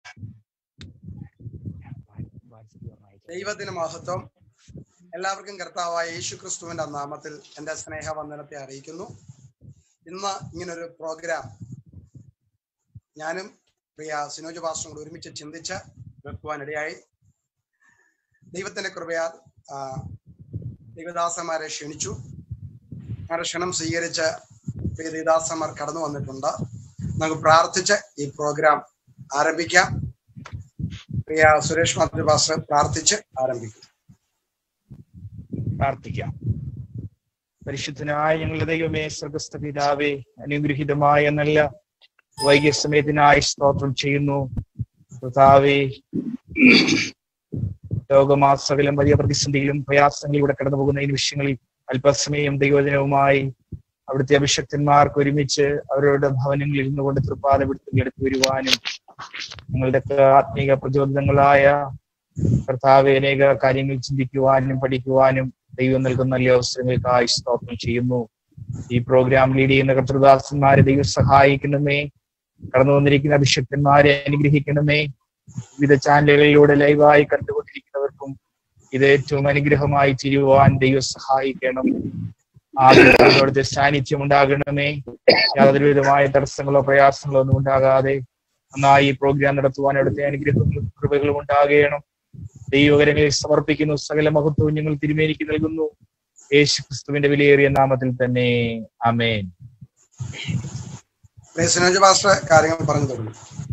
ദൈവത്തിന് മഹത്വം എല്ലാവർക്കും കർത്താവായ യേശു ക്രിസ്തുവിന്റെ നാമത്തിൽ എൻ്റെ സ്നേഹവന്ദനത്തെ അറിയിക്കുന്നു ഇന്ന് ഇങ്ങനൊരു പ്രോഗ്രാം ഞാനും പ്രിയ സിനോജ് പാസ്റ്ററും കൂടി ഒരുമിച്ച് ചിന്തിച്ച് വെക്കുവാനിടയായി ദൈവത്തിന്റെ കൃപയാൽ ആ, ദൈവദാസന്മാരെ ക്ഷണിച്ചു അവരുടെ ക്ഷണം സ്വീകരിച്ച് പ്രിയ ദൈവദാസന്മാർ കടന്നു വന്നിട്ടുണ്ട് നമുക്ക് പ്രാർത്ഥിച്ച് ഈ പ്രോഗ്രാം ആരംഭിക്കാം പ്രിയ സുരേഷ് മാത്യു പാസ്റ്റർ പ്രാർത്ഥിച്ച് ആരംഭിക്കും പ്രാർത്ഥിക്കാം പരിശുദ്ധനായ ഞങ്ങളുടെ ദൈവമേ സ്വർഗസ്ഥ പിതാവേ അനുഗ്രഹീതമായ നല്ല വൈകിയ സമയത്തിനായി സ്തോത്രം ചെയ്യുന്നു കർത്താവേ ലോകമാ സകലം വലിയ പ്രതിസന്ധിയിലും പ്രയാസങ്ങളിലൂടെ കടന്നു പോകുന്ന ഈ നിമിഷങ്ങളിൽ അല്പസമയം ദൈവജനവുമായി അവിടുത്തെ അഭിഷക്തന്മാർക്ക് ഒരുമിച്ച് അവരുടെ ഭവനങ്ങളിൽ ഇരുന്നു കൊണ്ട് തൃപ്പാദപിടുത്തങ്ങൾ എടുത്തു വരുവാനും ഞങ്ങളുടെ ആത്മീക പ്രചോദനങ്ങളായ കർത്താവ് അനേക കാര്യങ്ങൾ ചിന്തിക്കുവാനും പഠിക്കുവാനും ദൈവം നൽകുന്ന നല്ല അവസരങ്ങൾക്കായി സ്തോത്രം ചെയ്യുന്നു ഈ പ്രോഗ്രാം ലീഡ് ചെയ്യുന്ന കർത്തൃദാസന്മാരെ ദൈവം സഹായിക്കണമേ കടന്നു വന്നിരിക്കുന്ന അഭിഷക്തന്മാരെ അനുഗ്രഹിക്കണമേ വിവിധ ചാനലുകളിലൂടെ ലൈവായി കണ്ടുകൊണ്ടിരിക്കുന്നവർക്കും ഇത് ഏറ്റവും അനുഗ്രഹമായി തിരുവാൻ ദൈവം സഹായിക്കണം ആദ്യത്തെ സാന്നിധ്യം ഉണ്ടാകണമേ യാതൊരു വിധമായ തടസ്സങ്ങളോ പ്രയാസങ്ങളോ ഒന്നും ഉണ്ടാകാതെ നന്നായി ഈ പ്രോഗ്രാം നടത്തുവാൻ അവിടുത്തെ അനുഗ്രഹങ്ങളും കൃപകളും ഉണ്ടാകണം ദൈവകരങ്ങളിൽ സമർപ്പിക്കുന്നു സകല മഹത്വവും ഞങ്ങൾ തിരുമേനിക്ക് നൽകുന്നു യേശു ക്രിസ്തുവിന്റെ വിലയേറിയ നാമത്തിൽ തന്നെ അമേൻ പ്രിയ സിനോജ് പാസ്റ്റർ കാര്യങ്ങൾ പറഞ്ഞു തുടങ്ങി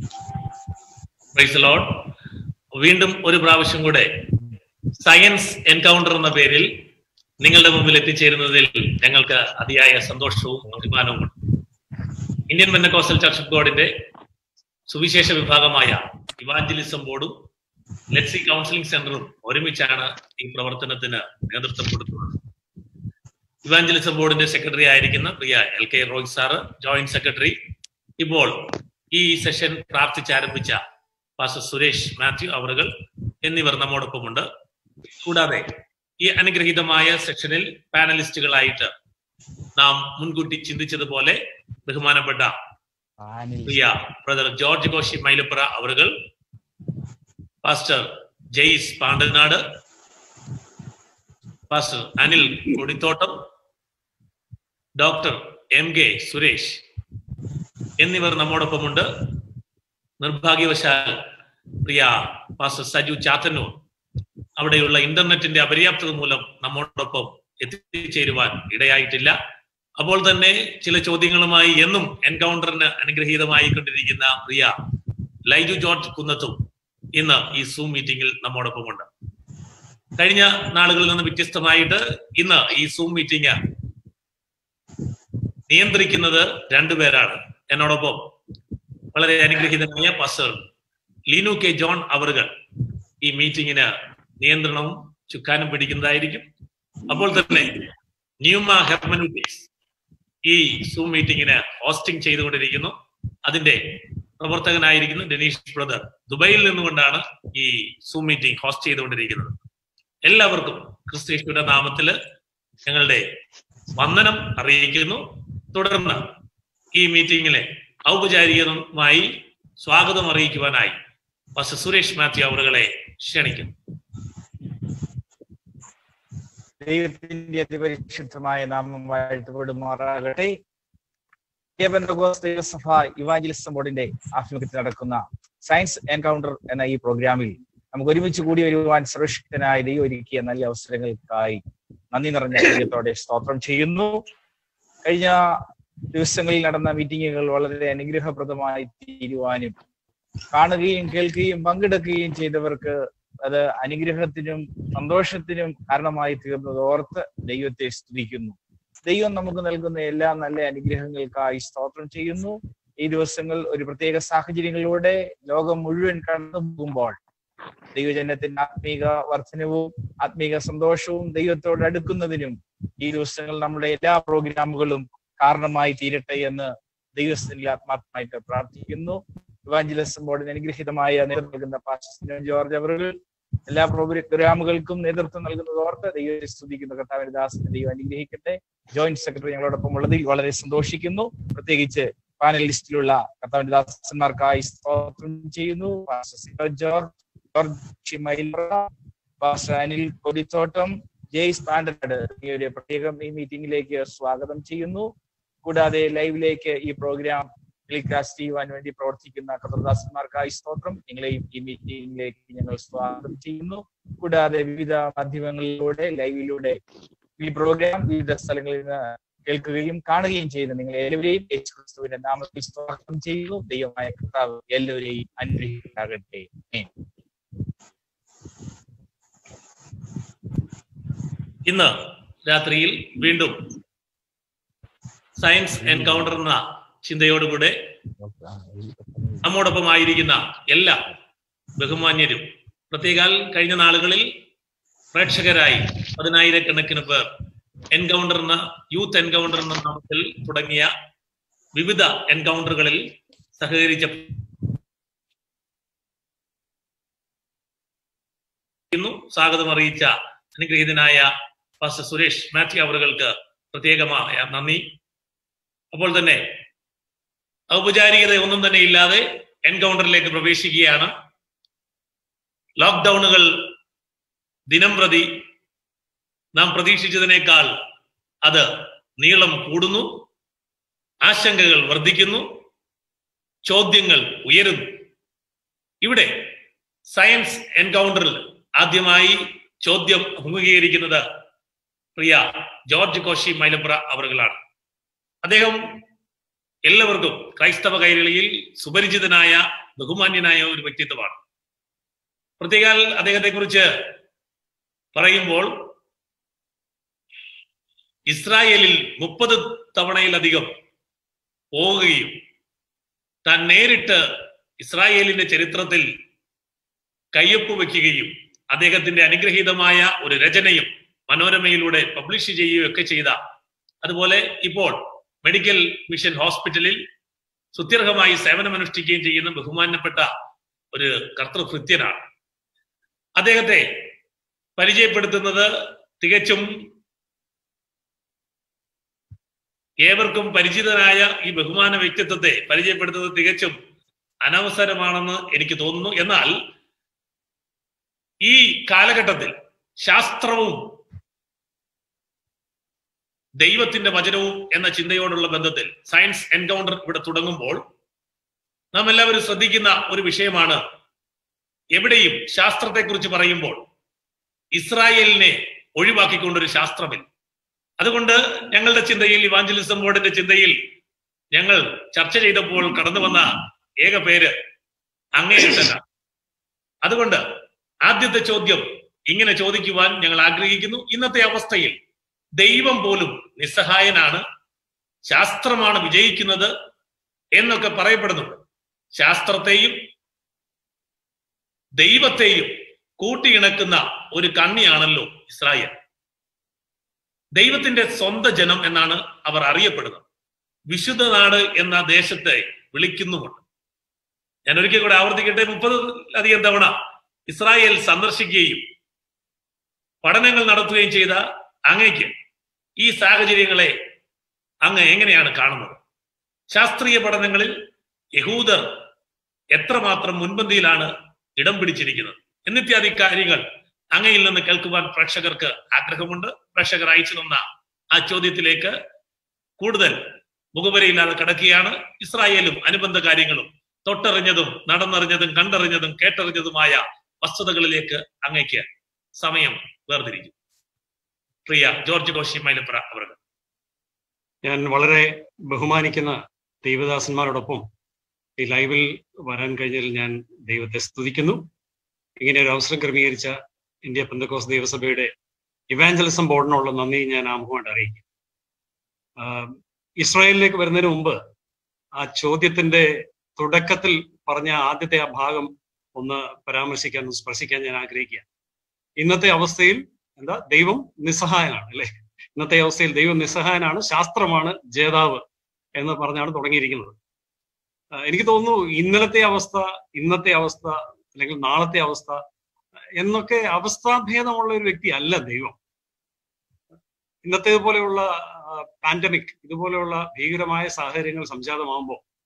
പ്രൈസ് ലോഡ് വീണ്ടും ഒരു പ്രാവശ്യം കൂടെ സയൻസ് എൻകൗണ്ടർ എന്ന പേരിൽ നിങ്ങളുടെ മുമ്പിൽ എത്തിച്ചേരുന്നതിൽ ഞങ്ങൾക്ക് അതിയായ സന്തോഷവും അഭിമാനവും ഇന്ത്യൻ മെന്നക്കോസ്റ്റൽ ചർച്ച് ഓഫ് ഗോഡിന്റെ സുവിശേഷ വിഭാഗമായ ഇവാഞ്ചലിസം ബോർഡും ലെറ്റ്സി കൗൺസിലിംഗ് സെന്ററും ഒരുമിച്ചാണ് ഈ പ്രവർത്തനത്തിന് നേതൃത്വം കൊടുക്കുന്നത് ഇവാഞ്ചലിസം ബോർഡിന്റെ സെക്രട്ടറി ആയിരിക്കുന്ന പ്രിയ L K Roy sir joint secretary ഇപ്പോൾ ഈ സെഷൻ പ്രാർത്ഥിച്ചാരംഭിച്ച പാസ്റ്റർ സുരേഷ് മാത്യു അവറുകൾ എന്നിവർ നമ്മോടൊപ്പമുണ്ട് കൂടാതെ ഈ അനുഗ്രഹീതമായ സെക്ഷനിൽ പാനലിസ്റ്റുകളായിട്ട് നാം മുൻകൂട്ടി ചിന്തിച്ചതുപോലെ ബഹുമാനപ്പെട്ട പ്രിയ ബ്രദർ ജോർജ് കോശി മൈലപ്പുറ അവറുകൾ pastor Jaise Pandanad pastor Anil Kodithottam doctor M K Suresh എന്നിവർ നമ്മോടൊപ്പമുണ്ട് നിർഭാഗ്യവശാൽ പ്രിയ പാസ്റ്റർ സജു ചാത്തന്നൂർ അവിടെയുള്ള ഇന്റർനെറ്റിന്റെ അപര്യാപ്തത മൂലം നമ്മോടൊപ്പം എത്തിച്ചേരുവാൻ ഇടയായിട്ടില്ല അപ്പോൾ തന്നെ ചില ചോദ്യങ്ങളുമായി എന്നും എൻകൗണ്ടറിന് അനുഗ്രഹീതമായി കൊണ്ടിരിക്കുന്ന പ്രിയ ലൈജു ജോർജ് കുന്നത്തും ഇന്ന് ഈ സൂം മീറ്റിംഗിൽ നമ്മോടൊപ്പമുണ്ട് കഴിഞ്ഞ നാളുകളിൽ നിന്ന് വ്യത്യസ്തമായിട്ട് ഇന്ന് ഈ സൂം മീറ്റിംഗ് നിയന്ത്രിക്കുന്നത് രണ്ടുപേരാണ് എന്നോടൊപ്പം വളരെ അനുഗ്രഹീതമായ പാസ്റ്റർ ലീനു കെ ജോൺ അവറുകൾ ഈ മീറ്റിംഗിന് നിയന്ത്രണവും ചുക്കാനും പിടിക്കുന്നതായിരിക്കും അപ്പോൾ തന്നെ ന്യൂമ ഹെർമനുട്ടിക്സ് ഈ സൂം മീറ്റിംഗിന് ഹോസ്റ്റിംഗ് ചെയ്തുകൊണ്ടിരിക്കുന്നു അതിന്റെ പ്രവർത്തകനായിരിക്കുന്ന ഡെനീഷ് ബ്രദർ ദുബൈയിൽ നിന്നുകൊണ്ടാണ് ഈ സൂം മീറ്റിംഗ് ഹോസ്റ്റ് ചെയ്തുകൊണ്ടിരിക്കുന്നത് എല്ലാവർക്കും ക്രിസ്തീശുവിന്റെ നാമത്തില് ഞങ്ങളുടെ വന്ദനം അറിയിക്കുന്നു തുടർന്ന് ഈ മീറ്റിംഗിലെ ഔപചാരികമായി സ്വാഗതം അറിയിക്കുവാനായി പാസ്റ്റർ സുരേഷ് മാത്യു അവറുകളെ ക്ഷണിക്കുന്നു ദൈവത്തിന്റെ അതിപരിശുദ്ധമായ നാമം വാഴ്ത്തപ്പെടുമാറാകട്ടെ ദൈവസഭ ഇവാഞ്ചലിസം ബോർഡിന്റെ ആഭിമുഖ്യത്തിൽ നടക്കുന്ന സയൻസ് എൻകൗണ്ടർ എന്ന ഈ പ്രോഗ്രാമിൽ നമുക്ക് ഒരുമിച്ച് കൂടി വരുവാൻ സുരക്ഷിതനായ ദൈവം ഒരുക്കിയ നല്ല അവസരങ്ങൾക്കായി നന്ദി നിറഞ്ഞ ദൈവത്തോടെ സ്തോത്രം ചെയ്യുന്നു കഴിഞ്ഞ ദിവസങ്ങളിൽ നടന്ന മീറ്റിങ്ങുകൾ വളരെ അനുഗ്രഹപ്രദമായി തീരുവാനും കാണുകയും കേൾക്കുകയും പങ്കെടുക്കുകയും ചെയ്തവർക്ക് അത് അനുഗ്രഹത്തിനും സന്തോഷത്തിനും കാരണമായി തീർന്നത് ഓർത്ത് ദൈവത്തെ സ്തുതിക്കുന്നു ദൈവം നമുക്ക് നൽകുന്ന എല്ലാ നല്ല അനുഗ്രഹങ്ങൾക്കായി സ്തോത്രം ചെയ്യുന്നു ഈ ദിവസങ്ങൾ ഒരു പ്രത്യേക സാഹചര്യങ്ങളിലൂടെ ലോകം മുഴുവൻ കടന്നു പോകുമ്പോൾ ദൈവജനത്തിന്റെ ആത്മീക വർധനവും ആത്മീക സന്തോഷവും ദൈവത്തോട് അടുക്കുന്നതിനും ഈ ദിവസങ്ങൾ നമ്മുടെ എല്ലാ പ്രോഗ്രാമുകളും കാരണമായി തീരട്ടെ എന്ന് ദൈവസ്ഥനിൽ ആത്മാർത്ഥമായിട്ട് പ്രാർത്ഥിക്കുന്നു ഇവാഞ്ചലിസം ബോർഡിന് അനുഗ്രഹീതമായ നേതൃത്വം നൽകുന്ന പാസ്റ്റർ ജോർജ് അവറുകൾ എല്ലാ പ്രോഗ്രാമുകൾക്കും നേതൃത്വം നൽകുന്നത് ഓർത്ത് ദൈവത്തെ സ്തുതിക്കുന്ന കർത്താവിന്റെ ദാസനെ ദൈവം അനുഗ്രഹിക്കട്ടെ ജോയിന്റ് സെക്രട്ടറി ഞങ്ങളോടൊപ്പം ഉള്ളതിൽ വളരെ സന്തോഷിക്കുന്നു പ്രത്യേകിച്ച് പാനലിസ്റ്റിലുള്ള കർത്താവിന്റെ ദാസന്മാർക്കായി സ്തോത്രം ചെയ്യുന്നു പാസ്റ്റർ സിജോ ജോർജ് ജോർജ് ഷിമൈലറ, പാസ്റ്റർ അനിൽ കൊടിത്തോട്ടം ജെയ്സ് പാണ്ടനാട് എന്നിവരെ പ്രത്യേകം ഈ മീറ്റിംഗിലേക്ക് സ്വാഗതം ചെയ്യുന്നു കൂടാതെ ലൈവിലേക്ക് ഈ പ്രോഗ്രാം ടെലികാസ്റ്റ് ചെയ്യുവാൻ വേണ്ടി പ്രവർത്തിക്കുന്ന കർത്തദാസന്മാർക്കായി സ്തോത്രം നിങ്ങളെയും ഈ മീറ്റിംഗിലേക്ക് ഞങ്ങൾ സ്വാഗതം ചെയ്യുന്നു കൂടാതെ വിവിധ മാധ്യമങ്ങളിലൂടെ ലൈവിലൂടെ ഈ പ്രോഗ്രാം വിവിധ സ്ഥലങ്ങളിൽ നിന്ന് കേൾക്കുകയും കാണുകയും ചെയ്യുന്ന നിങ്ങൾ എല്ലാവരെയും യേശു ക്രിസ്തുവിന്റെ നാമത്തിൽ സ്വാഗതം ചെയ്യുന്നു ദൈവമായ കർത്താവ് എല്ലാവരെയും അനുഗ്രഹിക്കാകട്ടെ ആമേൻ. ഇന്ന് രാത്രിയിൽ വീണ്ടും സയൻസ് എൻകൗണ്ടർ എന്ന ചിന്തയോടുകൂടെ നമ്മോടൊപ്പം ആയിരിക്കുന്ന എല്ലാ ബഹുമാന്യരും പ്രത്യേകാൽ കഴിഞ്ഞ നാളുകളിൽ പ്രേക്ഷകരായി പതിനായിരക്കണക്കിന് പേർ എൻകൗണ്ടർ എന്ന യൂത്ത് എൻകൗണ്ടർ എന്ന നാമത്തിൽ തുടങ്ങിയ വിവിധ എൻകൗണ്ടറുകളിൽ സഹകരിച്ച സ്വാഗതം അറിയിച്ച അനുഗ്രഹീതനായ പാസ്റ്റർ സുരേഷ് മാത്യു അവറുകൾക്ക് പ്രത്യേകമായ നന്ദി അപ്പോൾ തന്നെ ഔപചാരികത ഒന്നും തന്നെ ഇല്ലാതെ എൻകൗണ്ടറിലേക്ക് പ്രവേശിക്കുകയാണ് ലോക്ക്ഡൌണുകൾ ദിനം പ്രതി നാം പ്രതീക്ഷിച്ചതിനേക്കാൾ അത് നീളം കൂടുന്നു ആശങ്കകൾ വർദ്ധിക്കുന്നു ചോദ്യങ്ങൾ ഉയരുന്നു ഇവിടെ സയൻസ് എൻകൗണ്ടറിൽ ആദ്യമായി ചോദ്യം അഭിമുഖീകരിക്കുന്നത് പ്രിയ ജോർജ് കോശി മൈലപ്ര അവറുകളാണ് അദ്ദേഹം എല്ലാവർക്കും ക്രൈസ്തവ കൈരളിയിൽ സുപരിചിതനായ ബഹുമാന്യനായ ഒരു വ്യക്തിത്വമാണ് പ്രത്യേകാൽ അദ്ദേഹത്തെ കുറിച്ച് പറയുമ്പോൾ ഇസ്രായേലിൽ മുപ്പത് തവണയിലധികം പോവുകയും താൻ നേരിട്ട് ഇസ്രായേലിന്റെ ചരിത്രത്തിൽ കയ്യൊപ്പ് വെക്കുകയും അദ്ദേഹത്തിന്റെ അനുഗ്രഹീതമായ ഒരു രചനയും മനോരമയിലൂടെ പബ്ലിഷ് ചെയ്യുകയും ഒക്കെ ചെയ്ത അതുപോലെ ഇപ്പോൾ മെഡിക്കൽ മിഷൻ ഹോസ്പിറ്റലിൽ സുത്യർഹമായി സേവനമനുഷ്ഠിക്കുകയും ചെയ്യുന്ന ബഹുമാനപ്പെട്ട ഒരു കർത്തൃഭൃത്യനാണ് അദ്ദേഹത്തെ പരിചയപ്പെടുത്തുന്നത് തികച്ചും ഏവർക്കും പരിചിതനായ ഈ ബഹുമാന വ്യക്തിത്വത്തെ പരിചയപ്പെടുത്തുന്നത് തികച്ചും അനവസരമാണെന്ന് എനിക്ക് തോന്നുന്നു എന്നാൽ ഈ കാലഘട്ടത്തിൽ ശാസ്ത്രവും ദൈവത്തിന്റെ വചനവും എന്ന ചിന്തയോടുള്ള ബന്ധത്തിൽ സയൻസ് എൻകൗണ്ടർ ഇവിടെ തുടങ്ങുമ്പോൾ നാം എല്ലാവരും ശ്രദ്ധിക്കുന്ന ഒരു വിഷയമാണ് എവിടെയും ശാസ്ത്രത്തെക്കുറിച്ച് പറയുമ്പോൾ ഇസ്രായേലിനെ ഒഴിവാക്കിക്കൊണ്ടൊരു ശാസ്ത്രമില്ല അതുകൊണ്ട് ഞങ്ങളുടെ ചിന്തയിൽ ഇവാഞ്ചലിസം ബോർഡിന്റെ ചിന്തയിൽ ഞങ്ങൾ ചർച്ച ചെയ്തപ്പോൾ കടന്നു വന്ന ഏക പേര് അങ്ങേയറ്റല്ല അതുകൊണ്ട് ആദ്യത്തെ ചോദ്യം ഇങ്ങനെ ചോദിക്കുവാൻ ഞങ്ങൾ ആഗ്രഹിക്കുന്നു ഇന്നത്തെ അവസ്ഥയിൽ ദൈവം പോലും നിസ്സഹായനാണ് ശാസ്ത്രമാണ് വിജയിക്കുന്നത് എന്നൊക്കെ പറയപ്പെടുന്നുണ്ട് ശാസ്ത്രത്തെയും ദൈവത്തെയും കൂട്ടിയിണക്കുന്ന ഒരു കണ്ണിയാണല്ലോ ഇസ്രായേൽ ദൈവത്തിന്റെ സ്വന്തം ജനം എന്നാണ് അവർ അറിയപ്പെടുന്നത് വിശുദ്ധ നാട് എന്ന ദേശത്തെ വിളിക്കുന്നുമുണ്ട് ഞാൻ ഒരിക്കൽ കൂടെ ആവർത്തിക്കട്ടെ മുപ്പത് അധികം തവണ ഇസ്രായേൽ സന്ദർശിക്കുകയും പഠനങ്ങൾ നടത്തുകയും ചെയ്ത അങ്ങയ്ക്ക് ഈ സാഹചര്യങ്ങളെ അങ്ങ് എങ്ങനെയാണ് കാണുന്നത് ശാസ്ത്രീയ പഠനങ്ങളിൽ യഹൂദർ എത്രമാത്രം മുൻപന്തിയിലാണ് ഇടം പിടിച്ചിരിക്കുന്നത് എന്നിത്യാദി കാര്യങ്ങൾ അങ്ങയിൽ നിന്ന് കേൾക്കുവാൻ പ്രേക്ഷകർക്ക് ആഗ്രഹമുണ്ട് പ്രേക്ഷകർ അയച്ചു തന്ന ആ ചോദ്യത്തിലേക്ക് കൂടുതൽ മുഖവരയില്ലാതെ കിടക്കുകയാണ് ഇസ്രായേലും അനുബന്ധ കാര്യങ്ങളും തൊട്ടറിഞ്ഞതും നടന്നറിഞ്ഞതും കണ്ടറിഞ്ഞതും കേട്ടറിഞ്ഞതുമായ വസ്തുതകളിലേക്ക് അങ്ങയ്ക്ക് സമയം വേർതിരിക്കും പ്രിയ ജോർജ് കോശി മൈലപ്ര അവർ ഞാൻ വളരെ ബഹുമാനിക്കുന്ന ദൈവദാസന്മാരോടൊപ്പം ഈ ലൈവിൽ വരാൻ കഴിഞ്ഞതിൽ ഞാൻ ദൈവത്തെ സ്തുതിക്കുന്നു ഇങ്ങനെ ഒരു അവസരം ക്രമീകരിച്ച ഇന്ത്യ പെന്തക്കോസ് ദൈവസഭയുടെ ഇവാഞ്ചലിസം ബോർഡിനുള്ള നന്ദി ഞാൻ ആമുഖമായിട്ട് അറിയിക്കും ആഹ് ഇസ്രായേലിലേക്ക് വരുന്നതിന് മുമ്പ് ആ ചോദ്യത്തിന്റെ തുടക്കത്തിൽ പറഞ്ഞ ആദ്യത്തെ ആ ഭാഗം ഒന്ന് പരാമർശിക്കാൻ ഒന്ന് സ്പർശിക്കാൻ ഞാൻ ആഗ്രഹിക്കുക ഇന്നത്തെ അവസ്ഥയിൽ എന്താ ദൈവം നിസ്സഹായനാണ് അല്ലെ ഇന്നത്തെ അവസ്ഥയിൽ ദൈവം നിസ്സഹായനാണ് ശാസ്ത്രമാണ് ജേതാവ് എന്ന് പറഞ്ഞാണ് തുടങ്ങിയിരിക്കുന്നത് ആ, എനിക്ക് തോന്നുന്നു ഇന്നലത്തെ അവസ്ഥ ഇന്നത്തെ അവസ്ഥ അല്ലെങ്കിൽ നാളത്തെ അവസ്ഥ എന്നൊക്കെ അവസ്ഥാഭേദമുള്ള ഒരു വ്യക്തി അല്ല ദൈവം ഇന്നത്തെ പോലെയുള്ള പാൻഡമിക് ഇതുപോലെയുള്ള ഭീകരമായ സാഹചര്യങ്ങൾ സംജാതമാകുമ്പോൾ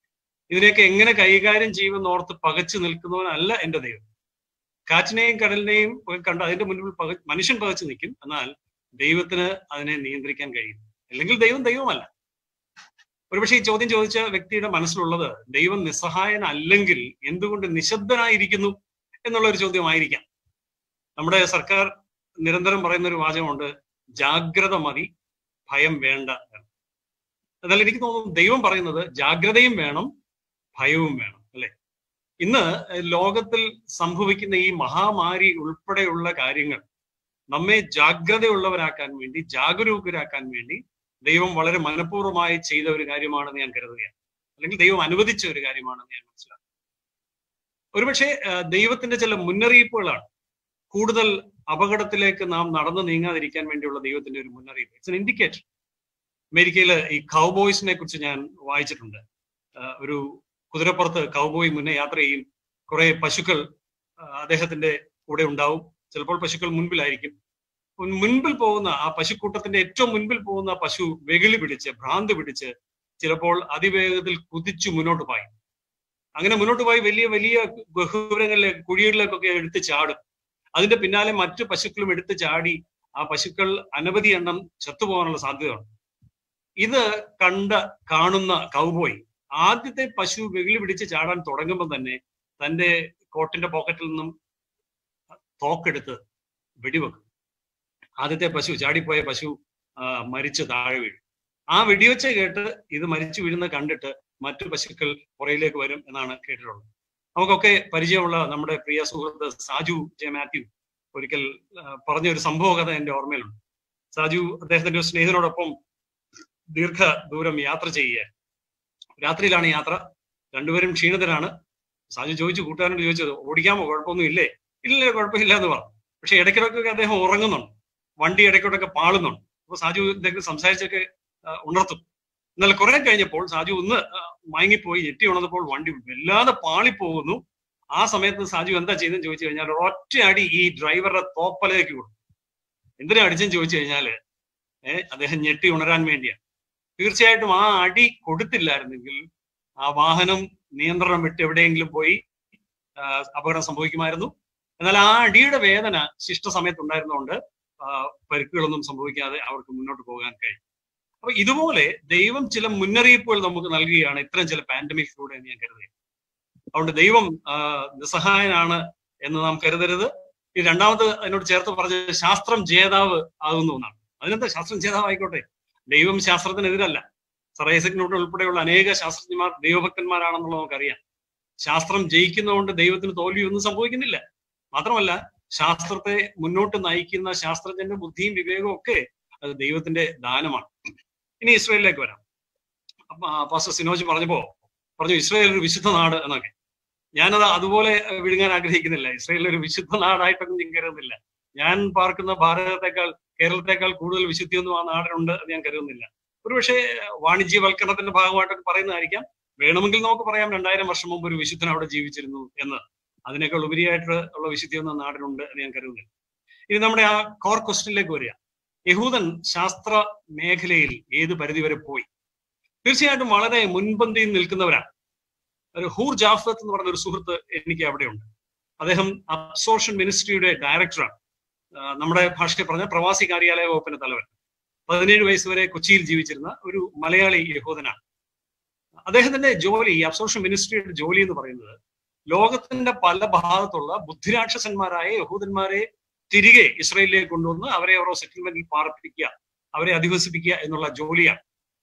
ഇതിനെയൊക്കെ എങ്ങനെ കൈകാര്യം ചെയ്യുമെന്ന് ഓർത്ത് പകച്ചു നിൽക്കുന്നവനല്ല എന്റെ ദൈവം കാറ്റിനെയും കടലിനെയും ഒക്കെ കണ്ട് അതിന്റെ മുൻപിൽ പക മനുഷ്യൻ പകച്ചു നിൽക്കും എന്നാൽ ദൈവത്തിന് അതിനെ നിയന്ത്രിക്കാൻ കഴിയും അല്ലെങ്കിൽ ദൈവം ദൈവമല്ല ഒരുപക്ഷെ ഈ ചോദ്യം ചോദിച്ച വ്യക്തിയുടെ മനസ്സിലുള്ളത് ദൈവം നിസ്സഹായനല്ലെങ്കിൽ എന്തുകൊണ്ട് നിശബ്ദനായിരിക്കുന്നു എന്നുള്ള ഒരു ചോദ്യമായിരിക്കാം നമ്മുടെ സർക്കാർ നിരന്തരം പറയുന്ന ഒരു വാചകമുണ്ട് ജാഗ്രത മതി ഭയം വേണ്ട എന്ന്. എന്നാൽ എനിക്ക് തോന്നുന്നു ദൈവം പറയുന്നത് ജാഗ്രതയും വേണം ഭയവും വേണം അല്ലെ ഇന്ന് ലോകത്തിൽ സംഭവിക്കുന്ന ഈ മഹാമാരി ഉൾപ്പെടെയുള്ള കാര്യങ്ങൾ നമ്മെ ജാഗ്രതയുള്ളവരാക്കാൻ വേണ്ടി ജാഗരൂകരാക്കാൻ വേണ്ടി ദൈവം വളരെ മനഃപൂർവ്വമായി ചെയ്ത ഒരു കാര്യമാണെന്ന് ഞാൻ കരുതുകയാണ് അല്ലെങ്കിൽ ദൈവം അനുവദിച്ച ഒരു കാര്യമാണെന്ന് ഞാൻ മനസ്സിലാക്കുന്നു ഒരുപക്ഷെ ആ, ദൈവത്തിന്റെ ചില മുന്നറിയിപ്പുകളാണ് കൂടുതൽ അപകടത്തിലേക്ക് നാം നടന്നു നീങ്ങാതിരിക്കാൻ വേണ്ടിയുള്ള ദൈവത്തിന്റെ ഒരു മുന്നറിയിപ്പ് ഇറ്റ്സ് എൻ ഇൻഡിക്കേറ്റർ അമേരിക്കയിൽ ഈ കൗബോയ്സിനെ കുറിച്ച് ഞാൻ വായിച്ചിട്ടുണ്ട് ആ, ഒരു കുതിരപ്പുറത്ത് കൗബോയ് മുന്നേ യാത്ര ചെയ്യും കുറെ പശുക്കൾ ആ, അദ്ദേഹത്തിന്റെ കൂടെ ഉണ്ടാവും ചിലപ്പോൾ പശുക്കൾ മുൻപിലായിരിക്കും മുൻ- മുൻപിൽ പോകുന്ന ആ പശുക്കൂട്ടത്തിന്റെ ഏറ്റവും മുൻപിൽ പോകുന്ന ആ പശു വെകിളി പിടിച്ച് ഭ്രാന്ത് പിടിച്ച് ചിലപ്പോൾ അതിവേഗത്തിൽ കുതിച്ചു മുന്നോട്ട് പോയി അങ്ങനെ മുന്നോട്ട് പോയി വലിയ വലിയ ബഹുരങ്ങളിലെ കുഴികളിലേക്കൊക്കെ എടുത്ത് ചാടും അതിന്റെ പിന്നാലെ മറ്റു പശുക്കളും എടുത്ത് ചാടി ആ പശുക്കൾ അനവധി എണ്ണം ചത്തുപോകാനുള്ള സാധ്യതയുണ്ട് ഇത് കണ്ട കാണുന്ന കൗബോയ് ആദ്യത്തെ പശു വെകിളി പിടിച്ച് ചാടാൻ തുടങ്ങുമ്പോൾ തന്നെ തന്റെ കോട്ടിന്റെ പോക്കറ്റിൽ നിന്നും തോക്കെടുത്ത് വെടിവെക്കും ആദ്യത്തെ പശു ചാടിപ്പോയ പശു ആ, മരിച്ച് താഴെ വീഴും ആ വെടിവെച്ച കേട്ട് ഇത് മരിച്ചു വീഴുന്നത് കണ്ടിട്ട് മറ്റു പശുക്കൾ പുറയിലേക്ക് വരും എന്നാണ് കേട്ടിട്ടുള്ളത് നമുക്കൊക്കെ പരിചയമുള്ള നമ്മുടെ പ്രിയ സുഹൃത്ത് സാജു ജെ മാത്യു ഒരിക്കൽ ആ, പറഞ്ഞ ഒരു സംഭവ കഥ എന്റെ ഓർമ്മയിലുണ്ട് സാജു അദ്ദേഹത്തിന്റെ ഒരു സ്നേഹിതനോടൊപ്പം ദീർഘ ദൂരം യാത്ര ചെയ്യുക രാത്രിയിലാണ് യാത്ര രണ്ടുപേരും ക്ഷീണിതരാണ് സാജു ചോദിച്ചു കൂട്ടുകാരനോട് ചോദിച്ചത് ഓടിക്കാമോ കുഴപ്പമൊന്നും ഇല്ലേ ഇല്ല കുഴപ്പമില്ല എന്ന് പറഞ്ഞു പക്ഷെ ഇടയ്ക്കിടയ്ക്കൊക്കെ അദ്ദേഹം ഉറങ്ങുന്നുണ്ട് വണ്ടി ഇടയ്ക്കിടയ്ക്കൊക്കെ പാളുന്നുണ്ട് അപ്പൊ സാജു എന്തെങ്കിലും സംസാരിച്ചൊക്കെ ആ, ഉണർത്തും എന്നാൽ കുറെ കഴിഞ്ഞപ്പോൾ സാജു ഒന്ന് ആ, മയങ്ങിപ്പോയി ഞെട്ടി ഉണർന്നപ്പോൾ വണ്ടി വല്ലാതെ പാളിപ്പോകുന്നു ആ സമയത്ത് സാജു എന്താ ചെയ്തെന്ന് ചോദിച്ചു കഴിഞ്ഞാൽ ഒറ്റ അടി ഈ ഡ്രൈവറുടെ തോപ്പലേക്ക് കൊടുത്തു എന്തിനാ അടിച്ചെന്ന് ചോദിച്ചു കഴിഞ്ഞാല് ഏഹ് അദ്ദേഹം ഞെട്ടി ഉണരാൻ വേണ്ടിയാണ് തീർച്ചയായിട്ടും ആ അടി കൊടുത്തില്ലായിരുന്നെങ്കിൽ ആ വാഹനം നിയന്ത്രണം വിട്ട് എവിടെയെങ്കിലും പോയി ആ, അപകടം സംഭവിക്കുമായിരുന്നു എന്നാൽ ആ അടിയുടെ വേദന ശിഷ്ട സമയത്ത് ഉണ്ടായിരുന്നതുകൊണ്ട് ആ, പരിക്കുകളൊന്നും സംഭവിക്കാതെ അവർക്ക് മുന്നോട്ട് പോകാൻ കഴിയും അപ്പൊ ഇതുപോലെ ദൈവം ചില മുന്നറിയിപ്പുകൾ നമുക്ക് നൽകുകയാണ് ഇത്തരം ചില പാൻഡമിക്സിലൂടെ എന്ന് ഞാൻ കരുതുക അതുകൊണ്ട് ദൈവം ആ, നിസ്സഹായനാണ് എന്ന് നാം കരുതരുത് ഈ രണ്ടാമത് അതിനോട് ചേർത്ത് പറഞ്ഞത് ശാസ്ത്രം ജേതാവ് ആകുന്നു എന്നാണ് അതിനെന്താ ശാസ്ത്രം ജേതാവ് ആയിക്കോട്ടെ ദൈവം ശാസ്ത്രത്തിനെതിരല്ല സർ ഐസക് ന്യൂട്ടൺ ഉൾപ്പെടെയുള്ള അനേക ശാസ്ത്രജ്ഞന്മാർ ദൈവഭക്തന്മാരാണെന്നുള്ളത് നമുക്കറിയാം ശാസ്ത്രം ജയിക്കുന്നതുകൊണ്ട് ദൈവത്തിന് തോൽവിയൊന്നും സംഭവിക്കുന്നില്ല മാത്രമല്ല ശാസ്ത്രത്തെ മുന്നോട്ട് നയിക്കുന്ന ശാസ്ത്രജ്ഞന്റെ ബുദ്ധിയും വിവേകവും ഒക്കെ അത് ദൈവത്തിന്റെ ദാനമാണ് ഇനി ഇസ്രയേലിലേക്ക് വരാം അപ്പൊ ആ പാസ്റ്റർ സിനോജ് പറഞ്ഞപ്പോ പറഞ്ഞു ഇസ്രയേൽ ഒരു വിശുദ്ധ നാട് എന്നൊക്കെ ഞാനത് അതുപോലെ അഹ് വിഴുങ്ങാൻ ആഗ്രഹിക്കുന്നില്ല ഇസ്രയേൽ ഒരു വിശുദ്ധ നാടായിട്ടൊന്നും ഞാൻ കരുതുന്നില്ല ഞാൻ പാർക്കുന്ന ഭാരതത്തെക്കാൾ കേരളത്തെക്കാൾ കൂടുതൽ വിശുദ്ധിയൊന്നും ആ നാടിനുണ്ട് എന്ന് ഞാൻ കരുതുന്നില്ല ഒരുപക്ഷെ വാണിജ്യവൽക്കരണത്തിന്റെ ഭാഗമായിട്ടൊക്കെ പറയുന്നതായിരിക്കാം വേണമെങ്കിൽ നമുക്ക് പറയാം രണ്ടായിരം വർഷം മുമ്പ് ഒരു വിശുദ്ധൻ അവിടെ ജീവിച്ചിരുന്നു എന്ന് അതിനേക്കാൾ ഉപരിയായിട്ട് ഉള്ള വിശുദ്ധിയൊന്നും ആ നാടിനുണ്ട് എന്ന് ഞാൻ കരുതുന്നില്ല ഇനി നമ്മുടെ ആ കോർ ക്വസ്റ്റ്യനിലേക്ക് വരിക യഹൂദൻ ശാസ്ത്ര മേഖലയിൽ ഏത് പരിധി വരെ പോയി തീർച്ചയായിട്ടും വളരെ മുൻപന്തിയിൽ നിൽക്കുന്നവരാണ് ഒരു ഹൂർ ജാഫത്ത് എന്ന് പറഞ്ഞ ഒരു സുഹൃത്ത് എനിക്ക് അവിടെയുണ്ട് അദ്ദേഹം അബ്സോർഷൻ മിനിസ്ട്രിയുടെ ഡയറക്ടറാണ് ആ, നമ്മുടെ ഭാഷയിൽ പറഞ്ഞ പ്രവാസി കാര്യാലയ വകുപ്പിന്റെ തലവൻ പതിനേഴ് വയസ്സ് വരെ കൊച്ചിയിൽ ജീവിച്ചിരുന്ന ഒരു മലയാളി യഹൂദനാണ് അദ്ദേഹത്തിന്റെ ജോലി ഈ അബ്സോർഷൻ മിനിസ്ട്രിയുടെ ജോലി എന്ന് പറയുന്നത് ലോകത്തിന്റെ പല ഭാഗത്തുള്ള ബുദ്ധിരാക്ഷസന്മാരായ യഹൂദന്മാരെ തിരികെ ഇസ്രയേലിലേക്ക് കൊണ്ടുവന്ന് അവരെ ഓരോ സെറ്റിൽമെന്റിൽ പാർപ്പിക്കുക അവരെ അധിവസിപ്പിക്കുക എന്നുള്ള ജോലിയാണ്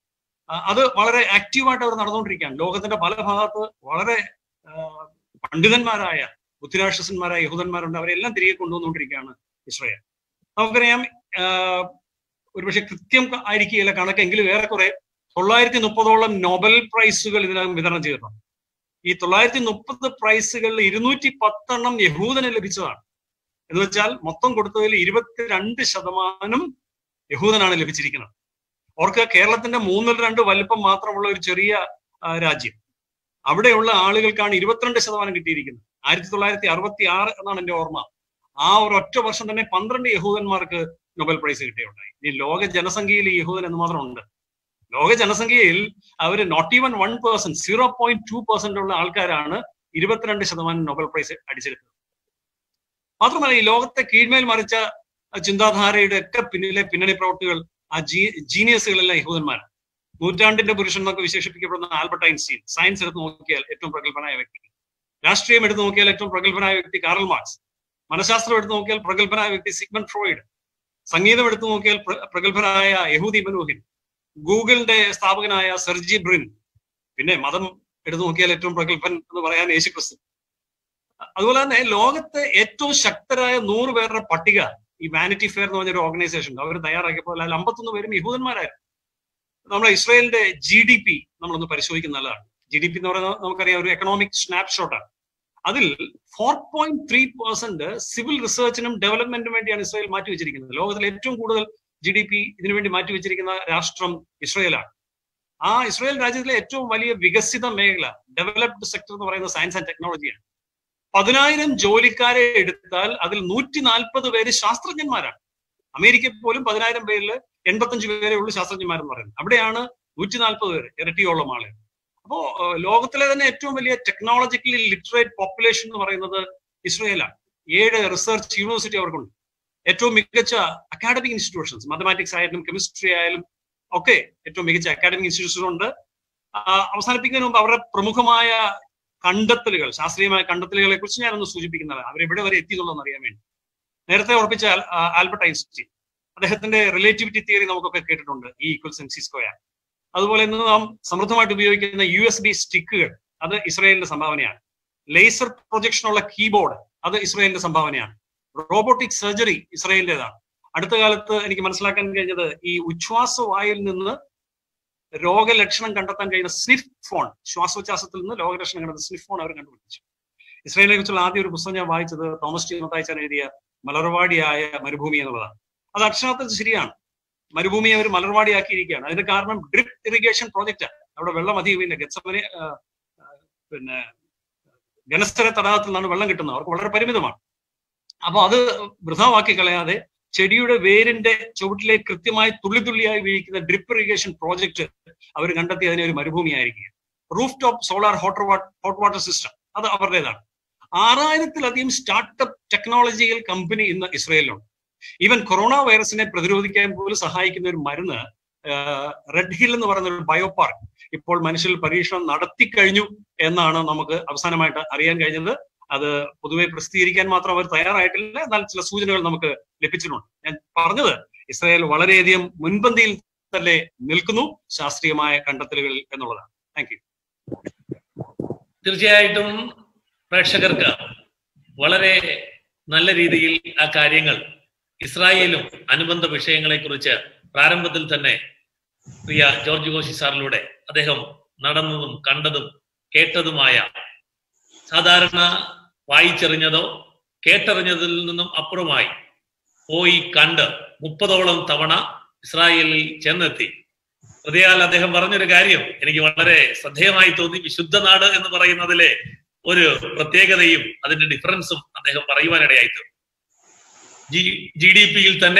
ആ, അത് വളരെ ആക്റ്റീവായിട്ട് അവർ നടന്നുകൊണ്ടിരിക്കുകയാണ് ലോകത്തിന്റെ പല ഭാഗത്ത് വളരെ ആ, പണ്ഡിതന്മാരായ ബുദ്ധിരാക്ഷസന്മാരായ യഹൂദന്മാരുണ്ട് അവരെല്ലാം തിരികെ കൊണ്ടുവന്നുകൊണ്ടിരിക്കുകയാണ് ഇസ്രയേൽ നമുക്കറിയാം ആ, ഒരുപക്ഷെ കൃത്യം ആയിരിക്കില്ല കണക്കെങ്കിലും ഏറെക്കുറെ തൊള്ളായിരത്തി മുപ്പതോളം നൊബൽ പ്രൈസുകൾ ഇതിനകം വിതരണം ചെയ്തിട്ടുണ്ട് ഈ തൊള്ളായിരത്തി മുപ്പത് പ്രൈസുകളിൽ ഇരുന്നൂറ്റി പത്തെണ്ണം യഹൂദന് ലഭിച്ചതാണ് എന്ന് വെച്ചാൽ മൊത്തം കൊടുത്തതിൽ ഇരുപത്തിരണ്ട് ശതമാനം യഹൂദനാണ് ലഭിച്ചിരിക്കുന്നത് ഓർക്ക് കേരളത്തിന്റെ മൂന്നിൽ രണ്ട് വലിപ്പം മാത്രമുള്ള ഒരു ചെറിയ ആ, രാജ്യം അവിടെയുള്ള ആളുകൾക്കാണ് ഇരുപത്തിരണ്ട് ശതമാനം കിട്ടിയിരിക്കുന്നത് ആയിരത്തി തൊള്ളായിരത്തി അറുപത്തി ആറ് എന്നാണ് എന്റെ ഓർമ്മ ആ ഒരു ഒറ്റ വർഷം തന്നെ പന്ത്രണ്ട് യഹൂദന്മാർക്ക് നൊബൽ പ്രൈസ് കിട്ടിയുണ്ടായി ഈ ലോക ജനസംഖ്യയിൽ ഈ യഹൂദൻ എന്ന് മാത്രം ഉണ്ട് ലോക ജനസംഖ്യയിൽ അവർ not even one percent zero point two percent ഉള്ള ആൾക്കാരാണ് ഇരുപത്തിരണ്ട് ശതമാനം നോബൽ പ്രൈസ് അടിച്ചെടുത്തത് മാത്രമല്ല ഈ ലോകത്തെ കീഴ്മേൽ മറിച്ച ചിന്താധാരയുടെ ഒക്കെ പിന്നിലെ പിന്നണി പ്രവർത്തികൾ ആ ജീ ജീനിയസുകളെല്ലാം യഹൂദന്മാരാണ് നൂറ്റാണ്ടിന്റെ പുരുഷൻ എന്നൊക്കെ വിശേഷിപ്പിക്കപ്പെടുന്ന ആൽബർട്ട് ഐൻസ്റ്റീൻ സയൻസ് എടുത്ത് നോക്കിയാൽ ഏറ്റവും പ്രഗത്ഭനായ വ്യക്തി രാഷ്ട്രീയം എടുത്ത് നോക്കിയാൽ ഏറ്റവും പ്രഗത്ഭനായ വ്യക്തി കാറൽ മാർക്സ് മനഃശാസ്ത്രം എടുത്ത് നോക്കിയാൽ പ്രഗത്ഭനായ വ്യക്തി സിഗ്മൻ ഫ്രോയിഡ് സംഗീതം എടുത്തു നോക്കിയാൽ പ്രഗത്ഭനായ യഹൂദി മനോഹിൻ ഗൂഗിളിന്റെ സ്ഥാപകനായ സെർജി ബ്രിൻ പിന്നെ മതം എടുത്തു നോക്കിയാൽ ഏറ്റവും പ്രഗത്ഭൻ എന്ന് പറയാൻ യേശു ക്രിസ്തു അതുപോലെ തന്നെ ലോകത്തെ ഏറ്റവും ശക്തരായ നൂറ് പേരുടെ പട്ടിക ഈ വാനിറ്റി ഫെയർ എന്ന് പറഞ്ഞൊരു ഓർഗനൈസേഷൻ അവർ തയ്യാറാക്കിയപ്പോൾ അതിൽ അമ്പത്തൊന്ന് പേരും യഹൂദന്മാരായിരുന്നു നമ്മളെ ഇസ്രായേലിന്റെ ജി ഡി പി നമ്മളൊന്ന് പരിശോധിക്കുന്ന നല്ലതാണ് ജി ഡി പി എന്ന് പറയുന്നത് നമുക്കറിയാം ഒരു എക്കണോമിക് സ്നാപ്ഷോട്ടാണ് അതിൽ four point three percent civil റിസർച്ചിനും ഡെവലപ്മെന്റിനും വേണ്ടിയാണ് ഇസ്രായേൽ മാറ്റി വെച്ചിരിക്കുന്നത് ലോകത്തിൽ ഏറ്റവും കൂടുതൽ ജി ഡി പി ഇതിനുവേണ്ടി മാറ്റി വെച്ചിരിക്കുന്ന രാഷ്ട്രം ഇസ്രായേലാണ് ആ ഇസ്രായേൽ രാജ്യത്തിലെ ഏറ്റവും വലിയ വികസിത മേഖല ഡെവലപ്ഡ് സെക്ടർ എന്ന് പറയുന്നത് സയൻസ് ആൻഡ് ടെക്നോളജിയാണ് പതിനായിരം ജോലിക്കാരെ എടുത്താൽ അതിൽ നൂറ്റി നാൽപ്പത് പേര് ശാസ്ത്രജ്ഞന്മാരാണ് അമേരിക്കയിൽ പോലും പതിനായിരം പേരിൽ എൺപത്തഞ്ച് പേരെ ഉള്ളൂ ശാസ്ത്രജ്ഞന്മാരെന്ന് പറയുന്നത് അവിടെയാണ് നൂറ്റി നാൽപ്പത് പേര് ഇരട്ടിയോളം ആളുകൾ അപ്പോ ലോകത്തിലെ തന്നെ ഏറ്റവും വലിയ ടെക്നോളജിക്കലി ലിറ്ററേറ്റ് പോപ്പുലേഷൻ എന്ന് പറയുന്നത് ഇസ്രയേലാണ് ഏഴ് റിസർച്ച് യൂണിവേഴ്സിറ്റി അവർക്കുണ്ട് ഏറ്റവും മികച്ച അക്കാഡമിക് ഇൻസ്റ്റിറ്റ്യൂഷൻസ് മാത്തമാറ്റിക്സ് ആയാലും കെമിസ്ട്രി ആയാലും ഒക്കെ ഏറ്റവും മികച്ച അക്കാഡമിക് ഇൻസ്റ്റിറ്റ്യൂഷൻ ഉണ്ട് അവസാനിപ്പിക്കുന്നതിന് മുമ്പ് അവരുടെ പ്രമുഖമായ കണ്ടെത്തലുകൾ ശാസ്ത്രീയമായ കണ്ടെത്തലുകളെ കുറിച്ച് ഞാനൊന്ന് സൂചിപ്പിക്കുന്നതാണ് അവരെവിടെ വരെ എത്തി എന്നുള്ളതെന്ന് അറിയാൻ വേണ്ടി നേരത്തെ ഉറപ്പിച്ച ആൽബർട്ട് ഐൻസ്റ്റീൻ അദ്ദേഹത്തിന്റെ റിലേറ്റിവിറ്റി തിയറി നമുക്കൊക്കെ കേട്ടിട്ടുണ്ട് ഈ ഈക്വൽസ് എം സി സ്ക്വയർ അതുപോലെ ഇന്ന് നാം സമൃദ്ധമായിട്ട് ഉപയോഗിക്കുന്ന യു എസ് ബി സ്റ്റിക്കുകൾ അത് ഇസ്രായേലിന്റെ സംഭാവനയാണ് ലേസർ പ്രൊജക്ഷനുള്ള കീബോർഡ് അത് ഇസ്രായേലിന്റെ സംഭാവനയാണ് റോബോട്ടിക് സർജറി ഇസ്രായേലിന്റേതാണ് അടുത്ത കാലത്ത് എനിക്ക് മനസ്സിലാക്കാൻ കഴിഞ്ഞത് ഈ ഉച്ഛ്വാസവായിൽ നിന്ന് രോഗലക്ഷണം കണ്ടെത്താൻ കഴിയുന്ന സ്നിഫ് ഫോൺ ശ്വാസോച്ഛ്വാസത്തിൽ നിന്ന് രോഗലക്ഷണം കണ്ടെത്തുന്ന സ്നിഫ് ഫോൺ അവർ കണ്ടുപിടിച്ചു ഇസ്രായേലിനെ കുറിച്ചുള്ള ആദ്യ ഒരു പുസ്തകം ഞാൻ വായിച്ചത് തോമസ് ടി മത്തായിച്ചാൻ എഴുതിയ മലർവാടിയായ മരുഭൂമി എന്നുള്ളതാണ് അത് അക്ഷരാർത്ഥത്തിൽ ശരിയാണ് മരുഭൂമിയെ അവർ മലർവാടിയാക്കിയിരിക്കുകയാണ് അതിന്റെ കാരണം ഡ്രിപ്പ് ഇറിഗേഷൻ പ്രോജക്റ്റ് അവിടെ വെള്ളം അധികമില്ല ഗത്സമനെ പിന്നെ ഗനസ്ഥല തടാകത്തിൽ നിന്നാണ് വെള്ളം കിട്ടുന്നത് അവർക്ക് വളരെ പരിമിതമാണ് അപ്പൊ അത് വൃഥാവാക്കി കളയാതെ ചെടിയുടെ വേരിന്റെ ചുവട്ടിലേക്ക് കൃത്യമായി തുള്ളി തുള്ളിയായി വീഴിക്കുന്ന ഡ്രിപ്പ് ഇറിഗേഷൻ പ്രോജക്റ്റ് അവർ കണ്ടെത്തി അതിനെ ഒരു മരുഭൂമിയായിരിക്കുക roof top solar hot water hot water system അത് അവരുടേതാണ് ആറായിരത്തിലധികം സ്റ്റാർട്ടപ്പ് ടെക്നോളജിക്കൽ കമ്പനി ഇന്ന് ഇസ്രയേലിലുണ്ട് ഈവൻ കൊറോണ വൈറസിനെ പ്രതിരോധിക്കാൻ പോലും സഹായിക്കുന്ന ഒരു മരുന്ന് റെഡ് ഹിൽ എന്ന് പറയുന്ന ഒരു ബയോ പാർക്ക് ഇപ്പോൾ മനുഷ്യരിൽ പരീക്ഷണം നടത്തി കഴിഞ്ഞു എന്നാണ് നമുക്ക് അവസാനമായിട്ട് അറിയാൻ കഴിഞ്ഞത് അത് പൊതുവെ പ്രസിദ്ധീകരിക്കാൻ മാത്രം അവർ തയ്യാറായിട്ടില്ല എന്നാൽ ചില സൂചനകൾ നമുക്ക് ലഭിച്ചിട്ടുണ്ട് ഞാൻ പറഞ്ഞത് ഇസ്രായേൽ വളരെയധികം മുൻപന്തിയിൽ തന്നെ നിൽക്കുന്നു ശാസ്ത്രീയമായ കണ്ടെത്തലുകളിൽ എന്നുള്ളതാണ് താങ്ക് യു തീർച്ചയായിട്ടും പ്രേക്ഷകർക്ക് വളരെ നല്ല രീതിയിൽ ആ കാര്യങ്ങൾ ഇസ്രായേലും അനുബന്ധ വിഷയങ്ങളെ കുറിച്ച് പ്രാരംഭത്തിൽ തന്നെ പ്രിയ ജോർജ് കോശി സാറിലൂടെ അദ്ദേഹം നടന്നതും കണ്ടതും കേട്ടതുമായ സാധാരണ വായിച്ചെറിഞ്ഞതോ കേട്ടറിഞ്ഞതിൽ നിന്നും അപ്പുറമായി പോയി കണ്ട് മുപ്പതോളം തവണ ഇസ്രായേലിൽ ചെന്നെത്തി ഹൃദയാൽ അദ്ദേഹം പറഞ്ഞൊരു കാര്യം എനിക്ക് വളരെ ശ്രദ്ധേയമായി തോന്നി വിശുദ്ധ നാട് എന്ന് പറയുന്നതിലെ ഒരു പ്രത്യേകതയും അതിന്റെ ഡിഫറൻസും അദ്ദേഹം പറയുവാനിടയായി തീർന്നു ജി ജി ഡി പിയിൽ തന്നെ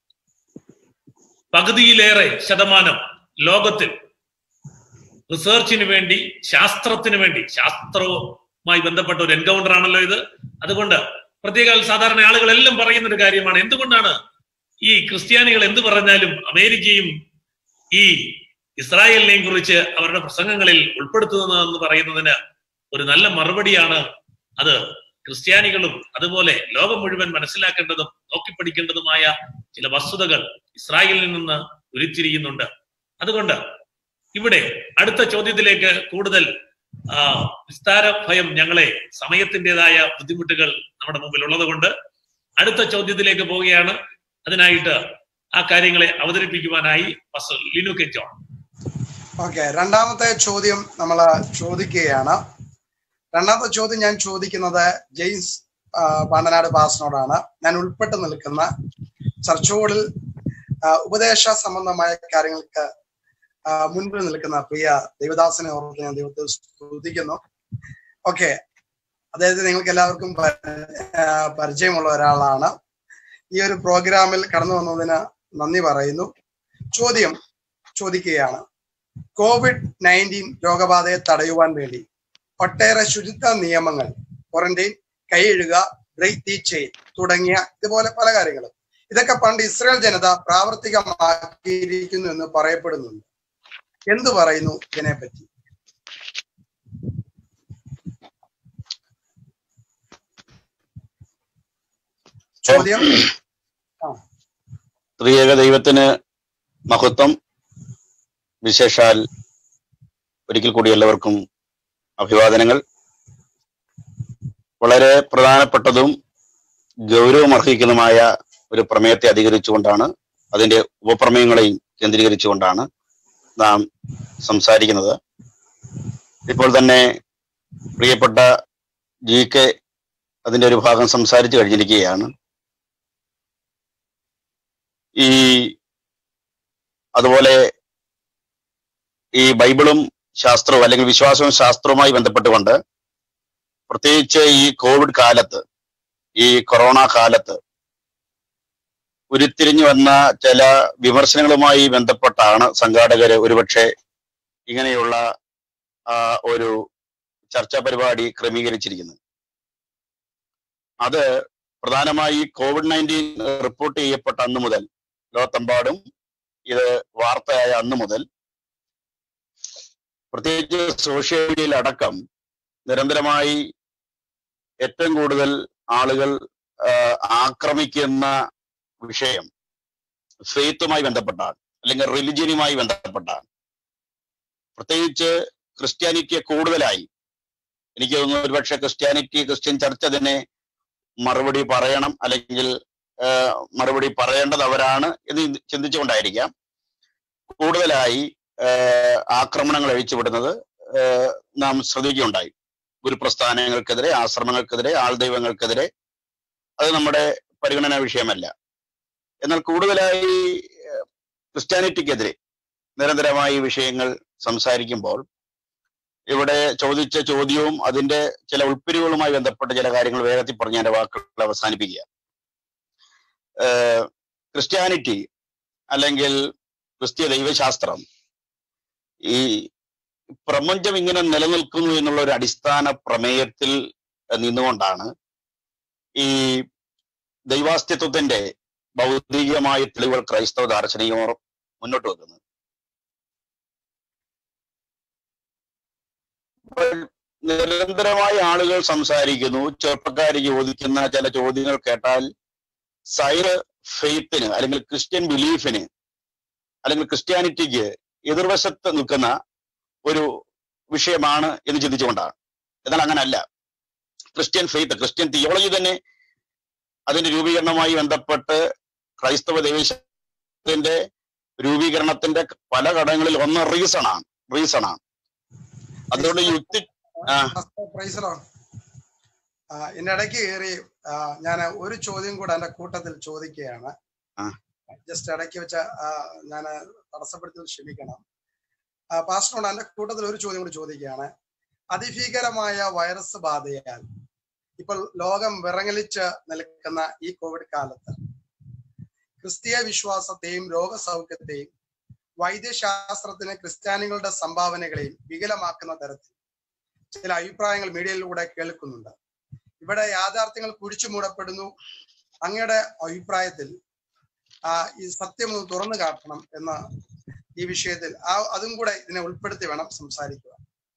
പകുതിയിലേറെ ശതമാനം ലോകത്തിൽ റിസർച്ചിന് വേണ്ടി ശാസ്ത്രത്തിന് വേണ്ടി ശാസ്ത്രവുമായി ബന്ധപ്പെട്ട ഒരു എൻകൗണ്ടർ ആണല്ലോ ഇത് അതുകൊണ്ട് പ്രത്യേക സാധാരണ ആളുകളെല്ലാം പറയുന്ന ഒരു കാര്യമാണ് എന്തുകൊണ്ടാണ് ഈ ക്രിസ്ത്യാനികൾ എന്ത് പറഞ്ഞാലും അമേരിക്കയും ഈ ഇസ്രായേലിനെയും കുറിച്ച് അവരുടെ പ്രസംഗങ്ങളിൽ ഉൾപ്പെടുത്തുന്നതെന്ന് പറയുന്നതിന് ഒരു നല്ല മറുപടിയാണ് അത് ക്രിസ്ത്യാനികളും അതുപോലെ ലോകം മുഴുവൻ മനസ്സിലാക്കേണ്ടതും നോക്കിപ്പഠിക്കേണ്ടതുമായ ചില വസ്തുതകൾ ഇസ്രായേലിൽ നിന്ന് ഉരുത്തിരിയുന്നുണ്ട് അതുകൊണ്ട് ഇവിടെ അടുത്ത ചോദ്യത്തിലേക്ക് കൂടുതൽ വിസ്താര ഭയം ഞങ്ങളെ സമയത്തിൻ്റെതായ ബുദ്ധിമുട്ടുകൾ നമ്മുടെ മുമ്പിൽ ഉള്ളത് കൊണ്ട് അടുത്ത ചോദ്യത്തിലേക്ക് പോവുകയാണ് അതിനായിട്ട് ആ കാര്യങ്ങളെ അവതരിപ്പിക്കുവാനായി ലിനു കെ ജോൺ ഓക്കെ രണ്ടാമത്തെ ചോദ്യം നമ്മൾ ചോദിക്കുകയാണ് രണ്ടാമത്തെ ചോദ്യം ഞാൻ ചോദിക്കുന്നത് ജെയിംസ് പാണ്ടനാട് പാസിനോടാണ് ഞാൻ ഉൾപ്പെട്ട് നിൽക്കുന്ന ചർച്ചകളിൽ ഉപദേശ സംബന്ധമായ കാര്യങ്ങൾക്ക് മുൻപിൽ നിൽക്കുന്ന പ്രിയ ദേവദാസനെ ഓർത്ത് ഞാൻ ദൈവത്തെ സ്തുതിക്കുന്നു ഓക്കെ അദ്ദേഹത്തെ നിങ്ങൾക്ക് എല്ലാവർക്കും പരിചയമുള്ള ഒരാളാണ് ഈ ഒരു പ്രോഗ്രാമിൽ കടന്നു വന്നതിന് നന്ദി പറയുന്നു ചോദ്യം ചോദിക്കുകയാണ് കോവിഡ് നയൻറ്റീൻ രോഗബാധയെ തടയുവാൻ വേണ്ടി ഒട്ടേറെ ശുചിത്വ നിയമങ്ങൾ ക്വാറന്റൈൻ കൈയ്യുക ബ്രേക്ക് ദി ചെയിൻ തുടങ്ങിയ ഇതുപോലെ പല കാര്യങ്ങളും ഇതൊക്കെ പണ്ട് ഇസ്രായേൽ ജനത പ്രാവർത്തികമാക്കിയിരിക്കുന്നു എന്ന് പറയപ്പെടുന്നുണ്ട് എന്തു പറയുന്നു ഇതിനെപ്പറ്റി ചോദ്യം ത്രിയേക ദൈവത്തിന് മഹത്വം വിശേഷാൽ ഒരിക്കൽ കൂടി എല്ലാവർക്കും അഭിവാദനങ്ങൾ വളരെ പ്രധാനപ്പെട്ടതും ഗൗരവം അർഹിക്കുന്നതുമായ ഒരു പ്രമേയത്തെ അധികരിച്ചുകൊണ്ടാണ് അതിന്റെ ഉപപ്രമേയങ്ങളെയും കേന്ദ്രീകരിച്ചുകൊണ്ടാണ് നാം സംസാരിക്കുന്നത് ഇപ്പോൾ തന്നെ പ്രിയപ്പെട്ട ജി കെ അതിന്റെ ഒരു ഭാഗം സംസാരിച്ചു കഴിഞ്ഞിരിക്കുകയാണ് ഈ അതുപോലെ ഈ ബൈബിളും ശാസ്ത്രവും അല്ലെങ്കിൽ വിശ്വാസവും ശാസ്ത്രവുമായി ബന്ധപ്പെട്ടുകൊണ്ട് പ്രത്യേകിച്ച് ഈ കോവിഡ് കാലത്ത് ഈ കൊറോണ കാലത്ത് ഉരുത്തിരിഞ്ഞു വന്ന ചില വിമർശനങ്ങളുമായി ബന്ധപ്പെട്ടാണ് സംഘാടകര് ഒരുപക്ഷെ ഇങ്ങനെയുള്ള ആ, ഒരു ചർച്ചാ പരിപാടി ക്രമീകരിച്ചിരിക്കുന്നത് അത് പ്രധാനമായി കോവിഡ് നയൻറ്റീൻ റിപ്പോർട്ട് ചെയ്യപ്പെട്ട അന്ന് മുതൽ ലോകത്തെമ്പാടും ഇത് വാർത്തയായ അന്ന് മുതൽ പ്രത്യേകിച്ച് സോഷ്യൽ മീഡിയയിൽ അടക്കം നിരന്തരമായി ഏറ്റവും കൂടുതൽ ആളുകൾ ആ, ആക്രമിക്കുന്ന വിഷയം ഫെയ്ത്തുമായി ബന്ധപ്പെട്ടാണ് അല്ലെങ്കിൽ റിലിജിയനുമായി ബന്ധപ്പെട്ടാണ് പ്രത്യേകിച്ച് ക്രിസ്ത്യാനിറ്റിയെ കൂടുതലായി എനിക്ക് തോന്നുന്നു ഒരുപക്ഷെ ക്രിസ്ത്യാനിറ്റി ക്രിസ്ത്യൻ ചർച്ച് അതിനെ മറുപടി പറയണം അല്ലെങ്കിൽ ആ, മറുപടി പറയേണ്ടത് അവരാണ് എന്ന് ചിന്തിച്ചുകൊണ്ടായിരിക്കാം കൂടുതലായി ആ, ആക്രമണങ്ങൾ അഴിച്ചുവിടുന്നത് ആ, നാം ശ്രദ്ധിക്കുകയുണ്ടായി ഗുരുപ്രസ്ഥാനങ്ങൾക്കെതിരെ ആശ്രമങ്ങൾക്കെതിരെ ആൾദൈവങ്ങൾക്കെതിരെ അത് നമ്മുടെ പരിഗണനാ വിഷയമല്ല എന്നാൽ കൂടുതലായി ആ, ക്രിസ്ത്യാനിറ്റിക്കെതിരെ നിരന്തരമായി ഈ വിഷയങ്ങൾ സംസാരിക്കുമ്പോൾ ഇവിടെ ചോദിച്ച ചോദ്യവും അതിന്റെ ചില ഉൾപ്പിരിവുകളുമായി ബന്ധപ്പെട്ട ചില കാര്യങ്ങൾ വേഗത്തിൽ പറഞ്ഞ് എന്റെ വാക്കുകൾ അവസാനിപ്പിക്കുക ഏഹ് ക്രിസ്ത്യാനിറ്റി അല്ലെങ്കിൽ ക്രിസ്തീയ ദൈവശാസ്ത്രം ഈ പ്രപഞ്ചം ഇങ്ങനെ നിലനിൽക്കുന്നു എന്നുള്ള ഒരു അടിസ്ഥാന പ്രമേയത്തിൽ നിന്നുകൊണ്ടാണ് ഈ ദൈവാസ്തിത്വത്തിന്റെ ഭൗതികമായ തെളിവുകൾ ക്രൈസ്തവ ദാർശനികർ മുന്നോട്ട് വെക്കുന്നത് അപ്പോൾ നിരന്തരമായി ആളുകൾ സംസാരിക്കുന്നു ചെറുപ്പക്കാർ ചോദിക്കുന്ന ചില ചോദ്യങ്ങൾ കേട്ടാൽ സൈർ ഫെയ്ത്തിന് അല്ലെങ്കിൽ ക്രിസ്ത്യൻ ബിലീഫിന് അല്ലെങ്കിൽ ക്രിസ്ത്യാനിറ്റിക്ക് എതിർവശത്ത് നിൽക്കുന്ന ഒരു വിഷയമാണ് എന്ന് ചിന്തിച്ചുകൊണ്ടാണ് എന്നാൽ അങ്ങനല്ല ക്രിസ്ത്യൻ ഫെയ്ത്ത് ക്രിസ്ത്യൻ തിയോളജി തന്നെ അതിന്റെ രൂപീകരണവുമായി ബന്ധപ്പെട്ട് ക്രൈസ്തവ ദൈവത്തിന്റെ രൂപീകരണത്തിന്റെ പല ഘടകങ്ങളിൽ ഒന്ന് റീസൺ ആണ് റീസൺ ആണ് അതുകൊണ്ട് യുക്തി ആ. പ്രൈസലാണ് എന്റെ ഇടയ്ക്ക് കയറി ഞാൻ ഒരു ചോദ്യം കൂടെ എന്റെ കൂട്ടത്തിൽ ചോദിക്കുകയാണ് ആ. ജസ്റ്റ് ഇടയ്ക്ക് വെച്ച ഞാൻ തടസ്സപ്പെടുത്തിയത് ക്ഷമിക്കണം പാസ്റ്ററോട് എന്റെ കൂട്ടത്തിൽ ഒരു ചോദ്യം കൂടി ചോദിക്കുകയാണ് അതിഭീകരമായ വൈറസ് ബാധയാൽ ഇപ്പോൾ ലോകം വിറങ്ങലിച്ച് നിൽക്കുന്ന ഈ കോവിഡ് കാലത്ത് ക്രിസ്തീയ വിശ്വാസത്തെയും രോഗസൗഖ്യത്തെയും വൈദ്യശാസ്ത്രത്തിന് ക്രിസ്ത്യാനികളുടെ സംഭാവനകളെയും വികലമാക്കുന്ന തരത്തിൽ ചില അഭിപ്രായങ്ങൾ മീഡിയയിലൂടെ കേൾക്കുന്നുണ്ട് ഇവിടെ യാഥാർത്ഥ്യങ്ങൾ കുഴിച്ചു മൂടപ്പെടുന്നു അങ്ങയുടെ അഭിപ്രായത്തിൽ ആ ഈ സത്യം ഒന്ന് തുറന്നു കാട്ടണം എന്ന ഈ വിഷയത്തിൽ ആ അതും കൂടെ ഇതിനെ ഉൾപ്പെടുത്തി വേണം സംസാരിക്കുക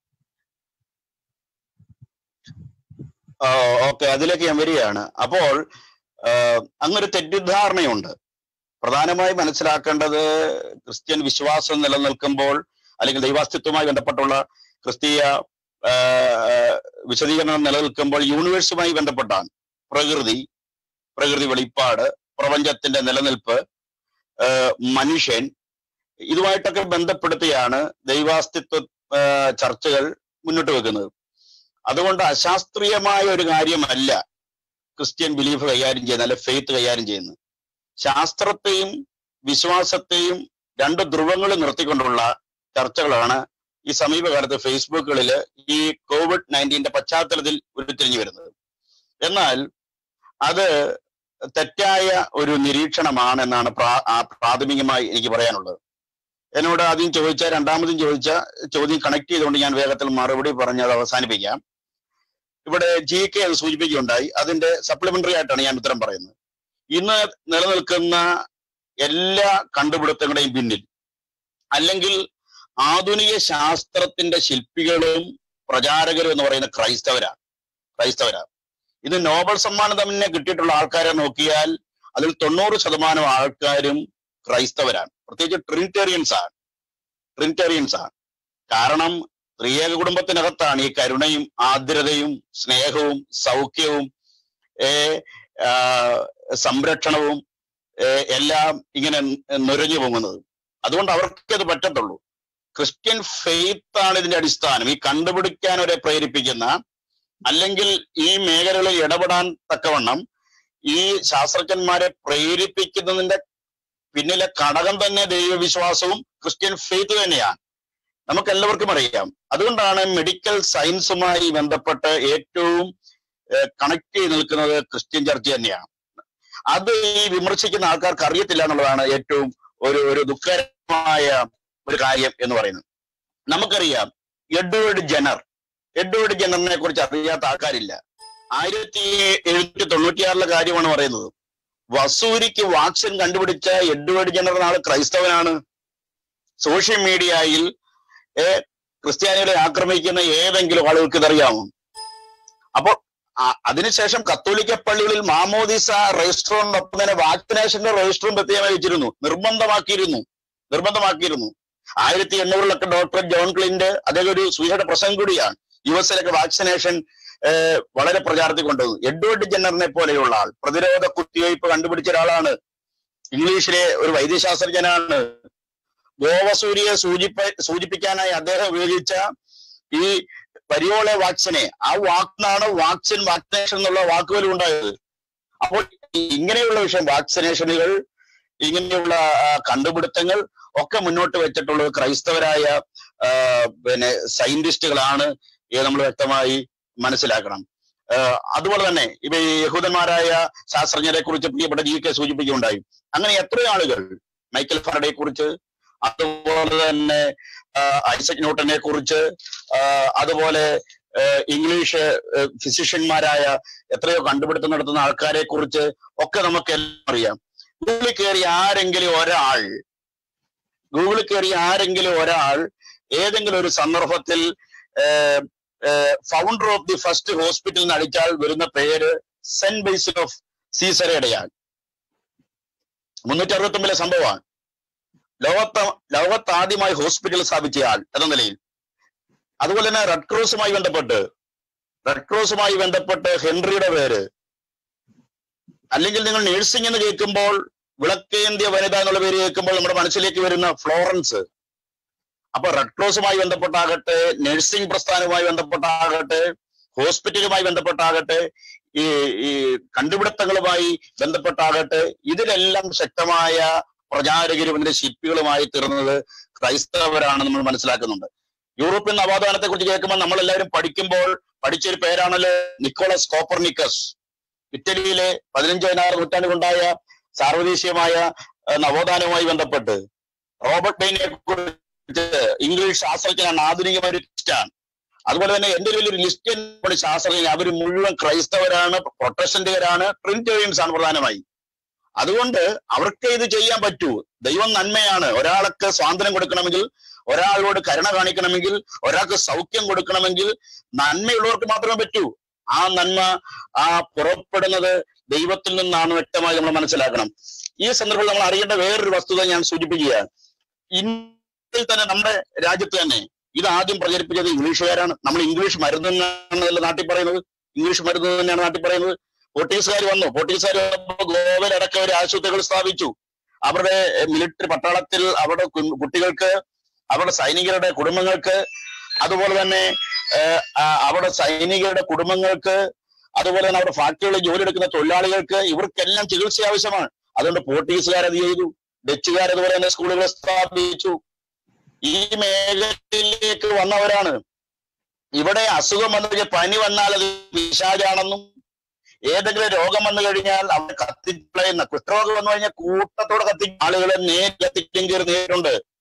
ഓക്കെ അതിലേക്ക് ഞാൻ വരികയാണ് അപ്പോൾ അങ്ങൊരു തെറ്റിദ്ധാരണയുണ്ട് പ്രധാനമായി മനസ്സിലാക്കേണ്ടത് ക്രിസ്ത്യൻ വിശ്വാസം നിലനിൽക്കുമ്പോൾ അല്ലെങ്കിൽ ദൈവാസ്തിത്വവുമായി ബന്ധപ്പെട്ടുള്ള ക്രിസ്തീയ ആ, വിശദീകരണം നിലനിൽക്കുമ്പോൾ യൂണിവേഴ്സുമായി ബന്ധപ്പെട്ടാണ് പ്രകൃതി പ്രകൃതി വെളിപ്പാട് പ്രപഞ്ചത്തിന്റെ നിലനിൽപ്പ് ആ, മനുഷ്യൻ ഇതുമായിട്ടൊക്കെ ബന്ധപ്പെടുത്തിയാണ് ദൈവാസ്തിത്വ ആ, ചർച്ചകൾ മുന്നോട്ട് വെക്കുന്നത് അതുകൊണ്ട് അശാസ്ത്രീയമായ ഒരു കാര്യമല്ല ക്രിസ്ത്യൻ ബിലീഫ് കൈകാര്യം ചെയ്യുന്നത് അല്ലെ ഫെയ്ത്ത് കൈകാര്യം ചെയ്യുന്നത് ശാസ്ത്രത്തെയും വിശ്വാസത്തെയും രണ്ട് ധ്രുവങ്ങളും നിർത്തിക്കൊണ്ടുള്ള ചർച്ചകളാണ് ഈ സമീപകാലത്ത് ഫേസ്ബുക്കുകളിൽ ഈ കോവിഡ് നയൻറ്റീന്റെ പശ്ചാത്തലത്തിൽ ഉരുത്തിരിഞ്ഞു വരുന്നത് എന്നാൽ അത് തെറ്റായ ഒരു നിരീക്ഷണമാണ് എന്നാണ് പ്രാ- ആ പ്രാഥമികമായി എനിക്ക് പറയാനുള്ളത് എന്നോട് ആദ്യം ചോദിച്ച രണ്ടാമതും ചോദിച്ച ചോദ്യം കണക്ട് ചെയ്തുകൊണ്ട് ഞാൻ വേഗത്തിൽ മറുപടി പറഞ്ഞ് അത് അവസാനിപ്പിക്കാം ഇവിടെ ജി കെ അത് സൂചിപ്പിക്കുകയുണ്ടായി അതിന്റെ സപ്ലിമെന്ററി ആയിട്ടാണ് ഞാൻ ഉത്തരം പറയുന്നത് ഇന്ന് നിലനിൽക്കുന്ന എല്ലാ കണ്ടുപിടുത്തങ്ങളുടെയും പിന്നിൽ അല്ലെങ്കിൽ ആധുനിക ശാസ്ത്രത്തിന്റെ ശില്പികളും പ്രചാരകരും എന്ന് പറയുന്ന ക്രൈസ്തവരാണ് ക്രൈസ്തവരാണ് ഇന്ന് നോബൽ സമ്മാനം തന്നെ കിട്ടിയിട്ടുള്ള ആൾക്കാരെ നോക്കിയാൽ അതിൽ തൊണ്ണൂറ് ശതമാനം ആൾക്കാരും ക്രൈസ്തവരാണ് പ്രത്യേകിച്ച് ട്രിനിറ്റേറിയൻസ് ആണ് ട്രിനിറ്റേറിയൻസ് ആണ് കാരണം ത്രിയേക കുടുംബത്തിനകത്താണ് ഈ കരുണയും ആർദ്രതയും സ്നേഹവും സൗഖ്യവും ഏ, ആ, സംരക്ഷണവും ഏ, എല്ലാം ഇങ്ങനെ നുരഞ്ഞു പൊങ്ങുന്നത് അതുകൊണ്ട് അവർക്കത് പറ്റത്തുള്ളൂ ക്രിസ്ത്യൻ ഫെയ്ത്ത് ആണ് ഇതിന്റെ അടിസ്ഥാനം ഈ കണ്ടുപിടിക്കാൻ അവരെ പ്രേരിപ്പിക്കുന്ന അല്ലെങ്കിൽ ഈ മേഖലകളിൽ ഇടപെടാൻ തക്കവണ്ണം ഈ ശാസ്ത്രജ്ഞന്മാരെ പ്രേരിപ്പിക്കുന്നതിന്റെ പിന്നിലെ ഘടകം തന്നെ ദൈവവിശ്വാസവും ക്രിസ്ത്യൻ ഫെയ്ത്ത് തന്നെയാണ് നമുക്ക് എല്ലാവർക്കും അറിയാം അതുകൊണ്ടാണ് മെഡിക്കൽ സയൻസുമായി ബന്ധപ്പെട്ട് ഏറ്റവും കണക്ട് ചെയ്ത് നിൽക്കുന്നത് ക്രിസ്ത്യൻ ചർച്ച് തന്നെയാണ് അത് ഈ വിമർശിക്കുന്ന ആൾക്കാർക്ക് അറിയത്തില്ല എന്നുള്ളതാണ് ഏറ്റവും ഒരു ഒരു ദുഃഖകരമായ ഒരു കാര്യം എന്ന് പറയുന്നത് നമുക്കറിയാം എഡ്വേർഡ് ജനർ എഡ്വേർഡ് ജനറിനെ കുറിച്ച് അറിയാത്ത ആൾക്കാരില്ല ആയിരത്തി എഴുന്നൂറ്റി തൊണ്ണൂറ്റിയാറിലെ കാര്യമാണ് പറയുന്നത് വസൂരിക്ക് വാക്സിൻ കണ്ടുപിടിച്ച എഡ്വേർഡ് ജനർ എന്ന ആള് ക്രൈസ്തവനാണ് സോഷ്യൽ മീഡിയയിൽ ഏ, ക്രിസ്ത്യാനികളെ ആക്രമിക്കുന്ന ഏതെങ്കിലും ആളുകൾക്ക് ഇതറിയാമോ അപ്പോൾ ആ- അതിനുശേഷം കത്തോലിക്ക പള്ളികളിൽ മാമോദിസ രജിസ്റ്ററിനൊപ്പം തന്നെ വാക്സിനേഷന്റെ രജിസ്റ്ററും പ്രത്യേകമായി വെച്ചിരുന്നു നിർബന്ധമാക്കിയിരുന്നു നിർബന്ധമാക്കിയിരുന്നു ആയിരത്തി എണ്ണൂറിലൊക്കെ ഡോക്ടർ ജോൺ ക്ലിന്റ് അദ്ദേഹം ഒരു സുവിശേഷ പ്രസംഗം കൂടിയാണ് യു എസിലൊക്കെ വാക്സിനേഷൻ ഏഹ്, വളരെ പ്രചാരത്തിൽ കൊണ്ടുവന്നു എഡ്വേർഡ് ജെന്നറിനെ പോലെയുള്ള ആൾ പ്രതിരോധ കുത്തിവയ്പ് കണ്ടുപിടിച്ച ഒരാളാണ് ഇംഗ്ലീഷിലെ ഒരു വൈദ്യശാസ്ത്രജ്ഞനാണ് ഗോവസൂരിയെ സൂചിപ്പ സൂചിപ്പിക്കാനായി അദ്ദേഹം ഉപയോഗിച്ച ഈ പരിയോളെ വാക്സിനെ ആ വാക്കിനാണ് വാക്സിൻ വാക്സിനേഷൻ എന്നുള്ള വാക്കുകൾ ഉണ്ടായത് അപ്പോൾ ഇങ്ങനെയുള്ള വിഷയം വാക്സിനേഷനുകൾ ഇങ്ങനെയുള്ള ആ, കണ്ടുപിടുത്തങ്ങൾ ഒക്കെ മുന്നോട്ട് വെച്ചിട്ടുള്ളത് ക്രൈസ്തവരായ ആ, പിന്നെ സയന്റിസ്റ്റുകളാണ് ഇത് നമ്മൾ വ്യക്തമായി മനസ്സിലാക്കണം ആ, അതുപോലെ തന്നെ ഇവ ഈ യഹൂദന്മാരായ ശാസ്ത്രജ്ഞരെ കുറിച്ച് പ്രിയപ്പെട്ട ജി കെ സൂചിപ്പിക്കുകയുണ്ടായി അങ്ങനെ എത്രയോ ആളുകൾ മൈക്കൽ ഫാരഡയെ കുറിച്ച് അതുപോലെ തന്നെ ആ, ഐസക് ന്യൂട്ടനെ കുറിച്ച് ആ, അതുപോലെ ആ, ഇംഗ്ലീഷ് ആ, ഫിസിഷ്യന്മാരായ എത്രയോ കണ്ടുപിടുത്തം നടത്തുന്ന ആൾക്കാരെ കുറിച്ച് ഒക്കെ നമുക്ക് എല്ലാം അറിയാം ഗൂഗിളിൽ കയറി ആരെങ്കിലും ഒരാൾ ഗൂഗിളിൽ കയറി ആരെങ്കിലും ഒരാൾ ഏതെങ്കിലും ഒരു സന്ദർഭത്തിൽ founder of the first hospital എന്ന് അടിച്ചാൽ വരുന്ന പേര് സെന്റ് ബേസിൽ ഓഫ് സീസറയുടെയാണ് മുന്നൂറ്റി അറുപത്തി ഒമ്പതിലെ സംഭവമാണ് ലോകത്ത് ലോകത്ത് ആദ്യമായി ഹോസ്പിറ്റൽ സ്ഥാപിച്ചയാൾ എന്ന നിലയിൽ അതുപോലെ തന്നെ റെഡ് ക്രോസുമായി ബന്ധപ്പെട്ട് റെഡ് ക്രോസുമായി ബന്ധപ്പെട്ട് ഹെൻറിയുടെ പേര് അല്ലെങ്കിൽ നിങ്ങൾ നഴ്സിംഗ് എന്ന് കേൾക്കുമ്പോൾ വിളക്കേന്ത്യ വനിത എന്നുള്ള പേര് കേൾക്കുമ്പോൾ നമ്മുടെ മനസ്സിലേക്ക് വരുന്ന ഫ്ലോറൻസ് അപ്പൊ റെഡ് ക്രോസുമായി ബന്ധപ്പെട്ടാകട്ടെ നഴ്സിംഗ് പ്രസ്ഥാനവുമായി ബന്ധപ്പെട്ടാകട്ടെ ഹോസ്പിറ്റലുമായി ബന്ധപ്പെട്ടാകട്ടെ ഈ ഈ കണ്ടുപിടുത്തങ്ങളുമായി ബന്ധപ്പെട്ടാകട്ടെ ഇതിലെല്ലാം ശക്തമായ പ്രചാരകരും ഇതിന്റെ ശില്പികളുമായി തീർന്നത് ക്രൈസ്തവരാണ് നമ്മൾ മനസ്സിലാക്കുന്നുണ്ട് യൂറോപ്യൻ നവോത്ഥാനത്തെ കുറിച്ച് കേൾക്കുമ്പോൾ നമ്മൾ എല്ലാവരും പഠിക്കുമ്പോൾ പഠിച്ചൊരു പേരാണല്ലോ നിക്കോളസ് കോപ്പർനിക്കസ് ഇറ്റലിയിലെ പതിനഞ്ച് പതിനാറ് നൂറ്റാണ്ടുകൊണ്ടായ സാർവദേശീയമായ ഏഹ്, നവോത്ഥാനവുമായി ബന്ധപ്പെട്ട് റോബർട്ട് ബെയിനെ കുറിച്ച് ഇംഗ്ലീഷ് ശാസ്ത്രജ്ഞനാണ് ആധുനികമായ ഒരു ലിസ്റ്റാണ് അതുപോലെ തന്നെ എന്റെ ഒരു വലിയൊരു ലിസ്റ്റ് ശാസ്ത്രജ്ഞൻ അവർ മുഴുവൻ ക്രൈസ്തവരാണ് പ്രൊട്ടസ്റ്റന്റുകാരാണ് ട്രിനിറ്റേറിയൻസ് ആണ് പ്രധാനമായി അതുകൊണ്ട് അവർക്ക് ഇത് ചെയ്യാൻ പറ്റൂ ദൈവം നന്മയാണ് ഒരാൾക്ക് സ്വാതന്ത്ര്യം കൊടുക്കണമെങ്കിൽ ഒരാളോട് കരുണ കാണിക്കണമെങ്കിൽ ഒരാൾക്ക് സൗഖ്യം കൊടുക്കണമെങ്കിൽ നന്മയുള്ളവർക്ക് മാത്രമേ പറ്റൂ ആ നന്മ ആ പുറപ്പെടുന്നത് ദൈവത്തിൽ നിന്നാണ് വ്യക്തമായി നമ്മൾ മനസ്സിലാക്കണം ഈ സന്ദർഭത്തിൽ നമ്മൾ അറിയേണ്ട വേറൊരു വസ്തുത ഞാൻ സൂചിപ്പിക്കുകയാണ് ഇന്ത്യയിൽ തന്നെ നമ്മുടെ രാജ്യത്ത് തന്നെ ഇത് ആദ്യം പ്രചരിപ്പിച്ചത് ഇംഗ്ലീഷുകാരാണ് നമ്മൾ ഇംഗ്ലീഷ് മരുന്ന് എന്നാണല്ലോ നാട്ടിൽ പറയുന്നത് ഇംഗ്ലീഷ് മരുന്ന് തന്നെയാണ് നാട്ടിൽ പറയുന്നത് പോർട്ടുഗീസുകാർ വന്നു പോർട്ടുഗീസുകാർ വന്നപ്പോൾ ഗോവയിലടക്കം ഒരു ആശുപത്രികൾ സ്ഥാപിച്ചു അവരുടെ മിലിറ്ററി പട്ടാളത്തിൽ അവരുടെ കു- കുട്ടികൾക്ക് അവരുടെ സൈനികരുടെ കുടുംബങ്ങൾക്ക് അതുപോലെ തന്നെ ഏഹ്, ആ, അവിടെ സൈനികരുടെ കുടുംബങ്ങൾക്ക് അതുപോലെ തന്നെ അവിടെ ഫാക്ടറികളിൽ ജോലി എടുക്കുന്ന തൊഴിലാളികൾക്ക് ഇവർക്കെല്ലാം ചികിത്സ ആവശ്യമാണ് അതുകൊണ്ട് പോർട്ടുഗീസുകാർ അത് ചെയ്തു ഡച്ചുകാർ അതുപോലെ തന്നെ സ്കൂളുകൾ സ്ഥാപിച്ചു ഈ മേഖലയിലേക്ക് വന്നവരാണ് ഇവിടെ അസുഖം വന്നു കഴിഞ്ഞാൽ പനി വന്നാൽ അത് പിശാചാണെന്നും ഏതെങ്കിലും രോഗം വന്നു കഴിഞ്ഞാൽ അവിടെ കത്തിക്കളയുന്ന കുഷ്ഠരോഗം വന്നു കഴിഞ്ഞാൽ കൂട്ടത്തോടെ കത്തി ആളുകളെ നേരിൽ കത്തിക്കും കയറി നേരിട്ടുണ്ട്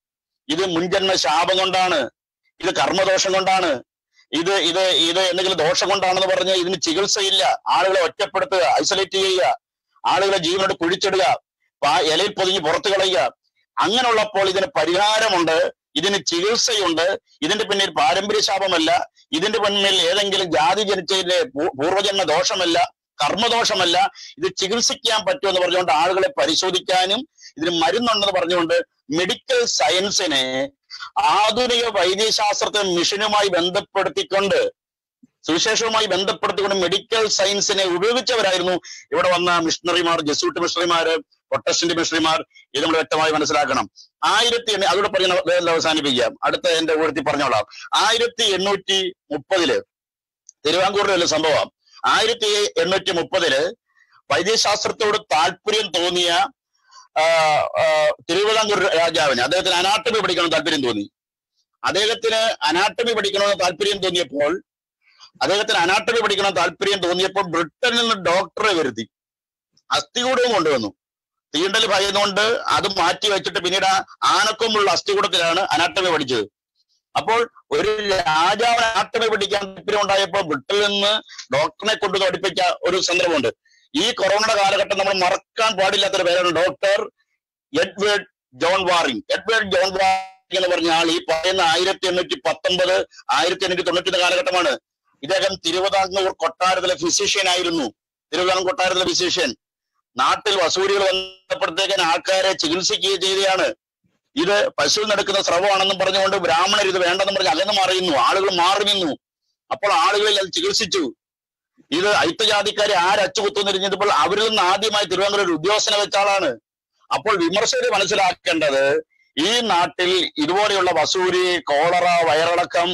ഇത് മുൻജന്മ ശാപം കൊണ്ടാണ് ഇത് കർമ്മദോഷം കൊണ്ടാണ് ഇത് ഇത് ഇത് എന്തെങ്കിലും ദോഷം കൊണ്ടാണെന്ന് പറഞ്ഞ് ഇതിന് ചികിത്സയില്ല ആളുകളെ ഒറ്റപ്പെടുത്തുക ഐസൊലേറ്റ് ചെയ്യുക ആളുകളെ ജീവനോട് കുഴിച്ചിടുക പാ- ഇലയിൽ പൊതിഞ്ഞ് പുറത്തു കളയുക അങ്ങനെയുള്ളപ്പോൾ ഇതിന് പരിഹാരമുണ്ട് ഇതിന് ചികിത്സയുണ്ട് ഇതിന്റെ പിന്നിൽ പാരമ്പര്യ ശാപമല്ല ഇതിന്റെ പിന്നിൽ ഏതെങ്കിലും ജാതി ജനിച്ചതിന്റെ പൂ- പൂർവജന്മ ദോഷമല്ല കർമ്മദോഷമല്ല ഇത് ചികിത്സിക്കാൻ പറ്റുമെന്ന് പറഞ്ഞുകൊണ്ട് ആളുകളെ പരിശോധിക്കാനും ഇതിന് മരുന്നുണ്ടെന്ന് പറഞ്ഞുകൊണ്ട് മെഡിക്കൽ സയൻസിനെ ആധുനിക വൈദ്യശാസ്ത്രത്തെ മിഷനുമായി ബന്ധപ്പെടുത്തിക്കൊണ്ട് സുവിശേഷവുമായി ബന്ധപ്പെടുത്തിക്കൊണ്ട് മെഡിക്കൽ സയൻസിനെ ഉപയോഗിച്ചവരായിരുന്നു ഇവിടെ വന്ന മിഷണറിമാർ ജസൂട്ട് മിഷണറിമാര് പ്രൊട്ടസ്റ്റന്റ് മിഷണറിമാർ ഇത് നമ്മൾ വ്യക്തമായി മനസ്സിലാക്കണം ആയിരത്തി എണ്ണ അതോടെ പറഞ്ഞ വേദന അവസാനിപ്പിക്കാം അടുത്ത എന്റെ കൂടത്തിൽ പറഞ്ഞോളാം ആയിരത്തി എണ്ണൂറ്റി മുപ്പതില് തിരുവാങ്കൂറിലുള്ള സംഭവം ആയിരത്തി എണ്ണൂറ്റി മുപ്പതില് വൈദ്യശാസ്ത്രത്തോട് താല്പര്യം തോന്നിയ ആ, ആ, തിരുവിതാംകൂർ രാജാവിന് അദ്ദേഹത്തിന് അനാട്ടമി പഠിക്കണം താല്പര്യം തോന്നി അദ്ദേഹത്തിന് അനാട്ടമി പഠിക്കണമെന്ന് താല്പര്യം തോന്നിയപ്പോൾ അദ്ദേഹത്തിന് അനാട്ടമി പഠിക്കണം താല്പര്യം തോന്നിയപ്പോൾ ബ്രിട്ടനിൽ നിന്ന് ഡോക്ടറെ വരുത്തി അസ്ഥികൂടവും കൊണ്ടുവന്നു തീണ്ടൽ ഭയന്നുകൊണ്ട് അത് മാറ്റി വെച്ചിട്ട് പിന്നീട് ആ ആനക്കൊമ്പുള്ള അസ്ഥികൂടത്തിലാണ് അനാട്ടമി പഠിച്ചത് അപ്പോൾ ഒരു രാജാവിന് അനാട്ടമി പഠിക്കാൻ താല്പര്യം ഉണ്ടായപ്പോൾ ബ്രിട്ടനിൽ നിന്ന് ഡോക്ടറിനെ കൊണ്ട് പഠിപ്പിച്ച ഒരു സന്ദർഭമുണ്ട് ഈ കൊറോണയുടെ കാലഘട്ടം നമ്മൾ മറക്കാൻ പാടില്ലാത്തൊരു പേരാണ് doctor Edward John Waring Edward John Waring എന്ന് പറഞ്ഞ ആൾ ഈ പറയുന്ന ആയിരത്തി എണ്ണൂറ്റി പത്തൊമ്പത് ആയിരത്തി എണ്ണൂറ്റി തൊണ്ണൂറ്റി കാലഘട്ടമാണ് ഇദ്ദേഹം തിരുവിതാംകൂർ കൊട്ടാരത്തിലെ ഫിസിഷ്യൻ ആയിരുന്നു തിരുവിതാംകൂർ കൊട്ടാരത്തിലെ ഫിസിഷ്യൻ നാട്ടിൽ വസൂരികൾ വന്നപ്പോഴത്തേക്കിന് ആൾക്കാരെ ചികിത്സിക്കുകയും ചെയ്തതാണ് ഇത് പശുവിൽ നടക്കുന്ന സ്രവമാണെന്നും പറഞ്ഞുകൊണ്ട് ബ്രാഹ്മണർ ഇത് വേണ്ടെന്നും പറഞ്ഞ് അകന്ന് മറിയുന്നു ആളുകൾ മാറി നിന്നു അപ്പോൾ ആളുകളിൽ അത് ചികിത്സിച്ചു ഇത് അയിത്തജാതിക്കാരെ ആരച്ചുകുത്തുന്നിരിഞ്ഞപ്പോൾ അവരിൽ നിന്ന് ആദ്യമായി തിരുവനന്തപുരം ഒരു ഉദ്യോഗസ്ഥനെ വെച്ച ആളാണ് അപ്പോൾ വിമർശകർ മനസ്സിലാക്കേണ്ടത് ഈ നാട്ടിൽ ഇതുപോലെയുള്ള വസൂരി കോളറ വയറിളക്കം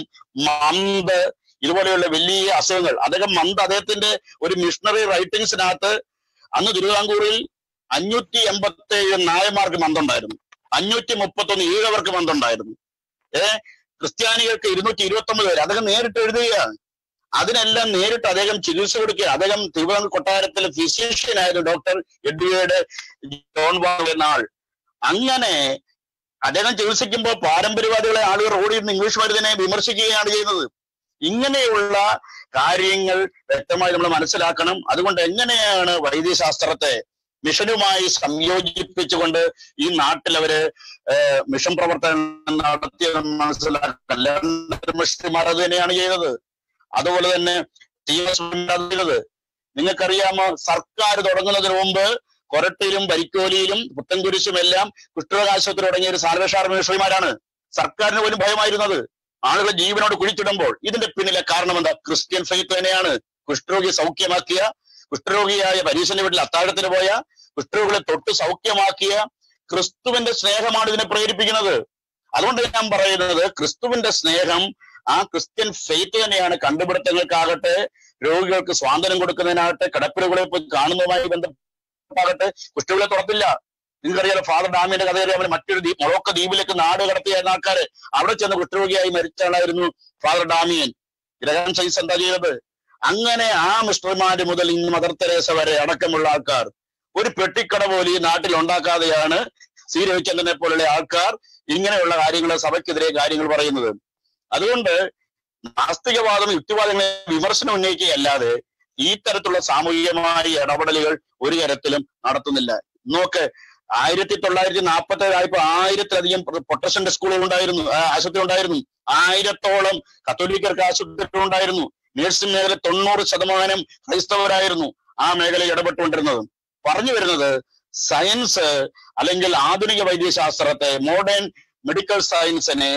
മന്ത് ഇതുപോലെയുള്ള വലിയ അസുഖങ്ങൾ അദ്ദേഹം മന്ത് അദ്ദേഹത്തിന്റെ ഒരു മിഷണറി റൈറ്റിംഗ്സിനകത്ത് അന്ന് തിരുവിതാംകൂറിൽ അഞ്ഞൂറ്റി എൺപത്തി ഏഴ് നായന്മാർക്ക് മന്തുണ്ടായിരുന്നു അഞ്ഞൂറ്റി മുപ്പത്തി ഒന്ന് ഈഴവർക്ക് മന്തുണ്ടായിരുന്നു ഏ ക്രിസ്ത്യാനികൾക്ക് ഇരുന്നൂറ്റി ഇരുപത്തി ഒമ്പത് പേര് അദ്ദേഹം നേരിട്ട് എഴുതുകയാണ് അതിനെല്ലാം നേരിട്ട് അദ്ദേഹം ചികിത്സ കൊടുക്കുക അദ്ദേഹം തിരുവിതാംകൂർ കൊട്ടാരത്തിലെ ഫിസിഷ്യൻ ആയിരുന്നു ഡോക്ടർ എഡ്വേർഡ് ജോൺ വാൾ എന്ന ആൾ അങ്ങനെ അദ്ദേഹം ചികിത്സിക്കുമ്പോൾ പാരമ്പര്യവാദികളെ ആളുകൾ റോഡിൽ നിന്ന് ഇംഗ്ലീഷ് മരുന്നിനെ വിമർശിക്കുകയാണ് ചെയ്യുന്നത് ഇങ്ങനെയുള്ള കാര്യങ്ങൾ വ്യക്തമായി നമ്മൾ മനസ്സിലാക്കണം അതുകൊണ്ട് എങ്ങനെയാണ് വൈദ്യശാസ്ത്രത്തെ മിഷനുമായി സംയോജിപ്പിച്ചുകൊണ്ട് ഈ നാട്ടിൽ അവര് ഏഹ്, മിഷൻ പ്രവർത്തനം നടത്തിയത് മനസ്സിലാക്കണം ലണ്ടൻ മിഷന്മാർ അത് തന്നെയാണ് ചെയ്തത് അതുപോലെ തന്നെ ടി എസ് അത് ചെയ്തത് നിങ്ങൾക്കറിയാമോ സർക്കാർ തുടങ്ങുന്നതിന് മുമ്പ് കൊരട്ടിയിലും വരിക്കോലിയിലും പുത്തൻകുരിശും എല്ലാം കുഷ്ഠരോഗാശുപത്രി തുടങ്ങിയ ഒരു സാൽവേഷാർ മിഷണറിമാരാണ് സർക്കാരിന് പോലും ഭയമായിരുന്നത് ആളുകൾ ജീവനോട് കുഴിച്ചിടുമ്പോൾ ഇതിന്റെ പിന്നിലെ കാരണം എന്താ ക്രിസ്ത്യൻ ഫെയ്ത്ത് തന്നെയാണ് കുഷ്ഠരോഗി സൗഖ്യമാക്കിയ കുഷ്ഠരോഗിയായ പരീശന്റെ വീട്ടിൽ അത്താഴത്തിന് പോയ കുഷ്ഠരോഗികളെ തൊട്ട് സൗഖ്യമാക്കിയ ക്രിസ്തുവിന്റെ സ്നേഹമാണ് ഇതിനെ പ്രേരിപ്പിക്കുന്നത് അതുകൊണ്ട് ഞാൻ പറയുന്നത് ക്രിസ്തുവിന്റെ സ്നേഹം ആ ക്രിസ്ത്യൻ ഫെയ്ത്ത് തന്നെയാണ് കണ്ടുപിടുത്തങ്ങൾക്കാകട്ടെ രോഗികൾക്ക് സ്വാതന്ത്ര്യം കൊടുക്കുന്നതിനാകട്ടെ കിടപ്പിലുകളെ പോയി കാണുന്നതുമായി ബന്ധപ്പെട്ടാകട്ടെ കുഷ്ഠരോഗികളെ തുറത്തില്ല നിങ്ങൾക്കറിയാലോ ഫാദർ ഡാമിന്റെ കഥ അറിയാൻ മറ്റൊരു ദ്വീപ് മൊറോക്ക ദ്വീപിലേക്ക് നാട് കടത്തിയായിരുന്ന ആൾക്കാര് അവിടെ ചെന്ന് കുഷ്ഠരോഗിയായി മരിച്ച ആളായിരുന്നു ഫാദർ ഡാമിയൻ ഗ്രഹം സൈസ് എന്താ ചെയ്തത് അങ്ങനെ ആ മിസ്റ്റർമാര് മുതൽ ഇന്ന് മദർ തെരേസ വരെ അടക്കമുള്ള ആൾക്കാർ ഒരു പെട്ടിക്കട പോലും ഈ നാട്ടിൽ ഉണ്ടാക്കാതെയാണ് സി രവിചന്ദ്രനെ പോലുള്ള ആൾക്കാർ ഇങ്ങനെയുള്ള കാര്യങ്ങൾ സഭയ്ക്കെതിരെ കാര്യങ്ങൾ പറയുന്നത് അതുകൊണ്ട് നാസ്തികവാദം യുക്തിവാദങ്ങളെ വിമർശനം ഉന്നയിക്കുകയല്ലാതെ ഈ തരത്തിലുള്ള സാമൂഹികമായ ഇടപെടലുകൾ ഒരു തരത്തിലും നടത്തുന്നില്ല നോക്ക് ആയിരത്തി തൊള്ളായിരത്തി നാൽപ്പത്തി ഏഴായപ്പോ ആയിരത്തിലധികം പ്രൊട്ടസ്റ്റന്റ് സ്കൂളുകൾ ഉണ്ടായിരുന്നു ആ, ആശുപത്രി ഉണ്ടായിരുന്നു ആയിരത്തോളം കത്തോലിക്കർക്ക് ആശുപത്രി ഉണ്ടായിരുന്നു നേഴ്സിംഗ് മേഖല തൊണ്ണൂറ് ശതമാനം ക്രൈസ്തവരായിരുന്നു ആ മേഖലയിൽ ഇടപെട്ടുകൊണ്ടിരുന്നത് പറഞ്ഞു വരുന്നത് സയൻസ് അല്ലെങ്കിൽ ആധുനിക വൈദ്യശാസ്ത്രത്തെ മോഡേൺ മെഡിക്കൽ സയൻസിനെ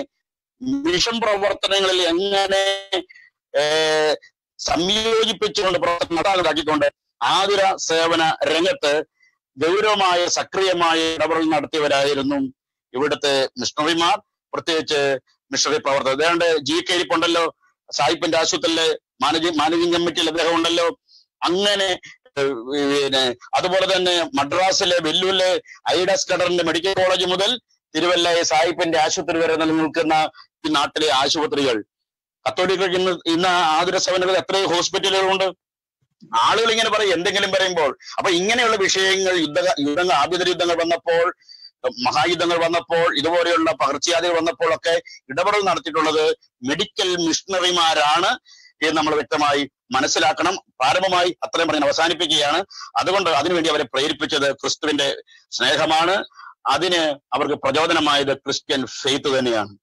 മിഷൻ പ്രവർത്തനങ്ങളിൽ എങ്ങനെ ഏർ, സംയോജിപ്പിച്ചുകൊണ്ട് പ്രവർത്തനം നടത്താതാക്കിക്കൊണ്ട് ആതുര സേവന രംഗത്ത് ഗൗരവമായ സക്രിയമായ ഇടപെടൽ നടത്തിയവരായിരുന്നു ഇവിടുത്തെ മിഷണറിമാർ പ്രത്യേകിച്ച് മിഷണറി പ്രവർത്തകർ ഏതാണ്ട് ജി കെ ഇരിപ്പുണ്ടല്ലോ സായിപ്പിന്റെ ആശുപത്രിയിലെ മാനേജിംഗ് മാനേജിംഗ് കമ്മിറ്റിയിൽ അദ്ദേഹം ഉണ്ടല്ലോ അങ്ങനെ ഏഹ്, പിന്നെ അതുപോലെ തന്നെ മദ്രാസിലെ വെല്ലൂരിലെ ഐഡസ് കഡറിന്റെ മെഡിക്കൽ കോളേജ് മുതൽ തിരുവല്ല സായിപ്പിന്റെ ആശുപത്രി വരെ നിലനിൽക്കുന്ന ഈ നാട്ടിലെ ആശുപത്രികൾ കത്തോലിക്കർക്ക് ഇന്ന് ഇന്ന് ആതുര സേവനങ്ങൾ എത്രയോ ഹോസ്പിറ്റലുകളുണ്ട് ആളുകൾ ഇങ്ങനെ പറയും എന്തെങ്കിലും പറയുമ്പോൾ അപ്പൊ ഇങ്ങനെയുള്ള വിഷയങ്ങൾ യുദ്ധ യുദ്ധങ്ങൾ ആഭ്യന്തര യുദ്ധങ്ങൾ വന്നപ്പോൾ മഹായുദ്ധങ്ങൾ വന്നപ്പോൾ ഇതുപോലെയുള്ള പകർച്ചവ്യാധികൾ വന്നപ്പോൾ ഒക്കെ ഇടപെടൽ നടത്തിയിട്ടുള്ളത് മെഡിക്കൽ മിഷണറിമാരാണ് എന്ന് നമ്മൾ വ്യക്തമായി മനസ്സിലാക്കണം പ്രാരംഭമായി അത്രയും പറഞ്ഞ് അവസാനിപ്പിക്കുകയാണ് അതുകൊണ്ട് അതിനുവേണ്ടി അവരെ പ്രേരിപ്പിച്ചത് ക്രിസ്തുവിന്റെ സ്നേഹമാണ് അതിന് അവർക്ക് പ്രചോദനമായത് ക്രിസ്ത്യൻ ഫെയ്ത്ത് തന്നെയാണ്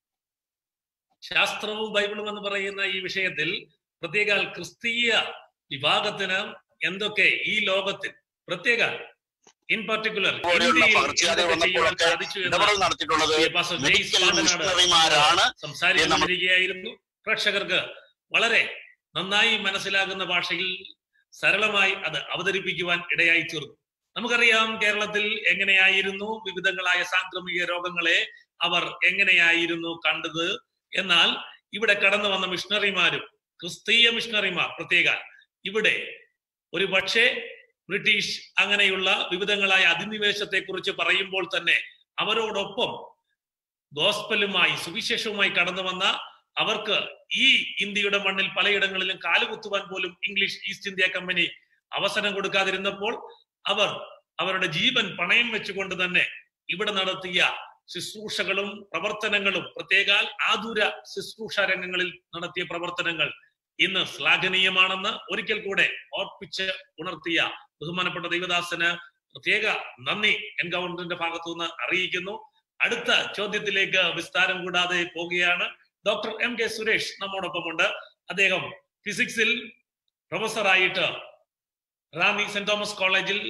ശാസ്ത്രവും ബൈബിളും എന്ന് പറയുന്ന ഈ വിഷയത്തിൽ പ്രത്യേക ക്രിസ്തീയ വിഭാഗത്തിന് എന്തൊക്കെ ഈ ലോകത്തിൽ പ്രത്യേക ഇൻ പർട്ടിക്കുലർ ഇതുപോലെയുള്ള പകർച്ചവ്യാധികൾ വന്നപ്പോഴൊക്കെ സാധിച്ചു എന്ന് ഇടപെടൽ നടത്തിയിട്ടുള്ളത് പ്രിയ പാസ്റ്റർ ജെയ്സ് മെഡിക്കൽ പാണ്ടനാട് മിഷണറിമാരാണ് സംസാരിച്ചുകൊണ്ടിരിക്കുകയായിരുന്നു പ്രേക്ഷകർക്ക് വളരെ നന്നായി മനസ്സിലാകുന്ന ഭാഷയിൽ സരളമായി അത് അവതരിപ്പിക്കുവാൻ ഇടയായി തീർന്നു നമുക്കറിയാം കേരളത്തിൽ എങ്ങനെയായിരുന്നു വിവിധങ്ങളായ സാംക്രമിക രോഗങ്ങളെ അവർ എങ്ങനെയായിരുന്നു കണ്ടത് എന്നാൽ ഇവിടെ കടന്നു വന്ന മിഷണറിമാരും ക്രിസ്തീയ മിഷണറിമാർ പ്രത്യേക ഇവിടെ ഒരു പക്ഷേ ബ്രിട്ടീഷ് അങ്ങനെയുള്ള വിവിധങ്ങളായ അധിനിവേശത്തെ കുറിച്ച് പറയുമ്പോൾ തന്നെ അവരോടൊപ്പം ഗോസ്പലുമായി സുവിശേഷവുമായി കടന്നു വന്ന അവർക്ക് ഈ ഇന്ത്യയുടെ മണ്ണിൽ പലയിടങ്ങളിലും കാലുകുത്തുവാൻ പോലും ഇംഗ്ലീഷ് ഈസ്റ്റ് ഇന്ത്യ കമ്പനി അവസരം കൊടുക്കാതിരുന്നപ്പോൾ അവർ അവരുടെ ജീവൻ പണയം വെച്ചുകൊണ്ട് തന്നെ ഇവിടെ നടത്തിയ ശുശ്രൂഷകളും പ്രവർത്തനങ്ങളും പ്രത്യേകാൽ ആതുര ശുശ്രൂഷ രംഗങ്ങളിൽ നടത്തിയ പ്രവർത്തനങ്ങൾ ഇന്ന് ശ്ലാഘനീയമാണെന്ന് ഒരിക്കൽ കൂടെ ഓർപ്പിച്ച് ഉണർത്തിയ ബഹുമാനപ്പെട്ട ദൈവദാസന് പ്രത്യേക നന്ദി എൻകൗണ്ടറിന്റെ ഭാഗത്തു നിന്ന് അറിയിക്കുന്നു അടുത്ത ചോദ്യത്തിലേക്ക് വിസ്താരം കൂടാതെ പോവുകയാണ് ഡോക്ടർ എം കെ സുരേഷ് നമ്മോടൊപ്പമുണ്ട് അദ്ദേഹം ഫിസിക്സിൽ പ്രൊഫസറായിട്ട് റാന്നി സെന്റ് തോമസ് കോളേജിൽ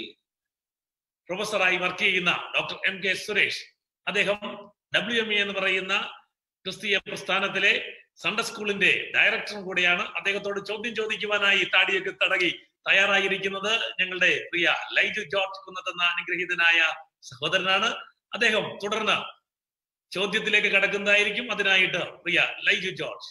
പ്രൊഫസറായി വർക്ക് ചെയ്യുന്ന ഡോക്ടർ എം കെ സുരേഷ് അദ്ദേഹം ഡബ്ല്യു എം ഇ എന്ന് പറയുന്ന ക്രിസ്തീയ പ്രസ്ഥാനത്തിലെ സൺഡേ സ്കൂളിന്റെ ഡയറക്ടറും കൂടെയാണ് അദ്ദേഹത്തോട് ചോദ്യം ചോദിക്കുവാനായി താടിയൊക്കെ തടകി തയ്യാറായിരിക്കുന്നത് ഞങ്ങളുടെ പ്രിയ ലൈജു ജോർജ് കുന്നത്തെന്ന അനുഗ്രഹീതനായ സഹോദരനാണ് അദ്ദേഹം തുടർന്ന് ചോദ്യത്തിലേക്ക് കടക്കുന്നതായിരിക്കും അതിനായിട്ട് പ്രിയ ലൈജു ജോർജ്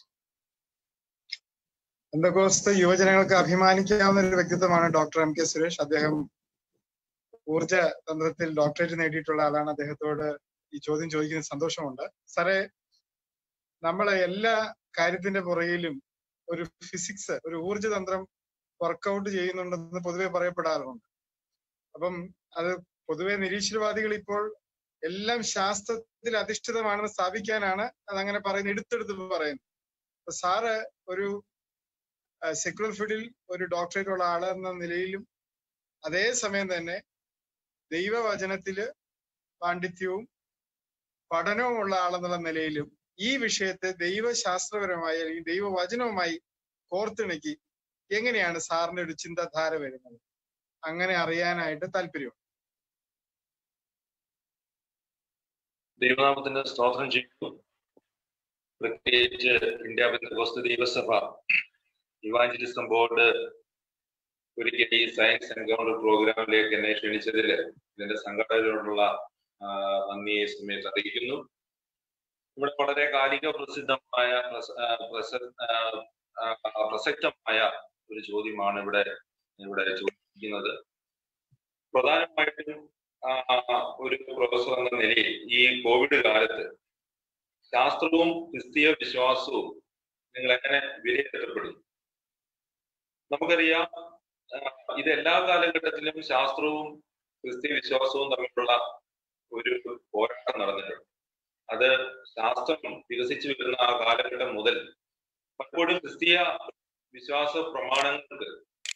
എന്തൊക്കെ യുവജനങ്ങൾക്ക് അഭിമാനിക്കാവുന്ന ഒരു വ്യക്തിത്വമാണ് ഡോക്ടർ എം കെ സുരേഷ് അദ്ദേഹം ഊർജ തന്ത്രത്തിൽ ഡോക്ടറേറ്റ് നേടിയിട്ടുള്ള ആളാണ് അദ്ദേഹത്തോട് ഈ ചോദ്യം ചോദിക്കുന്ന സന്തോഷമുണ്ട് സാറേ നമ്മളെ എല്ലാ കാര്യത്തിന്റെ പുറകിലും ഒരു ഫിസിക്സ് ഒരു ഊർജതന്ത്രം വർക്കൗട്ട് ചെയ്യുന്നുണ്ടെന്ന് പൊതുവെ പറയപ്പെടാറുണ്ട് അപ്പം അത് പൊതുവെ നിരീശ്വരവാദികൾ ഇപ്പോൾ എല്ലാം ശാസ്ത്രത്തിൽ അധിഷ്ഠിതമാണെന്ന് സ്ഥാപിക്കാനാണ് അതങ്ങനെ പറയുന്നത് എടുത്തെടുത്ത് പറയുന്നത് അപ്പൊ സാറ് ഒരു സെക്യുലർ ഫീൽഡിൽ ഒരു ഡോക്ടറേറ്റ് ഉള്ള ആള് എന്ന നിലയിലും അതേ സമയം തന്നെ ദൈവവചനത്തില് പാണ്ഡിത്യവും പഠനവും ഉള്ള ആളെന്നുള്ള നിലയിലും ഈ വിഷയത്തെ ദൈവശാസ്ത്രപരമായി അല്ലെങ്കിൽ ദൈവവചനവുമായി കോർത്തിണക്കി എങ്ങനെയാണ് സാറിന്റെ ഒരു ചിന്താധാര വരുന്നത് അങ്ങനെ അറിയാനായിട്ട് താല്പര്യമുണ്ട് ദൈവനാമത്തിന് സ്തോത്രം ചെയ്യുന്നു പ്രത്യേകിച്ച് ഇന്ത്യ ബന്ധകോസ്ത ദൈവസഭ ഇവാഞ്ചലിസം ബോർഡ് ഒരിക്കൽ ഈ സയൻസ് എൻകൗണ്ടർ പ്രോഗ്രാമിലേക്ക് എന്നെ ക്ഷണിച്ചതിൽ ഇതിന്റെ സംഘടനയോടുള്ള ആ, നന്ദി ഈ സമയത്ത് അറിയിക്കുന്നു ഇവിടെ വളരെ കാലിക പ്രസിദ്ധമായ പ്രസ- ആ, പ്രസ- ആ, ആ, പ്രസക്തമായ ഒരു ചോദ്യമാണ് ഇവിടെ ഇവിടെ ചോദിക്കുന്നത് പ്രധാനമായിട്ടും ആ, ഒരു പ്രൊഫസർ എന്ന നിലയിൽ ഈ കോവിഡ് കാലത്ത് ശാസ്ത്രവും ക്രിസ്തീയ വിശ്വാസവും നിങ്ങൾ എങ്ങനെ വിലയിരുത്തപ്പെടുന്നു നമുക്കറിയാം ആ, ഇത് എല്ലാ കാലഘട്ടത്തിലും ശാസ്ത്രവും ക്രിസ്തീയ വിശ്വാസവും തമ്മിലുള്ള ഒരു പോരാട്ടം നടന്നിട്ടുണ്ട് അത് ശാസ്ത്രം വികസിച്ചു വരുന്ന ആ കാലഘട്ടം മുതൽ പലപ്പോഴും ക്രിസ്തീയ വിശ്വാസ പ്രമാണങ്ങൾക്ക്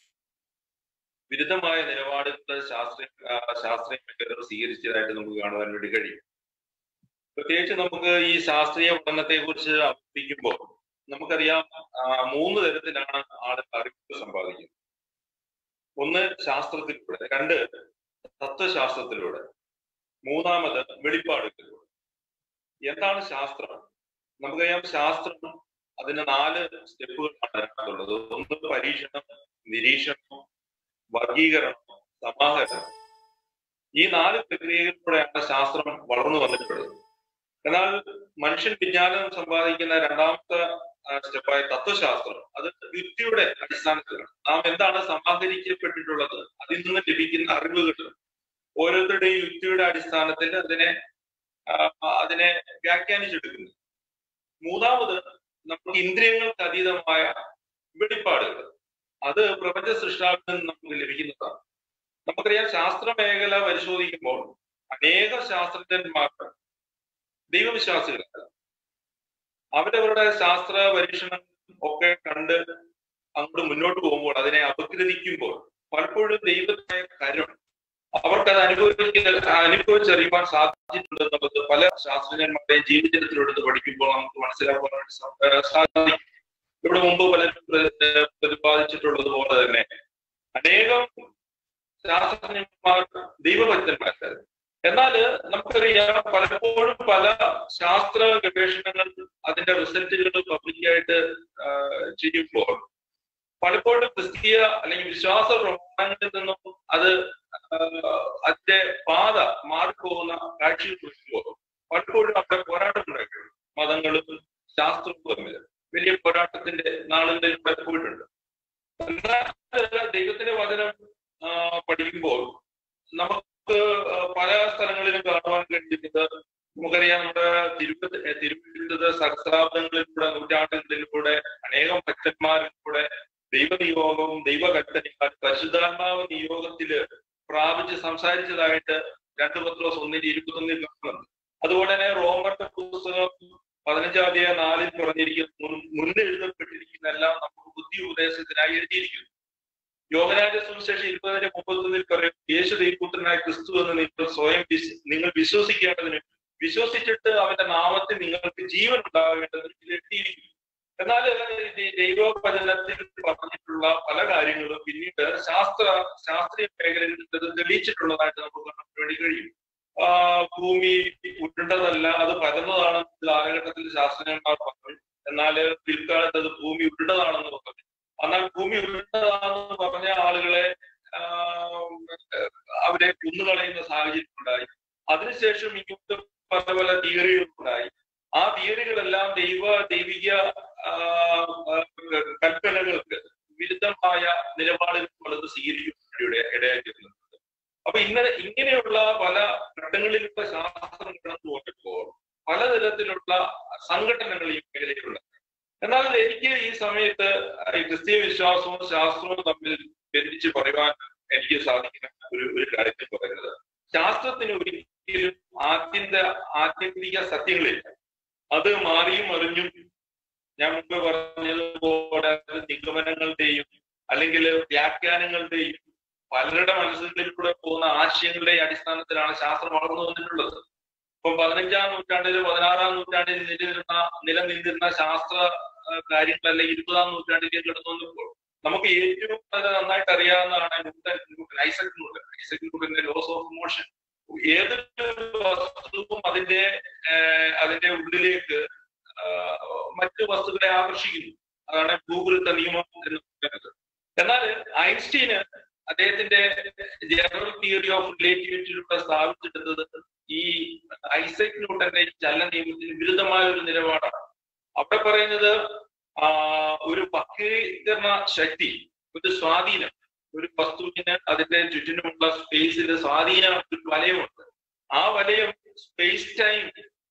വിരുദ്ധമായ നിലപാടുകൾ ശാസ്ത്രീയ ആ, ശാസ്ത്രീയ സ്വീകരിച്ചതായിട്ട് നമുക്ക് കാണുവാൻ വേണ്ടി കഴിയും പ്രത്യേകിച്ച് നമുക്ക് ഈ ശാസ്ത്രീയ പഠനത്തെ കുറിച്ച് അവതരിപ്പിക്കുമ്പോൾ നമുക്കറിയാം ആ, മൂന്ന് തരത്തിലാണ് ആളുകൾ അറിവ് സമ്പാദിക്കുന്നത് ഒന്ന് ശാസ്ത്രത്തിലൂടെ രണ്ട് തത്വശാസ്ത്രത്തിലൂടെ മൂന്നാമത് വെളിപ്പാടുകളിലൂടെ എന്താണ് ശാസ്ത്രം നമുക്കറിയാം ശാസ്ത്രം അതിന് നാല് സ്റ്റെപ്പുകളാണ് അതിനകത്തുള്ളത് ഒന്ന് പരീക്ഷണം നിരീക്ഷണം വർഗീകരണം സമാഹരണം ഈ നാല് പ്രക്രിയകളിലൂടെയാണ് ശാസ്ത്രം വളർന്നു വന്നിട്ടുള്ളത് എന്നാൽ മനുഷ്യൻ വിജ്ഞാനം സമ്പാദിക്കുന്ന രണ്ടാമത്തെ ആ, സ്റ്റെപ്പായ തത്വശാസ്ത്രം അത് യുക്തിയുടെ അടിസ്ഥാനത്തിലാണ് നാം എന്താണ് സമാഹരിക്കപ്പെട്ടിട്ടുള്ളത് അതിൽ നിന്ന് ലഭിക്കുന്ന അറിവുകൾ ഓരോരുത്തരുടെയും യുക്തിയുടെ അടിസ്ഥാനത്തിൽ അതിനെ ആ, അതിനെ വ്യാഖ്യാനിച്ചെടുക്കുന്നു മൂന്നാമത് നമുക്ക് ഇന്ദ്രിയങ്ങൾക്ക് അതീതമായ വെളിപ്പാടുകൾ അത് പ്രപഞ്ച സൃഷ്ടാവിൽ നിന്ന് നമുക്ക് ലഭിക്കുന്നതാണ് നമുക്കറിയാം ശാസ്ത്ര മേഖല പരിശോധിക്കുമ്പോൾ അനേക ശാസ്ത്രജ്ഞന്മാർ ദൈവവിശ്വാസികളല്ല അവരവരുടെ ശാസ്ത്ര പരീക്ഷണം ഒക്കെ കണ്ട് അങ്ങോട്ട് മുന്നോട്ട് പോകുമ്പോൾ അതിനെ അപഗ്രഥിക്കുമ്പോൾ പലപ്പോഴും ദൈവത്തിന്റെ കരം അവർക്കത് അനുഭവിക്കുന്ന അനുഭവിച്ചറിയുവാൻ സാധിച്ചിട്ടുണ്ട് എന്നുള്ളത് പല ശാസ്ത്രജ്ഞന്മാരുടെയും ജീവിതത്തിലെടുത്ത് പഠിക്കുമ്പോൾ നമുക്ക് മനസ്സിലാക്കുവാനായിട്ട് സാ- ഏഹ് സാധിക്കും ഇവിടെ മുമ്പ് പലരും പ്ര- ഏഹ് പ്രതിപാദിച്ചിട്ടുള്ളത് പോലെ തന്നെ അനേകം ശാസ്ത്രജ്ഞന്മാർ ദൈവഭക്തന്മാരായിരുന്നു എന്നാൽ നമുക്കറിയാം പലപ്പോഴും പല ശാസ്ത്ര ഗവേഷണങ്ങൾ അതിന്റെ റിസൾട്ടുകൾ പബ്ലിക്കായിട്ട് ചെയ്യുമ്പോൾ പലപ്പോഴും ക്രിസ്തീയ അല്ലെങ്കിൽ വിശ്വാസ പ്രമാണങ്ങളിൽ നിന്നും അത് ആഹ് അതിന്റെ പാത മാറിപ്പോകുന്ന കാഴ്ചകൾ കുറിക്കുമ്പോൾ പലപ്പോഴും അവിടെ പോരാട്ടമുണ്ടായിട്ടുണ്ട് മതങ്ങളും ശാസ്ത്രവും തമ്മിൽ വലിയ പോരാട്ടത്തിന്റെ നാളുകളിൽ ഇവിടെ പോയിട്ടുണ്ട് എന്നാൽ ദൈവത്തിന്റെ വചനം ആഹ് പഠിക്കുമ്പോൾ നമുക്ക് പല സ്ഥലങ്ങളിലും കാണുവാൻ കഴിയുന്നത് നമുക്കറിയാം നമ്മുടെ തിരുവ തിരുവനന്തപുരത്ത് സഹസ്രാബ്ദങ്ങളിലൂടെ നൂറ്റാണ്ടുകളിലൂടെ അനേകം ഭക്തന്മാരിലൂടെ ദൈവനിയോഗവും ദൈവകൽപ്പനയും പരിശുദ്ധാത്മാവ് നിയോഗത്തില് പ്രാപിച്ച് സംസാരിച്ചതായിട്ട് രണ്ട് പത്രോസ് ഒന്നിന്റെ ഇരുപത്തൊന്നിൽ കാണുന്നുണ്ട് അതുപോലെ തന്നെ റോമന്റെ പുസ്തകം പതിനഞ്ചാം അധ്യായം നാലിൽ പറഞ്ഞിരിക്കുന്നു മുൻ- മുന്നെഴുതപ്പെട്ടിരിക്കുന്ന എല്ലാം നമുക്ക് ബുദ്ധി ഉപദേശത്തിനായി എഴുതിയിരിക്കുന്നു യോഗനാന്റെ സുവിശേഷം ഇരുപതിന്റെ മുപ്പത്തൊന്നിൽ പറയും യേശു ദൈവപുത്രനായ ക്രിസ്തു എന്ന് നിങ്ങൾ സ്വയം വിശ്വ- നിങ്ങൾ വിശ്വസിക്കേണ്ടതിന് വിശ്വസിച്ചിട്ട് അവന്റെ നാമത്തിൽ നിങ്ങൾക്ക് ജീവൻ ഉണ്ടാകേണ്ടതിന് ഇത് എഴുതിയിരിക്കുന്നു എന്നാൽ ഈ ദൈവവചനത്തിൽ പറഞ്ഞിട്ടുള്ള പല കാര്യങ്ങളും പിന്നീട് ശാസ്ത്ര ശാസ്ത്രീയ മേഖലയിൽ ഇത് തെളിയിച്ചിട്ടുള്ളതായിട്ട് നമുക്ക് കാണാൻ വേണ്ടി കഴിയും ആ, ഭൂമി ഉരുണ്ടതല്ല അത് പരന്നതാണെന്ന് കാലഘട്ടത്തിൽ ശാസ്ത്രജ്ഞന്മാർ പറഞ്ഞു എന്നാൽ പിൽക്കാലത്ത് അത് ഭൂമി ഉരുണ്ടതാണെന്ന് പറഞ്ഞു എന്നാൽ ഭൂമി ഉരുണ്ടതാണെന്ന് പറഞ്ഞ ആളുകളെ ആ, അവരെ കുന്നുകളയുന്ന സാഹചര്യം ഉണ്ടായി അതിനുശേഷം ഇങ്ങോട്ട് പല പല തിയറികൾ ഉണ്ടായി ആ തിയറികളെല്ലാം ദൈവ ദൈവിക ആ, ആ, കൽപ്പനകൾക്ക് വിരുദ്ധമായ നിലപാടുകൾ പലത് സ്വീകരിക്കുന്നതിലൂടെ ഇടയാക്കിയിട്ടുണ്ട് അപ്പൊ ഇന്നലെ ഇങ്ങനെയുള്ള പല ഘട്ടങ്ങളിലുള്ള ശാസ്ത്രം കടന്നു പോയപ്പോൾ പലതരത്തിലുള്ള സംഘടനകൾ ഈ മേഖലയിലുള്ള എന്നാൽ എനിക്ക് ഈ സമയത്ത് ഈ ക്രിസ്തീയ വിശ്വാസവും ശാസ്ത്രവും തമ്മിൽ ബന്ധിച്ച് പറയുവാൻ എനിക്ക് സാധിക്കുന്ന ഒരു ഒരു കാര്യം പറയുന്നത് ശാസ്ത്രത്തിന് ഒരിക്കലും ആത്യന്ത ആത്യന്തിക സത്യങ്ങളില്ല അത് മാറിയും മറിഞ്ഞും ഞാൻ മുമ്പ് പറഞ്ഞതുപോലെ അത് നിഗമനങ്ങളുടെയും അല്ലെങ്കിൽ വ്യാഖ്യാനങ്ങളുടെയും പലരുടെ മനസ്സുകളിലൂടെ പോകുന്ന ആശയങ്ങളുടെ അടിസ്ഥാനത്തിലാണ് ശാസ്ത്രം വളർന്നു വന്നിട്ടുള്ളത് ഇപ്പം പതിനഞ്ചാം നൂറ്റാണ്ടിൽ പതിനാറാം നൂറ്റാണ്ടിൽ നിലനിന്നിരുന്ന നിലനിന്നിരുന്ന ശാസ്ത്ര ആ, കാര്യങ്ങൾ അല്ലെങ്കിൽ ഇരുപതാം നൂറ്റാണ്ടിലേക്ക് കടന്നു വന്നപ്പോൾ നമുക്ക് ഏറ്റവും അത് നന്നായിട്ട് അറിയാവുന്നതാണ് Newton Newton Isaac Newton Isaac ന്യൂട്ടന്റെ ലോസ് ഓഫ് മോഷൻ ഏതൊരു വസ്തുവും അതിന്റെ ആ, അതിന്റെ ഉള്ളിലേക്ക് ആ, മറ്റു വസ്തുക്കളെ ആകർഷിക്കുന്നു അതാണ് ഭൂഗുരുത്ത നിയമം എന്ന് പറയുന്നത് എന്നാൽ ഐൻസ്റ്റീന് അദ്ദേഹത്തിന്റെ ജനറൽ തിയറി ഓഫ് റിലേറ്റിവിറ്റിയിലൂടെ സ്ഥാപിച്ചെടുത്തത് ഈ ഐസക് ന്യൂട്ടന്റെ ചലന നിയമത്തിന് വിരുദ്ധമായ ഒരു നിലപാടാണ് അവിടെ പറയുന്നത് ആ ഒരു വക്രീകരണ ശക്തി ഒരു സ്വാധീനം ഒരു വസ്തുവിന് അതിന്റെ ചുറ്റിനുമുള്ള സ്പേസിൽ സ്വാധീന ഒരു വലയമുണ്ട് ആ വലയം സ്പേസ് ടൈം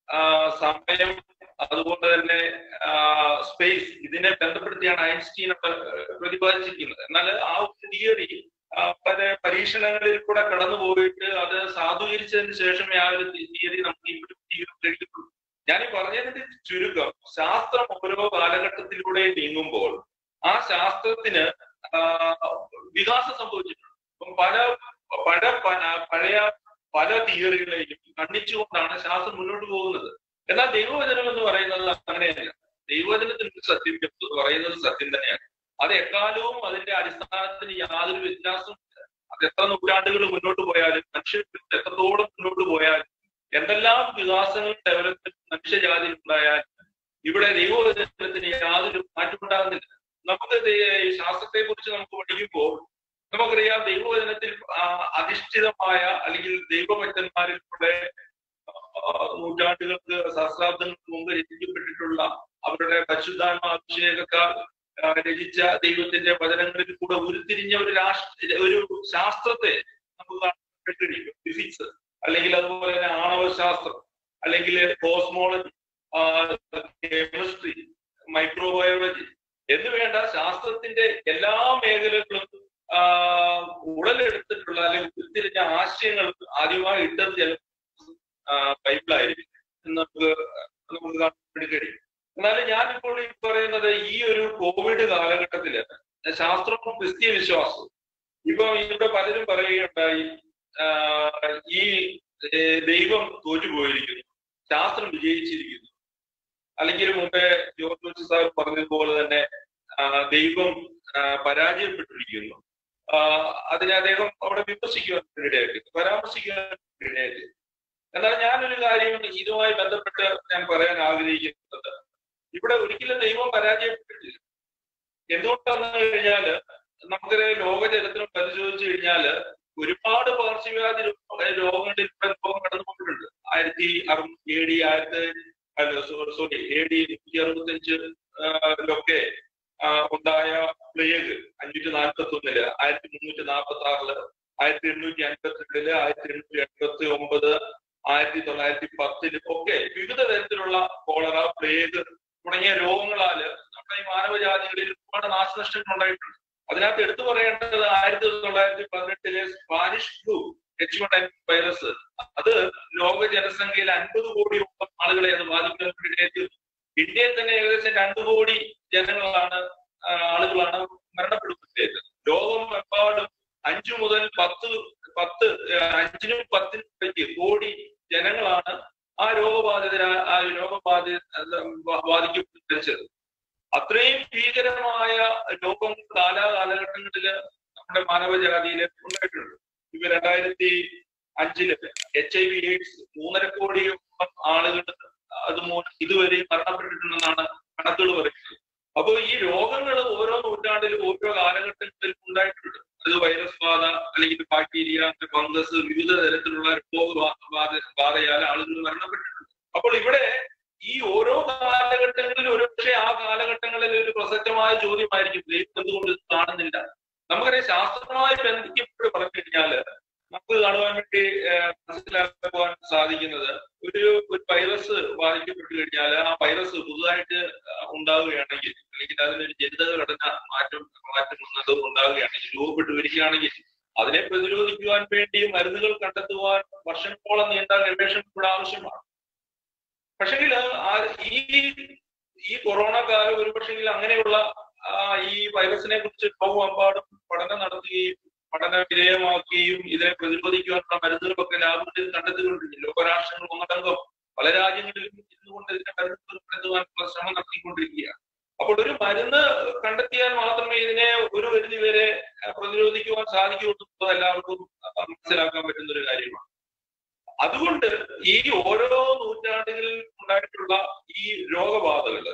സമയം അതുപോലെ തന്നെ സ്പേസ് ഇതിനെ ബന്ധപ്പെടുത്തിയാണ് ഐൻസ്റ്റീൻ അവിടെ പ്രതിപാദിച്ചിരിക്കുന്നത് എന്നാൽ ആ ഒരു തിയറി പല പരീക്ഷണങ്ങളിൽ കൂടെ കടന്നു പോയിട്ട് അത് സാധൂകരിച്ചതിന് ശേഷമേ ആ ഒരു തിയറി നമുക്ക് ഇംപ്ലിമെന്റ് ചെയ്യാൻ കഴിയുള്ളൂ ഞാൻ ഈ പറഞ്ഞതിന്റെ ചുരുക്കം ശാസ്ത്രം ഓരോ കാലഘട്ടത്തിലൂടെ നീങ്ങുമ്പോൾ ആ ശാസ്ത്രത്തിന് ആ, വികാസം സംഭവിച്ചിട്ടുണ്ട് ഇപ്പം പല പല പ- പഴയ പല തിയറികളെയും ഖണ്ഡിച്ചുകൊണ്ടാണ് ശാസ്ത്രം മുന്നോട്ട് പോകുന്നത് എന്നാൽ ദൈവവചനം എന്ന് പറയുന്നത് അങ്ങനെയല്ല ദൈവവചനത്തിന് സത്യം എന്ന് പറയുന്നത് സത്യം തന്നെയാണ് അത് എക്കാലവും അതിന്റെ അടിസ്ഥാനത്തിന് യാതൊരു വ്യത്യാസവും ഇല്ല. അത് എത്ര നൂറ്റാണ്ടുകൾ മുന്നോട്ട് പോയാലും മനുഷ്യർ എത്രത്തോളം മുന്നോട്ട് പോയാലും എന്തെല്ലാം വികാസങ്ങൾ ഡെവലപ്മെന്റ് മനുഷ്യജാതിയിൽ ഉണ്ടായാലും ഇവിടെ ദൈവവചനത്തിന് യാതൊരു മാറ്റമുണ്ടാകുന്നില്ല നമുക്ക് ദേ- ഈ ശാസ്ത്രത്തെ കുറിച്ച് നമുക്ക് പഠിക്കുമ്പോൾ നമുക്കറിയാം ദൈവവചനത്തിൽ ആ, അധിഷ്ഠിതമായ അല്ലെങ്കിൽ ദൈവഭക്തന്മാരിലൂടെ ആ, നൂറ്റാണ്ടുകൾക്ക് സഹസ്രാബ്ദങ്ങൾക്ക് മുമ്പ് രചിക്കപ്പെട്ടിട്ടുള്ള അവരുടെ പരിശുദ്ധാത്മ അഭിഷേകക്കാർ ആ, രചിച്ച ദൈവത്തിന്റെ വചനങ്ങളിൽ കൂടെ ഉരുത്തിരിഞ്ഞ ഒരു രാഷ്ട്ര ഒരു ശാസ്ത്രത്തെ നമുക്ക് കാണാൻ കഴിയും ഫിസിക്സ് അല്ലെങ്കിൽ അതുപോലെ തന്നെ ആണവശാസ്ത്രം അല്ലെങ്കിൽ കോസ്മോളജി കെമിസ്ട്രി മൈക്രോബയോളജി എന്ന് വേണ്ട ശാസ്ത്രത്തിന്റെ എല്ലാ മേഖലകളും ആ, ഉടലെടുത്തിട്ടുള്ള അല്ലെങ്കിൽ ഉരുത്തിരിഞ്ഞ ആശയങ്ങൾ ആദ്യമായി ഇട്ടത് ചില ബൈബിളായിരിക്കും എന്ന് നമുക്ക് നമുക്ക് കാണാൻ വേണ്ടി കഴിയും എന്നാലും ഞാനിപ്പോൾ ഈ പറയുന്നത് ഈ ഒരു കോവിഡ് കാലഘട്ടത്തില് ശാസ്ത്രവും ക്രിസ്തീയ വിശ്വാസവും ഇപ്പൊ ഇവിടെ പലരും പറയുകയുണ്ടായി ആഹ് ഈ ഏർ ദൈവം തോറ്റുപോയിരിക്കുന്നു ശാസ്ത്രം വിജയിച്ചിരിക്കുന്നു അല്ലെങ്കിൽ മുമ്പേ ജോർജ് ജോർജ് സാർ പറഞ്ഞതുപോലെ തന്നെ ആഹ് ദൈവം ആഹ് പരാജയപ്പെട്ടിരിക്കുന്നു ആഹ് അതിനെ അദ്ദേഹം അവിടെ വിമർശിക്കുവാൻ ഇടയാക്കി പരാമർശിക്കുവാൻ ഇടയാക്കി എന്നാൽ ഞാനൊരു കാര്യം ഇതുമായി ബന്ധപ്പെട്ട് ഞാൻ പറയാൻ ആഗ്രഹിക്കുന്നത് ഇവിടെ ഒരിക്കലും ദൈവം പരാജയപ്പെട്ടിട്ടില്ല എന്തുകൊണ്ടാന്ന് കഴിഞ്ഞാല് നമുക്കറിയാം ലോക ചരിത്രം പരിശോധിച്ചു കഴിഞ്ഞാല് ഒരുപാട് പകർച്ചവ്യാധി രോ- രോഗങ്ങളിൽ ഇവിടെ ലോകം കടന്നുപോയിട്ടുണ്ട് ആയിരത്തി അറു എ ഡി ആയിരത്തി അല്ല സോറി എ ഡി നൂറ്റി അറുപത്തഞ്ച് ലൊക്കെ ഉണ്ടായ പ്ലേഗ് അഞ്ഞൂറ്റി നാൽപ്പത്തി ഒന്നില് ആയിരത്തി മുന്നൂറ്റി നാൽപ്പത്തി ആറില് ആയിരത്തി എണ്ണൂറ്റി അൻപത്തിരണ്ടില് ആയിരത്തി എണ്ണൂറ്റി എൺപത്തി ഒമ്പത് ആയിരത്തി തൊള്ളായിരത്തി പത്തില് ഒക്കെ വിവിധ തരത്തിലുള്ള കോളറ പ്ലേഗ് തുടങ്ങിയ രോഗങ്ങളാല് നമ്മുടെ ഈ മാനവജാതികളിൽ ഒരുപാട് നാശനഷ്ടങ്ങൾ ഉണ്ടായിട്ടുണ്ട് അതിനകത്ത് എടുത്തു പറയേണ്ടത് ആയിരത്തി തൊള്ളായിരത്തി പതിനെട്ടിലെ Spanish flu H one N virus അത് ലോക ജനസംഖ്യയിൽ അൻപത് കോടിയോളം ആളുകളെ അത് ബാധിക്കുന്നതിനിടയിൽ ഇന്ത്യയിൽ തന്നെ ഏകദേശം രണ്ടു കോടി ജനങ്ങളാണ് ആ, ആളുകളാണ് മരണപ്പെടുന്നത് ലോകമെമ്പാടും അഞ്ചു മുതൽ പത്ത് പത്ത് ആ, അഞ്ചിനും പത്തിനും ഇടയ്ക്ക് കോടി ജനങ്ങളാണ് ആ രോഗബാധിതര ആ രോഗബാധി ബാധിക്കപ്പെട്ട് മരിച്ചത് അത്രയും ഭീകരമായ രോഗം കാലാകാലഘട്ടങ്ങളില് നമ്മുടെ മാനവജാതിയില് ഉണ്ടായിട്ടുണ്ട് ഇപ്പൊ രണ്ടായിരത്തി അഞ്ചില് എച്ച് ഐ വി എയ്ഡ്സ് മൂന്നര കോടിയോളം ആളുകൾ അത് മൂലം ഇതുവരെ മരണപ്പെട്ടിട്ടുണ്ടെന്നാണ് കണക്കുകൾ പറയുന്നത് അപ്പോൾ ഈ രോഗങ്ങൾ ഓരോ നൂറ്റാണ്ടിലും ഓരോ കാലഘട്ടങ്ങളിൽ ഉണ്ടായിട്ടുണ്ട് അത് വൈറസ് ബാധ അല്ലെങ്കിൽ ബാക്ടീരിയ ഫംഗസ് വിവിധ തരത്തിലുള്ള രോഗബാധ ബാധയാൽ ആളുകൾ മരണപ്പെട്ടിട്ടുണ്ട് അപ്പോൾ ഇവിടെ ഈ ഓരോ കാലഘട്ടങ്ങളിലും ഒരുപക്ഷെ ആ കാലഘട്ടങ്ങളിൽ ഒരു പ്രസക്തമായ ചോദ്യമായിരിക്കും ദൈവം എന്തുകൊണ്ട് ഇത് കാണുന്നില്ല നമുക്കറിയാം ശാസ്ത്രവുമായി ബന്ധിക്കപ്പെട്ട് പറഞ്ഞു കഴിഞ്ഞാല് നമുക്ക് കാണുവാൻ വേണ്ടി ഏഹ്, മനസ്സിലാക്കുവാൻ സാധിക്കുന്നത് ഒരു ഒരു വൈറസ് ബാധിക്കപ്പെട്ട് കഴിഞ്ഞാൽ ആ വൈറസ് പുതുതായിട്ട് ഏഹ്, ഉണ്ടാവുകയാണെങ്കിൽ അല്ലെങ്കിൽ അതിനൊരു ജനിതക ഘടന മാറ്റം മാറ്റം വന്നത് ഉണ്ടാവുകയാണെങ്കിൽ രൂപപ്പെട്ട് വരികയാണെങ്കിൽ അതിനെ പ്രതിരോധിക്കുവാൻ വേണ്ടി മരുന്നുകൾ കണ്ടെത്തുവാൻ വർഷങ്ങളോളം നീണ്ട ഗവേഷണം ഇവിടെ ആവശ്യമാണ് പക്ഷെങ്കിൽ ഈ ഈ കൊറോണ കാലം ഒരു പക്ഷെങ്കിൽ അങ്ങനെയുള്ള ആ, ഈ വൈറസിനെ കുറിച്ച് ലോകമെമ്പാടും പഠനം നടത്തുകയും പഠന വിധേയമാക്കുകയും ഇതിനെ പ്രതിരോധിക്കുവാനുള്ള മരുന്നുകളൊക്കെ ലാബുകളിൽ കണ്ടെത്തിക്കൊണ്ടിരിക്കുന്നു ലോകരാഷ്ട്രങ്ങൾ ഒന്നടങ്കം പല രാജ്യങ്ങളിലും ഇരുന്നുകൊണ്ട് ഇതിനെ മരുന്ന് കണ്ടെത്തുവാനുള്ള ശ്രമം നടത്തിക്കൊണ്ടിരിക്കുകയാണ് അപ്പോൾ ഒരു മരുന്ന് കണ്ടെത്തിയാൽ മാത്രമേ ഇതിനെ ഒരു പരിധി വരെ അഹ്, പ്രതിരോധിക്കുവാൻ സാധിക്കുകയുള്ളൂ എന്നത് എല്ലാവർക്കും അഹ്, മനസ്സിലാക്കാൻ പറ്റുന്ന ഒരു കാര്യമാണ് അതുകൊണ്ട് ഈ ഓരോ നൂറ്റാണ്ടുകളിൽ ഉണ്ടായിട്ടുള്ള ഈ രോഗബാധകള്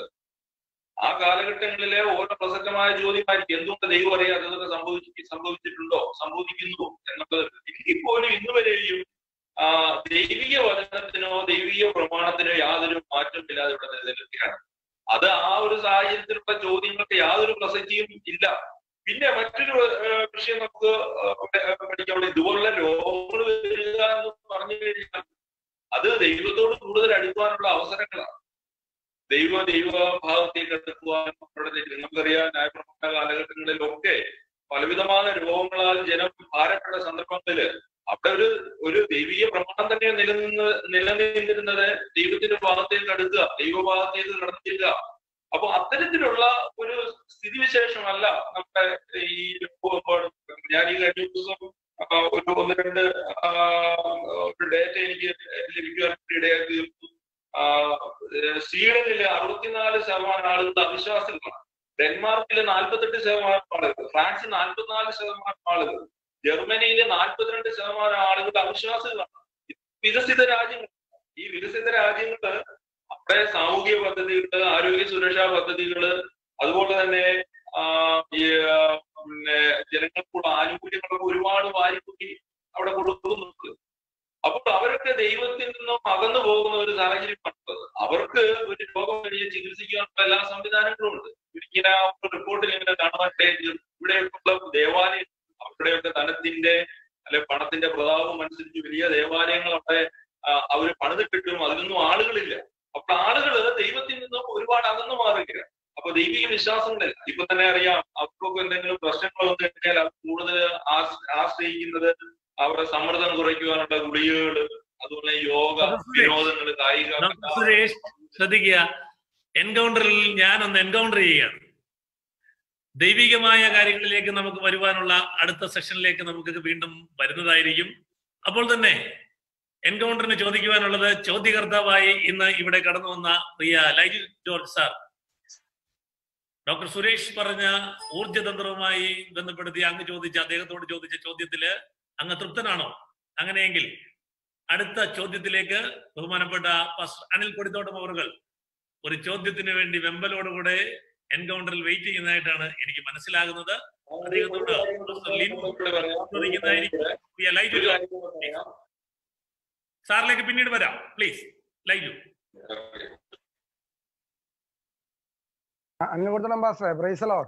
ആ കാലഘട്ടങ്ങളിലെ ഓരോ പ്രസക്തമായ ചോദ്യമായിരിക്കും എന്തുകൊണ്ട് ദൈവം അറിയാതെ അതൊക്കെ സംഭവിച്ചു സംഭവിച്ചിട്ടുണ്ടോ സംഭവിക്കുന്നു എന്നുള്ളത് എങ്കിൽ പോലും ഇന്ന് വരെയും ആ ദൈവിക വചനത്തിനോ ദൈവിക പ്രമാണത്തിനോ യാതൊരു മാറ്റമില്ലാതെ ഇവിടെ നിലനിൽക്കുകയാണ് അത് ആ ഒരു സാഹചര്യത്തിലുള്ള ചോദ്യങ്ങൾക്ക് യാതൊരു പ്രസക്തിയും ഇല്ല പിന്നെ മറ്റൊരു ഏഹ്, വിഷയം നമുക്ക് ഏഹ്, പഠിക്കാനുള്ള ഇതുപോലുള്ള രോഗങ്ങൾ വരിക എന്ന് പറഞ്ഞു കഴിഞ്ഞാൽ അത് ദൈവത്തോട് കൂടുതൽ അടുക്കുവാനുള്ള അവസരങ്ങളാണ് ദൈവ ദൈവ ഭാഗത്തേക്ക് എടുക്കുവാൻ നമ്മുടെ തെറ്റ്. നമുക്കറിയാം ന്യായപ്രമാണ കാലഘട്ടങ്ങളിലൊക്കെ പലവിധമായ രോഗങ്ങളാൽ ജനം ഭാരപ്പെട്ട സന്ദർഭങ്ങളില് അവിടെ ഒരു ഒരു ദൈവീയ പ്രമാണം തന്നെ നിലനിന്ന് നിലനിന്നിരുന്നത് ദൈവത്തിന്റെ ഭാഗത്തേക്ക് അടുക്കുക ദൈവഭാഗത്തേക്ക് കടന്നിരിക്കുക അപ്പൊ അത്തരത്തിലുള്ള ഒരു സ്ഥിതിവിശേഷമല്ല നമ്മുടെ ഈ ലോകമെമ്പാടും ഞാൻ ഈ കഴിഞ്ഞ ദിവസം ആ, ഒരു ഒന്ന് രണ്ട് ആ, ഒരു ഡേറ്റ എനിക്ക് ലഭിക്കുവാൻ വേണ്ടി ഇടയാക്കി ആ, ഏഹ് സ്വീഡനിലെ അറുപത്തിനാല് ശതമാനം ആളുകൾ അവിശ്വാസികളാണ് ഡെൻമാർക്കിലെ നാൽപ്പത്തെട്ട് ശതമാനം ആളുകൾ ഫ്രാൻസിൽ നാൽപ്പത്തിനാല് ശതമാനം ആളുകൾ ജർമ്മനിയിലെ നാൽപ്പത്തിരണ്ട് ശതമാനം ആളുകൾ അവിശ്വാസികളാണ് ഇത് വികസിത രാജ്യങ്ങൾ ഈ വികസിത രാജ്യങ്ങള് അവിടെ സാമൂഹിക പദ്ധതികള് ആരോഗ്യ സുരക്ഷാ പദ്ധതികള് അതുപോലെ തന്നെ ആ, ഈ ആ, പിന്നെ ജനങ്ങൾക്കുള്ള ആനുകൂല്യങ്ങളൊക്കെ ഒരുപാട് വാരിക്കൂട്ടി അവിടെ കൊടുക്കുന്നുണ്ട് അപ്പോൾ അവരൊക്കെ ദൈവത്തിൽ നിന്നും അകന്നു പോകുന്ന ഒരു സാഹചര്യമാണുള്ളത് അവർക്ക് ഒരു രോഗം കഴിഞ്ഞ് ചികിത്സിക്കാനുള്ള എല്ലാ സംവിധാനങ്ങളും ഉണ്ട് ഇങ്ങനെ റിപ്പോർട്ടിൽ ഇങ്ങനെ കാണുവാൻ ഇടയായി. ഇവിടെയൊക്കെയുള്ള ദേവാലയം അവരുടെയൊക്കെ ധനത്തിന്റെ അല്ലെ പണത്തിന്റെ പ്രതാപം അനുസരിച്ച് വലിയ ദേവാലയങ്ങൾ അവിടെ അവർ പണിതിട്ടിട്ടും അതിനൊന്നും ആളുകളില്ല അപ്പൊ ആളുകള് ദൈവത്തിൽ നിന്നും ഒരുപാട് അകന്നു മാറുകയാണ് അപ്പൊ ദൈവിക വിശ്വാസങ്ങളില്ല ഇപ്പൊ തന്നെ അറിയാം അവർക്കൊക്കെ എന്തെങ്കിലും പ്രശ്നങ്ങൾ വന്നു കഴിഞ്ഞാൽ അവർ കൂടുതൽ ആശ്രയിക്കുന്നത് അവരുടെ സമ്മർദ്ദം കുറയ്ക്കുവാനുള്ള ഗുളികകള് അതുപോലെ യോഗ ഡോക്ടർ സുരേഷ്. വിനോദങ്ങൾ കായിക ഡോക്ടർ സുരേഷ് ശ്രദ്ധിക്കുക എൻകൗണ്ടറിൽ ഞാനൊന്ന് എൻകൗണ്ടർ ചെയ്യുകയാണ് ദൈവികമായ കാര്യങ്ങളിലേക്ക് നമുക്ക് വരുവാനുള്ള അടുത്ത സെഷനിലേക്ക് നമുക്ക് വീണ്ടും വരുന്നതായിരിക്കും അപ്പോൾ തന്നെ എൻകൗണ്ടറിന് ചോദിക്കുവാനുള്ളത് ചോദ്യകർത്താവായി ഇന്ന് ഇവിടെ കടന്നു വന്ന പ്രിയ ലൈജു ജോർജ് സാർ ഡോക്ടർ സുരേഷ് പറഞ്ഞ ഊർജതന്ത്രവുമായി ബന്ധപ്പെടുത്തി അങ്ങ് ചോദിച്ച അദ്ദേഹത്തോട് ചോദിച്ച ചോദ്യത്തില് അങ്ങ് തൃപ്തനാണോ അങ്ങനെയെങ്കിൽ അടുത്ത ചോദ്യത്തിലേക്ക് ബഹുമാനപ്പെട്ട പാസ്റ്റർ അനിൽ കൊടിത്തോട്ടം അവറുകൾ ഒരു ചോദ്യത്തിന് വേണ്ടി വെമ്പലോടുകൂടെ എൻകൗണ്ടറിൽ വെയിറ്റ് ചെയ്യുന്നതായിട്ടാണ് എനിക്ക് മനസ്സിലാകുന്നത് അദ്ദേഹത്തോട് പാസ്റ്റർ ലിൻ ചോദിക്കുന്നതായിരിക്കും പ്രിയ ലൈജു ജോർജ്. സാറിലേക്ക് പിന്നീട് വരാം പ്ലീസ് ലൈജു അനിൽ കൊടുത്തണം പാസ്റ്ററെ പ്രൈസലോ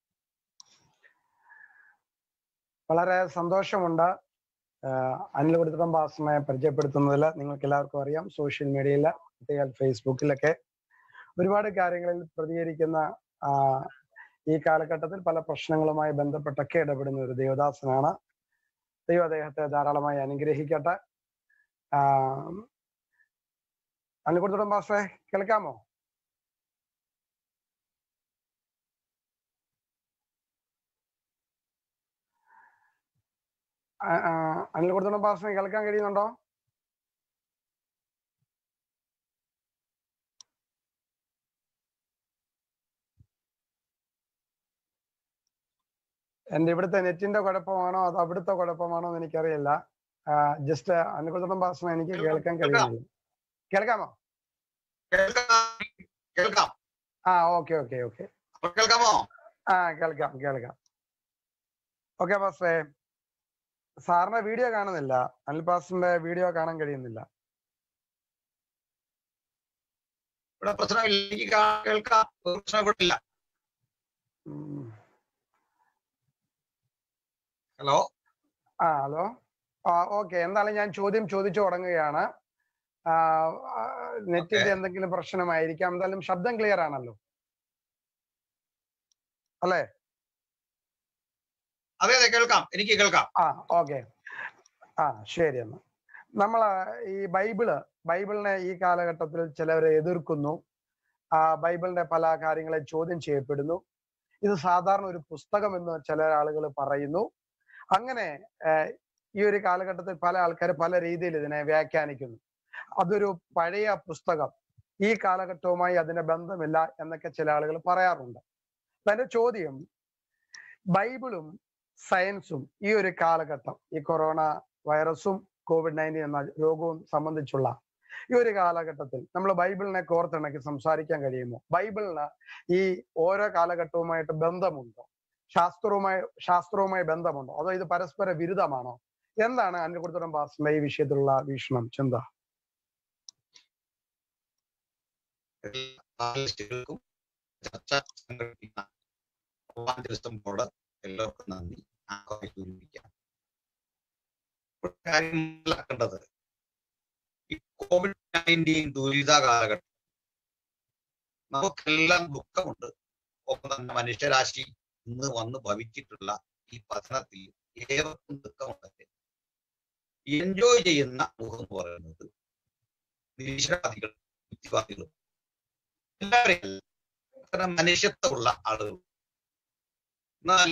വളരെ സന്തോഷമുണ്ട് ആഹ് അനിൽ കൊടുത്തണം പാസ്റ്ററിനെ പരിചയപ്പെടുത്തുന്നതിൽ നിങ്ങൾക്ക് എല്ലാവർക്കും അറിയാം സോഷ്യൽ മീഡിയയിൽ പ്രത്യേക ഫേസ്ബുക്കിലൊക്കെ ഒരുപാട് കാര്യങ്ങളിൽ പ്രതികരിക്കുന്ന ആഹ് ഈ കാലഘട്ടത്തിൽ പല പ്രശ്നങ്ങളുമായി ബന്ധപ്പെട്ടൊക്കെ ഇടപെടുന്ന ഒരു ദേവദാസനാണ് ദൈവം അദ്ദേഹത്തെ ധാരാളമായി അനുഗ്രഹിക്കട്ടെ ആഹ് അനിൽ കൊടുത്തണം പാസ്റ്ററെ കേൾക്കാമോ ആ- ആ, അനിൽ കൊടുത്തോളം പാസ്റ്ററിനെ കേൾക്കാൻ കഴിയുന്നുണ്ടോ എന്റെ ഇവിടുത്തെ നെറ്റിന്റെ കുഴപ്പമാണോ അത് അവിടുത്തെ കുഴപ്പമാണോ എന്ന് എനിക്കറിയില്ല ജസ്റ്റ് അനിൽ കൊടുത്തോളം പാസ്റ്ററിനെ എനിക്ക് കേൾക്കാൻ കഴിയുന്നില്ല കേൾക്കാമോ കേൾക്കാം ആ ഓക്കെ ഓക്കെ ഓക്കെ അപ്പൊ കേൾക്കാമോ ആ കേൾക്കാം കേൾക്കാം ഓക്കെ പാസ്റ്ററെ സാറിന്റെ വീഡിയോ കാണുന്നില്ല അനിൽ പാസ്റ്ററിന്റെ വീഡിയോ കാണാൻ കഴിയുന്നില്ല ഇവിടെ പ്രശ്നമില്ല എനിക്ക് കാ- കേൾക്കാം ഒരു പ്രശ്നം ഇവിടെ ഇല്ല ഉം. ഹലോ ആ ഹലോ ആ ഓക്കെ എന്തായാലും ഞാൻ ചോദ്യം ചോദിച്ചു തുടങ്ങുകയാണ് ആ, ആ, നെറ്റിന്റെ എന്തെങ്കിലും പ്രശ്നമായിരിക്കാം എന്തായാലും ശബ്ദം ക്ലിയർ ആണല്ലോ അല്ലേ അതെ അതെ കേൾക്കാം എനിക്ക് കേൾക്കാം ആ ഓക്കെ ആ ശരി എന്നാ നമ്മൾ ഈ ബൈബിള് ബൈബിളിനെ ഈ കാലഘട്ടത്തിൽ ചിലവരെ എതിർക്കുന്നു ആ ബൈബിളിന്റെ പല കാര്യങ്ങളെ ചോദ്യം ചെയ്യപ്പെടുന്നു ഇത് സാധാരണ ഒരു പുസ്തകം എന്ന് ചില ആളുകൾ പറയുന്നു അങ്ങനെ ഏർ, ഈ ഒരു കാലഘട്ടത്തിൽ പല ആൾക്കാർ പല രീതിയിൽ ഇതിനെ വ്യാഖ്യാനിക്കുന്നു അതൊരു പഴയ പുസ്തകം ഈ കാലഘട്ടവുമായി അതിന് ബന്ധമില്ല എന്നൊക്കെ ചില ആളുകൾ പറയാറുണ്ട് അപ്പൊ എന്റെ ചോദ്യം ബൈബിളും സയൻസും ഈ ഒരു കാലഘട്ടം ഈ കൊറോണ വൈറസും കോവിഡ് നയൻറ്റീൻ എന്ന രോഗവും സംബന്ധിച്ചുള്ള ഈ ഒരു കാലഘട്ടത്തിൽ നമ്മൾ ബൈബിളിനെ കോർത്തിണക്കി സംസാരിക്കാൻ കഴിയുമോ ബൈബിളിന് ഈ ഓരോ കാലഘട്ടവുമായിട്ട് ബന്ധമുണ്ടോ ശാസ്ത്രവുമായി ശാസ്ത്രവുമായി ബന്ധമുണ്ടോ അതോ ഇത് പരസ്പര വിരുദ്ധമാണോ എന്താണ് അനുകൂടത്തരം പാസിന്റെ ഈ വിഷയത്തിലുള്ള വീക്ഷണം ചിന്ത പാനലിസ്റ്റുകൾക്കും ചർച്ച സംഘടിപ്പിക്കുന്ന എവാഞ്ചലിസം ബോർഡ് എല്ലാവർക്കും നന്ദി ആദ്യമായി സൂചിപ്പിക്കാം ഒരു കാര്യം മനസ്സിലാക്കേണ്ടത് ഈ കോവിഡ് നയൻറ്റീൻ ദുരിത കാലഘട്ടം നമുക്കെല്ലാം ദുഃഖമുണ്ട് ഒപ്പം തന്നെ മനുഷ്യരാശി ഇന്ന് വന്ന് ഭവിച്ചിട്ടുള്ള ഈ പതനത്തിൽ ഏവർക്കും ദുഃഖമുണ്ട് എൻജോയ് ചെയ്യുന്ന മുഖം എന്ന് പറയുന്നത് നിരീശ്വരവാദികൾ യുക്തിവാദികളും എല്ലാവരെയും അത്തരം മനുഷ്യത്വമുള്ള ആളുകൾ എന്നാൽ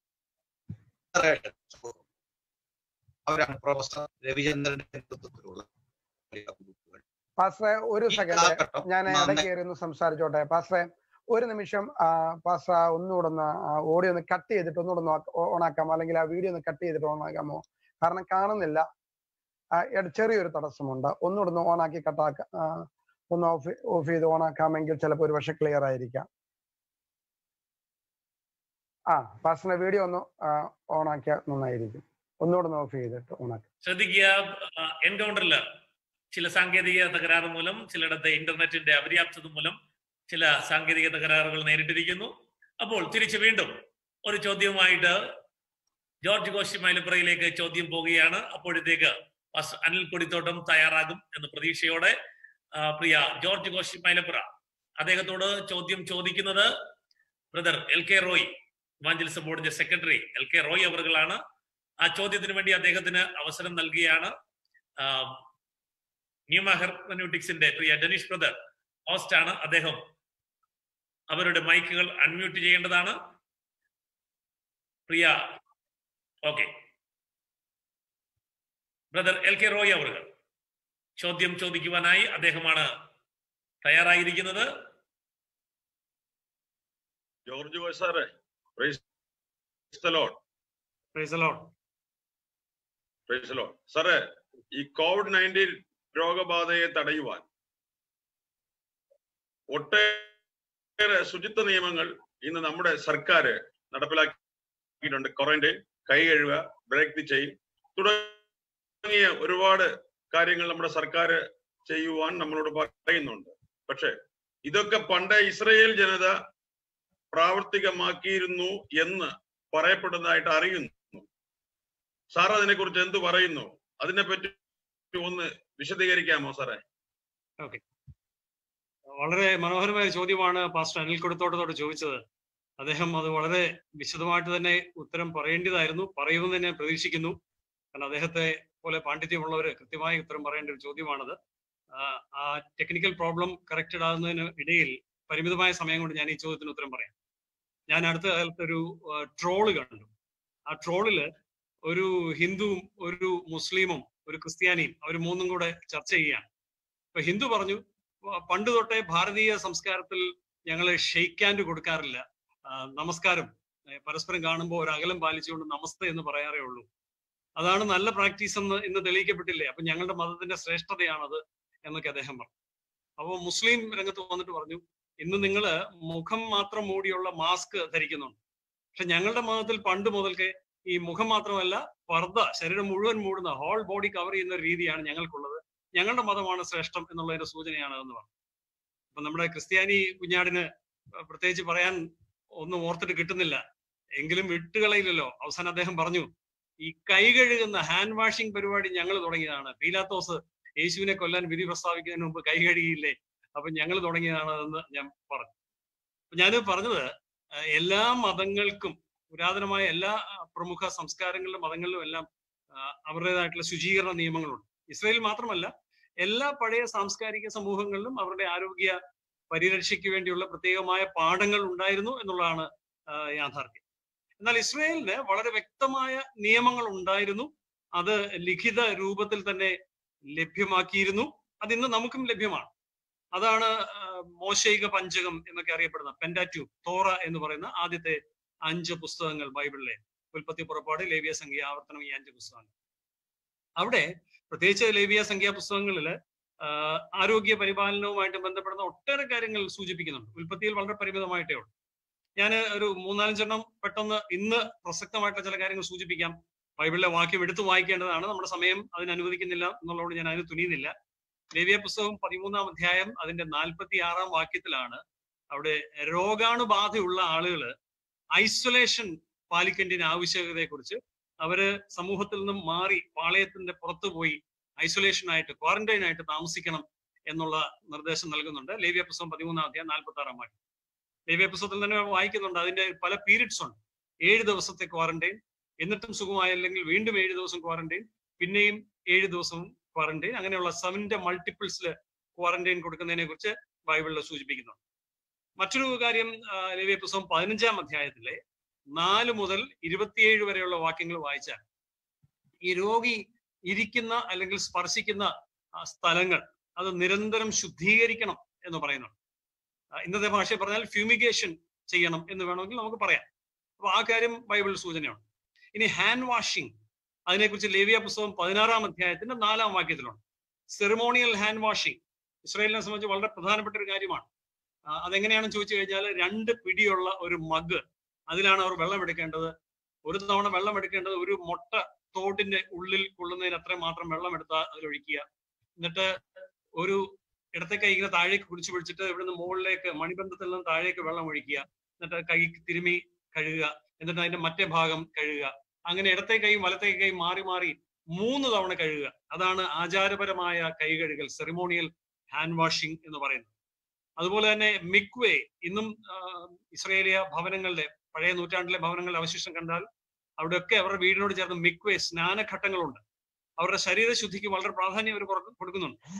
സമൂഹം അവരാണ് പ്രൊഫസർ രവിചന്ദ്രന്റെ നേതൃത്വത്തിലുള്ള ഗ്രൂപ്പുകൾ പാസ്റ്ററെ ഒരു ഈ സെക്കൻഡ് കാലഘട്ടം ഞാൻ നന്നായി- ഇടയ്ക്ക് കയറി ഒന്ന് സംസാരിച്ചോട്ടെ പാസ്റ്ററെ ഒരു നിമിഷം പാസ്റ്റർ ഒന്നുകൂടെ ഒന്ന് ഓഡിയോ ഒന്ന് കട്ട് ചെയ്തിട്ട് ഒന്നുകൂടെ ഒന്ന് ഓണാക്കാമോ അല്ലെങ്കിൽ ആ വീഡിയോ ഒന്ന് കട്ട് ചെയ്തിട്ട് ഓണാക്കാമോ കാരണം കാണുന്നില്ല ആ, എട- ചെറിയൊരു തടസ്സമുണ്ട് ഒന്നുകൂടെ ഒന്ന് ഓണാക്കി കട്ടാക്ക ആ, ഒന്ന് ഓഫ് ഓഫ് ചെയ്ത് ഓണാക്കാമെങ്കിൽ ചിലപ്പോൾ ഒരു പക്ഷെ ക്ലിയർ ആയിരിക്കാം ആ പാസ്റ്ററിന്റെ വീഡിയോ ഒന്ന് ഓണാക്കിയാൽ നന്നായിരിക്കും ഒന്നുകൂടെ ഒന്ന് ഓഫ് ചെയ്തിട്ട് ഓണാക്കാം ശ്രദ്ധിക്കുക എൻകൗണ്ടറിൽ ചില സാങ്കേതിക തകരാറ് മൂലം ചിലയിടത്ത് ഇന്റർനെറ്റിന്റെ അപര്യാപ്തത മൂലം ചില സാങ്കേതിക തകരാറുകൾ നേരിട്ടിരിക്കുന്നു അപ്പോൾ തിരിച്ചു വീണ്ടും ഒരു ചോദ്യവുമായിട്ട് ജോർജ് കോശി മൈലപ്പുറയിലേക്ക് ചോദ്യം പോവുകയാണ് അപ്പോഴത്തേക്ക് പാസ്റ്റർ അനിൽ കൊടിത്തോട്ടം തയ്യാറാകും എന്ന പ്രതീക്ഷയോടെ ആ, പ്രിയ ജോർജ് കോശി മൈലപ്പുറ അദ്ദേഹത്തോട് ചോദ്യം ചോദിക്കുന്നത് brother L K Roy evangelism ബോർഡിന്റെ സെക്രട്ടറി എൽ കെ റോയ് അവറുകളാണ് ആ ചോദ്യത്തിന് വേണ്ടി അദ്ദേഹത്തിന് അവസരം നൽകുകയാണ് ആ, ന്യൂമ ഹെർമന്യൂട്ടിക്സിന്റെ പ്രിയ ഡെനിഷ് ബ്രദർ ഹോസ്റ്റ് ആണ് അദ്ദേഹം അവരുടെ മൈക്കുകൾ അൺമ്യൂട്ട് ചെയ്യേണ്ടതാണ് പ്രിയ okay brother L K Roy അവർ ചോദ്യം ചോദിക്കുവാനായി അദ്ദേഹമാണ് തയ്യാറായിരിക്കുന്നത് ജോർജ് കോയ് സാറേ praise the Lord praise the Lord. Praise the Lord സാറേ ഈ കോവിഡ് നയൻറ്റീൻ രോഗബാധയെ തടയുവാൻ ഒട്ടേറെ ശുചിത്വ നിയമങ്ങൾ ഇന്ന് നമ്മുടെ സർക്കാർ നടപ്പിലാക്കിയിട്ടുണ്ട് ക്വാറന്റൈൻ കൈ കഴുകുക ബ്രേക്ക് ദി ചെയിൻ തുടങ്ങിയ ഒരുപാട് കാര്യങ്ങൾ നമ്മുടെ സർക്കാർ ചെയ്യുവാൻ നമ്മളോട് പറയുന്നുണ്ട് പക്ഷെ ഇതൊക്കെ പണ്ട് ഇസ്രയേൽ ജനത പ്രാവർത്തികമാക്കിയിരുന്നു എന്ന് പറയപ്പെടുന്നതായിട്ട് അറിയുന്നു സാർ അതിനെ കുറിച്ച് എന്ത് പറയുന്നു അതിനെ പറ്റി ഒന്ന് വിശദീകരിക്കാമോ സാറേ വളരെ മനോഹരമായ ചോദ്യമാണ് പാസ്റ്റർ അനിൽ കൊടുത്തോട്ടത്തോട് ചോദിച്ചത് അദ്ദേഹം അത് വളരെ വിശദമായിട്ട് തന്നെ ഉത്തരം പറയേണ്ടതായിരുന്നു പറയുമെന്ന് ഞാൻ പ്രതീക്ഷിക്കുന്നു കാരണം അദ്ദേഹത്തെ പോലെ പാണ്ഡിത്യമുള്ളവർ കൃത്യമായി ഉത്തരം പറയേണ്ട ഒരു ചോദ്യമാണത് ആ, ആ ടെക്നിക്കൽ പ്രോബ്ലം കറക്റ്റഡ് ആകുന്നതിന് ഇടയിൽ പരിമിതമായ സമയം കൊണ്ട് ഞാൻ ഈ ചോദ്യത്തിന് ഉത്തരം പറയാം ഞാൻ അടുത്ത കാലത്ത് ഒരു ട്രോള് കണ്ടു ആ ട്രോളില് ഒരു ഹിന്ദുവും ഒരു മുസ്ലിമും ഒരു ക്രിസ്ത്യാനിയും അവർ മൂന്നും കൂടെ ചർച്ച ചെയ്യുകയാണ് ഇപ്പൊ ഹിന്ദു പറഞ്ഞു "വ- പണ്ട് തൊട്ടേ ഭാരതീയ സംസ്കാരത്തിൽ ഞങ്ങൾ ഷെയ്ക്ക് ഹാൻഡ് കൊടുക്കാറില്ല ആ, നമസ്കാരം ഏ, പരസ്പരം കാണുമ്പോൾ ഒരു അകലം പാലിച്ചുകൊണ്ട് നമസ്തേ എന്ന് പറയാറേ ഉള്ളൂ അതാണ് നല്ല പ്രാക്ടീസ് എന്ന് ഇന്ന് തെളിയിക്കപ്പെട്ടില്ലേ അപ്പൊ ഞങ്ങളുടെ മതത്തിന്റെ ശ്രേഷ്ഠതയാണത് എന്നൊക്കെ അദ്ദേഹം പറഞ്ഞു അപ്പോൾ മുസ്ലിം രംഗത്ത് വന്നിട്ട് പറഞ്ഞു ഇന്ന് നിങ്ങൾ മുഖം മാത്രം മൂടിയുള്ള മാസ്ക് ധരിക്കുന്നുണ്ട് പക്ഷെ ഞങ്ങളുടെ മതത്തിൽ പണ്ട് മുതൽക്കേ ഈ മുഖം മാത്രമല്ല പർദ്ദ ശരീരം മുഴുവൻ മൂടുന്ന ഹോൾ ബോഡി കവർ ചെയ്യുന്ന ഒരു രീതിയാണ് ഞങ്ങൾക്കുള്ളത് ഞങ്ങളുടെ മതമാണ് ശ്രേഷ്ഠം എന്നുള്ളതിന്റെ സൂചനയാണ് എന്ന് പറഞ്ഞു അപ്പൊ നമ്മുടെ ക്രിസ്ത്യാനി കുഞ്ഞാടിന് പ്രത്യേകിച്ച് പറയാൻ ഒന്നും ഓർത്തിട്ട് കിട്ടുന്നില്ല എങ്കിലും വിട്ടുകളയില്ലല്ലോ അവസാനം അദ്ദേഹം പറഞ്ഞു ഈ കൈ കഴുകുന്ന ഹാൻഡ് വാഷിംഗ് പരിപാടി ഞങ്ങൾ തുടങ്ങിയതാണ് പീലാത്തോസ് യേശുവിനെ കൊല്ലാൻ വിധി പ്രസ്താവിക്കുന്നതിന് മുമ്പ് കൈ കഴുകിയില്ലേ അപ്പൊ ഞങ്ങൾ തുടങ്ങിയതാണ് എന്ന് ഞാൻ പറഞ്ഞു അപ്പൊ ഞാൻ പറഞ്ഞത് അഹ് എല്ലാ മതങ്ങൾക്കും പുരാതനമായ എല്ലാ അഹ് പ്രമുഖ സംസ്കാരങ്ങളിലും മതങ്ങളിലും എല്ലാം അഹ് അവരുടേതായിട്ടുള്ള ശുചീകരണ നിയമങ്ങളുണ്ട് ഇസ്രയേൽ മാത്രമല്ല എല്ലാ പഴയ സാംസ്കാരിക സമൂഹങ്ങളിലും അവരുടെ ആരോഗ്യ പരിരക്ഷയ്ക്ക് വേണ്ടിയുള്ള പ്രത്യേകമായ പാഠങ്ങൾ ഉണ്ടായിരുന്നു എന്നുള്ളതാണ് ആഹ് യാഥാർത്ഥ്യം എന്നാൽ ഇസ്രയേലിന് വളരെ വ്യക്തമായ നിയമങ്ങൾ ഉണ്ടായിരുന്നു അത് ലിഖിത രൂപത്തിൽ തന്നെ ലഭ്യമാക്കിയിരുന്നു അത് ഇന്ന് നമുക്കും ലഭ്യമാണ് അതാണ് ആഹ് മോശൈക പഞ്ചകം എന്നൊക്കെ അറിയപ്പെടുന്ന പെൻഡാറ്റു തോറ എന്ന് പറയുന്ന ആദ്യത്തെ അഞ്ച് പുസ്തകങ്ങൾ ബൈബിളിലെ ഉൽപ്പത്തി പുറപ്പാട് ലേവിയ സംഖ്യ ആവർത്തനം ഈ അഞ്ച് പുസ്തകങ്ങൾ അവിടെ പ്രത്യേകിച്ച് ലേവിയ സംഖ്യാ പുസ്തകങ്ങളിൽ ആരോഗ്യ പരിപാലനവുമായിട്ട് ബന്ധപ്പെടുന്ന ഒട്ടേറെ കാര്യങ്ങൾ സൂചിപ്പിക്കുന്നുണ്ട് ഉൽപ്പത്തിയിൽ വളരെ പരിമിതമായിട്ടേ ഉള്ളൂ ഞാൻ ഒരു മൂന്നാലഞ്ചെണ്ണം പെട്ടെന്ന് ഇന്ന് പ്രസക്തമായിട്ടുള്ള ചില കാര്യങ്ങൾ സൂചിപ്പിക്കാം ബൈബിളിലെ വാക്യം എടുത്തു വായിക്കേണ്ടതാണ് നമ്മുടെ സമയം അതിന് അനുവദിക്കുന്നില്ല എന്നുള്ളതുകൊണ്ട് ഞാൻ അതിന് തുനിയുന്നില്ല ലേവിയ പുസ്തകം പതിമൂന്നാം അധ്യായം അതിന്റെ നാൽപ്പത്തി ആറാം വാക്യത്തിലാണ് അവിടെ രോഗാണുബാധയുള്ള ആളുകൾ ഐസൊലേഷൻ പാലിക്കേണ്ടതിന് ആവശ്യകതയെക്കുറിച്ച് അവര് സമൂഹത്തിൽ നിന്നും മാറി പാളയത്തിന്റെ പുറത്തു പോയി ഐസൊലേഷൻ ആയിട്ട് ക്വാറന്റൈൻ ആയിട്ട് താമസിക്കണം എന്നുള്ള നിർദ്ദേശം നൽകുന്നുണ്ട് ലേവ്യ പുസ്തകം പതിമൂന്നാം അധ്യായം നാൽപ്പത്തി ആറാം വാക്യം ലേവ്യ പുസ്തകത്തിൽ തന്നെ വായിക്കുന്നുണ്ട് അതിന്റെ പല പീരീഡ്സ് ഉണ്ട് ഏഴ് ദിവസത്തെ ക്വാറന്റൈൻ എന്നിട്ടും സുഖമായില്ലെങ്കിൽ വീണ്ടും ഏഴ് ദിവസം ക്വാറന്റൈൻ പിന്നെയും ഏഴ് ദിവസവും ക്വാറന്റൈൻ അങ്ങനെയുള്ള സെവന്റെ മൾട്ടിപ്പിൾസിൽ ക്വാറന്റൈൻ കൊടുക്കുന്നതിനെ കുറിച്ച് ബൈബിളിൽ സൂചിപ്പിക്കുന്നുണ്ട് മറ്റൊരു കാര്യം ആ, ലേവ്യ പുസ്തകം പതിനഞ്ചാം അധ്യായത്തിലെ നാല് മുതൽ ഇരുപത്തിയേഴ് വരെയുള്ള വാക്യങ്ങൾ വായിച്ചാൽ ഈ രോഗി ഇരിക്കുന്ന അല്ലെങ്കിൽ സ്പർശിക്കുന്ന ആ, സ്ഥലങ്ങൾ അത് നിരന്തരം ശുദ്ധീകരിക്കണം എന്ന് പറയുന്നുണ്ട് ആ, ഇന്നത്തെ ഭാഷയിൽ പറഞ്ഞാൽ ഫ്യൂമിഗേഷൻ ചെയ്യണം എന്ന് വേണമെങ്കിൽ നമുക്ക് പറയാം അപ്പൊ ആ കാര്യം ബൈബിളിൽ സൂചനയുണ്ട് ഇനി ഹാൻഡ് വാഷിംഗ് അതിനെക്കുറിച്ച് ലേവിയ പുസ്തകം പതിനാറാം അധ്യായത്തിന്റെ നാലാം വാക്യത്തിലുണ്ട് സെറിമോണിയൽ ഹാൻഡ് വാഷിംഗ് ഇസ്രായേലിനെ സംബന്ധിച്ച് വളരെ പ്രധാനപ്പെട്ട ഒരു കാര്യമാണ് ആ, അതെങ്ങനെയാണെന്ന് ചോദിച്ചു കഴിഞ്ഞാൽ രണ്ട് പിടിയുള്ള ഒരു മഗ് അതിലാണ് അവർ വെള്ളം എടുക്കേണ്ടത് ഒരു തവണ വെള്ളം എടുക്കേണ്ടത് ഒരു മുട്ട തോട്ടിന്റെ ഉള്ളിൽ കൊള്ളുന്നതിന് അത്രയും മാത്രം വെള്ളം എടുത്താൽ അതിലൊഴിക്കുക എന്നിട്ട് ഒരു ഇടത്തെ കൈ ഇങ്ങനെ താഴേക്ക് കുടിച്ചു പിടിച്ചിട്ട് ഇവിടുന്ന് മുകളിലേക്ക് മണിബന്ധത്തിൽ നിന്ന് താഴേക്ക് വെള്ളം ഒഴിക്കുക എന്നിട്ട് കൈ തിരുമി കഴുകുക എന്നിട്ട് അതിന്റെ മറ്റേ ഭാഗം കഴുകുക അങ്ങനെ ഇടത്തെ കൈയും വലത്തെ കൈയും മാറി മാറി മൂന്ന് തവണ കഴുകുക അതാണ് ആചാരപരമായ കൈ കഴുകൽ സെറിമോണിയൽ ഹാൻഡ് വാഷിംഗ് എന്ന് പറയുന്നത് അതുപോലെ തന്നെ മിക്വേ ഇന്നും ആ, ഇസ്രയേലിയ ഭവനങ്ങളുടെ പഴയ നൂറ്റാണ്ടിലെ ഭവനങ്ങളുടെ അവശിഷ്ടം കണ്ടാൽ അവിടെയൊക്കെ അവരുടെ വീടിനോട് ചേർന്ന് മിക്വേ സ്നാനഘട്ടങ്ങളുണ്ട് അവരുടെ ശരീരശുദ്ധിക്ക് വളരെ പ്രാധാന്യം അവർ കൊടുക്കുന്നുണ്ട്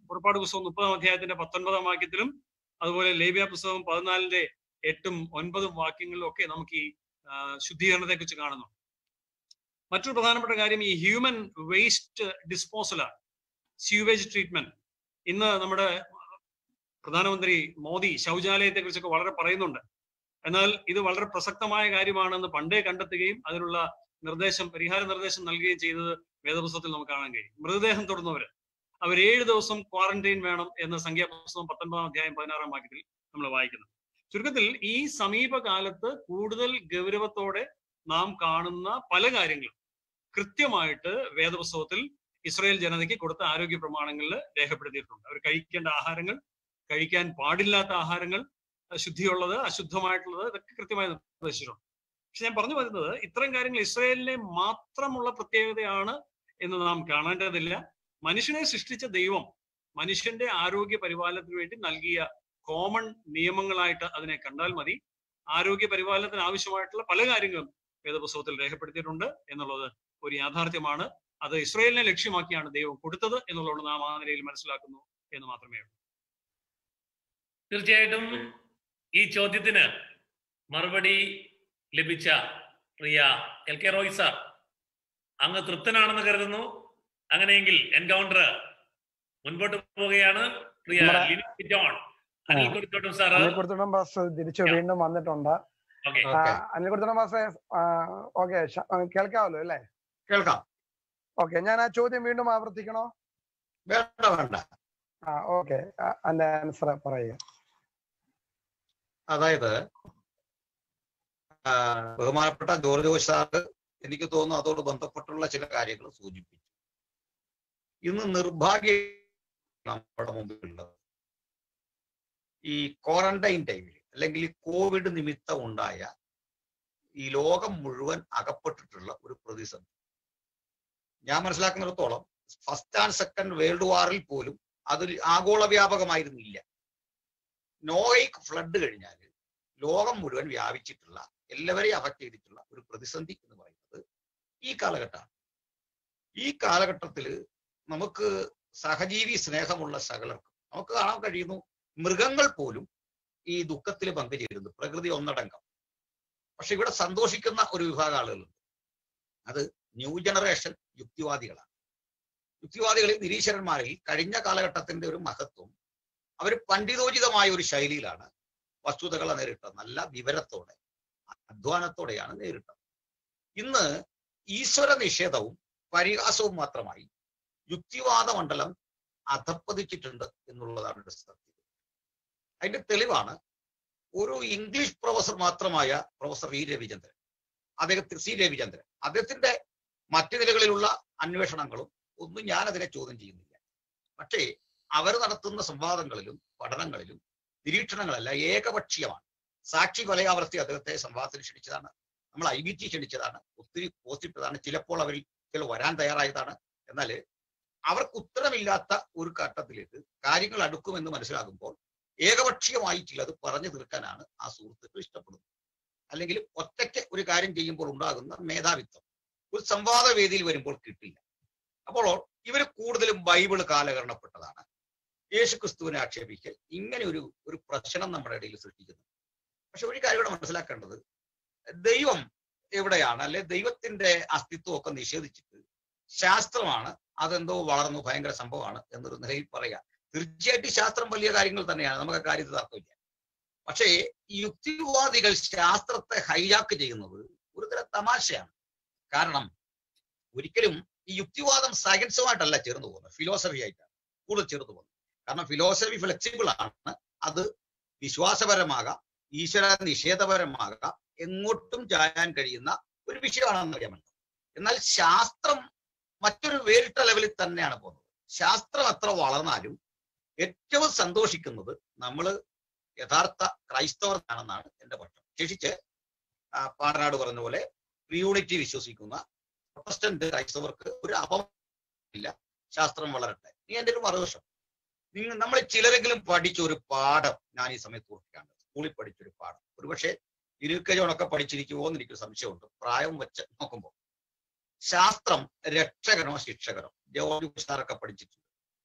പുറപ്പാട് പുസ്തകം മുപ്പതാം അധ്യായത്തിന്റെ പത്തൊൻപതാം വാക്യത്തിലും അതുപോലെ ലേബ്യ പുസ്തകം പതിനാലിന്റെ എട്ടും ഒൻപതും വാക്യങ്ങളിലും ഒക്കെ നമുക്ക് ഈ ആ, ശുദ്ധീകരണത്തെ കുറിച്ച് കാണുന്നു മറ്റൊരു പ്രധാനപ്പെട്ട കാര്യം ഈ ഹ്യൂമൻ വേസ്റ്റ് ഡിസ്പോസലാണ് സ്യൂവേജ് ട്രീറ്റ്മെന്റ് ഇന്ന് നമ്മുടെ പ്രധാനമന്ത്രി മോദി ശൗചാലയത്തെ കുറിച്ചൊക്കെ വളരെ പറയുന്നുണ്ട് എന്നാൽ ഇത് വളരെ പ്രസക്തമായ കാര്യമാണെന്ന് പണ്ടേ കണ്ടെത്തുകയും അതിനുള്ള നിർദ്ദേശം പരിഹാര നിർദ്ദേശം നൽകുകയും ചെയ്തത് വേദപുസ്തകത്തിൽ നമുക്ക് കാണാൻ കഴിയും മൃതദേഹം തൊടുന്നവര് അവർ ഏഴ് ദിവസം ക്വാറന്റൈൻ വേണം എന്ന സംഖ്യാപുസ്തകം പത്തൊൻപതാം അധ്യായം പതിനാറാം വാക്യത്തിൽ നമ്മൾ വായിക്കുന്നു ചുരുക്കത്തിൽ ഈ സമീപകാലത്ത് കൂടുതൽ ഗൗരവത്തോടെ നാം കാണുന്ന പല കാര്യങ്ങളും കൃത്യമായിട്ട് വേദപുസ്തകത്തിൽ ഇസ്രായേൽ ജനതയ്ക്ക് കൊടുത്ത ആരോഗ്യ പ്രമാണങ്ങളിൽ രേഖപ്പെടുത്തിയിട്ടുണ്ട് അവർ കഴിക്കേണ്ട ആഹാരങ്ങൾ കഴിക്കാൻ പാടില്ലാത്ത ആഹാരങ്ങൾ അഹ് ശുദ്ധിയുള്ളത് അശുദ്ധമായിട്ടുള്ളത് ഇതൊക്കെ കൃത്യമായി നിർദ്ദേശിച്ചിട്ടുണ്ട് പക്ഷെ ഞാൻ പറഞ്ഞു വരുന്നത് ഇത്തരം കാര്യങ്ങൾ ഇസ്രായേലിനെ മാത്രമുള്ള പ്രത്യേകതയാണ് എന്ന് നാം കാണേണ്ടതില്ല മനുഷ്യനെ സൃഷ്ടിച്ച ദൈവം മനുഷ്യന്റെ ആരോഗ്യ പരിപാലനത്തിന് വേണ്ടി നൽകിയ കോമൺ നിയമങ്ങളായിട്ട് അതിനെ കണ്ടാൽ മതി ആരോഗ്യ പരിപാലനത്തിന് ആവശ്യമായിട്ടുള്ള പല കാര്യങ്ങളും വേദപുസ്തകത്തിൽ രേഖപ്പെടുത്തിയിട്ടുണ്ട് എന്നുള്ളത് ഒരു യാഥാർത്ഥ്യമാണ് അത് ഇസ്രായേലിനെ ലക്ഷ്യമാക്കിയാണ് ദൈവം കൊടുത്തത് എന്നുള്ളത് നാം ആ നിലയിൽ മനസ്സിലാക്കുന്നു എന്ന് മാത്രമേ ഉള്ളൂ തീർച്ചയായിട്ടും ഈ ചോദ്യത്തിന് മറുപടി ലഭിച്ച പ്രിയ എൽ കെ റോയ് സാർ അങ്ങ് തൃപ്തനാണെന്ന് കരുതുന്നു അങ്ങനെയെങ്കിൽ എൻകൗണ്ടർ മുൻപോട്ട് പോവുകയാണ് പ്രിയ നമ്മുടെ- ലിനി ജോൺ അനിൽ കൊടുത്തോട്ടും സാർ അനിൽ കൊടുത്തോട്ടം ബസ് തിരിച്ചു വീണ്ടും വന്നിട്ടുണ്ട് ഓക്കെ ആ, അനിൽ കൊടുത്തോട്ടം ബസ് ഓക്കെ കേൾക്കാമല്ലോ അല്ലേ കേൾക്കാം ഓക്കെ ഞാൻ ആ ചോദ്യം വീണ്ടും ആവർത്തിക്കണോ വേണ്ട വേണ്ട ആ ഓക്കെ അതിന്റെ ആൻസർ പറയുക അതായത് ആ, ബഹുമാനപ്പെട്ട ജോർജ് ജോഷ് സാറ് എനിക്ക് തോന്നുന്നു അതോട് ബന്ധപ്പെട്ടുള്ള ചില കാര്യങ്ങൾ സൂചിപ്പിച്ചു ഇന്ന് നിർഭാഗ്യ നമ്മുടെ മുമ്പിലുള്ളത് ഈ ക്വാറന്റൈൻ ടൈമിൽ അല്ലെങ്കിൽ ഈ കോവിഡ് നിമിത്തം ഉണ്ടായ ഈ ലോകം മുഴുവൻ അകപ്പെട്ടിട്ടുള്ള ഒരു പ്രതിസന്ധി ഞാൻ മനസ്സിലാക്കുന്നിടത്തോളം ഫസ്റ്റ് ആൻഡ് സെക്കൻഡ് വേൾഡ് വാറിൽ പോലും അതിൽ ആഗോള വ്യാപകമായിരുന്നില്ല നോയിക് ഫ്ലഡ് കഴിഞ്ഞാൽ ലോകം മുഴുവൻ വ്യാപിച്ചിട്ടുള്ള എല്ലാവരെയും അഫക്ട് ചെയ്തിട്ടുള്ള ഒരു പ്രതിസന്ധി എന്ന് പറയുന്നത് ഈ കാലഘട്ടമാണ് ഈ കാലഘട്ടത്തിൽ നമുക്ക് സഹജീവി സ്നേഹമുള്ള സകലർക്കും നമുക്ക് കാണാൻ കഴിയുന്നു മൃഗങ്ങൾ പോലും ഈ ദുഃഖത്തിൽ പങ്കുചേരുന്നു പ്രകൃതി ഒന്നടങ്കം പക്ഷെ ഇവിടെ സന്തോഷിക്കുന്ന ഒരു വിഭാഗം ആളുകളുണ്ട് അത് ന്യൂ ജനറേഷൻ യുക്തിവാദികളാണ് യുക്തിവാദികളിൽ നിരീശ്വരന്മാരിൽ കഴിഞ്ഞ കാലഘട്ടത്തിന്റെ ഒരു മഹത്വം അവർ പണ്ഡിതോചിതമായ ഒരു ശൈലിയിലാണ് വസ്തുതകളെ നേരിട്ടത് നല്ല വിവരത്തോടെ അധ്വാനത്തോടെയാണ് നേരിട്ടത് ഇന്ന് ഈശ്വര നിഷേധവും പരിഹാസവും മാത്രമായി യുക്തിവാദ മണ്ഡലം അധപ്പതിച്ചിട്ടുണ്ട് എന്നുള്ളതാണ് ഒരു സത്യം അതിന്റെ തെളിവാണ് ഒരു ഇംഗ്ലീഷ് പ്രൊഫസർ മാത്രമായ പ്രൊഫസർ വി രവിചന്ദ്രൻ അദ്ദേഹത്തിന് സി രവിചന്ദ്രൻ അദ്ദേഹത്തിന്റെ മറ്റു നിലകളിലുള്ള അന്വേഷണങ്ങളും ഒന്നും ഞാൻ അതിനെ ചോദ്യം ചെയ്യുന്നില്ല പക്ഷേ അവർ നടത്തുന്ന സംവാദങ്ങളിലും പഠനങ്ങളിലും നിരീക്ഷണങ്ങളെല്ലാം ഏകപക്ഷീയമാണ് സാക്ഷി കൊലയാവർത്തി അദ്ദേഹത്തെ സംവാദത്തിന് ക്ഷണിച്ചതാണ് നമ്മൾ ഐ ബി ടി ക്ഷണിച്ചതാണ് ഒത്തിരി പോസ്റ്റിട്ടതാണ് ചിലപ്പോൾ അവരിൽ ചില വരാൻ തയ്യാറായതാണ് എന്നാൽ അവർക്ക് ഉത്തരമില്ലാത്ത ഒരു ഘട്ടത്തിലേക്ക് കാര്യങ്ങൾ അടുക്കുമെന്ന് മനസ്സിലാകുമ്പോൾ ഏകപക്ഷീയമായി ചിലത് പറഞ്ഞു തീർക്കാനാണ് ആ സുഹൃത്തുക്കൾ ഇഷ്ടപ്പെടുന്നത് അല്ലെങ്കിൽ ഒറ്റയ്ക്ക് ഒരു കാര്യം ചെയ്യുമ്പോൾ ഉണ്ടാകുന്ന മേധാവിത്വം ഒരു സംവാദ വേദിയിൽ വരുമ്പോൾ കിട്ടില്ല അപ്പോൾ ഇവർ കൂടുതലും ബൈബിൾ കാലകരണപ്പെട്ടതാണ് യേശു ക്രിസ്തുവിനെ ആക്ഷേപിക്കൽ ഇങ്ങനെ ഒരു ഒരു പ്രശ്നം നമ്മുടെ ഇടയിൽ സൃഷ്ടിക്കുന്നു പക്ഷെ ഒരു കാര്യം കൂടെ മനസ്സിലാക്കേണ്ടത് ദൈവം എവിടെയാണ് അല്ലെ ദൈവത്തിന്റെ അസ്തിത്വമൊക്കെ നിഷേധിച്ചിട്ട് ശാസ്ത്രമാണ് അതെന്തോ വളർന്നു ഭയങ്കര സംഭവമാണ് എന്നൊരു നിലയിൽ പറയാം തീർച്ചയായിട്ടും ശാസ്ത്രം വലിയ കാര്യങ്ങൾ തന്നെയാണ് നമുക്ക് ആ കാര്യത്തിൽ തർക്കമില്ല പക്ഷേ ഈ യുക്തിവാദികൾ ശാസ്ത്രത്തെ ഹൈജാക്ക് ചെയ്യുന്നത് ഒരു തരം തമാശയാണ് കാരണം ഒരിക്കലും ഈ യുക്തിവാദം സയൻസുമായിട്ടല്ല ചേർന്ന് പോകുന്നത് ഫിലോസഫി ആയിട്ടാണ് കൂടുതൽ ചേർന്ന് പോകുന്നത് കാരണം ഫിലോസഫി ഫ്ലെക്സിബിൾ ആണ് അത് വിശ്വാസപരമാകാം ഈശ്വര നിഷേധപരമാകാം എങ്ങോട്ടും ചായാൻ കഴിയുന്ന ഒരു വിഷയമാണെന്ന് അറിയാമല്ലോ എന്നാൽ ശാസ്ത്രം മറ്റൊരു വേറിട്ട ലെവലിൽ തന്നെയാണ് പോകുന്നത് ശാസ്ത്രം എത്ര വളർന്നാലും ഏറ്റവും സന്തോഷിക്കുന്നത് നമ്മൾ യഥാർത്ഥ ക്രൈസ്തവർ ആണെന്നാണ് എന്റെ പക്ഷം ശേഷിച്ച് ആ, പാണനാട് പറഞ്ഞ പോലെ പ്രിയൂണിറ്റി വിശ്വസിക്കുന്ന പ്രൊട്ടസ്റ്റന്റ് ക്രൈസ്തവർക്ക് ഒരു അപമില്ല ശാസ്ത്രം വളരട്ടെ നീ എന്റെ ഒരു മറുവശം നിങ്ങൾ നമ്മൾ ചിലരെങ്കിലും പഠിച്ച ഒരു പാഠം ഞാൻ ഈ സമയത്ത് ഓർക്കുകയാണ് സ്കൂളിൽ പഠിച്ചൊരു പാഠം ഒരുപക്ഷെ ഇരുക്കെ ജോണൊക്കെ പഠിച്ചിരിക്കുമോ എന്ന് എനിക്കൊരു സംശയമുണ്ട് പ്രായം വെച്ച് നോക്കുമ്പോൾ ശാസ്ത്രം രക്ഷകനോ ശിക്ഷകനോ ജോർജ് സാറൊക്കെ പഠിച്ചിട്ടുണ്ട്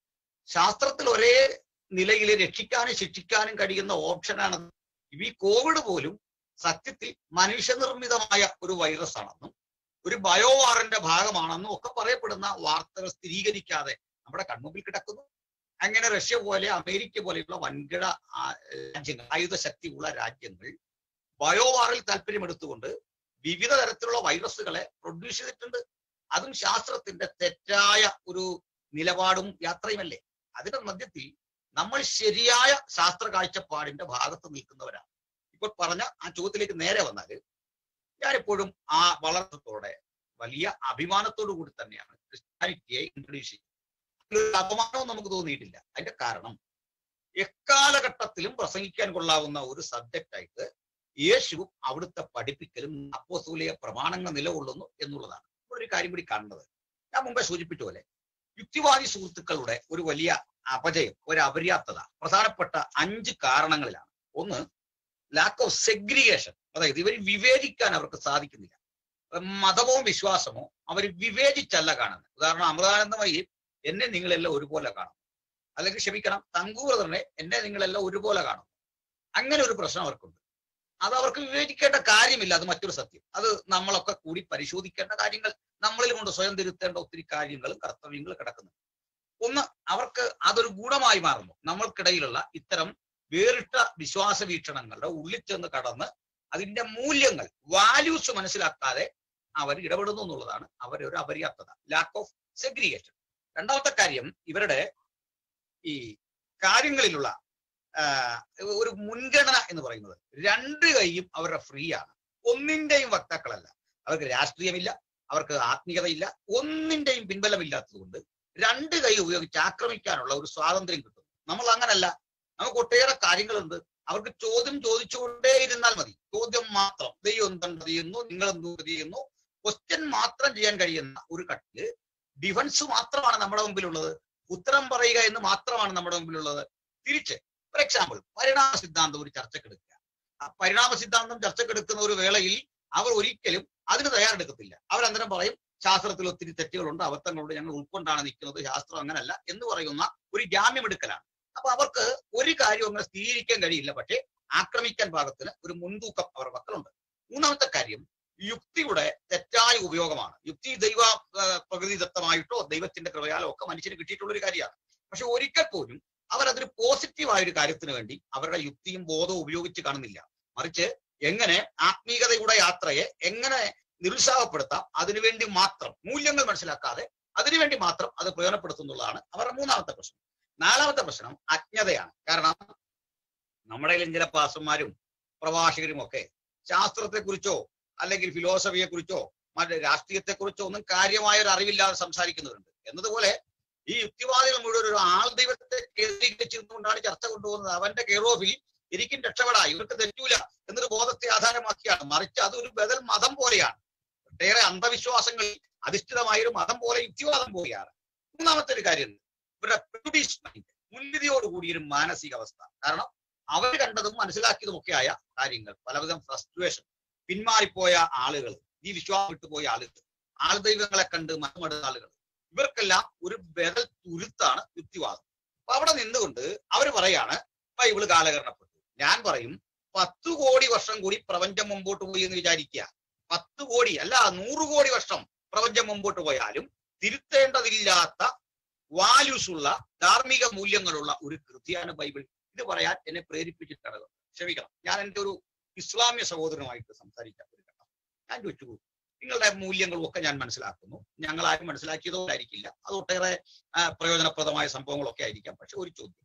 ശാസ്ത്രത്തിൽ ഒരേ നിലയിൽ രക്ഷിക്കാനും ശിക്ഷിക്കാനും കഴിയുന്ന ഓപ്ഷനാണ് ഈ കോവിഡ് പോലും സത്യത്തിൽ മനുഷ്യനിർമ്മിതമായ ഒരു വൈറസ് ആണെന്നും ഒരു ബയോവാറിന്റെ ഭാഗമാണെന്നും ഒക്കെ പറയപ്പെടുന്ന വാർത്തകൾ സ്ഥിരീകരിക്കാതെ നമ്മുടെ കൺമുമ്പിൽ കിടക്കുന്നു അങ്ങനെ റഷ്യ പോലെ അമേരിക്ക പോലെയുള്ള വൻകിട ആ, രാജ്യങ്ങൾ ആയുധ ശക്തിയുള്ള രാജ്യങ്ങൾ ബയോവാറിൽ താല്പര്യമെടുത്തുകൊണ്ട് വിവിധ തരത്തിലുള്ള വൈറസുകളെ പ്രൊഡ്യൂസ് ചെയ്തിട്ടുണ്ട് അതും ശാസ്ത്രത്തിന്റെ തെറ്റായ ഒരു നിലപാടും യാത്രയുമല്ലേ അതിന്റെ മധ്യത്തിൽ നമ്മൾ ശരിയായ ശാസ്ത്ര കാഴ്ചപ്പാടിന്റെ ഭാഗത്ത് നിൽക്കുന്നവരാണ് ഇപ്പോൾ പറഞ്ഞ ആ ചോദ്യത്തിലേക്ക് നേരെ വന്നാൽ ഞാനെപ്പോഴും ആ വളർത്തത്തോടെ വലിയ അഭിമാനത്തോടു കൂടി തന്നെയാണ് ക്രിസ്ത്യാനിറ്റിയെ ഇൻട്രൊഡ്യൂസ് ചെയ്യുന്നത് അതിലൊരു അപമാനവും നമുക്ക് തോന്നിയിട്ടില്ല അതിന്റെ കാരണം എക്കാലഘട്ടത്തിലും പ്രസംഗിക്കാൻ കൊള്ളാവുന്ന ഒരു സബ്ജക്റ്റ് ആയിട്ട് യേശുവും അവിടുത്തെ പഠിപ്പിക്കലും അപ്പോസ്തോലിക പ്രമാണങ്ങൾ നിലകൊള്ളുന്നു എന്നുള്ളതാണ് ഇവിടെ ഒരു കാര്യം കൂടി കാണുന്നത് ഞാൻ മുമ്പേ സൂചിപ്പിച്ച പോലെ യുക്തിവാദി സുഹൃത്തുക്കളുടെ ഒരു വലിയ അപജയം ഒരു അപര്യാപ്തത പ്രധാനപ്പെട്ട അഞ്ച് കാരണങ്ങളിലാണ് ഒന്ന് ലാക്ക് ഓഫ് സെഗ്രിഗേഷൻ അതായത് ഇവർ വിവേചിക്കാൻ അവർക്ക് സാധിക്കുന്നില്ല മതമോ വിശ്വാസമോ അവർ വിവേചിച്ചല്ല കാണുന്നത് ഉദാഹരണം അമൃതാനന്ദമയി എന്നെ നിങ്ങളെല്ലാം ഒരുപോലെ കാണും അല്ലെങ്കിൽ ക്ഷമിക്കണം തങ്കൂറതറിനെ എന്നെ നിങ്ങളെല്ലാം ഒരുപോലെ കാണും അങ്ങനെ ഒരു പ്രശ്നം അവർക്കുണ്ട് അത് അവർക്ക് വിവേചിക്കേണ്ട കാര്യമില്ല അത് മറ്റൊരു സത്യം അത് നമ്മളൊക്കെ കൂടി പരിശോധിക്കേണ്ട കാര്യങ്ങൾ നമ്മളിൽ കൊണ്ട് സ്വയം തിരുത്തേണ്ട ഒത്തിരി കാര്യങ്ങളും കർത്തവ്യങ്ങളും കിടക്കുന്നു ഒന്ന് അവർക്ക് അതൊരു ഗുണമായി മാറുന്നു നമ്മൾക്കിടയിലുള്ള ഇത്തരം വേറിട്ട വിശ്വാസ വീക്ഷണങ്ങളുടെ ഉള്ളിൽ ചെന്ന് കടന്ന് അതിന്റെ മൂല്യങ്ങൾ വാല്യൂസ് മനസ്സിലാക്കാതെ അവർ ഇടപെടുന്നു എന്നുള്ളതാണ് അവരുടെ ഒരു അപര്യാപ്തത ലാക്ക് ഓഫ് സെഗ്രിഗേഷൻ രണ്ടാമത്തെ കാര്യം ഇവരുടെ ഈ കാര്യങ്ങളിലുള്ള ആ, ഒരു മുൻഗണന എന്ന് പറയുന്നത് രണ്ട് കൈയും അവരുടെ ഫ്രീ ആണ് ഒന്നിന്റെയും വക്താക്കളല്ല അവർക്ക് രാഷ്ട്രീയമില്ല അവർക്ക് ആത്മീയതയില്ല ഒന്നിന്റെയും പിൻബലമില്ലാത്തത് കൊണ്ട് രണ്ട് കൈ ഉപയോഗിച്ച് ആക്രമിക്കാനുള്ള ഒരു സ്വാതന്ത്ര്യം കിട്ടും നമ്മൾ അങ്ങനല്ല നമുക്ക് ഒട്ടേറെ കാര്യങ്ങളുണ്ട് അവർക്ക് ചോദ്യം ചോദിച്ചുകൊണ്ടേ ഇരുന്നാൽ മതി ചോദ്യം മാത്രം ദൈവം എന്തുണ്ട് ചെയ്യുന്നു നിങ്ങൾ എന്തുകൊണ്ട് ചെയ്യുന്നു ക്വസ്റ്റ്യൻ മാത്രം ചെയ്യാൻ കഴിയുന്ന ഒരു കട്ടില് ഡിഫൻസ് മാത്രമാണ് നമ്മുടെ മുമ്പിലുള്ളത് ഉത്തരം പറയുക എന്ന് മാത്രമാണ് നമ്മുടെ മുമ്പിലുള്ളത് തിരിച്ച് ഫോർ എക്സാമ്പിൾ പരിണാമ സിദ്ധാന്തം ഒരു ചർച്ചക്കെടുക്കുക ആ പരിണാമ സിദ്ധാന്തം ചർച്ചക്കെടുക്കുന്ന ഒരു വേളയിൽ അവർ ഒരിക്കലും അതിന് തയ്യാറെടുക്കത്തില്ല അവരന്തരം പറയും ശാസ്ത്രത്തിൽ ഒത്തിരി തെറ്റുകളുണ്ട് അബദ്ധങ്ങളുണ്ട് ഞങ്ങൾ ഉൾക്കൊണ്ടാണ് നിൽക്കുന്നത് ശാസ്ത്രം അങ്ങനല്ല എന്ന് പറയുന്ന ഒരു ജാമ്യമെടുക്കലാണ് അപ്പൊ അവർക്ക് ഒരു കാര്യവും അങ്ങനെ സ്ഥിരീകരിക്കാൻ കഴിയില്ല പക്ഷേ ആക്രമിക്കാൻ പാകത്തിന് ഒരു മുൻതൂക്കം അവർ പക്കലുണ്ട് മൂന്നാമത്തെ കാര്യം യുക്തിയുടെ തെറ്റായ ഉപയോഗമാണ് യുക്തി ദൈവ ആ, പ്രകൃതിദത്തമായിട്ടോ ദൈവത്തിന്റെ കൃപയാലോ ഒക്കെ മനുഷ്യന് കിട്ടിയിട്ടുള്ള ഒരു കാര്യമാണ് പക്ഷെ ഒരിക്കൽ പോലും അവർ അതൊരു പോസിറ്റീവായ ഒരു കാര്യത്തിന് വേണ്ടി അവരുടെ യുക്തിയും ബോധവും ഉപയോഗിച്ച് കാണുന്നില്ല മറിച്ച് എങ്ങനെ ആത്മീയതയുടെ യാത്രയെ എങ്ങനെ നിരുത്സാഹപ്പെടുത്താം അതിനുവേണ്ടി മാത്രം മൂല്യങ്ങൾ മനസ്സിലാക്കാതെ അതിനുവേണ്ടി മാത്രം അത് പ്രയോജനപ്പെടുത്തുന്നുള്ളതാണ് അവരുടെ മൂന്നാമത്തെ പ്രശ്നം നാലാമത്തെ പ്രശ്നം അജ്ഞതയാണ് കാരണം നമ്മുടെ കയ്യിലും ചില പാസന്മാരും പ്രഭാഷകരും ഒക്കെ ശാസ്ത്രത്തെക്കുറിച്ചോ അല്ലെങ്കിൽ ഫിലോസഫിയെ കുറിച്ചോ മറ്റ് രാഷ്ട്രീയത്തെ കുറിച്ചോ ഒന്നും കാര്യമായ ഒരു അറിവില്ലാതെ സംസാരിക്കുന്നവരുണ്ട് എന്നതുപോലെ ഈ യുക്തിവാദികൾ മുഴുവൻ ഒരു ആൾ ദൈവത്തെ കേന്ദ്രീകരിച്ചിരുന്നുകൊണ്ടാണ് ചർച്ച കൊണ്ടുപോകുന്നത് അവന്റെ കെയർ ഓഫിൽ എനിക്കും രക്ഷപ്പെടാ ഇവർക്ക് തെറ്റൂല എന്നൊരു ബോധത്തെ ആധാരമാക്കിയാണ് മറിച്ച് അതൊരു ബദൽ മതം പോലെയാണ് ഒട്ടേറെ അന്ധവിശ്വാസങ്ങളിൽ അധിഷ്ഠിതമായ ഒരു മതം പോലെ യുക്തിവാദം പോലെയാണ് മൂന്നാമത്തെ ഒരു കാര്യം ഇവരുടെ prejudice mind, മുൻവിധിയോടുകൂടി ഒരു മാനസികാവസ്ഥ കാരണം അവർ കണ്ടതും മനസ്സിലാക്കിയതും ഒക്കെയായ കാര്യങ്ങൾ പലവിധം ഫ്രസ്ട്രേഷൻ പിന്മാറിപ്പോയ ആളുകൾ ഈ വിശ്വാസം വിട്ടുപോയ ആളുകൾ ആൾ ദൈവങ്ങളെ കണ്ട് മതമെടുത്ത ആളുകൾ ഇവർക്കെല്ലാം ഒരു ബദൽ തുരുത്താണ് യുക്തിവാദം അപ്പൊ അവിടെ നിന്നുകൊണ്ട് അവർ പറയാണ് ബൈബിള് കാലകരണപ്പെട്ടു ഞാൻ പറയും പത്ത് കോടി വർഷം കൂടി പ്രപഞ്ചം മുമ്പോട്ട് പോയി എന്ന് വിചാരിക്കുക പത്ത് കോടി അല്ല നൂറ് കോടി വർഷം പ്രപഞ്ചം മുമ്പോട്ട് പോയാലും തിരുത്തേണ്ടതില്ലാത്ത വാല്യൂസ് ഉള്ള ധാർമ്മിക മൂല്യങ്ങളുള്ള ഒരു കൃതിയാണ് ബൈബിൾ ഇത് പറയാൻ എന്നെ പ്രേരിപ്പിച്ചിട്ടാണ് ക്ഷമിക്കണം ഞാൻ എൻ്റെ ഒരു ഇസ്ലാമ്യ സഹോദരനുമായിട്ട് സംസാരിക്കാൻ ഒരു ഘട്ടം ഞാൻ ചോദിച്ചു നിങ്ങളുടെ മൂല്യങ്ങളും ഒക്കെ ഞാൻ മനസ്സിലാക്കുന്നു ഞങ്ങൾ ആരും മനസ്സിലാക്കിയതോ ആയിരിക്കില്ല അത് ഒട്ടേറെ ആ, പ്രയോജനപ്രദമായ സംഭവങ്ങളൊക്കെ ആയിരിക്കാം പക്ഷെ ഒരു ചോദ്യം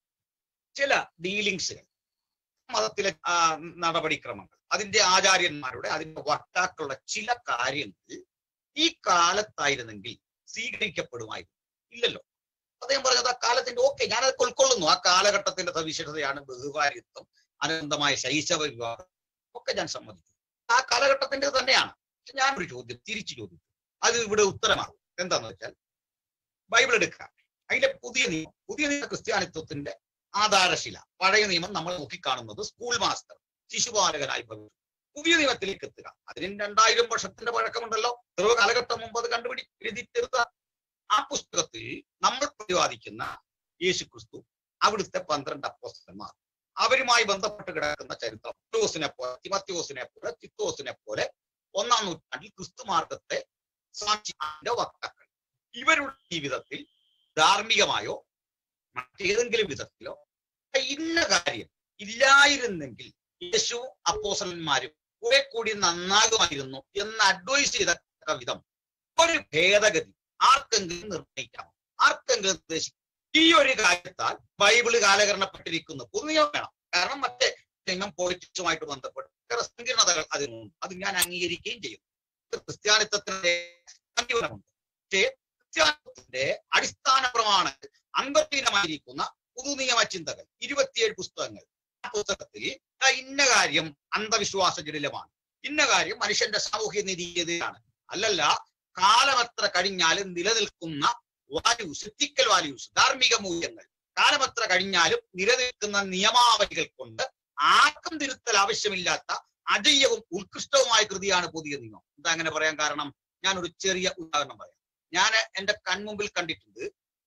ചില ഡീലിങ്സുകൾ മതത്തിലെ ആ, നടപടിക്രമങ്ങൾ അതിന്റെ ആചാര്യന്മാരുടെ അതിന്റെ വക്താക്കളുടെ ചില കാര്യങ്ങൾ ഈ കാലത്തായിരുന്നെങ്കിൽ സ്വീകരിക്കപ്പെടുമായിരുന്നു ഇല്ലല്ലോ അദ്ദേഹം പറഞ്ഞത് ആ കാലത്തിന്റെ ഓക്കെ ഞാനത് ഉൾക്കൊള്ളുന്നു ആ കാലഘട്ടത്തിന്റെ സവിശേഷതയാണ് ബഹുഭാര്യത്വം അനന്തമായ ശൈശവ വിവാഹം ഒക്കെ ഞാൻ സമ്മതിച്ചു ആ കാലഘട്ടത്തിന്റെ തന്നെയാണ് പക്ഷെ ഞാൻ ഒരു ചോദ്യം തിരിച്ചു ചോദിച്ചു അത് ഇവിടെ ഉത്തരമാകും എന്താന്ന് വെച്ചാൽ ബൈബിൾ എടുക്കുക അതിന്റെ പുതിയ നിയമം പുതിയ നിയമ ക്രിസ്ത്യാനിത്വത്തിന്റെ ആധാരശില പഴയ നിയമം നമ്മൾ നോക്കിക്കാണുന്നത് സ്കൂൾ മാസ്റ്റർ ശിശുപാലകനായി ഭവിച്ചു പുതിയ നിയമത്തിലേക്ക് എത്തുക അതിന് രണ്ടായിരം വർഷത്തിന്റെ പഴക്കമുണ്ടല്ലോ എത്രയോ കാലഘട്ടം മുമ്പ് അത് കണ്ടുപിടി എഴുതി തീർത്ത ആ പുസ്തകത്തിൽ നമ്മൾ പ്രതിപാദിക്കുന്ന യേശു ക്രിസ്തു അവിടുത്തെ പന്ത്രണ്ട് അപ്പോസ്തന്മാർ അവരുമായി ബന്ധപ്പെട്ട് കിടക്കുന്ന ചരിത്രം പത്രോസിനെ പോലെ തിമത്യോസിനെ പോലെ തിത്തോസിനെ പോലെ ഒന്നാം നൂറ്റാണ്ടിൽ ക്രിസ്തു മാർഗത്തെ സാക്ഷിന്റെ വക്താക്കൾ ഇവരുടെ ജീവിതത്തിൽ ധാർമ്മികമായോ മറ്റേതെങ്കിലും വിധത്തിലോ ഇന്ന കാര്യം ഇല്ലായിരുന്നെങ്കിൽ യേശു അപ്പോസലന്മാരും കുറെ കൂടി നന്നാകുമായിരുന്നു എന്ന് അഡ്വൈസ് ചെയ്ത വിധം ഒരു ഭേദഗതി ആർക്കെങ്കിലും നിർണ്ണയിക്കാം ആർക്കെങ്കിലും നിർദ്ദേശിക്കാം ഈ ഒരു കാര്യത്താൽ ബൈബിള് കാലകരണപ്പെട്ടിരിക്കുന്നു പുതുനിയമം വേണം കാരണം മറ്റേ നിയമം പൊളിറ്റിക്സുമായിട്ട് ബന്ധപ്പെട്ട് വേറെ സങ്കീർണതകൾ അതിനുണ്ട് അത് ഞാൻ അംഗീകരിക്കുകയും ചെയ്യും ക്രിസ്ത്യാനിത്വത്തിന്റെ സമീപനമുണ്ട് പക്ഷേ ക്രിസ്ത്യാനിത്വത്തിന്റെ അടിസ്ഥാന പ്രമാണങ്ങൾ അന്തർലീനമായിരിക്കുന്ന പുതുനിയമ ചിന്തകൾ ഇരുപത്തിയേഴ് പുസ്തകങ്ങൾ ആ പുസ്തകത്തിൽ ദാ ഇന്ന കാര്യം അന്ധവിശ്വാസ ജടിലമാണ് ഇന്ന കാര്യം മനുഷ്യന്റെ സാമൂഹ്യ നീതിയെതിരാണ് അല്ലല്ല കാലമത്ര കഴിഞ്ഞാലും നിലനിൽക്കുന്ന വാല്യൂസ് എത്തിക്കൽ വാല്യൂസ് ധാർമ്മിക മൂല്യങ്ങൾ കാലമത്ര കഴിഞ്ഞാലും നിലനിൽക്കുന്ന നിയമാവലികൾ കൊണ്ട് ആർക്കും തിരുത്തൽ ആവശ്യമില്ലാത്ത അജയ്യവും ഉത്കൃഷ്ടവുമായ കൃതിയാണ് പുതിയ നിയമം എന്താ അങ്ങനെ പറയാൻ കാരണം ഞാൻ ഒരു ചെറിയ ഉദാഹരണം പറയാം ഞാൻ എന്റെ കൺമുമ്പിൽ കണ്ടിട്ടുണ്ട്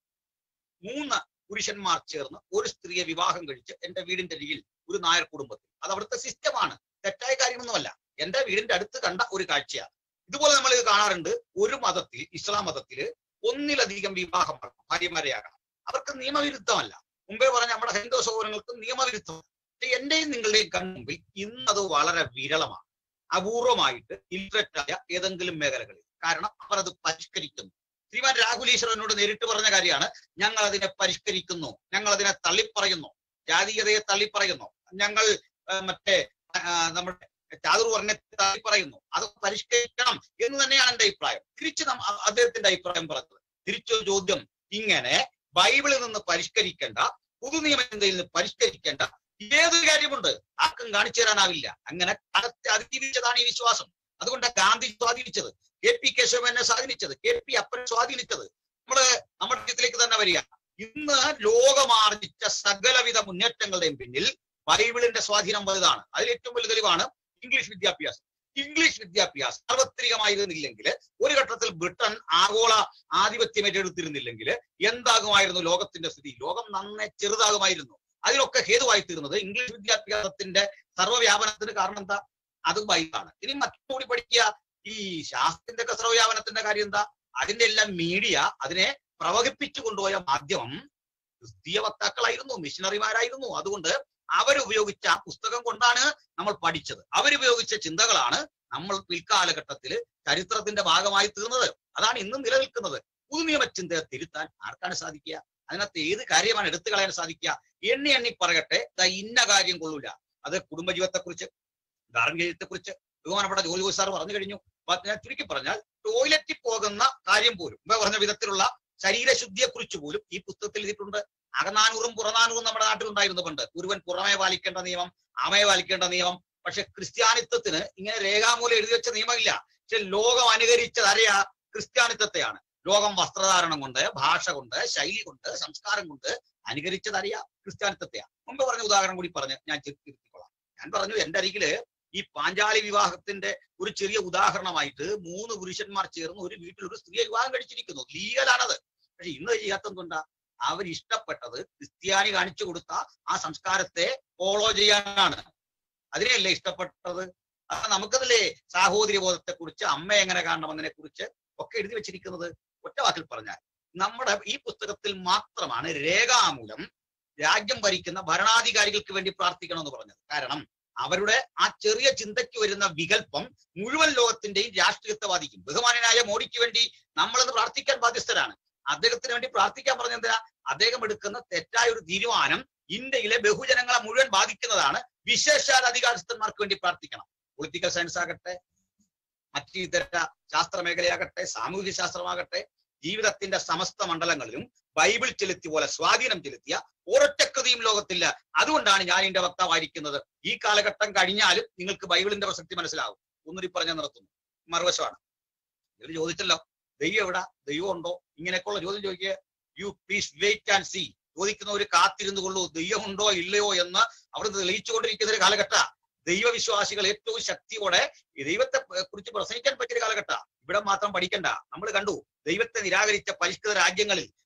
മൂന്ന് പുരുഷന്മാർ ചേർന്ന് ഒരു സ്ത്രീയെ വിവാഹം കഴിച്ച് എന്റെ വീടിന്റെ അരികിൽ ഒരു നായർ കുടുംബത്തിൽ അത് അവിടുത്തെ സിസ്റ്റമാണ് തെറ്റായ കാര്യമൊന്നുമല്ല എന്റെ വീടിന്റെ അടുത്ത് കണ്ട ഒരു കാഴ്ചയാണ് ഇതുപോലെ നമ്മൾ ഇത് കാണാറുണ്ട് ഒരു മതത്തിൽ ഇസ്ലാം മതത്തിൽ ഒന്നിലധികം വിവാഹം നടക്കും ഭാര്യമാരെയാകണം അവർക്ക് നിയമവിരുദ്ധമല്ല മുമ്പേ പറഞ്ഞ നമ്മുടെ ഹൈന്ദവ സഹോദരങ്ങൾക്ക് നിയമവിരുദ്ധമല്ല പക്ഷെ എന്റെയും നിങ്ങളുടെയും കൺമുമ്പിൽ ഇന്നത് വളരെ വിരളമാണ് അപൂർവമായിട്ട് ഇലിറ്ററേറ്റ് ആയ ഏതെങ്കിലും മേഖലകളിൽ കാരണം അവർ അത് പരിഷ്കരിക്കുന്നു ശ്രീമാൻ രാഹുൽ ഈശ്വർ എന്നോട് നേരിട്ട് പറഞ്ഞ കാര്യമാണ് ഞങ്ങൾ അതിനെ പരിഷ്കരിക്കുന്നു ഞങ്ങൾ അതിനെ തള്ളിപ്പറയുന്നു ജാതീയതയെ തള്ളിപ്പറയുന്നു ഞങ്ങൾ ആ, മറ്റേ ആ, നമ്മുടെ ചാതുർവർണ്ണത്തെ തള്ളിപ്പറയുന്നു അത് പരിഷ്കരിക്കണം എന്ന് തന്നെയാണ് എന്റെ അഭിപ്രായം തിരിച്ച് നമ്മ അ- അദ്ദേഹത്തിന്റെ അഭിപ്രായം പറഞ്ഞത് തിരിച്ചൊരു ചോദ്യം ഇങ്ങനെ ബൈബിളിൽ നിന്ന് പരിഷ്കരിക്കേണ്ട പുതുനിയമ ചിന്തയിൽ നിന്ന് പരിഷ്കരിക്കേണ്ട ഏതൊരു കാര്യമുണ്ട് ആർക്കും കാണിച്ചു തരാനാവില്ല അങ്ങനെ കാലത്തെ അതിജീവിച്ചതാണ് ഈ വിശ്വാസം അതുകൊണ്ട് ഗാന്ധി സ്വാധീനിച്ചത് കെ പി കേശവനെ സ്വാധീനിച്ചത് കെ പി അപ്പൻ സ്വാധീനിച്ചത് നമ്മള് നമ്മുടെ രാജ്യത്തിലേക്ക് തന്നെ വരിക ഇന്ന് ലോകമാർജിച്ച സകലവിധ മുന്നേറ്റങ്ങളുടെയും പിന്നിൽ ബൈബിളിന്റെ സ്വാധീനം വലുതാണ് അതിൽ ഏറ്റവും വലിയ തെളിവാണ് ഇംഗ്ലീഷ് വിദ്യാഭ്യാസം ഇംഗ്ലീഷ് വിദ്യാഭ്യാസം സാർവത്രികമായിരുന്നില്ലെങ്കിൽ ഒരു ഘട്ടത്തിൽ ബ്രിട്ടൻ ആഗോള ആധിപത്യം ഏറ്റെടുത്തിരുന്നില്ലെങ്കിൽ എന്താകുമായിരുന്നു ലോകത്തിന്റെ സ്ഥിതി ലോകം നന്നെ ചെറുതാകുമായിരുന്നു അതിലൊക്കെ ഹേതുവായി തീർന്നത് ഇംഗ്ലീഷ് വിദ്യാഭ്യാസത്തിന്റെ സർവ്വവ്യാപനത്തിന് കാരണം എന്താ അത് ബൈബിളാണ് ഇനി മറ്റുകൂടി പഠിക്കുക ഈ ശാസ്ത്രത്തിന്റെ ഒക്കെ സർവ്വവ്യാപനത്തിന്റെ കാര്യം എന്താ അതിന്റെ എല്ലാം മീഡിയ അതിനെ പ്രവഹിപ്പിച്ചു കൊണ്ടുപോയ മാധ്യമം ക്രിസ്തീയ വക്താക്കളായിരുന്നു മിഷണറിമാരായിരുന്നു അതുകൊണ്ട് അവരുപയോഗിച്ച ആ പുസ്തകം കൊണ്ടാണ് നമ്മൾ പഠിച്ചത് അവരുപയോഗിച്ച ചിന്തകളാണ് നമ്മൾ പിൽക്കാലഘട്ടത്തിൽ ചരിത്രത്തിന്റെ ഭാഗമായി തീർന്നത് അതാണ് ഇന്നും നിലനിൽക്കുന്നത് പുതുനിയമ ചിന്തയെ തിരുത്താൻ ആർക്കാണ് സാധിക്കുക അതിനകത്ത് ഏത് കാര്യമാണ് എടുത്തു കളയാൻ സാധിക്കുക എണ്ണി എണ്ണി പറയട്ടെ ദാ ഇന്ന കാര്യം കൊള്ളൂല അത് കുടുംബജീവിതത്തെക്കുറിച്ച് ധാർമ്മികതയെക്കുറിച്ച് ബഹുമാനപ്പെട്ട ജോലി സാർ പറഞ്ഞു കഴിഞ്ഞു അപ്പൊ ഞാൻ ചുരുക്കി പറഞ്ഞാൽ ടോയ്ലറ്റിൽ പോകുന്ന കാര്യം പോലും മുമ്പേ പറഞ്ഞ വിധത്തിലുള്ള ശരീരശുദ്ധിയെ കുറിച്ച് പോലും ഈ പുസ്തകത്തിൽ എഴുതിയിട്ടുണ്ട് അകനാനൂറും പുറനാനൂറും നമ്മുടെ നാട്ടിലുണ്ടായിരുന്നു പണ്ട് ഒരുവൻ പുറമേ പാലിക്കേണ്ട നിയമം അമയെ പാലിക്കേണ്ട നിയമം പക്ഷെ ക്രിസ്ത്യാനിത്വത്തിന് ഇങ്ങനെ രേഖാമൂലം എഴുതി വെച്ച നിയമമില്ല പക്ഷെ ലോകം അനുകരിച്ചത് അറിയാ ക്രിസ്ത്യാനിത്വത്തെയാണ് ലോകം വസ്ത്രധാരണം കൊണ്ട് ഭാഷ കൊണ്ട് ശൈലി കൊണ്ട് സംസ്കാരം കൊണ്ട് അനുകരിച്ചത് അറിയാ ക്രിസ്ത്യാനിത്വത്തെയാണ് മുമ്പ് പറഞ്ഞ ഉദാഹരണം കൂടി പറഞ്ഞ് ഞാൻ തിരു- തിരുത്തിക്കൊള്ളാം ഞാൻ പറഞ്ഞു എന്റെ അരികില് ഈ പാഞ്ചാലി വിവാഹത്തിന്റെ ഒരു ചെറിയ ഉദാഹരണമായിട്ട് മൂന്ന് പുരുഷന്മാർ ചേർന്ന് ഒരു വീട്ടിൽ ഒരു സ്ത്രീയെ വിവാഹം കഴിച്ചിരിക്കുന്നു ലീഗലാണത് പക്ഷെ ഇന്ന് ചെയ്യാത്തതുകൊണ്ടാ അവർ ഇഷ്ടപ്പെട്ടത് ക്രിസ്ത്യാനി കാണിച്ചു കൊടുത്ത ആ സംസ്കാരത്തെ ഫോളോ ചെയ്യാനാണ് അതിനെയല്ലേ ഇഷ്ടപ്പെട്ടത് അത് നമുക്കതല്ലേ സാഹോദര്യ ബോധത്തെ കുറിച്ച് അമ്മ എങ്ങനെ കാണണമെന്നതിനെ കുറിച്ച് ഒക്കെ എഴുതി വെച്ചിരിക്കുന്നത് ഒറ്റ വാക്കിൽ പറഞ്ഞാൽ നമ്മുടെ ഈ പുസ്തകത്തിൽ മാത്രമാണ് രേഖാമൂലം രാജ്യം ഭരിക്കുന്ന ഭരണാധികാരികൾക്ക് വേണ്ടി പ്രാർത്ഥിക്കണമെന്ന് പറഞ്ഞത് കാരണം അവരുടെ ആ ചെറിയ ചിന്തയ്ക്ക് വരുന്ന വികല്പം മുഴുവൻ ലോകത്തിന്റെയും രാഷ്ട്രീയത്തെ ബാധിക്കും ബഹുമാനനായ മോഡിക്ക് വേണ്ടി നമ്മളെന്ന് പ്രാർത്ഥിക്കാൻ ബാധ്യസ്ഥരാണ് അദ്ദേഹത്തിന് വേണ്ടി പ്രാർത്ഥിക്കാൻ പറഞ്ഞ എന്തിനാ അദ്ദേഹം എടുക്കുന്ന തെറ്റായ ഒരു തീരുമാനം ഇന്ത്യയിലെ ബഹുജനങ്ങളെ മുഴുവൻ ബാധിക്കുന്നതാണ് വിശേഷാൽ അധികാരസ്ഥന്മാർക്ക് വേണ്ടി പ്രാർത്ഥിക്കണം പൊളിറ്റിക്കൽ സയൻസ് ആകട്ടെ മറ്റ് ഇതര ശാസ്ത്ര മേഖലയാകട്ടെ സാമൂഹിക ശാസ്ത്രമാകട്ടെ ജീവിതത്തിന്റെ സമസ്ത മണ്ഡലങ്ങളിലും ബൈബിൾ ചെലുത്തിയ പോലെ സ്വാധീനം ചെലുത്തിയ ഒരൊറ്റ കൃതിയും ലോകത്തില്ല അതുകൊണ്ടാണ് ഞാൻ എന്റെ വക്താവായിരിക്കുന്നത് ഈ കാലഘട്ടം കഴിഞ്ഞാലും നിങ്ങൾക്ക് ബൈബിളിന്റെ പ്രസക്തി മനസ്സിലാവും ഒന്നുകൂടി പറഞ്ഞ നിർത്തുന്നു മറുവശമാണ് ഇവര് ചോദിച്ചല്ലോ ദൈവം എവിടാ ദൈവം ഉണ്ടോ ഇങ്ങനെയൊക്കെയുള്ള ചോദ്യം ചോദിക്കുക you please wait and see ചോദിക്കുന്നവര് കാത്തിരുന്നു കൊള്ളൂ ദൈവമുണ്ടോ ഇല്ലയോ എന്ന് അവർ തെളിയിച്ചുകൊണ്ടിരിക്കുന്ന ഒരു കാലഘട്ട ദൈവവിശ്വാസികൾ ഏറ്റവും ശക്തിയോടെ ഈ ദൈവത്തെ കുറിച്ച് പ്രസംഗിക്കാൻ പറ്റിയ ഒരു കാലഘട്ട ഇവിടെ മാത്രം പഠിക്കണ്ട നമ്മൾ കണ്ടു ദൈവത്തെ നിരാകരിച്ച പരിഷ്കൃത രാജ്യങ്ങളിൽ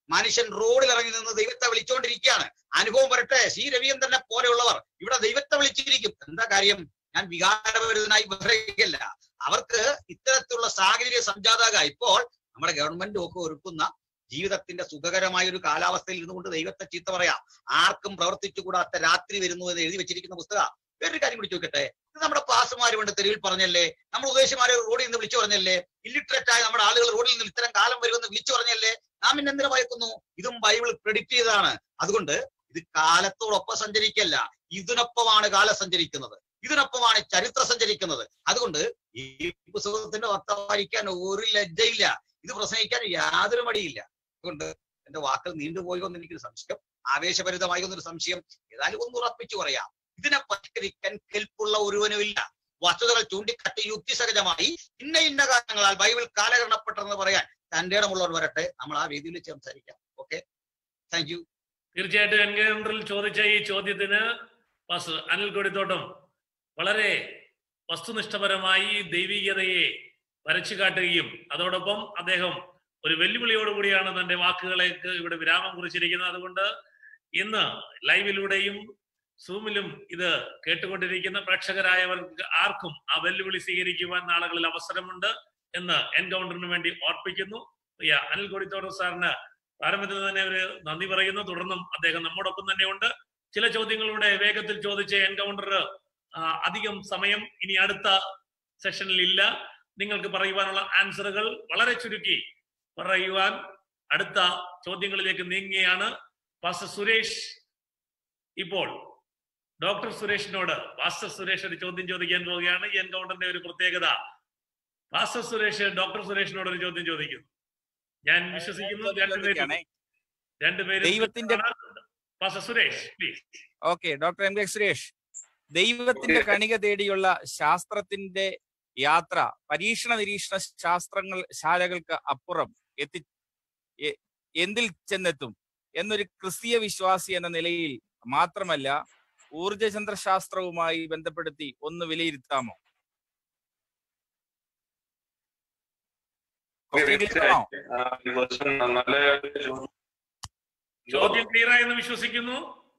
മനുഷ്യൻ റോഡിൽ ഇറങ്ങി നിന്ന് ദൈവത്തെ വിളിച്ചുകൊണ്ടിരിക്കുകയാണ് അനുഭവം വരട്ടെ സി രവീന്ദ്രനെ പോലെയുള്ളവർ ഇവിടെ ദൈവത്തെ വിളിച്ചിരിക്കും എന്താ കാര്യം ഞാൻ വികാരപരിതനായി പറയുകയല്ല അവർക്ക് ഇത്തരത്തിലുള്ള സാഹചര്യ സംജാതക ഇപ്പോൾ നമ്മുടെ ഗവൺമെന്റും ഒക്കെ ഒരുക്കുന്ന ജീവിതത്തിന്റെ സുഖകരമായ ഒരു കാലാവസ്ഥയിൽ ഇരുന്നുകൊണ്ട് ദൈവത്തെ ചീത്ത പറയാം ആർക്കും പ്രവർത്തിച്ചുകൂടാത്ത രാത്രി വരുന്നു എന്ന് എഴുതി വെച്ചിരിക്കുന്ന പുസ്തക വേറൊരു കാര്യം കൂടി ചോദിക്കട്ടെ ഇത് നമ്മുടെ പാസുമാര് കൊണ്ട് തെരുവിൽ പറഞ്ഞല്ലേ നമ്മൾ ഉദ്ദേശമാരെ റോഡിൽ നിന്ന് വിളിച്ചു പറഞ്ഞല്ലേ ഇല്ലിറ്ററേറ്റ് ആയ നമ്മുടെ ആളുകൾ റോഡിൽ നിന്ന് ഇത്തരം കാലം വരുമെന്ന് വിളിച്ചു പറഞ്ഞല്ലേ നാം ഇന്ന് എന്തിനു ഭയക്കുന്നു ഇതും ബൈബിൾ പ്രെഡിക്റ്റ് ചെയ്തതാണ് അതുകൊണ്ട് ഇത് കാലത്തോടൊപ്പം സഞ്ചരിക്കല്ല ഇതിനൊപ്പമാണ് കാലം സഞ്ചരിക്കുന്നത് ഇതിനൊപ്പമാണ് ചരിത്രം സഞ്ചരിക്കുന്നത് അതുകൊണ്ട് ഈ പുസ്തകത്തിന്റെ വാർത്ത വായിക്കാൻ ഒരു ലജ്ജയില്ല ഇത് പ്രസംഗിക്കാൻ യാതൊരു മടിയില്ല അതുകൊണ്ട് എന്റെ വാക്കുകൾ നീണ്ടുപോയോ എന്ന് എനിക്കൊരു സംശയം ആവേശഭരിതമായി എന്നൊരു സംശയം ഏതായാലും ഒന്ന് ഉറപ്പിച്ചു പറയാം ഇതിനെ പരിഷ്കരിക്കാൻ കെൽപ്പുള്ള ഒരുവനുമില്ല വസ്തുതകൾ ചൂണ്ടിക്കാട്ടി യുക്തിസഹജമായി ഇന്ന ഇന്ന കാരണങ്ങളാൽ ബൈബിൾ കാലകരണപ്പെട്ടെന്ന് പറയാൻ തന്റെ ഇടമുള്ളവർ വരട്ടെ നമ്മൾ ആ വേദിയിൽ വെച്ച് സംസാരിക്കാം ഓക്കെ താങ്ക് യു തീർച്ചയായിട്ടും എൻകൗണ്ടറിൽ ചോദിച്ച ഈ ചോദ്യത്തിന് പാസ്റ്റർ അനിൽ കൊടിത്തോട്ടം വളരെ വസ്തുനിഷ്ഠപരമായി ദൈവികതയെ വരച്ചു കാട്ടുകയും അതോടൊപ്പം അദ്ദേഹം ഒരു വെല്ലുവിളിയോടുകൂടിയാണ് തന്റെ വാക്കുകളേക്ക് ഇവിടെ വിരാമം കുറിച്ചിരിക്കുന്നത് അതുകൊണ്ട് ഇന്ന് ലൈവിലൂടെയും സൂമിലും ഇത് കേട്ടുകൊണ്ടിരിക്കുന്ന പ്രേക്ഷകരായവർക്ക് ആർക്കും ആ വെല്ലുവിളി സ്വീകരിക്കുവാൻ നാളുകളിൽ അവസരമുണ്ട് എന്ന് എൻകൗണ്ടറിന് വേണ്ടി ഓർപ്പിക്കുന്നു പ്രിയ അനിൽ കൊടിത്തോട്ടം സാറിന് പ്രാരംഭത്തിൽ തന്നെ ഒരു നന്ദി പറയുന്നു തുടർന്നും അദ്ദേഹം നമ്മോടൊപ്പം തന്നെയുണ്ട് ചില ചോദ്യങ്ങളുടെ വേഗത്തിൽ ചോദിച്ച എൻകൗണ്ടർ അധികം സമയം ഇനി അടുത്ത സെഷനിൽ ഇല്ല നിങ്ങൾക്ക് പറയുവാനുള്ള ആൻസറുകൾ വളരെ ചുരുക്കി പറയുവാൻ അടുത്ത ചോദ്യങ്ങളിലേക്ക് നീങ്ങുകയാണ് പാസ്റ്റർ സുരേഷ് ഇപ്പോൾ ഡോക്ടർ സുരേഷിനോട് പാസ്റ്റർ സുരേഷ് ഒരു ചോദ്യം ചോദിക്കാൻ പോവുകയാണ് ഈ എൻകൗണ്ടറിന്റെ ഒരു പ്രത്യേകത പാസ്റ്റർ സുരേഷ് ഡോക്ടർ സുരേഷിനോട് ഒരു ചോദ്യം ചോദിക്കുന്നു ഞാൻ വിശ്വസിക്കുന്നു രണ്ടുപേരും ചോദിക്കുകയാണേ. രണ്ടുപേരും ദൈവത്തിന്റെ pastor Suresh please okay doctor M K Suresh ദൈവത്തിന്റെ കണിക തേടിയുള്ള ശാസ്ത്രത്തിന്റെ യാത്ര പരീക്ഷണ നിരീക്ഷണ ശാസ്ത്രങ്ങൾ ശാലകൾക്ക് അപ്പുറം എത്തി എ- എന്തിൽ ചെന്നെത്തും എന്നൊരു ക്രിസ്തീയ വിശ്വാസി എന്ന നിലയിൽ മാത്രമല്ല ഊർജചന്ദ്രശാസ്ത്രവുമായി ബന്ധപ്പെടുത്തി ഒന്ന് വിലയിരുത്താമോ ഓക്കേ, Question clear ആണോ? ആ, ഈ question നല്ല ഒരു ചോദ്യം. ചോദ്യം ക്ലിയർ ആയെന്ന് വിശ്വസിക്കുന്നു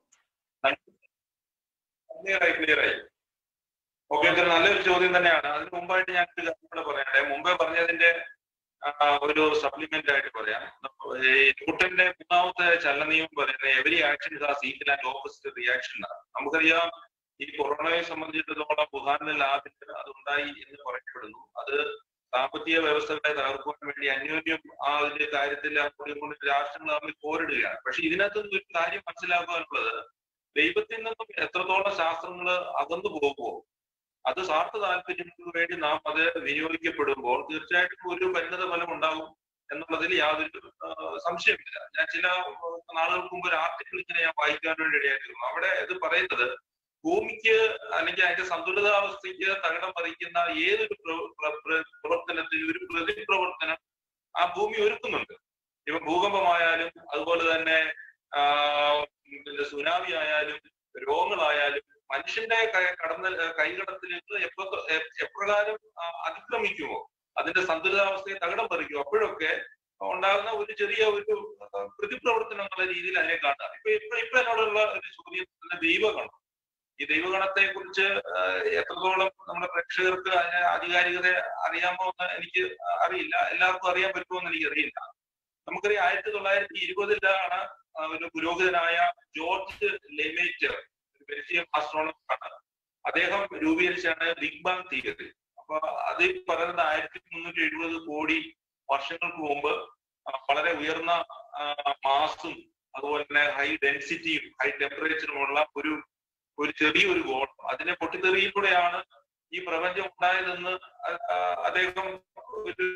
ക്ലിയർ ആയി ക്ലിയർ ആയി ഓക്കെ ഇത് നല്ലൊരു ചോദ്യം തന്നെയാണ് അതിന് മുമ്പായിട്ട് ഞാൻ ഒരു കാര്യം കൂടെ പറയട്ടെ മുമ്പേ പറഞ്ഞതിന്റെ ആ, ഒരു സപ്ലിമെന്റ് ആയിട്ട് പറയാം ഈ ന്യൂട്ടന്റെ മൂന്നാമത്തെ ചലനനിയമം പറയുന്നത് എവരി ആക്ഷൻ ഇസ് ആ സീക്കിൽ ആൻഡ് ഓപ്പോസിറ്റ് റിയാക്ഷൻ എന്നാണ് നമുക്കറിയാം ഈ കൊറോണയെ സംബന്ധിച്ചിടത്തോളം വുഹാനിൽ ആദ്യം അത് ഉണ്ടായി എന്ന് പറയപ്പെടുന്നു അത് സാമ്പത്തിക വ്യവസ്ഥകളെ തകർക്കുവാൻ വേണ്ടി അന്യോന്യം ആ അതിന്റെ കാര്യത്തിൽ അങ്ങോട്ടും ഇങ്ങോട്ടും രാഷ്ട്രങ്ങൾ തമ്മിൽ പോരിടുകയാണ് പക്ഷെ ഇതിനകത്ത് നിന്ന് ഒരു കാര്യം മനസ്സിലാക്കാനുള്ളത് ദൈവത്തിൽ നിന്നും എത്രത്തോളം ശാസ്ത്രങ്ങൾ അകന്നു പോകുമോ അത് സ്വാർത്ഥ താല്പര്യങ്ങൾക്ക് വേണ്ടി നാം അത് വിനിയോഗിക്കപ്പെടുമ്പോൾ തീർച്ചയായിട്ടും ഒരു പരിണത ഫലം ഉണ്ടാകും എന്നുള്ളതിൽ യാതൊരു ആ, സംശയമില്ല ഞാൻ ചില ആ, നാളുകൾക്ക് മുമ്പ് ഒരു ആർട്ടിക്കിൾ ഇങ്ങനെ ഞാൻ വായിക്കാൻ വേണ്ടി ഇടയായിരുന്നു അവിടെ ഇത് പറയുന്നത് ഭൂമിക്ക് അല്ലെങ്കിൽ അതിന്റെ സന്തുലിതാവസ്ഥയ്ക്ക് തകിടം പറിക്കുന്ന ഏതൊരു പ്ര- പ്ര- പ്ര- പ്രവർത്തനത്തിൽ ഒരു പ്രതിപ്രവർത്തനം ആ ഭൂമി ഒരുക്കുന്നുണ്ട് ഇപ്പൊ ഭൂകമ്പമായാലും അതുപോലെ തന്നെ ആ, പിന്നെ സുനാമി ആയാലും രോഗങ്ങളായാലും മനുഷ്യന്റെ ക- കടന്ന കൈകടത്തിലേക്ക് എപ്പോ എ- എപ്രകാരം ആ, അതിക്രമിക്കുമോ അതിന്റെ സന്തുലിതാവസ്ഥയെ തകിടം പറിക്കുമോ അപ്പോഴൊക്കെ ഉണ്ടാകുന്ന ഒരു ചെറിയ ഒരു ആ, പ്രതിപ്രവർത്തനം എന്നുള്ള രീതിയിൽ അതിനെ കാണുക ഇപ്പൊ ഇപ്പൊ ഇപ്പൊ എന്നോടുള്ള ഒരു ചോദ്യം തന്നെ ദൈവഗണം ഈ ദൈവഗണത്തെ കുറിച്ച് എത്രത്തോളം നമ്മുടെ പ്രേക്ഷകർക്ക് അതിനെ ആധികാരികത അറിയാമോ എന്ന് എനിക്ക് അറിയില്ല എല്ലാവർക്കും അറിയാൻ പറ്റുമോ എന്ന് എനിക്ക് അറിയില്ല നമുക്കറിയാം ആയിരത്തി തൊള്ളായിരത്തി ഇരുപതിലാണ് ആ, ഒരു പുരോഹിതനായ ജോർജ് ലെമേറ്റർ ഒരു ബെൽജിയം ആസ്ട്രോണമർ ആണ് അദ്ദേഹം രൂപീകരിച്ചാണ് ബിഗ് ബാങ് തിയറി അപ്പൊ അത് പറയുന്നത് ആയിരത്തി മുന്നൂറ്റി എഴുപത് കോടി വർഷങ്ങൾക്ക് മുമ്പ് ആ, വളരെ ഉയർന്ന മാസും അതുപോലെ തന്നെ ഹൈ ഡെൻസിറ്റിയും ഹൈ ടെമ്പറേച്ചറുമുള്ള ഒരു ഒരു ചെറിയൊരു ഗോളം അതിനെ പൊട്ടിത്തെറിയിലൂടെയാണ് ഈ പ്രപഞ്ചം ഉണ്ടായതെന്ന് അ- ആ, അദ്ദേഹം ഒരു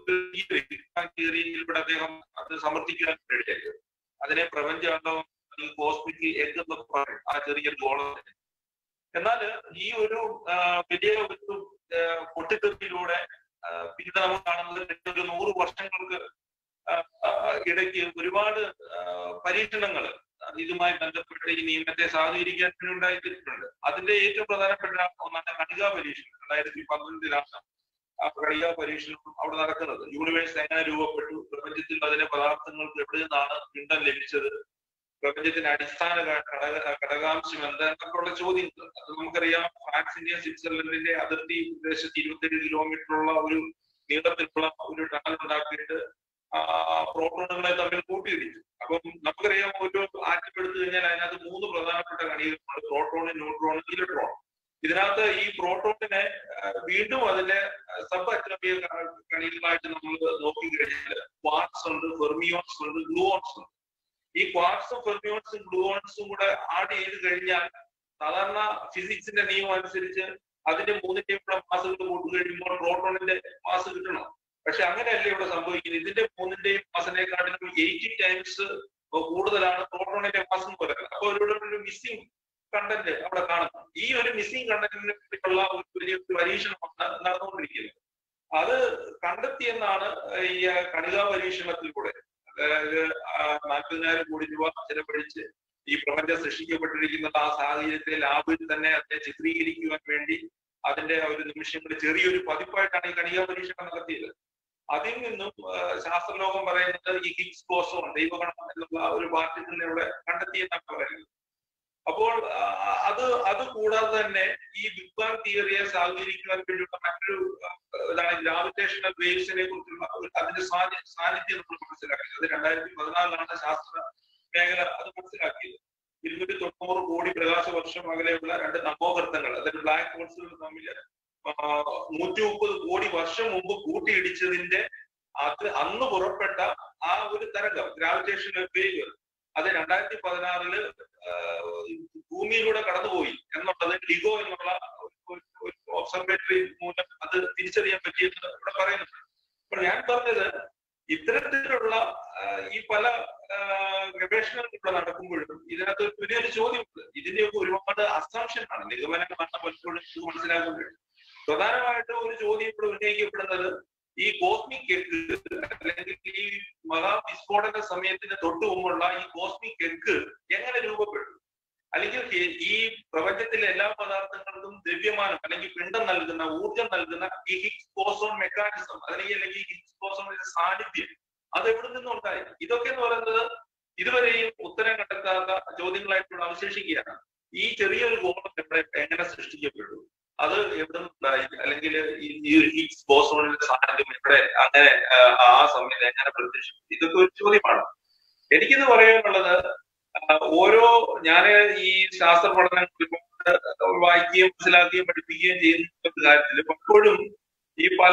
തിയറിയിലൂടെ അദ്ദേഹം അത് സമർത്ഥിക്കാൻ ഇടയായത് അതിനെ പ്രപഞ്ചാണ്ടവും കോസ്മിക് എഗ് എന്നൊക്കെ പറയും ആ ചെറിയൊരു ഗോളത്തിന് എന്നാൽ ഈ ഒരു ആ, വലിയ ഒരു ആ, പൊട്ടിത്തെറിയിലൂടെ ആ, പിന്നീട് നമ്മൾ കാണുന്നത് ഒരു നൂറ് വർഷങ്ങൾക്ക് ആ, ആ, ഇടയ്ക്ക് ഒരുപാട് പരീക്ഷണങ്ങൾ ഇതുമായി ബന്ധപ്പെട്ട് ഈ നിയമത്തെ സാധൂകരിക്കാൻ വേണ്ടി ഉണ്ടായിട്ടുണ്ട് അതിന്റെ ഏറ്റവും പ്രധാനപ്പെട്ട ഒന്നാണ് കണികാ പരീക്ഷണം രണ്ടായിരത്തി പന്ത്രണ്ടിലാണ് ആ കണികാ പരീക്ഷണം അവിടെ നടക്കുന്നത് യൂണിവേഴ്സ് എങ്ങനെ രൂപപ്പെട്ടു പ്രപഞ്ചം പ്രപഞ്ചത്തിൽ അതിന്റെ പദാർത്ഥങ്ങൾക്ക് എവിടെ നിന്നാണ് പിണ്ഡം ലഭിച്ചത് പ്രപഞ്ചത്തിന്റെ അടിസ്ഥാന ഘ- ഘടക ഘടകാംശം എന്തെന്നൊക്കെയുള്ള ചോദ്യങ്ങൾ അത് നമുക്കറിയാം ഫ്രാൻസിന്റെയും സ്വിറ്റ്സർലൻഡിന്റെ അതിർത്തി പ്രദേശത്ത് ഇരുപത്തേഴ് കിലോമീറ്റർ ഉള്ള ഒരു നീളത്തിലുള്ള ഒരു ടണൽ ഉണ്ടാക്കിയിട്ട് ആ പ്രോട്ടോണുകളെ തമ്മിൽ കൂട്ടിയിടിച്ചു അപ്പം നമുക്കറിയാം ഒരു ആറ്റം എടുത്തു കഴിഞ്ഞാൽ അതിനകത്ത് മൂന്ന് പ്രധാനപ്പെട്ട കണികകളുണ്ട് പ്രോട്ടോൺ ന്യൂട്രോൺ ഇലക്ട്രോൺ ഇതിനകത്ത് ഈ പ്രോട്ടോണിനെ ആ, വീണ്ടും അതിന്റെ സബ് അറ്റോമിക കണികളായിട്ട് നമ്മൾ നോക്കിക്കഴിഞ്ഞാൽ ക്വാർട്സ് ഉണ്ട് ഫെർമിയോൺസ് ഉണ്ട് ഗ്ലൂയോൺസ് ഉണ്ട് ഈ ക്വാർട്സും ഫെർമിയോൺസും ഗ്ലൂയോൺസും കൂടെ ആഡ് ചെയ്ത് കഴിഞ്ഞാൽ സാധാരണ ഫിസിക്സിന്റെ നിയമം അനുസരിച്ച് അതിന്റെ മൂന്നിന്റെയും കൂടെ മാസുകൾ കൂട്ടി കഴിയുമ്പോൾ പ്രോട്ടോണിന്റെ മാസ് കിട്ടണം പക്ഷെ അങ്ങനെയല്ല ഇവിടെ സംഭവിക്കുന്നത് ഇതിന്റെ മൂന്നിന്റെയും മാസിനെക്കാട്ടിലും എയ്റ്റി ടൈംസ് കൂടുതലാണ് പ്രോട്ടോണിന്റെ മാസ് എന്ന് പറയുന്നത് അപ്പോൾ ഇവിടെ ഒരു മിസ്സിംഗ് കണ്ടന്റ് അവിടെ കാണുന്നു ഈ ഒരു മിസ്സിംഗ് കണ്ടന്റിനെ പറ്റിയുള്ള ഒരു വലിയ ഒരു പരീക്ഷണമാണ് നടന്നുകൊണ്ടിരിക്കുന്നത് അത് കണ്ടെത്തിയെന്നാണ് ഈ ആ, കണികാ പരീക്ഷണത്തിലൂടെ അതായത് ആ, നാൽപ്പതിനായിരം കോടി രൂപ ചെലവഴിച്ച് ഈ പ്രപഞ്ചം സൃഷ്ടിക്കപ്പെട്ടിരിക്കുന്ന ആ സാഹചര്യത്തെ ലാബിൽ തന്നെ അതിനെ ചിത്രീകരിക്കുവാൻ വേണ്ടി അതിന്റെ ആ ഒരു നിമിഷങ്ങളിൽ ചെറിയൊരു പതിപ്പായിട്ടാണ് ഈ കണികാ പരീക്ഷണം നടത്തിയത് അതിൽ നിന്നും ആ, ശാസ്ത്രലോകം പറയുന്നത് ഈ ഹിഗ്സ് ബോസോൺ ദൈവഗണം എന്നുള്ള ആ ഒരു പാർട്ടിക്കിളിനെ ഇവിടെ കണ്ടെത്തിയെന്നാണ് പറയുന്നത് അപ്പോൾ ആ, അത് അത് കൂടാതെ തന്നെ ഈ ബിഗ് ബാങ് തിയറിയെ സാധൂകരിക്കുവാൻ വേണ്ടിയുള്ള മറ്റൊരു ആ, ഇതാണ് ഗ്രാവിറ്റേഷണൽ വേവ്സിനെ കുറിച്ചുള്ള ഒരു അതിന്റെ സാന്നി- സാന്നിധ്യം നമ്മൾ മനസ്സിലാക്കിയത് അത് രണ്ടായിരത്തി പതിനാലിലാണ് ശാസ്ത്ര മേഖല അത് മനസ്സിലാക്കിയത് ഇരുന്നൂറ്റി തൊണ്ണൂറ് കോടി പ്രകാശ വർഷം അകലെയുള്ള രണ്ട് നവോഗർത്തങ്ങൾ അതായത് ബ്ലാക്ക് ഹോൾസുകൾ തമ്മിൽ നൂറ്റി മുപ്പത് കോടി വർഷം മുമ്പ് കൂട്ടിയിടിച്ചതിന്റെ അത് അന്ന് പുറപ്പെട്ട ആ ഒരു തരംഗം ഗ്രാവിറ്റേഷണൽ വേവ് അത് രണ്ടായിരത്തി പതിനാറില് ഭൂമിയിലൂടെ കടന്നുപോയി എന്നുള്ളത് ലിഗോ എന്നുള്ള ഒരു ഒബ്സർവേറ്ററി മൂലം അത് തിരിച്ചറിയാൻ പറ്റിയെന്ന് ഇവിടെ പറയുന്നുണ്ട് അപ്പോൾ ഞാൻ പറഞ്ഞത് ഇത്തരത്തിലുള്ള ആ, ഈ പല ആ, ഗവേഷണങ്ങൾ ഇവിടെ നടക്കുമ്പോഴും ഇതിനകത്ത് ഒരു വലിയൊരു ചോദ്യമുണ്ട് ഇതിന്റെയൊക്കെ ഒരുപാട് അസംഷൻ ആണ് നിഗമനങ്ങളാണ് പലപ്പോഴും ഇത് മനസ്സിലാക്കാൻ കഴിയും പ്രധാനമായിട്ടും ഒരു ചോദ്യം ഇവിടെ ഉന്നയിക്കപ്പെടുന്നത് ഈ കോസ്മിക് എഗ് അല്ലെങ്കിൽ ഈ മഹാവിസ്ഫോടന സമയത്തിന് തൊട്ടു മുമ്പുള്ള ഈ കോസ്മിക് എഗ് എങ്ങനെ രൂപപ്പെട്ടു അല്ലെങ്കിൽ ഈ- ഈ പ്രപഞ്ചത്തിലെ എല്ലാ പദാർത്ഥങ്ങൾക്കും ദ്രവ്യമാനം അല്ലെങ്കിൽ പിണ്ഡം നൽകുന്ന ഊർജം നൽകുന്ന ഈ ഹിഗ്സ് ബോസോൺ മെക്കാനിസം അല്ലെങ്കിൽ അല്ലെങ്കിൽ ഹിഗ്സ് ബോസോണിന്റെ സാന്നിധ്യം അത് എവിടെ നിന്നുണ്ടായി ഇതൊക്കെ എന്ന് പറയുന്നത് ഇതുവരെയും ഉത്തരം കണ്ടെത്താത്ത ചോദ്യങ്ങളായിട്ടുള്ള അവശേഷിക്കുകയാണ് ഈ ചെറിയൊരു ഗോളം എവിടെ എങ്ങനെ സൃഷ്ടിക്കപ്പെട്ടു അത് എവിടെ നിന്നുണ്ടായി അല്ലെങ്കിൽ ഈ ഈ ഒരു ഹിഗ്സ് ബോസോണിന്റെ സാന്നിധ്യം എവിടെ അങ്ങനെ ആ, ആ സമയത്ത് എങ്ങനെ പ്രത്യക്ഷപ്പെട്ടു ഇതൊക്കെ ഒരു ചോദ്യമാണ് എനിക്കിന്ന് പറയാനുള്ളത് ആ, ഓരോ ഞാൻ ഈ ശാസ്ത്ര പഠനങ്ങൾ ഒരുപാട് വായിക്കുകയും മനസ്സിലാക്കുകയും പഠിപ്പിക്കുകയും ചെയ്യുന്ന ഒരു കാര്യത്തിൽ പലപ്പോഴും ഈ പല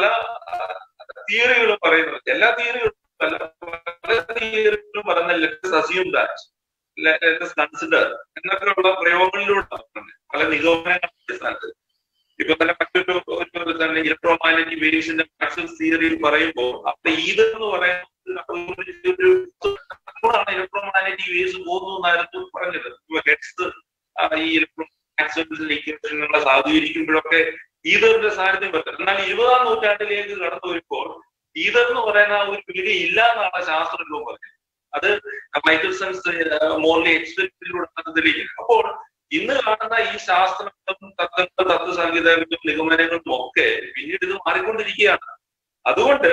തിയറികളും പറയുന്നത് എല്ലാ തിയറികളും പല പല തിയറികളും പറയുന്ന let's assume that let's consider എന്നൊക്കെയുള്ള പ്രയോഗങ്ങളിലൂടെ നടക്കുന്നുണ്ട്. പല നിഗമനങ്ങളുടെ അടിസ്ഥാനത്തിൽ ഇപ്പൊ തന്നെ മറ്റൊരു ഒരു തന്നെ ഇലക്ട്രോമാഗ്നറ്റിക് വേരിയേഷന്റെ മാക്സിമം തിയറിയിൽ പറയുമ്പോൾ അപ്പൊ ഇതെന്ന് പറയുന്നത് ഒരു അതുകൊണ്ടാണ് ഇലക്ട്രോമാഗ്നറ്റിക് വേവ്സ് പോകുന്നു എന്നായിരുന്നു പറഞ്ഞത് ഇപ്പൊ ഹെഡ്സ് ഈ ഇലക്ട്രോ മാക്സിമത്തിന്റെ ഇക്വേഷനുകളെ സാധൂകരിക്കുമ്പോഴൊക്കെ ഈതറിന്റെ സാന്നിധ്യം വരുന്നത് എന്നാൽ ഇരുപതാം നൂറ്റാണ്ടിലേക്ക് കടന്നു വരുമ്പോൾ ഈതർ എന്ന് പറയുന്ന ഒരു വില ഇല്ല എന്നാണ് ശാസ്ത്രജ്ഞവും പറഞ്ഞത് അത് മൈക്കിൾസൺസ് മോർലി എക്സ്പെരിമെന്റിലൂടെ തെളിയിക്കുന്നത് അപ്പോൾ ഇന്ന് കാണുന്ന ഈ ശാസ്ത്രങ്ങളും തത്വങ്ങളും തത്വസംഹിതകളും നിഗമനങ്ങളും ഒക്കെ പിന്നീട് ഇത് മാറിക്കൊണ്ടിരിക്കുകയാണ് അതുകൊണ്ട്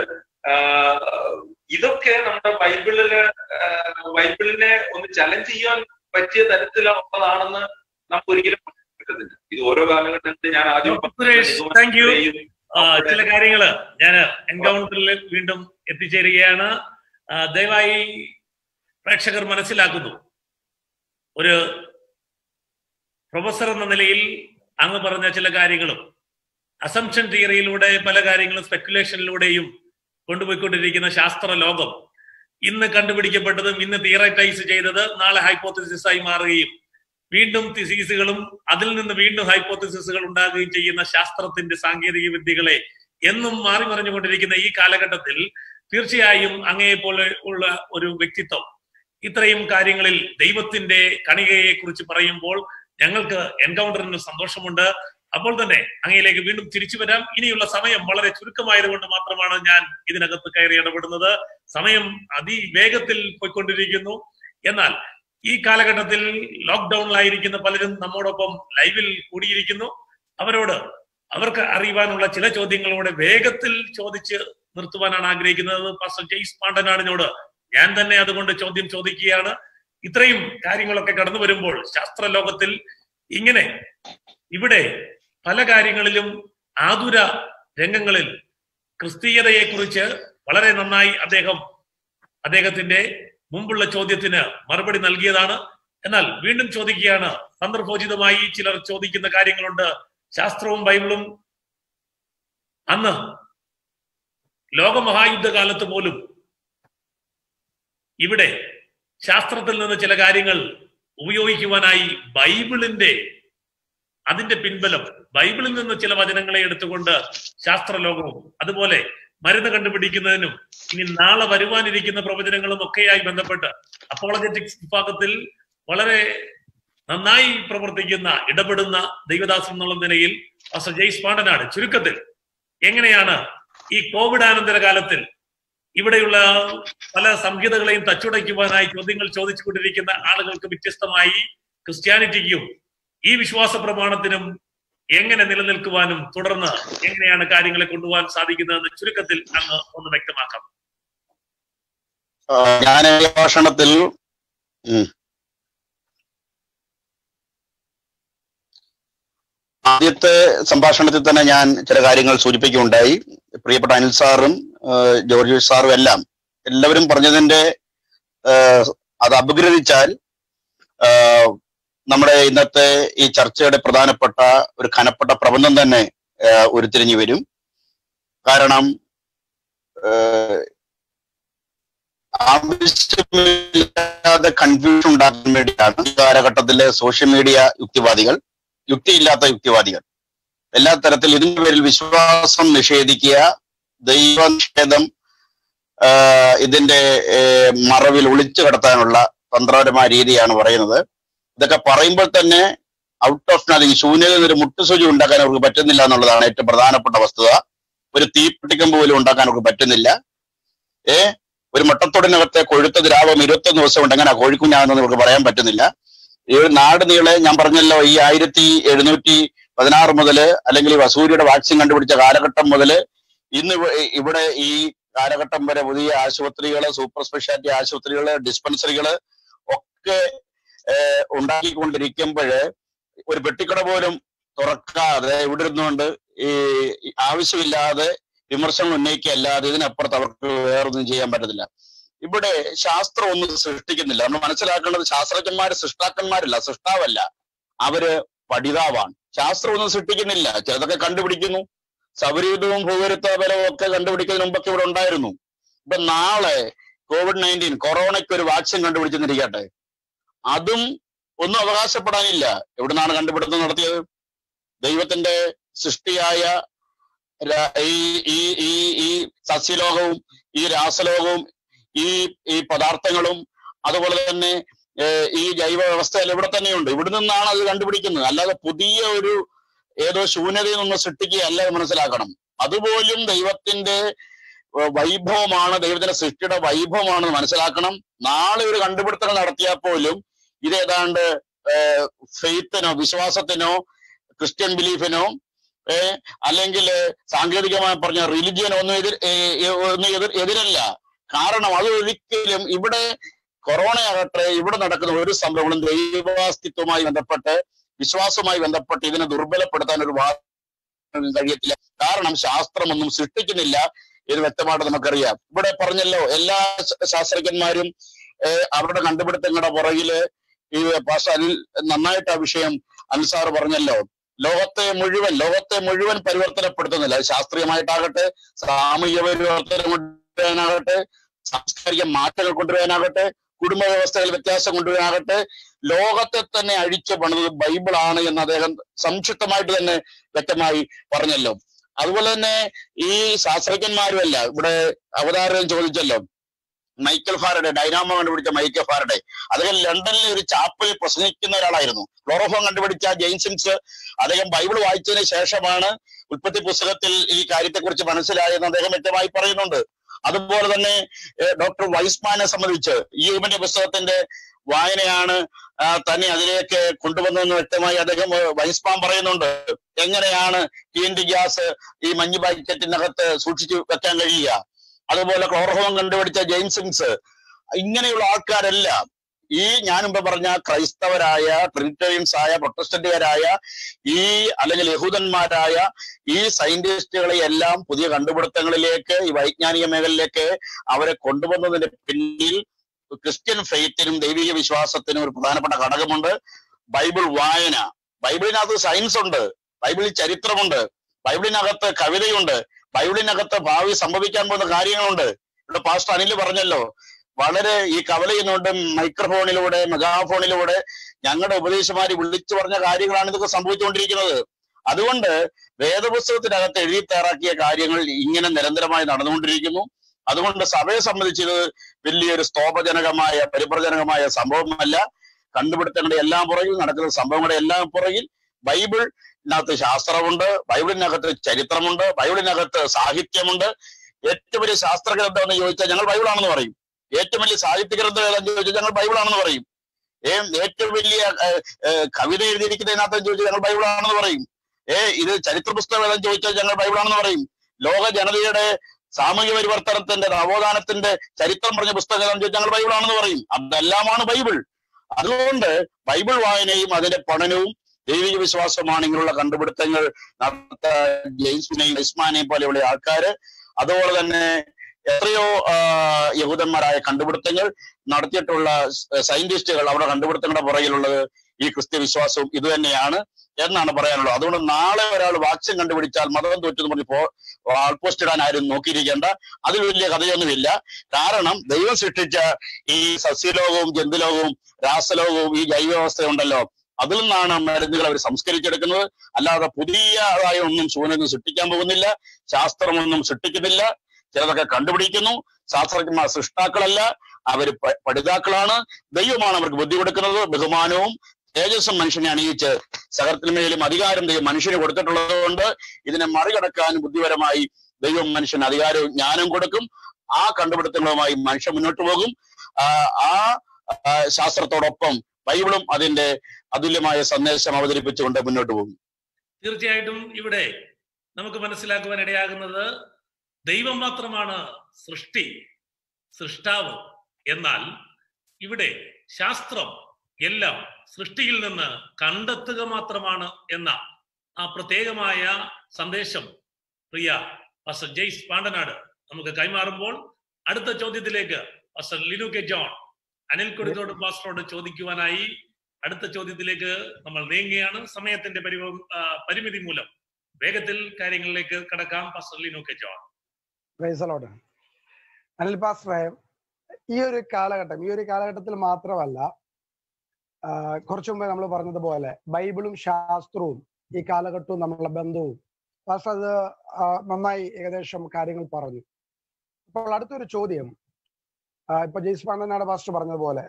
ആഹ് ഇതൊക്കെ നമ്മുടെ ബൈബിളില് ആഹ് ബൈബിളിനെ ഒന്ന് ചലഞ്ച് ചെയ്യാൻ പറ്റിയ തരത്തിലുള്ളതാണെന്ന് നമുക്ക് ഒരിക്കലും പറയാൻ പറ്റത്തില്ല ഇത് ഓരോ കാലഘട്ടത്തിൽ ഞാൻ ആദ്യം ഡോക്ടർ സുരേഷ് താങ്ക് യു ചില കാര്യങ്ങള് ഞാൻ എൻകൗണ്ടറിൽ വീണ്ടും എത്തിച്ചേരുകയാണ് ആ, ദയവായി പ്രേക്ഷകർ മനസ്സിലാക്കുന്നു ഒരു പ്രൊഫസർ എന്ന നിലയിൽ അങ്ങ് പറഞ്ഞ ചില കാര്യങ്ങളും അസംഷൻ തിയറിയിലൂടെ പല കാര്യങ്ങളും സ്പെക്കുലേഷനിലൂടെയും കൊണ്ടുപോയിക്കൊണ്ടിരിക്കുന്ന ശാസ്ത്ര ലോകം ഇന്ന് കണ്ടുപിടിക്കപ്പെട്ടതും ഇന്ന് തിയറൈറ്റൈസ് ചെയ്തത് നാളെ ഹൈപ്പോത്തസിസ് ആയി മാറുകയും വീണ്ടും തിസീസുകളും അതിൽ നിന്ന് വീണ്ടും ഹൈപ്പോത്തസിസുകൾ ഉണ്ടാകുകയും ചെയ്യുന്ന ശാസ്ത്രത്തിന്റെ സാങ്കേതിക വിദ്യകളെ എന്നും മാറി മറിഞ്ഞുകൊണ്ടിരിക്കുന്ന ഈ കാലഘട്ടത്തിൽ തീർച്ചയായും അങ്ങയെ പോലെ ഉള്ള ഒരു വ്യക്തിത്വം ഇത്രയും കാര്യങ്ങളിൽ ദൈവത്തിന്റെ കണികയെ കുറിച്ച് പറയുമ്പോൾ ഞങ്ങൾക്ക് എൻകൗണ്ടറിന് സന്തോഷമുണ്ട് അപ്പോൾ തന്നെ അങ്ങയിലേക്ക് വീണ്ടും തിരിച്ചു വരാം ഇനിയുള്ള സമയം വളരെ ചുരുക്കമായതുകൊണ്ട് മാത്രമാണ് ഞാൻ ഇതിനകത്ത് കയറി ഇടപെടുന്നത് സമയം അതിവേഗത്തിൽ പോയിക്കൊണ്ടിരിക്കുന്നു എന്നാൽ ഈ കാലഘട്ടത്തിൽ ലോക്ക്ഡൌണിലായിരിക്കുന്ന പലരും നമ്മോടൊപ്പം ലൈവിൽ കൂടിയിരിക്കുന്നു അവരോട് അവർക്ക് അറിയുവാനുള്ള ചില ചോദ്യങ്ങളോടെ വേഗത്തിൽ ചോദിച്ച് നിർത്തുവാനാണ് ആഗ്രഹിക്കുന്നത് പാസ്റ്റർ ജെയ്സ് പാണ്ഡനാടിനോട് ഞാൻ തന്നെ അതുകൊണ്ട് ചോദ്യം ചോദിക്കുകയാണ് ഇത്രയും കാര്യങ്ങളൊക്കെ കടന്നു വരുമ്പോൾ ശാസ്ത്ര ലോകത്തിൽ ഇങ്ങനെ ഇവിടെ പല കാര്യങ്ങളിലും ആതുര രംഗങ്ങളിൽ ക്രിസ്തീയതയെ കുറിച്ച് വളരെ നന്നായി അദ്ദേഹം അദ്ദേഹത്തിന്റെ മുമ്പുള്ള ചോദ്യത്തിന് മറുപടി നൽകിയതാണ് എന്നാൽ വീണ്ടും ചോദിക്കുകയാണ് സന്ദർഭോചിതമായി ചിലർ ചോദിക്കുന്ന കാര്യങ്ങളുണ്ട് ശാസ്ത്രവും ബൈബിളും അന്ന് ലോകമഹായുദ്ധകാലത്ത് പോലും ഇവിടെ ശാസ്ത്രത്തിൽ നിന്ന് ചില കാര്യങ്ങൾ ഉപയോഗിക്കുവാനായി ബൈബിളിന്റെ അതിന്റെ പിൻബലം ബൈബിളിൽ നിന്ന് ചില വചനങ്ങളെ എടുത്തുകൊണ്ട് ശാസ്ത്രലോകവും അതുപോലെ മരുന്ന് കണ്ടുപിടിക്കുന്നതിനും ഇനി നാളെ വരുവാനിരിക്കുന്ന പ്രവചനങ്ങളും ഒക്കെയായി ബന്ധപ്പെട്ട് അപ്പോളജറ്റിക്സ് വിഭാഗത്തിൽ വളരെ നന്നായി പ്രവർത്തിക്കുന്ന ഇടപെടുന്ന ദൈവദാസൻ എന്നുള്ള നിലയിൽ പാസ്റ്റർ ജെയ്സ് പാണ്ഡനാട് ചുരുക്കത്തിൽ എങ്ങനെയാണ് ഈ കോവിഡ് അനന്തര കാലത്തിൽ ഇവിടെയുള്ള പല സംഹിതകളെയും തച്ചുടയ്ക്കുവാനായി ചോദ്യങ്ങൾ ചോദിച്ചുകൊണ്ടിരിക്കുന്ന ആളുകൾക്ക് വ്യത്യസ്തമായി ക്രിസ്ത്യാനിറ്റിക്കും ഈ വിശ്വാസ പ്രമാണത്തിനും എങ്ങനെ നിലനിൽക്കുവാനും തുടർന്ന് എങ്ങനെയാണ് കാര്യങ്ങളെ കൊണ്ടുപോകാൻ സാധിക്കുന്നതെന്ന് ചുരുക്കത്തിൽ അങ്ങ് ഒന്ന് വ്യക്തമാക്കാം ഞാൻ ഈ ഭാഷണത്തിൽ ഉം. ആദ്യത്തെ സംഭാഷണത്തിൽ തന്നെ ഞാൻ ചില കാര്യങ്ങൾ സൂചിപ്പിക്കുകയുണ്ടായി പ്രിയപ്പെട്ട അനിൽ സാറും ഏഹ്, ജോർജ് സാറും എല്ലാം എല്ലാവരും പറഞ്ഞതിന്റെ ഏഹ്, അത് അപഗ്രഥിച്ചാൽ ഏഹ്, നമ്മുടെ ഇന്നത്തെ ഈ ചർച്ചയുടെ പ്രധാനപ്പെട്ട ഒരു കനപ്പെട്ട പ്രബന്ധം തന്നെ ഏഹ്, ഉരുത്തിരിഞ്ഞു വരും കാരണം ഏഹ്, ആവശ്യമില്ലാതെ കൺഫ്യൂഷൻ ഉണ്ടാക്കാൻ വേണ്ടിയാണ് ഈ കാലഘട്ടത്തിലെ സോഷ്യൽ മീഡിയ യുക്തിവാദികൾ യുക്തിയില്ലാത്ത യുക്തിവാദികൾ എല്ലാ തരത്തിൽ ഇതിന്റെ പേരിൽ വിശ്വാസം നിഷേധിക്കുക ദൈവനിഷേധം ആഹ് ഇതിന്റെ ഏഹ് മറവിൽ ഒളിച്ചു കടത്താനുള്ള തന്ത്രപരമായ രീതിയാണ് പറയുന്നത് ഇതൊക്കെ പറയുമ്പോൾ തന്നെ ഔട്ട് ഓഫ് നത്തിങ് ശൂന്യത ഒരു മുട്ടുസൂചി ഉണ്ടാക്കാൻ അവർക്ക് പറ്റുന്നില്ല എന്നുള്ളതാണ് ഏറ്റവും പ്രധാനപ്പെട്ട വസ്തുത ഒരു തീപ്പിടിക്കം പോലും ഉണ്ടാക്കാൻ അവർക്ക് പറ്റുന്നില്ല ഏ ഒരു മുട്ടത്തൊടിനകത്തെ കൊഴുത്ത ദ്രാവം ഇരുപത്തൊന്ന് ദിവസം ഉണ്ട് എങ്ങനെ കോഴിക്കുഞ്ഞാണെന്ന് നമുക്ക് പറയാൻ പറ്റുന്നില്ല ഈ ഒരു നാട് നീളെ ഞാൻ പറഞ്ഞല്ലോ ഈ ആയിരത്തി എഴുന്നൂറ്റി പതിനാറ് മുതല് അല്ലെങ്കിൽ ഈ വസൂരിയുടെ വാക്സിൻ കണ്ടുപിടിച്ച കാലഘട്ടം മുതല് ഇന്ന് ഇവ- ഇവിടെ ഈ കാലഘട്ടം വരെ പുതിയ ആശുപത്രികള് സൂപ്പർ സ്പെഷ്യാലിറ്റി ആശുപത്രികള് ഡിസ്പെൻസറികള് ഒക്കെ ഏഹ് ഉണ്ടാക്കിക്കൊണ്ടിരിക്കുമ്പോൾ ഒരു പെട്ടിക്കട പോലും തുറക്കാതെ ഇവിടെ ഇരുന്നുകൊണ്ട് ഈ ഈ ആവശ്യമില്ലാതെ വിമർശനം ഉന്നയിക്കുകയല്ലാതെ ഇതിനപ്പുറത്ത് അവർക്ക് വേറൊന്നും ചെയ്യാൻ പറ്റത്തില്ല ഇവിടെ ശാസ്ത്രം ഒന്നും സൃഷ്ടിക്കുന്നില്ല നമ്മൾ മനസ്സിലാക്കേണ്ടത് ശാസ്ത്രജ്ഞന്മാര് സൃഷ്ടാക്കന്മാരല്ല സൃഷ്ടാവല്ല അവര് പഠിതാവാണ് ശാസ്ത്രം ഒന്നും സൃഷ്ടിക്കുന്നില്ല ചിലതൊക്കെ കണ്ടുപിടിക്കുന്നു സൗരയൂഥവും ഭൂഗരുത്വ ബലവും ഒക്കെ കണ്ടുപിടിക്കുന്നതിന് മുമ്പൊക്കെ ഇവിടെ ഉണ്ടായിരുന്നു ഇപ്പൊ നാളെ കോവിഡ് നയൻറ്റീൻ കൊറോണയ്ക്ക് ഒരു വാക്സിൻ കണ്ടുപിടിച്ചെന്നിരിക്കട്ടെ അതും ഒന്നും അവകാശപ്പെടാനില്ല എവിടുന്നാണ് കണ്ടുപിടുത്തം നടത്തിയത് ദൈവത്തിന്റെ സൃഷ്ടിയായ ര- ഈ ഈ ഈ ഈ സസ്യലോകവും ഈ രാസലോകവും ഈ ഈ പദാർത്ഥങ്ങളും അതുപോലെ തന്നെ ഏഹ്, ഈ ജൈവ വ്യവസ്ഥയിൽ ഇവിടെ തന്നെയുണ്ട് ഇവിടെ നിന്നാണ് അത് കണ്ടുപിടിക്കുന്നത് അല്ലാതെ പുതിയ ഒരു ഏതോ ശൂന്യതയിൽ നിന്ന് സൃഷ്ടിക്കുകയല്ല എന്ന് മനസ്സിലാക്കണം അതുപോലും ദൈവത്തിന്റെ ഏഹ്, വൈഭവമാണ് ദൈവത്തിന്റെ സൃഷ്ടിയുടെ വൈഭവമാണെന്ന് മനസ്സിലാക്കണം നാളെ ഒരു കണ്ടുപിടുത്തങ്ങൾ നടത്തിയാൽ പോലും ഇത് ഏതാണ്ട് ഫെയ്ത്തിനോ വിശ്വാസത്തിനോ ക്രിസ്ത്യൻ ബിലീഫിനോ ഏഹ് അല്ലെങ്കിൽ സാങ്കേതികമായി പറഞ്ഞ റിലിജിയൻ ഒന്നും എതിർ ഏഹ് ഏഹ് ഒന്നും എതിർ എതിരല്ല കാരണം അത് ഒരിക്കലും ഇവിടെ കൊറോണ ആകട്ടെ ഇവിടെ നടക്കുന്ന ഒരു സംഭവങ്ങളും ദൈവാസ്തിത്വവുമായി ബന്ധപ്പെട്ട് വിശ്വാസവുമായി ബന്ധപ്പെട്ട് ഇതിനെ ദുർബലപ്പെടുത്താൻ ഒരു വാദം കഴിയത്തില്ല കാരണം ശാസ്ത്രമൊന്നും സൃഷ്ടിക്കുന്നില്ല ഇത് വ്യക്തമായിട്ട് നമുക്കറിയാം ഇവിടെ പറഞ്ഞല്ലോ എല്ലാ ശ- ശാസ്ത്രജ്ഞന്മാരും ഏഹ് അവരുടെ കണ്ടുപിടുത്തങ്ങളുടെ പുറകില് ഈ പാഷ അനിൽ നന്നായിട്ട് ആ വിഷയം അനിൽ സാറ് പറഞ്ഞല്ലോ ലോകത്തെ മുഴുവൻ ലോകത്തെ മുഴുവൻ പരിവർത്തനപ്പെടുത്തുന്നില്ല അത് ശാസ്ത്രീയമായിട്ടാകട്ടെ സാമൂഹിക പരിവർത്തനം കൊണ്ടുവരാനാകട്ടെ സാംസ്കാരിക മാറ്റങ്ങൾ കൊണ്ടുവരാനാകട്ടെ കുടുംബ വ്യവസ്ഥകളിൽ വ്യത്യാസം കൊണ്ടുവരാനാകട്ടെ ലോകത്തെ തന്നെ അഴിച്ചു പണിത് ബൈബിളാണ് എന്ന് അദ്ദേഹം സംക്ഷിപ്തമായിട്ട് തന്നെ വ്യക്തമായി പറഞ്ഞല്ലോ അതുപോലെ തന്നെ ഈ ശാസ്ത്രജ്ഞന്മാരുമല്ല ഇവിടെ അവതാരം ചോദിച്ചല്ലോ മൈക്കൽ ഫാരഡെ ഡൈനാമോ കണ്ടുപിടിച്ച മൈക്കൽ ഫാരഡെ അദ്ദേഹം ലണ്ടനിലെ ഒരു ചാപ്പലിൽ പ്രസംഗിക്കുന്ന ഒരാളായിരുന്നു ക്ലോറോഫോം കണ്ടുപിടിച്ച ജെയിൻസിൻസ് അദ്ദേഹം ബൈബിൾ വായിച്ചതിന് ശേഷമാണ് ഉൽപ്പത്തി പുസ്തകത്തിൽ ഈ കാര്യത്തെക്കുറിച്ച് മനസ്സിലായെന്ന് അദ്ദേഹം വ്യക്തമായി പറയുന്നുണ്ട് അതുപോലെ തന്നെ ഏഹ്, ഡോക്ടർ വൈസ്മാനെ സംബന്ധിച്ച് ഈ യുബിന്റെ പുസ്തകത്തിന്റെ വായനയാണ് ആ, തന്നെ അതിലേക്ക് കൊണ്ടുവന്നതെന്ന് വ്യക്തമായി അദ്ദേഹം ഏഹ്, വൈസ്മാൻ പറയുന്നുണ്ട് എങ്ങനെയാണ് ടി എൻ ഡി ഗ്യാസ് ഈ മഞ്ഞ് പാക്കറ്റിനകത്ത് സൂക്ഷിച്ചു വെക്കാൻ കഴിയുക അതുപോലെ ക്ലോർഹോം കണ്ടുപിടിച്ച ജെയിംസിൻസ് ഇങ്ങനെയുള്ള ആൾക്കാരെല്ലാം ഈ ഞാൻ മുമ്പ് പറഞ്ഞ ക്രൈസ്തവരായ ട്രിനിറ്റേറിയൻസ് ആയ പ്രൊട്ടസ്റ്റന്റുകാരായ ഈ അല്ലെങ്കിൽ യഹൂദന്മാരായ ഈ സയന്റിസ്റ്റുകളെ എല്ലാം പുതിയ കണ്ടുപിടുത്തങ്ങളിലേക്ക് ഈ വൈജ്ഞാനിക മേഖലയിലേക്ക് അവരെ കൊണ്ടുവന്നതിന്റെ പിന്നിൽ ക്രിസ്ത്യൻ ഫെയ്ത്തിനും ദൈവിക വിശ്വാസത്തിനും ഒരു പ്രധാനപ്പെട്ട ഘടകമുണ്ട് ബൈബിൾ വായന ബൈബിളിനകത്ത് സയൻസ് ഉണ്ട് ബൈബിളിൽ ചരിത്രമുണ്ട് ബൈബിളിനകത്ത് കവിതയുണ്ട് ബൈബിളിനകത്ത് ഭാവി സംഭവിക്കാൻ പോകുന്ന കാര്യങ്ങളുണ്ട് ഇവിടെ പാസ്റ്റർ അനിൽ പറഞ്ഞല്ലോ വളരെ ഈ കവലയുന്നുണ്ട് മൈക്രോഫോണിലൂടെ മെഗാഫോണിലൂടെ ഞങ്ങളുടെ ഉപദേശമാര് വിളിച്ചു പറഞ്ഞ കാര്യങ്ങളാണ് ഇതൊക്കെ സംഭവിച്ചുകൊണ്ടിരിക്കുന്നത് അതുകൊണ്ട് വേദപുസ്തകത്തിനകത്ത് എഴുതി തയ്യാറാക്കിയ കാര്യങ്ങൾ ഇങ്ങനെ നിരന്തരമായി നടന്നുകൊണ്ടിരിക്കുന്നു അതുകൊണ്ട് സഭയെ സംബന്ധിച്ച് ഇത് വലിയൊരു സ്തോപജനകമായ പരിപ്രജനകമായ സംഭവമല്ല കണ്ടുപിടുത്തങ്ങളുടെ എല്ലാം പുറകിൽ നടക്കുന്ന സംഭവങ്ങളുടെ എല്ലാം പുറകിൽ ബൈബിളിനകത്ത് ശാസ്ത്രമുണ്ട് ബൈബിളിനകത്ത് ചരിത്രമുണ്ട് ബൈബിളിനകത്ത് സാഹിത്യമുണ്ട് ഏറ്റവും വലിയ ശാസ്ത്ര ഗ്രന്ഥം എന്ന് ചോദിച്ചാൽ ഞങ്ങൾ ബൈബിളാണെന്ന് പറയും ഏറ്റവും വലിയ സാഹിത്യ ഗ്രന്ഥം ഏതാണെന്ന് ചോദിച്ചാൽ ഞങ്ങൾ ബൈബിളാണെന്ന് പറയും ഏ ഏറ്റവും വലിയ ഏഹ്, ഏഹ്, കവിത എഴുതിയിരിക്കുന്നതിനകത്ത് ചോദിച്ചാൽ ഞങ്ങൾ ബൈബിളാണെന്ന് പറയും ഏ ഇത് ചരിത്ര പുസ്തകം ഏതാണെന്ന് ചോദിച്ചാൽ ഞങ്ങൾ ബൈബിളാണെന്ന് പറയും ലോക ജനതയുടെ സാമൂഹ്യ പരിവർത്തനത്തിന്റെ നവോത്ഥാനത്തിന്റെ ചരിത്രം പറഞ്ഞ പുസ്തകം ഏതാണെന്ന് ചോദിച്ചാൽ ഞങ്ങൾ ബൈബിളാണെന്ന് പറയും അതെല്ലാമാണ് ബൈബിൾ അതുകൊണ്ട് ബൈബിൾ വായനയും അതിന്റെ പഠനവും ദൈവിക വിശ്വാസമാണ് ഇങ്ങനെയുള്ള കണ്ടുപിടുത്തങ്ങൾ നടത്ത ജെയിംസിനെയും ഇസ്മാനെയും പോലെയുള്ള ആൾക്കാര് അതുപോലെ തന്നെ എത്രയോ ആ, യഹൂദന്മാരായ കണ്ടുപിടുത്തങ്ങൾ നടത്തിയിട്ടുള്ള സയന്റിസ്റ്റുകൾ അവരുടെ കണ്ടുപിടുത്തങ്ങളുടെ പുറകിലുള്ളത് ഈ ക്രിസ്ത്യ വിശ്വാസവും ഇത് തന്നെയാണ് എന്നാണ് പറയാനുള്ളത് അതുകൊണ്ട് നാളെ ഒരാൾ വാക്സിൻ കണ്ടുപിടിച്ചാൽ മതം തോറ്റെന്ന് പറഞ്ഞ് പോ ആൾപോസ്റ്റ് ഇടാൻ ആരും നോക്കിയിരിക്കേണ്ട അതിൽ വലിയ കഥയൊന്നുമില്ല കാരണം ദൈവം സൃഷ്ടിച്ച ഈ സസ്യലോകവും ജന്തുലോകവും രാസലോകവും ഈ ജൈവവ്യവസ്ഥ ഉണ്ടല്ലോ അതിൽ നിന്നാണ് മരുന്നുകൾ അവർ സംസ്കരിച്ചെടുക്കുന്നത് അല്ലാതെ പുതിയതായ ഒന്നും ശൂന്യനും സൃഷ്ടിക്കാൻ പോകുന്നില്ല ശാസ്ത്രമൊന്നും സൃഷ്ടിക്കുന്നില്ല ചിലതൊക്കെ കണ്ടുപിടിക്കുന്നു ശാസ്ത്രജ്ഞന്മാർ സൃഷ്ടാക്കളല്ല അവർ പഠിതാക്കളാണ് ദൈവമാണ് അവർക്ക് ബുദ്ധി കൊടുക്കുന്നത് ബഹുമാനവും തേജസ്സും മനുഷ്യനെ അണിയിച്ച് സകലത്തിന്മേലും അധികാരം ദൈവം മനുഷ്യന് കൊടുത്തിട്ടുള്ളത് കൊണ്ട് ഇതിനെ മറികടക്കാൻ ബുദ്ധിപരമായി ദൈവം മനുഷ്യന് അധികാരവും ജ്ഞാനം കൊടുക്കും ആ കണ്ടുപിടുത്തങ്ങളുമായി മനുഷ്യൻ മുന്നോട്ട് പോകും ആ ആ ആ, ശാസ്ത്രത്തോടൊപ്പം ബൈബിളും അതിന്റെ അതുല്യമായ സന്ദേശം അവതരിപ്പിച്ചുകൊണ്ട് മുന്നോട്ട് പോകും തീർച്ചയായിട്ടും ഇവിടെ നമുക്ക് മനസ്സിലാക്കുവാൻ ഇടയാകുന്നത് ദൈവം മാത്രമാണ് സൃഷ്ടി സൃഷ്ടാവ് എന്നാൽ ഇവിടെ ശാസ്ത്രം എല്ലാം സൃഷ്ടിയിൽ നിന്ന് കണ്ടെത്തുക മാത്രമാണ് എന്ന ആ പ്രത്യേകമായ സന്ദേശം പ്രിയ പാസ്റ്റർ ജെയ്സ് പാണ്ടനാട് നമുക്ക് കൈമാറുമ്പോൾ അടുത്ത ചോദ്യത്തിലേക്ക് പാസ്റ്റർ ലിനു കെ ജോൺ അനിൽ കൊടിത്തോട് പാസ്റ്ററോട് ചോദിക്കുവാനായി അടുത്ത ചോദ്യത്തിലേക്ക് നമ്മൾ നീങ്ങുകയാണ് സമയത്തിന്റെ പരിവ ആ, പരിമിതി മൂലം വേഗത്തിൽ കാര്യങ്ങളിലേക്ക് കടക്കാം pastor Linu K John praise the Lord Anil പാസ്റ്ററെ ഈ ഒരു കാലഘട്ടം ഈ ഒരു കാലഘട്ടത്തിൽ മാത്രമല്ല ആ, കുറച്ചു മുമ്പേ നമ്മൾ പറഞ്ഞതുപോലെ ബൈബിളും ശാസ്ത്രവും ഈ കാലഘട്ടവും നമ്മളുടെ ബന്ധവും പാസ്റ്റർ അത് ആ, നന്നായി ഏകദേശം കാര്യങ്ങൾ പറഞ്ഞു അപ്പോൾ അടുത്തൊരു ചോദ്യം ആ, ഇപ്പൊ ജെയ്സ് പാണ്ഡനാട് പാസ്റ്റർ പറഞ്ഞതുപോലെ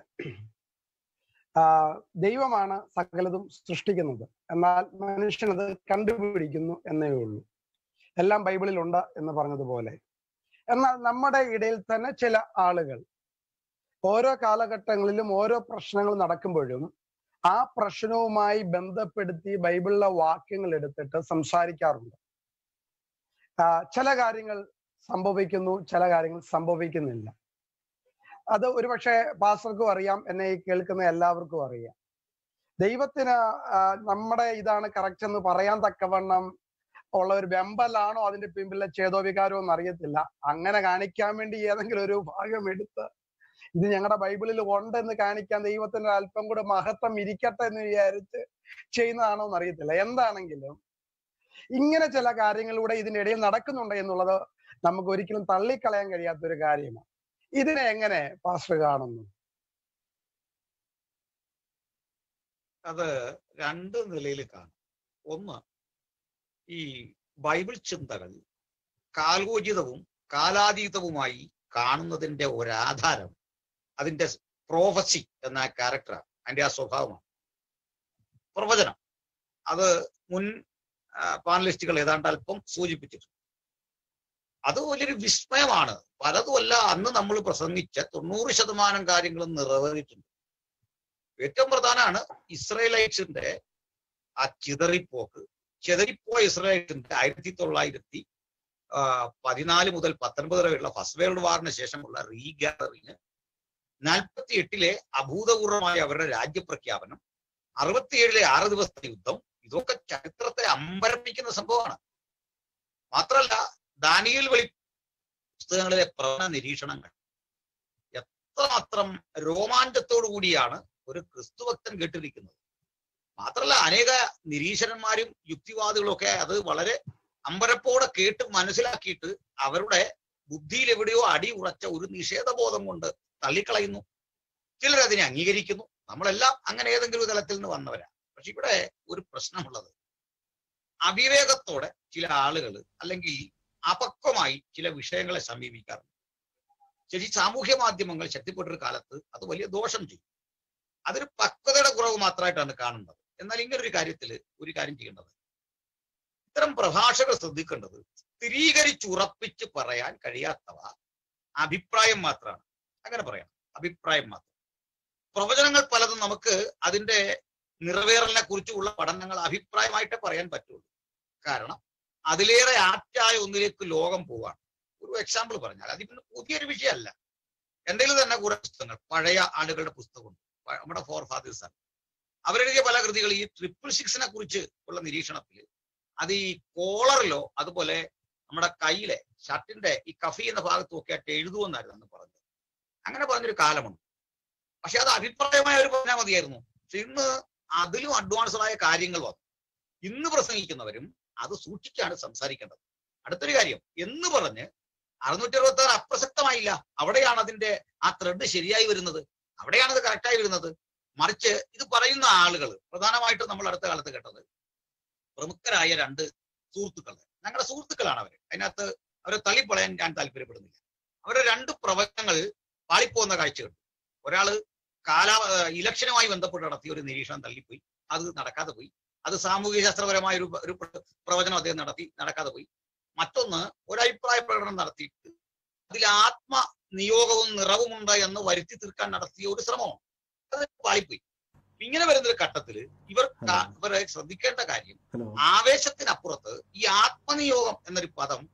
ആ, ദൈവമാണ് സകലതും സൃഷ്ടിക്കുന്നത് എന്നാൽ മനുഷ്യനത് കണ്ടുപിടിക്കുന്നു എന്നേ ഉള്ളൂ എല്ലാം ബൈബിളിൽ ഉണ്ട് എന്ന് പറഞ്ഞതുപോലെ എന്നാൽ നമ്മുടെ ഇടയിൽ തന്നെ ചില ആളുകൾ ഓരോ കാലഘട്ടങ്ങളിലും ഓരോ പ്രശ്നങ്ങൾ നടക്കുമ്പോഴും ആ പ്രശ്നവുമായി ബന്ധപ്പെടുത്തി ബൈബിളിലെ വാക്യങ്ങൾ എടുത്തിട്ട് സംസാരിക്കാറുണ്ട് ആ, ചില കാര്യങ്ങൾ സംഭവിക്കുന്നു ചില കാര്യങ്ങൾ സംഭവിക്കുന്നില്ല അത് ഒരുപക്ഷെ പാസ്റ്റർക്കും അറിയാം എന്നെ ഈ കേൾക്കുന്ന എല്ലാവർക്കും അറിയാം ദൈവത്തിന് ആ, നമ്മുടെ ഇതാണ് കറക്റ്റ് എന്ന് പറയാൻ തക്കവണ്ണം ഉള്ള ഒരു വെമ്പലാണോ അതിന്റെ പിമ്പിലെ ചേതോവികാരോ എന്ന് അറിയത്തില്ല അങ്ങനെ കാണിക്കാൻ വേണ്ടി ഏതെങ്കിലും ഒരു ഭാഗം എടുത്ത് ഇത് ഞങ്ങളുടെ ബൈബിളിൽ ഉണ്ടെന്ന് കാണിക്കാൻ ദൈവത്തിന്റെ അല്പം കൂടെ മഹത്വം ഇരിക്കട്ടെ എന്ന് വിചാരിച്ച് ചെയ്യുന്നതാണോ എന്ന് അറിയത്തില്ല എന്താണെങ്കിലും ഇങ്ങനെ ചില കാര്യങ്ങളിലൂടെ ഇതിന്റെ ഇടയിൽ നടക്കുന്നുണ്ട് എന്നുള്ളത് നമുക്ക് ഒരിക്കലും തള്ളിക്കളയാൻ കഴിയാത്ത ഒരു കാര്യമാണ് ഇതിനെ എങ്ങനെ പാസ്റ്റർ കാണുന്നു അത് രണ്ട് നിലയിൽ കാണും ഒന്ന് ഈ ബൈബിൾ ചിന്തകൾ കാലോചിതവും കാലാതീതവുമായി കാണുന്നതിന്റെ ഒരാധാരം അതിന്റെ പ്രോഫസി എന്ന ക്യാരക്ടറാണ് അതിന്റെ ആ സ്വഭാവമാണ് പ്രവചനം അത് മുൻ പാനലിസ്റ്റുകൾ ഏതാണ്ട് അല്പം സൂചിപ്പിച്ചിട്ടുണ്ട് അത് വലിയൊരു വിസ്മയമാണ് പലതുമല്ല അന്ന് നമ്മൾ പ്രസംഗിച്ച തൊണ്ണൂറ് ശതമാനം കാര്യങ്ങളും നിറവേറിയിട്ടുണ്ട് ഏറ്റവും പ്രധാനമാണ് ഇസ്രയേലൈറ്റ്സിന്റെ ആ ചിതറിപ്പോക്ക് ചിതറിപ്പോയ ഇസ്രയേലിന്റെ ആയിരത്തി തൊള്ളായിരത്തി ആ, പതിനാല് മുതൽ പത്തൊൻപത് വരെയുള്ള ഫസ്റ്റ് വേൾഡ് വാറിന് ശേഷമുള്ള റീഗാദറിങ് നാൽപ്പത്തി എട്ടിലെ അഭൂതപൂർവമായ അവരുടെ രാജ്യപ്രഖ്യാപനം അറുപത്തിയേഴിലെ ആറ് ദിവസത്തെ യുദ്ധം ഇതൊക്കെ ചരിത്രത്തെ അമ്പരപ്പിക്കുന്ന സംഭവമാണ് മാത്രല്ല ദാനിയൽ വെളി പുസ്തകങ്ങളിലെ പ്രധാന നിരീക്ഷണങ്ങൾ എത്രമാത്രം രോമാഞ്ചത്തോടു കൂടിയാണ് ഒരു ക്രിസ്തുഭക്തൻ കേട്ടിരിക്കുന്നത് മാത്രല്ല അനേക നിരീശ്വരന്മാരും യുക്തിവാദികളും ഒക്കെ അത് വളരെ അമ്പരപ്പോടെ കേട്ട് മനസ്സിലാക്കിയിട്ട് അവരുടെ ബുദ്ധിയിൽ എവിടെയോ അടി ഉറച്ച ഒരു നിഷേധബോധം കൊണ്ട് തള്ളിക്കളയുന്നു ചിലർ അതിനെ അംഗീകരിക്കുന്നു നമ്മളെല്ലാം അങ്ങനെ ഏതെങ്കിലും ഒരു തലത്തിൽ നിന്ന് വന്നവരാ പക്ഷെ ഇവിടെ ഒരു പ്രശ്നമുള്ളത് അവിവേകത്തോടെ ചില ആളുകൾ അല്ലെങ്കിൽ അപക്വമായി ചില വിഷയങ്ങളെ സമീപിക്കാറുണ്ട് ശരി സാമൂഹ്യ മാധ്യമങ്ങൾ ശക്തിപ്പെട്ടൊരു കാലത്ത് അത് വലിയ ദോഷം ചെയ്യും അതൊരു പക്വതയുടെ കുറവ് മാത്രമായിട്ടാണ് കാണുന്നത് എന്നാൽ ഇങ്ങനെ ഒരു കാര്യത്തിൽ ഒരു കാര്യം ചെയ്യേണ്ടത് ഇത്തരം പ്രഭാഷകർ ശ്രദ്ധിക്കേണ്ടത് സ്ഥിരീകരിച്ചുറപ്പിച്ച് പറയാൻ കഴിയാത്തവ അഭിപ്രായം മാത്രമാണ് അങ്ങനെ പറയാം അഭിപ്രായം മാത്രം പ്രവചനങ്ങൾ പലതും നമുക്ക് അതിന്റെ നിറവേറലിനെ കുറിച്ചുള്ള പഠനങ്ങൾ അഭിപ്രായമായിട്ടേ പറയാൻ പറ്റുള്ളൂ കാരണം അതിലേറെ ആപ്റ്റായ ഒന്നിലേക്ക് ലോകം പോവാണ് ഒരു എക്സാമ്പിൾ പറഞ്ഞാൽ അത് പിന്നെ പുതിയൊരു വിഷയമല്ല എൻ്റെ തന്നെ കുറെ പുസ്തകങ്ങൾ പഴയ ആളുകളുടെ പുസ്തകമുണ്ട് പ- നമ്മുടെ ഫോർ ഫാദേഴ്സ് ആണ് അവരെഴുതിയ പല കൃതികൾ ഈ ട്രിപ്പിൾ സിക്സിനെ കുറിച്ച് ഉള്ള നിരീക്ഷണത്തിൽ അത് ഈ കോളറിലോ അതുപോലെ നമ്മുടെ കയ്യിലെ ഷർട്ടിന്റെ ഈ കഫി എന്ന ഭാഗത്തും ഒക്കെ ആയിട്ട് എഴുതുമെന്നായിരുന്നു അന്ന് പറഞ്ഞത് അങ്ങനെ പറഞ്ഞൊരു കാലമുണ്ട് പക്ഷെ അത് അഭിപ്രായമായ ഒരു പറഞ്ഞാൽ മതിയായിരുന്നു പക്ഷെ ഇന്ന് അതിലും അഡ്വാൻസ്ഡ് ആയ കാര്യങ്ങൾ വന്നു ഇന്ന് പ്രസംഗിക്കുന്നവരും അത് സൂക്ഷിച്ചാണ് സംസാരിക്കേണ്ടത് അടുത്തൊരു കാര്യം എന്ന് പറഞ്ഞ് അറുന്നൂറ്റി അറുപത്തി ആറ് അപ്രസക്തമായില്ല അവിടെയാണ് അതിന്റെ ആ ത്രെഡ് ശരിയായി വരുന്നത് അവിടെയാണ് അത് കറക്റ്റായി വരുന്നത് മറിച്ച് ഇത് പറയുന്ന ആളുകൾ പ്രധാനമായിട്ടും നമ്മൾ അടുത്ത കാലത്ത് കേട്ടത് പ്രമുഖരായ രണ്ട് സുഹൃത്തുക്കൾ ഞങ്ങളുടെ സുഹൃത്തുക്കളാണ് അവർ അതിനകത്ത് അവരെ തള്ളിപ്പളയാൻ ഞാൻ താല്പര്യപ്പെടുന്നില്ല അവരുടെ രണ്ട് പ്രവചനങ്ങൾ പാളിപ്പോകുന്ന കാഴ്ച കണ്ടു ഒരാള് കാലാ ഇലക്ഷനുമായി ബന്ധപ്പെട്ട് നടത്തിയ ഒരു നിരീക്ഷണം തള്ളിപ്പോയി അത് നടക്കാതെ പോയി അത് സാമൂഹിക ശാസ്ത്രപരമായ ഒരു ഒരു പ്ര- പ്രവചനം അദ്ദേഹം നടത്തി നടക്കാതെ പോയി മറ്റൊന്ന് ഒരു അഭിപ്രായ പ്രകടനം നടത്തിയിട്ട് അതിൽ ആത്മ നിയോഗവും നിറവുമുണ്ട് എന്ന് വരുത്തി തീർക്കാൻ നടത്തിയ ഒരു ശ്രമമാണ് അത് പാളിപ്പോയി ഇങ്ങനെ വരുന്ന ഒരു ഘട്ടത്തിൽ ഇവർ കാ- ഇവരെ ശ്രദ്ധിക്കേണ്ട കാര്യം ഹലോ ആവേശത്തിനപ്പുറത്ത് ഈ ആത്മനിയോഗം എന്നൊരു പദം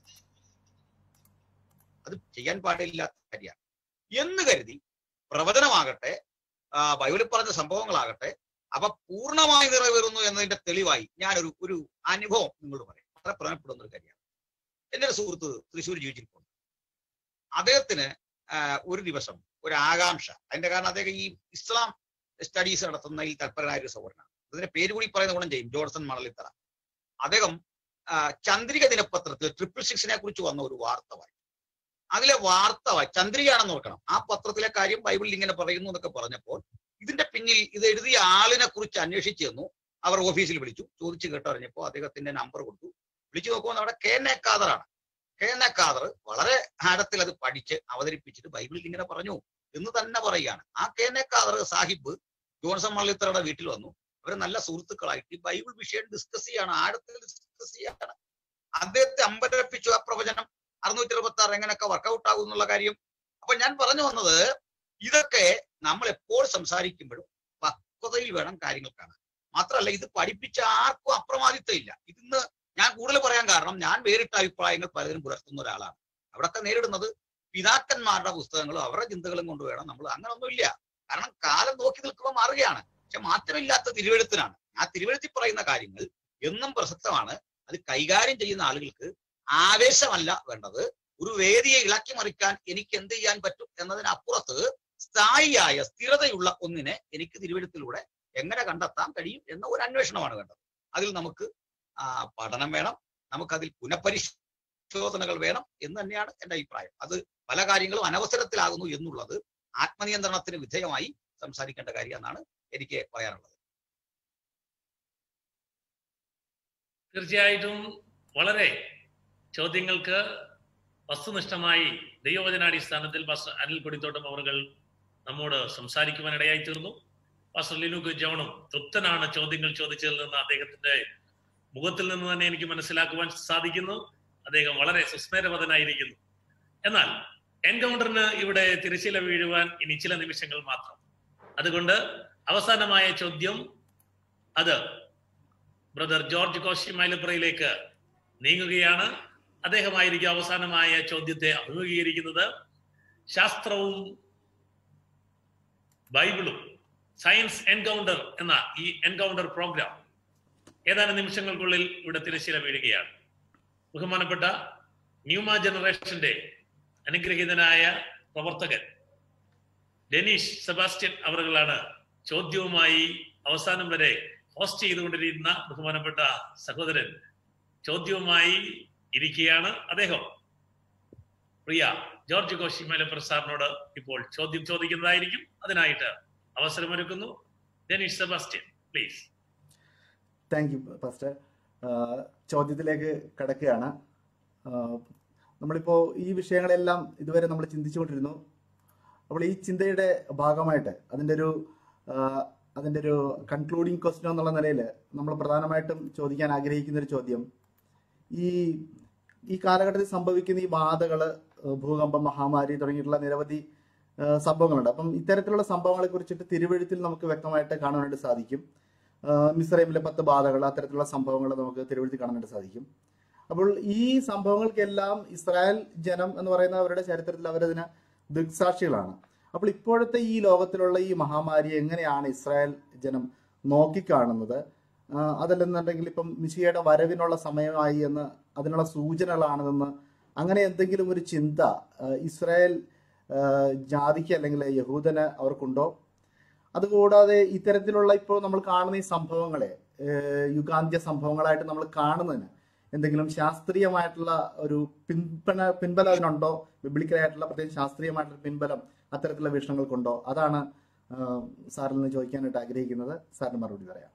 അത് ചെയ്യാൻ പാടില്ലാത്ത കാര്യമാണ് എന്ന് കരുതി പ്രവചനമാകട്ടെ ആ, ബൈബിളിൽ പറഞ്ഞ സംഭവങ്ങളാകട്ടെ അവ പൂർണ്ണമായി നിറവേറുന്നു എന്നതിന്റെ തെളിവായി ഞാനൊരു ഒരു അനുഭവം നിങ്ങളോട് പറയാം വളരെ പ്രധാനപ്പെടുന്ന ഒരു കാര്യമാണ് എൻ്റെ ഒരു സുഹൃത്ത് തൃശ്ശൂർ ജീവിച്ചിരിപ്പുണ്ട് അദ്ദേഹത്തിന് ആ, ഒരു ദിവസം ഒരു ആകാംക്ഷ അതിന്റെ കാരണം അദ്ദേഹം ഈ ഇസ്ലാം സ്റ്റഡീസ് നടത്തുന്നതിൽ തൽപരനായ ഒരു സൗകര്യമാണ് അതിന്റെ പേര് കൂടി പറയുന്ന ഗുണം ചെയ്യും ജോൺസൺ മണലിത്തറ അദ്ദേഹം ആ, ചന്ദ്രിക ദിനപത്രത്തിൽ ട്രിപ്പിൾ സിക്സിനെ കുറിച്ച് വന്ന ഒരു വാർത്ത വായിച്ചു അതിലെ വാർത്ത വായി ചന്ദ്രികയാണെന്ന് നോക്കണം ആ പത്രത്തിലെ കാര്യം ബൈബിളിൽ ഇങ്ങനെ പറയുന്നു എന്നൊക്കെ പറഞ്ഞപ്പോൾ ഇതിന്റെ പിന്നിൽ ഇത് എഴുതിയ ആളിനെ കുറിച്ച് അന്വേഷിച്ചു തന്നു അവർ ഓഫീസിൽ വിളിച്ചു ചോദിച്ചു കേട്ടറിഞ്ഞപ്പോൾ അദ്ദേഹത്തിന്റെ നമ്പർ കൊടുത്തു വിളിച്ചു നോക്കുമ്പോൾ നമ്മുടെ കെ എൻ എ ഖാദറാണ് കെ എൻ എ ഖാദർ വളരെ ആഴത്തിൽ അത് പഠിച്ച് അവതരിപ്പിച്ചിട്ട് ബൈബിളിൽ ഇങ്ങനെ പറഞ്ഞു എന്ന് തന്നെ പറയുകയാണ് ആ K N A Khader Sahib Johnson മള്ളിത്തറയുടെ വീട്ടിൽ വന്നു അവർ നല്ല സുഹൃത്തുക്കളായിട്ട് ഈ ബൈബിൾ വിഷയം ഡിസ്കസ് ചെയ്യാണ് ആഴത്തിൽ ഡിസ്കസ് ചെയ്യാണ് അദ്ദേഹത്തെ അമ്പരപ്പിച്ചു ആ പ്രവചനം അറുന്നൂറ്റി അറുപത്തി ആറ് എങ്ങനെയൊക്കെ വർക്കൗട്ട് ആകും എന്നുള്ള കാര്യം അപ്പൊ ഞാൻ പറഞ്ഞു വന്നത് ഇതൊക്കെ നമ്മൾ എപ്പോൾ സംസാരിക്കുമ്പോഴും പക്വതയിൽ വേണം കാര്യങ്ങൾ കാണാൻ മാത്രമല്ല ഇത് പഠിപ്പിച്ച ആർക്കും അപ്രമാദിത്വം ഇല്ല ഇതിന്ന് ഞാൻ കൂടുതൽ പറയാൻ കാരണം ഞാൻ വേറിട്ട അഭിപ്രായങ്ങൾ പലതിനും പുലർത്തുന്ന ഒരാളാണ് അവിടൊക്കെ നേരിടുന്നത് പിതാക്കന്മാരുടെ പുസ്തകങ്ങളും അവരുടെ ചിന്തകളും കൊണ്ട് വേണം നമ്മൾ അങ്ങനൊന്നുമില്ല കാരണം കാലം നോക്കി നിൽക്കുമ്പോൾ മാറുകയാണ് പക്ഷെ മാറ്റമില്ലാത്ത തിരുവെഴുത്തിനാണ് ആ തിരുവെഴുത്തിൽ പറയുന്ന കാര്യങ്ങൾ എന്നും പ്രസക്തമാണ് അത് കൈകാര്യം ചെയ്യുന്ന ആളുകൾക്ക് ആവേശമല്ല വേണ്ടത് ഒരു വേദിയെ ഇളക്കി മറിക്കാൻ എനിക്ക് എന്ത് ചെയ്യാൻ പറ്റും എന്നതിനപ്പുറത്ത് സ്ഥായിയായ സ്ഥിരതയുള്ള ഒന്നിനെ എനിക്ക് തിരുവഴുത്തിലൂടെ എങ്ങനെ കണ്ടെത്താൻ കഴിയും എന്ന ഒരു അന്വേഷണമാണ് വേണ്ടത് അതിൽ നമുക്ക് ആ, പഠനം വേണം നമുക്കതിൽ പുനഃപരിശോധനകൾ വേണം എന്ന് തന്നെയാണ് എന്റെ അഭിപ്രായം അത് പല കാര്യങ്ങളും അനവസരത്തിലാകുന്നു എന്നുള്ളത് ആത്മനിയന്ത്രണത്തിന് വിധേയമായി സംസാരിക്കേണ്ട കാര്യം എന്നാണ് എനിക്ക് പറയാനുള്ളത് തീർച്ചയായിട്ടും വളരെ ചോദ്യങ്ങൾക്ക് വസ്തുനിഷ്ഠമായി ദൈവവചനാടിസ്ഥാനത്തിൽ പാസ്റ്റർ അനിൽ കൊടിത്തോട്ടം അവർ നമ്മോട് സംസാരിക്കുവാനിടയായി തീർന്നു പാസ്റ്റർ ലിനുക്ക് ജോണും തൃപ്തനാണ് ചോദ്യങ്ങൾ ചോദിച്ചതിൽ നിന്ന് അദ്ദേഹത്തിന്റെ മുഖത്തിൽ നിന്ന് തന്നെ എനിക്ക് മനസ്സിലാക്കുവാൻ സാധിക്കുന്നു അദ്ദേഹം വളരെ സുസ്മേരവതനായിരിക്കുന്നു എന്നാൽ എൻകൗണ്ടറിന് ഇവിടെ തിരശ്ശീല വീഴുവാൻ ഇനി ചില നിമിഷങ്ങൾ മാത്രം അതുകൊണ്ട് അവസാനമായ ചോദ്യം അത് ബ്രദർ ജോർജ് കോശി മൈലപ്രയിലേക്ക് നീങ്ങുകയാണ് അദ്ദേഹമായിരിക്കും അവസാനമായ ചോദ്യത്തെ അഭിമുഖീകരിക്കുന്നത് ശാസ്ത്രവും ബൈബിളും സയൻസ് എൻകൗണ്ടർ എന്ന ഈ എൻകൗണ്ടർ പ്രോഗ്രാം ഏതാനും നിമിഷങ്ങൾക്കുള്ളിൽ ഇവിടെ തിരശ്ശീല വീഴുകയാണ് ബഹുമാനപ്പെട്ട ന്യൂമ ജനറേഷന്റെ അനുഗ്രഹീതനായ പ്രവർത്തകൻ ഡെനീഷ് സെബാസ്റ്റ്യൻ അവറുകളാണ് ചോദ്യവുമായി അവസാനം വരെ ഹോസ്റ്റ് ചെയ്തുകൊണ്ടിരിക്കുന്ന ബഹുമാനപ്പെട്ട സഹോദരൻ ചോദ്യവുമായി ഇരിക്കുകയാണ് അദ്ദേഹം പ്രിയ ജോർജ് കോശി മേലപ്രസ് സാറിനോട് ഇപ്പോൾ ചോദ്യം ചോദിക്കുന്നതായിരിക്കും അതിനായിട്ട് അവസരമൊരുക്കുന്നു Denish Sebastian please thank you first ചോദ്യത്തിലേക്ക് കിടക്കുകയാണ് നമ്മളിപ്പോൾ ഈ വിഷയങ്ങളെല്ലാം ഇതുവരെ നമ്മൾ ചിന്തിച്ചുകൊണ്ടിരുന്നു അപ്പോൾ ഈ ചിന്തയുടെ ഭാഗമായിട്ട് അതിൻ്റെ ഒരു ആ, അതിൻ്റെ ഒരു കൺക്ലൂഡിങ് ക്വസ്റ്റ്യൻ എന്നുള്ള നിലയിൽ നമ്മൾ പ്രധാനമായിട്ടും ചോദിക്കാൻ ആഗ്രഹിക്കുന്ന ഒരു ചോദ്യം ഈ ഈ കാലഘട്ടത്തിൽ സംഭവിക്കുന്ന ഈ ബാധകൾ ഭൂകമ്പം മഹാമാരി തുടങ്ങിയിട്ടുള്ള നിരവധി ആ, സംഭവങ്ങളുണ്ട് അപ്പം ഇത്തരത്തിലുള്ള സംഭവങ്ങളെ കുറിച്ചിട്ട് തിരുവഴുത്തിൽ നമുക്ക് വ്യക്തമായിട്ട് കാണാനായിട്ട് സാധിക്കും ആ, മിസ്രൈമിലെ പത്ത് ബാധകൾ അത്തരത്തിലുള്ള സംഭവങ്ങൾ നമുക്ക് തിരുവഴുത്തിൽ കാണാനായിട്ട് സാധിക്കും അപ്പോൾ ഈ സംഭവങ്ങൾക്കെല്ലാം ഇസ്രായേൽ ജനം എന്ന് പറയുന്ന അവരുടെ ചരിത്രത്തിൽ അവരതിന് ദൃക്സാക്ഷികളാണ് അപ്പോൾ ഇപ്പോഴത്തെ ഈ ലോകത്തിലുള്ള ഈ മഹാമാരി എങ്ങനെയാണ് ഇസ്രായേൽ ജനം നോക്കിക്കാണുന്നത് ആ, അതല്ലെന്നുണ്ടെങ്കിൽ ഇപ്പം മിശിയുടെ വരവിനുള്ള സമയമായി എന്ന് അതിനുള്ള സൂചനകളാണെന്ന് അങ്ങനെ എന്തെങ്കിലും ഒരു ചിന്ത ആ, ഇസ്രായേൽ ആ, ജാതിക്ക് അല്ലെങ്കിൽ യഹൂദന് അവർക്കുണ്ടോ അതുകൂടാതെ ഇത്തരത്തിലുള്ള ഇപ്പോൾ നമ്മൾ കാണുന്ന ഈ സംഭവങ്ങളെ ഏഹ് യുഗാന്ത്യ സംഭവങ്ങളായിട്ട് നമ്മൾ കാണുന്നതിന് എന്തെങ്കിലും ശാസ്ത്രീയമായിട്ടുള്ള ഒരു പിൻബല പിൻബലം അതിനുണ്ടോ ബിബ്ലിക്കലായിട്ടുള്ള പ്രത്യേകിച്ച് ശാസ്ത്രീയമായിട്ടുള്ള പിൻബലം അത്തരത്തിലുള്ള വീക്ഷണങ്ങൾക്കുണ്ടോ അതാണ് ആഹ് സാറിൽ നിന്ന് ചോദിക്കാനായിട്ട് ആഗ്രഹിക്കുന്നത് സാറിന് മറുപടി പറയാം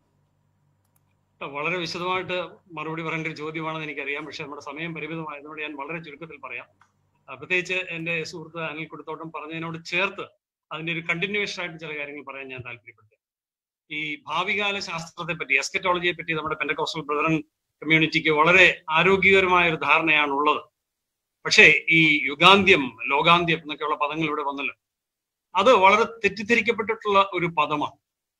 വളരെ വിശദമായിട്ട് മറുപടി പറയേണ്ട ഒരു ചോദ്യമാണെന്ന് എനിക്കറിയാം പക്ഷെ നമ്മുടെ സമയം പരിമിതമായതുകൊണ്ട് ഞാൻ വളരെ ചുരുക്കത്തിൽ പറയാം ആ, പ്രത്യേകിച്ച് എന്റെ സുഹൃത്ത് അനിൽ കുടുത്തോട്ടം പറഞ്ഞതിനോട് ചേർത്ത് അതിന്റെ ഒരു കണ്ടിന്യൂവേഷൻ ആയിട്ട് ചില കാര്യങ്ങൾ പറയാൻ ഞാൻ താല്പര്യപ്പെട്ടു ഈ ഭാവികാല ശാസ്ത്രത്തെ പറ്റി എസ്കറ്റോളജിയെ പറ്റി നമ്മുടെ പെൻഡകോസ്റ്റൽ ബ്രദറൻ കമ്മ്യൂണിറ്റിക്ക് വളരെ ആരോഗ്യകരമായ ഒരു ധാരണയാണ് ഉള്ളത് പക്ഷേ ഈ യുഗാന്ത്യം ലോകാന്ത്യം എന്നൊക്കെയുള്ള പദങ്ങൾ ഇവിടെ വന്നല്ലോ അത് വളരെ തെറ്റിദ്ധരിക്കപ്പെട്ടിട്ടുള്ള ഒരു പദമാണ്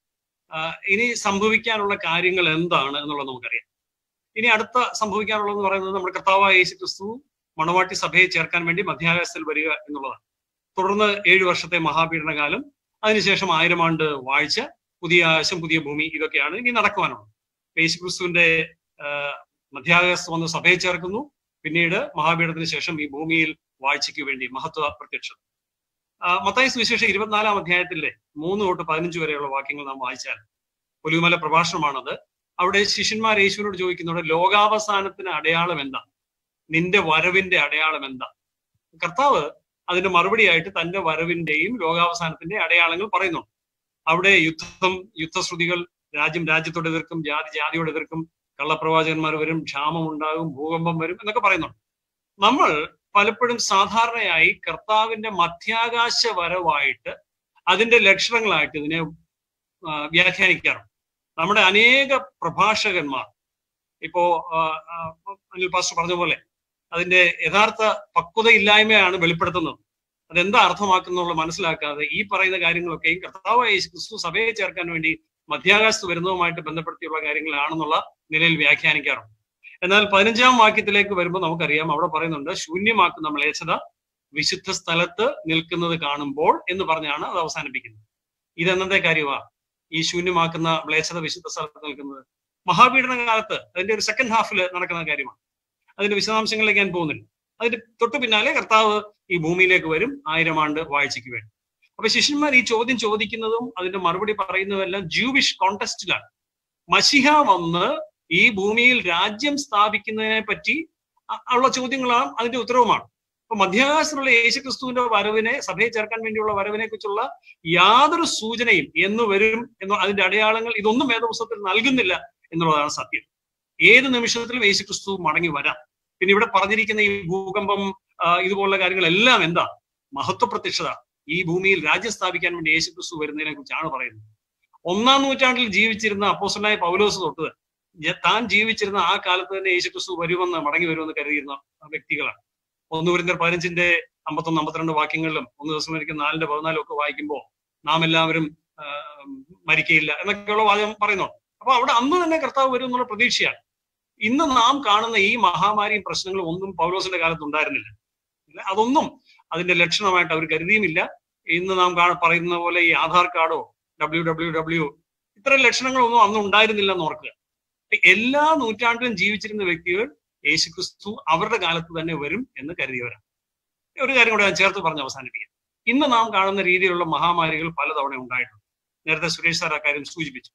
ആ, ഇനി സംഭവിക്കാനുള്ള കാര്യങ്ങൾ എന്താണ് എന്നുള്ളത് നമുക്കറിയാം ഇനി അടുത്ത സംഭവിക്കാനുള്ളതെന്ന് പറയുന്നത് നമ്മുടെ കർത്താവായ യേശു ക്രിസ്തു മണവാട്ടി സഭയെ ചേർക്കാൻ വേണ്ടി മധ്യാകാശത്തിൽ വരിക എന്നുള്ളതാണ് തുടർന്ന് ഏഴു വർഷത്തെ മഹാപീഡനകാലം അതിനുശേഷം ആയിരം ആണ്ട് വാഴ്ച പുതിയ ആകാശം പുതിയ ഭൂമി ഇതൊക്കെയാണ് ഇനി നടക്കുവാനുള്ളത് യേശു ക്രിസ്തുവിന്റെ ആ, മധ്യാകാശത്ത് വന്ന് സഭയെ ചേർക്കുന്നു പിന്നീട് മഹാപീഡനത്തിന് ശേഷം ഈ ഭൂമിയിൽ വാഴ്ചയ്ക്ക് വേണ്ടി മഹത്വ പ്രത്യക്ഷത ആ, മത്തായി സുവിശേഷം ഇരുപത്തിനാലാം അധ്യായത്തിലെ മൂന്ന് തൊട്ട് പതിനഞ്ച് വരെയുള്ള വാക്യങ്ങൾ നാം വായിച്ചാൽ ഒലിമല പ്രഭാഷണമാണത് അവിടെ ശിഷ്യന്മാർ യേശുവിനോട് ചോദിക്കുന്നുണ്ട് ലോകാവസാനത്തിന് അടയാളം എന്താ നിന്റെ വരവിന്റെ അടയാളം എന്താ കർത്താവ് അതിന്റെ മറുപടിയായിട്ട് തന്റെ വരവിന്റെയും ലോകാവസാനത്തിന്റെ അടയാളങ്ങൾ പറയുന്നുണ്ട് അവിടെ യുദ്ധം യുദ്ധശ്രുതികൾ രാജ്യം രാജ്യത്തോട് എതിർക്കും ജാതി ജാതിയോട് എതിർക്കും കള്ളപ്രവാചകന്മാർ വരും ക്ഷാമം ഉണ്ടാകും ഭൂകമ്പം വരും എന്നൊക്കെ പറയുന്നുണ്ട് നമ്മൾ പലപ്പോഴും സാധാരണയായി കർത്താവിന്റെ മധ്യാകാശ വരവായിട്ട് അതിന്റെ ലക്ഷണങ്ങളായിട്ട് ഇതിനെ ആ, വ്യാഖ്യാനിക്കാറുണ്ട് നമ്മുടെ അനേക പ്രഭാഷകന്മാർ ഇപ്പോ ആ, ആ, അനിൽ പാസ്റ്റർ പറഞ്ഞ പോലെ അതിന്റെ യഥാർത്ഥ പക്വതയില്ലായ്മയാണ് വെളിപ്പെടുത്തുന്നത് അതെന്താ അർത്ഥമാക്കുന്നുള്ള മനസ്സിലാക്കാതെ ഈ പറയുന്ന കാര്യങ്ങളൊക്കെയും കർത്താവായ യേശു ക്രിസ്തു സഭയെ ചേർക്കാൻ വേണ്ടി മധ്യാകാശത്ത് വരുന്നതുമായിട്ട് ബന്ധപ്പെടുത്തിയുള്ള കാര്യങ്ങളാണെന്നുള്ള നിലയിൽ വ്യാഖ്യാനിക്കാറുണ്ട് എന്നാൽ പതിനഞ്ചാം വാക്യത്തിലേക്ക് വരുമ്പോൾ നമുക്കറിയാം അവിടെ പറയുന്നുണ്ട് ശൂന്യമാക്കുന്ന മ്ലേച്ഛത വിശുദ്ധ സ്ഥലത്ത് നിൽക്കുന്നത് കാണുമ്പോൾ എന്ന് പറഞ്ഞാണ് അത് അവസാനിപ്പിക്കുന്നത് ഇതെന്നത്തെ കാര്യമാ ഈ ശൂന്യമാക്കുന്ന മ്ലേച്ഛത വിശുദ്ധ സ്ഥലത്ത് നിൽക്കുന്നത് മഹാപീഡന കാലത്ത് അതിന്റെ ഒരു സെക്കൻഡ് ഹാഫിൽ നടക്കുന്ന കാര്യമാണ് അതിന്റെ വിശദാംശങ്ങളിലേക്ക് ഞാൻ പോകുന്നില്ല അതിന്റെ തൊട്ടു പിന്നാലെ കർത്താവ് ഈ ഭൂമിയിലേക്ക് വരും ആയിരം ആണ്ട് വാഴ്ചയ്ക്ക് വേണ്ടി അപ്പൊ ശിഷ്യന്മാർ ഈ ചോദ്യം ചോദിക്കുന്നതും അതിന്റെ മറുപടി പറയുന്നതുമെല്ലാം ജൂവിഷ് കോണ്ടസ്റ്റിലാണ് മഷിഹ വന്ന് ഈ ഭൂമിയിൽ രാജ്യം സ്ഥാപിക്കുന്നതിനെ പറ്റി അ- ഉള്ള ചോദ്യങ്ങളാണ് അതിന്റെ ഉത്തരവുമാണ് അപ്പൊ മധ്യാകാശത്തിലുള്ള യേശുക്രിസ്തുവിന്റെ വരവിനെ സഭയെ ചേർക്കാൻ വേണ്ടിയുള്ള വരവിനെ കുറിച്ചുള്ള യാതൊരു സൂചനയും എന്ന് വരും എന്ന അതിന്റെ അടയാളങ്ങൾ ഇതൊന്നും വേദപുസ്തകത്തിൽ നൽകുന്നില്ല എന്നുള്ളതാണ് സത്യം ഏത് നിമിഷത്തിലും യേശുക്രിസ്തു മടങ്ങി വരാം പിന്നെ ഇവിടെ പറഞ്ഞിരിക്കുന്ന ഈ ഭൂകമ്പം ആ, ഇതുപോലുള്ള കാര്യങ്ങളെല്ലാം എന്താ മഹത്വ പ്രത്യക്ഷത ഈ ഭൂമിയിൽ രാജ്യം സ്ഥാപിക്കാൻ വേണ്ടി യേശുക്രിസ്തു വരുന്നതിനെ കുറിച്ചാണ് പറയുന്നത് ഒന്നാം നൂറ്റാണ്ടിൽ ജീവിച്ചിരുന്ന അപ്പോസ്റ്റലായ പൗലോസ് തൊട്ട് ജ- താൻ ജീവിച്ചിരുന്ന ആ കാലത്ത് തന്നെ യേശുക്രിസ്തു വരുമെന്ന് മടങ്ങി വരുമെന്ന് കരുതിയിരുന്ന വ്യക്തികളാണ് ഒന്ന് കുരിന്തർ പതിനഞ്ചിന്റെ അമ്പത്തൊന്ന് അമ്പത്തിരണ്ട് വാക്യങ്ങളിലും ഒന്ന് ദിവസം എനിക്ക് നാലിന്റെ പതിനാലും ഒക്കെ വായിക്കുമ്പോൾ നാം എല്ലാവരും ആ, മരിക്കയില്ല എന്നൊക്കെയുള്ള വാചകം പറയുന്നുണ്ട് അപ്പൊ അവിടെ അന്ന് തന്നെ കർത്താവ് വരും എന്നുള്ള പ്രതീക്ഷയാണ് ഇന്ന് നാം കാണുന്ന ഈ മഹാമാരിയും പ്രശ്നങ്ങളും ഒന്നും പൗലോസിന്റെ കാലത്ത് ഉണ്ടായിരുന്നില്ല ഇല്ല, അതൊന്നും അതിന്റെ ലക്ഷണമായിട്ട് അവർ കരുതിയുമില്ല ഇന്ന് നാം കാണ- പറയുന്ന പോലെ ഈ ആധാർ കാർഡോ ഡബ്ല്യു ഡബ്ല്യു ഡബ്ല്യു ഇത്തരം ലക്ഷണങ്ങളൊന്നും അന്ന് ഉണ്ടായിരുന്നില്ല എന്ന് ഓർക്കുക എല്ലാ നൂറ്റാണ്ടിലും ജീവിച്ചിരുന്ന വ്യക്തികൾ യേശുക്രിസ്തു അവരുടെ കാലത്ത് തന്നെ വരും എന്ന് കരുതിയവരാണ് ഒരു കാര്യം കൂടെ ഞാൻ ചേർത്ത് പറഞ്ഞ് അവസാനിപ്പിക്കാം ഇന്ന് നാം കാണുന്ന രീതിയിലുള്ള മഹാമാരികൾ പലതവണ ഉണ്ടായിട്ടുണ്ട് നേരത്തെ സുരേഷ് സാർ ആ കാര്യം സൂചിപ്പിച്ചു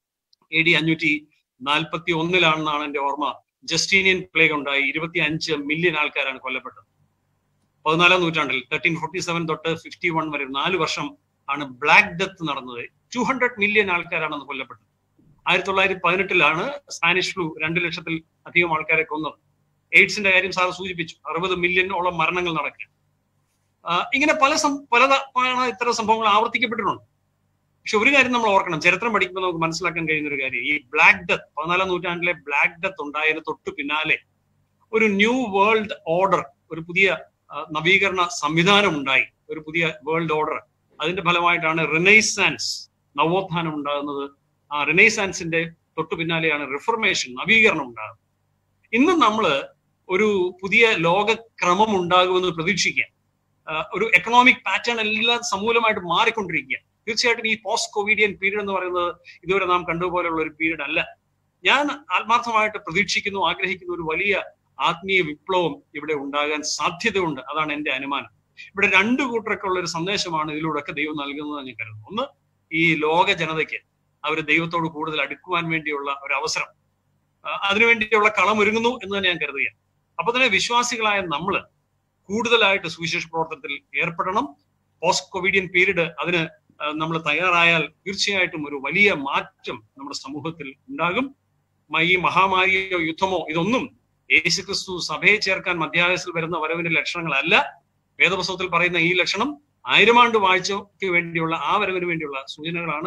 എ ഡി അഞ്ഞൂറ്റി നാൽപ്പത്തി ഒന്നിലാണെന്നാണ് എന്റെ ഓർമ്മ ജസ്റ്റീനിയൻ പ്ലേഗ് ഉണ്ടായി ഇരുപത്തി അഞ്ച് മില്യൺ ആൾക്കാരാണ് കൊല്ലപ്പെട്ടത് പതിനാലാം നൂറ്റാണ്ടിൽ തേർട്ടീൻ ഫോർട്ടി സെവൻ തൊട്ട് ഫിഫ്റ്റി വൺ വരെ നാല് വർഷം ആണ് ബ്ലാക്ക് ഡെത്ത് നടന്നത് ടു ഹൺഡ്രഡ് മില്യൺ ആൾക്കാരാണ് അന്ന് കൊല്ലപ്പെട്ടത് ആയിരത്തി തൊള്ളായിരത്തി പതിനെട്ടിലാണ് സ്പാനിഷ് ഫ്ലൂ രണ്ട് ലക്ഷത്തിൽ അധികം ആൾക്കാരെ കൊന്നത് എയ്ഡ്സിന്റെ കാര്യം സാർ സൂചിപ്പിച്ചു അറുപത് മില്യണോളം മരണങ്ങൾ നടക്കുക ആ, ഇങ്ങനെ പല സം- പല തവണ ഇത്തരം സംഭവങ്ങൾ ആവർത്തിക്കപ്പെട്ടിട്ടുണ്ട് പക്ഷെ ഒരു കാര്യം നമ്മൾ ഓർക്കണം ചരിത്രം പഠിക്കുമ്പോൾ നമുക്ക് മനസ്സിലാക്കാൻ കഴിയുന്ന ഒരു കാര്യം ഈ ബ്ലാക്ക് ഡെത്ത് പതിനാലാം നൂറ്റാണ്ടിലെ ബ്ലാക്ക് ഡെത്ത് ഉണ്ടായതിന് തൊട്ട് പിന്നാലെ ഒരു ന്യൂ വേൾഡ് ഓർഡർ ഒരു പുതിയ ആ, നവീകരണ സംവിധാനം ഉണ്ടായി ഒരു പുതിയ വേൾഡ് ഓർഡർ അതിന്റെ ഫലമായിട്ടാണ് റിനൈസാൻസ് നവോത്ഥാനം ഉണ്ടാകുന്നത് ആ റിനൈസാൻസിന്റെ തൊട്ടു പിന്നാലെയാണ് റിഫർമേഷൻ നവീകരണം ഉണ്ടാകുന്നത് ഇന്ന് നമ്മൾ ഒരു പുതിയ ലോകക്രമം ഉണ്ടാകുമെന്ന് പ്രതീക്ഷിക്കുക ആ, ഒരു എക്കണോമിക് പാറ്റേൺ എല്ലാം സമൂലമായിട്ട് മാറിക്കൊണ്ടിരിക്കുക തീർച്ചയായിട്ടും ഈ പോസ്റ്റ് കോവിഡിയൻ പീരീഡ് എന്ന് പറയുന്നത് ഇതുവരെ നാം കണ്ടുപോലെയുള്ള ഒരു പീരീഡ് അല്ല ഞാൻ ആത്മാർത്ഥമായിട്ട് പ്രതീക്ഷിക്കുന്നു ആഗ്രഹിക്കുന്ന ഒരു വലിയ ആത്മീയ വിപ്ലവം ഇവിടെ ഉണ്ടാകാൻ സാധ്യതയുണ്ട് അതാണ് എന്റെ അനുമാനം ഇവിടെ രണ്ടു കൂട്ടരൊക്കെ ഉള്ള ഒരു സന്ദേശമാണ് ഇതിലൂടെയൊക്കെ ദൈവം നൽകുന്നത് ഞാൻ കരുതുന്നു ഒന്ന് ഈ ലോക ജനതയ്ക്ക് അവർ ദൈവത്തോട് കൂടുതൽ അടുക്കുവാൻ വേണ്ടിയുള്ള ഒരു അവസരം ആ, അതിനുവേണ്ടിയുള്ള കളം ഒരുങ്ങുന്നു എന്ന് തന്നെ ഞാൻ കരുതുകയാണ് അപ്പൊ തന്നെ വിശ്വാസികളായ നമ്മൾ കൂടുതലായിട്ട് സുവിശേഷ പ്രവർത്തനത്തിൽ ഏർപ്പെടണം പോസ്റ്റ് കോവിഡിയൻ പീരീഡ് അതിന് നമ്മൾ തയ്യാറായാൽ തീർച്ചയായിട്ടും ഒരു വലിയ മാറ്റം നമ്മുടെ സമൂഹത്തിൽ ഉണ്ടാകും മ- ഈ മഹാമാരിയോ യുദ്ധമോ ഇതൊന്നും യേശുക്രിസ്തു സഭയെ ചേർക്കാൻ മധ്യാവയസിൽ വരുന്ന വരവിന്റെ ലക്ഷണങ്ങളല്ല വേദപുസ്തകത്തിൽ പറയുന്ന ഈ ലക്ഷണം ആയിരം ആണ്ട് വാഴ്ചയ്ക്ക് വേണ്ടിയുള്ള ആ വരവിന് വേണ്ടിയുള്ള സൂചനകളാണ്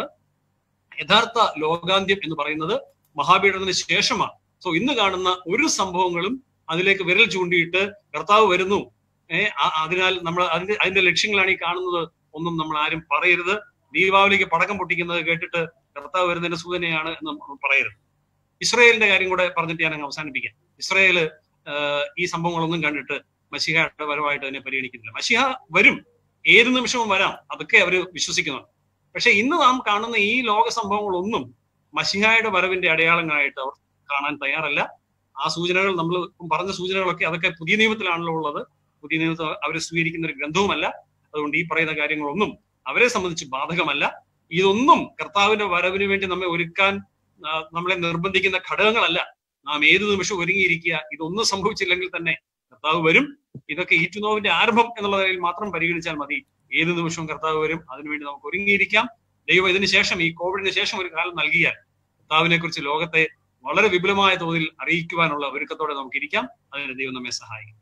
യഥാർത്ഥ ലോകാന്ത്യം എന്ന് പറയുന്നത് മഹാപീഠത്തിന് ശേഷമാണ് സോ ഇന്ന് കാണുന്ന ഒരു സംഭവങ്ങളും അതിലേക്ക് വിരൽ ചൂണ്ടിയിട്ട് കർത്താവ് വരുന്നു ഏഹ് അതിനാൽ നമ്മൾ അതിന്റെ അതിന്റെ ലക്ഷ്യങ്ങളാണ് ഈ കാണുന്നത് ഒന്നും നമ്മൾ ആരും പറയരുത് ദീപാവലിക്ക് പടക്കം പൊട്ടിക്കുന്നത് കേട്ടിട്ട് കർത്താവ് വരുന്നതിന്റെ സൂചനയാണ് എന്ന് നമ്മൾ പറയരുത് ഇസ്രയേലിന്റെ കാര്യം കൂടെ പറഞ്ഞിട്ട് ഞാൻ അങ്ങ് അവസാനിപ്പിക്കാം ഇസ്രയേല് ആഹ് ഈ സംഭവങ്ങളൊന്നും കണ്ടിട്ട് മഷിഹയുടെ വരവായിട്ട് അതിനെ പരിഗണിക്കുന്നില്ല മഷിഹ വരും ഏത് നിമിഷവും വരാം അതൊക്കെ അവർ വിശ്വസിക്കുന്നു പക്ഷെ ഇന്ന് നാം കാണുന്ന ഈ ലോക സംഭവങ്ങളൊന്നും മഷിഹായുടെ വരവിന്റെ അടയാളങ്ങളായിട്ട് അവർ കാണാൻ തയ്യാറല്ല ആ സൂചനകൾ നമ്മൾ പറഞ്ഞ സൂചനകളൊക്കെ അതൊക്കെ പുതിയ നിയമത്തിലാണല്ലോ ഉള്ളത് പുതിയ നിയമത്തിൽ അവർ സ്വീകരിക്കുന്ന ഒരു ഗ്രന്ഥവുമല്ല അതുകൊണ്ട് ഈ പറയുന്ന കാര്യങ്ങളൊന്നും അവരെ സംബന്ധിച്ച് ബാധകമല്ല ഇതൊന്നും കർത്താവിന്റെ വരവിന് വേണ്ടി നമ്മെ ഒരുക്കാൻ ആ, നമ്മളെ നിർബന്ധിക്കുന്ന ഘടകങ്ങളല്ല നാം ഏത് നിമിഷവും ഒരുങ്ങിയിരിക്കുക ഇതൊന്നും സംഭവിച്ചില്ലെങ്കിൽ തന്നെ കർത്താവ് വരും ഇതൊക്കെ ഈറ്റുനോവിന്റെ ആരംഭം എന്നുള്ള നിലയിൽ മാത്രം പരിഗണിച്ചാൽ മതി ഏത് നിമിഷവും കർത്താവ് വരും അതിനുവേണ്ടി നമുക്ക് ഒരുങ്ങിയിരിക്കാം ദൈവം ഇതിന് ശേഷം ഈ കോവിഡിന് ശേഷം ഒരു കാലം നൽകിയാൽ കർത്താവിനെ കുറിച്ച് ലോകത്തെ വളരെ വിപുലമായ തോതിൽ അറിയിക്കുവാനുള്ള ഒരുക്കത്തോടെ നമുക്ക് ഇരിക്കാം അതിന് ദൈവം നമ്മെ സഹായിക്കും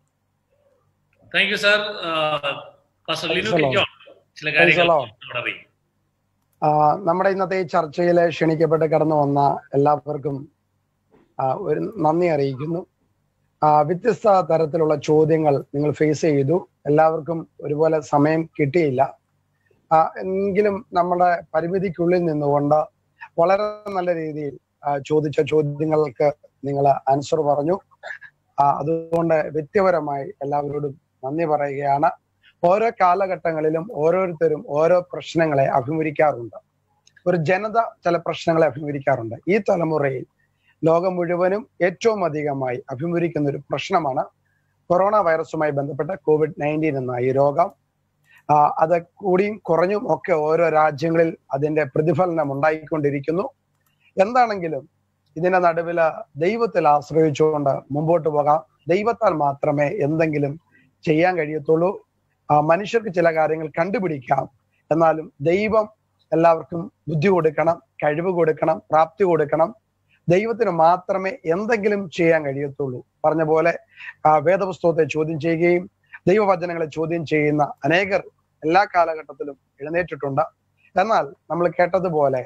thank you sir pastor Linu Praise the K. Lord. John ചില Praise കാര്യങ്ങൾ the Lord. നമ്മളോട് അറിയിക്കും ആ, നമ്മുടെ ഇന്നത്തെ ഈ ചർച്ചയിൽ ക്ഷണിക്കപ്പെട്ട് കടന്നു വന്ന എല്ലാവർക്കും ആ, ഒരു നന്ദി അറിയിക്കുന്നു ആ, വ്യത്യസ്ത തരത്തിലുള്ള ചോദ്യങ്ങൾ നിങ്ങൾ ഫേസ് ചെയ്തു എല്ലാവർക്കും ഒരുപോലെ സമയം കിട്ടിയില്ല ആ, എങ്കിലും നമ്മുടെ പരിമിതിക്കുള്ളിൽ നിന്നുകൊണ്ട് വളരെ നല്ല രീതിയിൽ ആ, ചോദിച്ച ചോദ്യങ്ങൾക്ക് നിങ്ങൾ ആൻസർ പറഞ്ഞു ആ, അതുകൊണ്ട് വ്യക്തിപരമായി എല്ലാവരോടും നന്ദി പറയുകയാണ് ഓരോ കാലഘട്ടങ്ങളിലും ഓരോരുത്തരും ഓരോ പ്രശ്നങ്ങളെ അഭിമുഖിക്കാറുണ്ട് ഒരു ജനത ചില പ്രശ്നങ്ങളെ അഭിമുഖിക്കാറുണ്ട് ഈ തലമുറയിൽ ലോകം മുഴുവനും ഏറ്റവും അധികമായി അഭിമുഖിക്കുന്ന ഒരു പ്രശ്നമാണ് കൊറോണ വൈറസുമായി ബന്ധപ്പെട്ട കോവിഡ് നയൻറ്റീൻ എന്ന ഈ രോഗം ആ, അത് കൂടിയും കുറഞ്ഞും ഒക്കെ ഓരോ രാജ്യങ്ങളിൽ അതിന്റെ പ്രതിഫലനം ഉണ്ടായിക്കൊണ്ടിരിക്കുന്നു എന്താണെങ്കിലും ഇതിന്റെ നടുവില് ദൈവത്തിൽ ആശ്രയിച്ചുകൊണ്ട് മുമ്പോട്ട് പോകാം ദൈവത്താൽ മാത്രമേ എന്തെങ്കിലും ചെയ്യാൻ കഴിയത്തുള്ളൂ ആ, മനുഷ്യർക്ക് ചില കാര്യങ്ങൾ കണ്ടുപിടിക്കാം എന്നാലും ദൈവം എല്ലാവർക്കും ബുദ്ധി കൊടുക്കണം കഴിവ് കൊടുക്കണം പ്രാപ്തി കൊടുക്കണം ദൈവത്തിന് മാത്രമേ എന്തെങ്കിലും ചെയ്യാൻ കഴിയത്തുള്ളൂ പറഞ്ഞ പോലെ ആ, വേദപുസ്തകത്തെ ചോദ്യം ചെയ്യുകയും ദൈവവചനങ്ങളെ ചോദ്യം ചെയ്യുന്ന അനേകർ എല്ലാ കാലഘട്ടത്തിലും എഴുന്നേറ്റിട്ടുണ്ട് എന്നാൽ നമ്മൾ കേട്ടതുപോലെ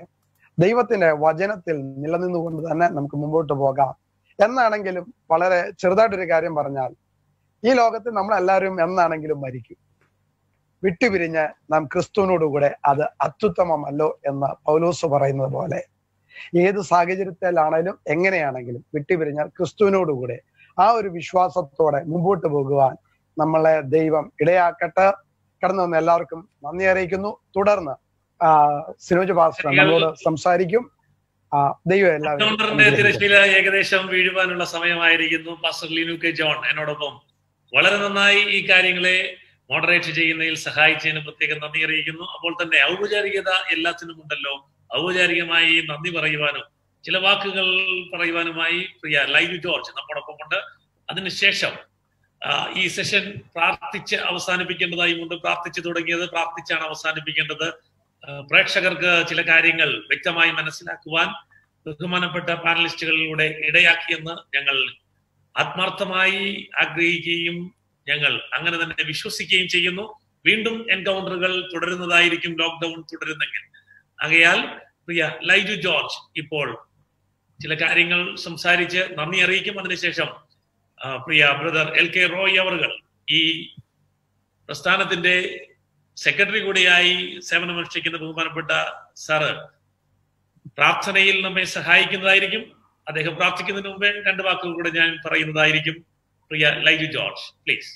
ദൈവത്തിന്റെ വചനത്തിൽ നിലനിന്നുകൊണ്ട് തന്നെ നമുക്ക് മുമ്പോട്ട് പോകാം എന്നാണെങ്കിലും വളരെ ചെറുതായിട്ടൊരു കാര്യം പറഞ്ഞാൽ ഈ ലോകത്തിൽ നമ്മളെല്ലാവരും എന്നാണെങ്കിലും മരിക്കും വിട്ടുപിരിഞ്ഞ് നാം ക്രിസ്തുവിനോടുകൂടെ അത് അത്യുത്തമമല്ലോ എന്ന് പൗലോസ് പറയുന്നത് പോലെ ഏത് സാഹചര്യത്തിലാണേലും എങ്ങനെയാണെങ്കിലും വിട്ടുപിരിഞ്ഞാൽ ക്രിസ്തുവിനോടുകൂടെ ആ ഒരു വിശ്വാസത്തോടെ മുമ്പോട്ട് പോകുവാൻ നമ്മളെ ദൈവം ഇടയാക്കട്ടെ കടന്നു വന്ന എല്ലാവർക്കും നന്ദി അറിയിക്കുന്നു തുടർന്ന് ആ സിനോജ് പാസ്റ്റർ നമ്മളോട് സംസാരിക്കും ആ ദൈവം എല്ലാവരും കൗണ്ടറിന്റെ തിരശ്ശീല ഏകദേശം വീഴുവാനുള്ള സമയമായിരിക്കുന്നു പാസ്റ്റർ ലിനു കെ ജോൺ എന്നോടൊപ്പം വളരെ നന്നായി ഈ കാര്യങ്ങളെ മോഡറേറ്റ് ചെയ്യുന്നതിൽ സഹായിച്ചതിന് പ്രത്യേകം നന്ദി അറിയിക്കുന്നു അപ്പോൾ തന്നെ ഔപചാരികത എല്ലാത്തിനും ഉണ്ടല്ലോ ഔപചാരികമായി നന്ദി പറയുവാനും ചില വാക്കുകൾ പറയുവാനുമായി പ്രിയ ലൈവ് ജോർജ് നമ്മോടൊപ്പം ഉണ്ട് അതിനുശേഷം ആ, ഈ സെഷൻ പ്രാർത്ഥിച്ച് അവസാനിപ്പിക്കേണ്ടതായുമുണ്ട് പ്രാർത്ഥിച്ചു തുടങ്ങിയത് പ്രാർത്ഥിച്ചാണ് അവസാനിപ്പിക്കേണ്ടത് ആ, പ്രേക്ഷകർക്ക് ചില കാര്യങ്ങൾ വ്യക്തമായി മനസ്സിലാക്കുവാൻ ബഹുമാനപ്പെട്ട പാനലിസ്റ്റുകളിലൂടെ ഇടയാക്കിയെന്ന് ഞങ്ങൾ ആത്മാർത്ഥമായി ആഗ്രഹിക്കുകയും ഞങ്ങൾ അങ്ങനെ തന്നെ വിശ്വസിക്കുകയും ചെയ്യുന്നു വീണ്ടും എൻകൗണ്ടറുകൾ തുടരുന്നതായിരിക്കും ലോക്ക്ഡൌൺ തുടരുന്നെങ്കിൽ ആകയാൽ പ്രിയ ലൈജു ജോർജ് ഇപ്പോൾ ചില കാര്യങ്ങൾ സംസാരിച്ച് നന്ദി അറിയിക്കും അതിനുശേഷം ആ, പ്രിയ ബ്രദർ എൽ കെ റോയ് അവർകൾ ഈ പ്രസ്ഥാനത്തിന്റെ സെക്രട്ടറി കൂടിയായി സേവനമനുഷ്ഠിക്കുന്ന ബഹുമാനപ്പെട്ട സാറ് പ്രാർത്ഥനയിൽ നമ്മെ സഹായിക്കുന്നതായിരിക്കും അദ്ദേഹം പ്രാർത്ഥിക്കുന്നതിന് മുമ്പേ രണ്ട് വാക്കുകൾ കൂടെ ഞാൻ പറയുന്നതായിരിക്കും പ്രിയ ലൈജു ജോർജ് പ്ലീസ്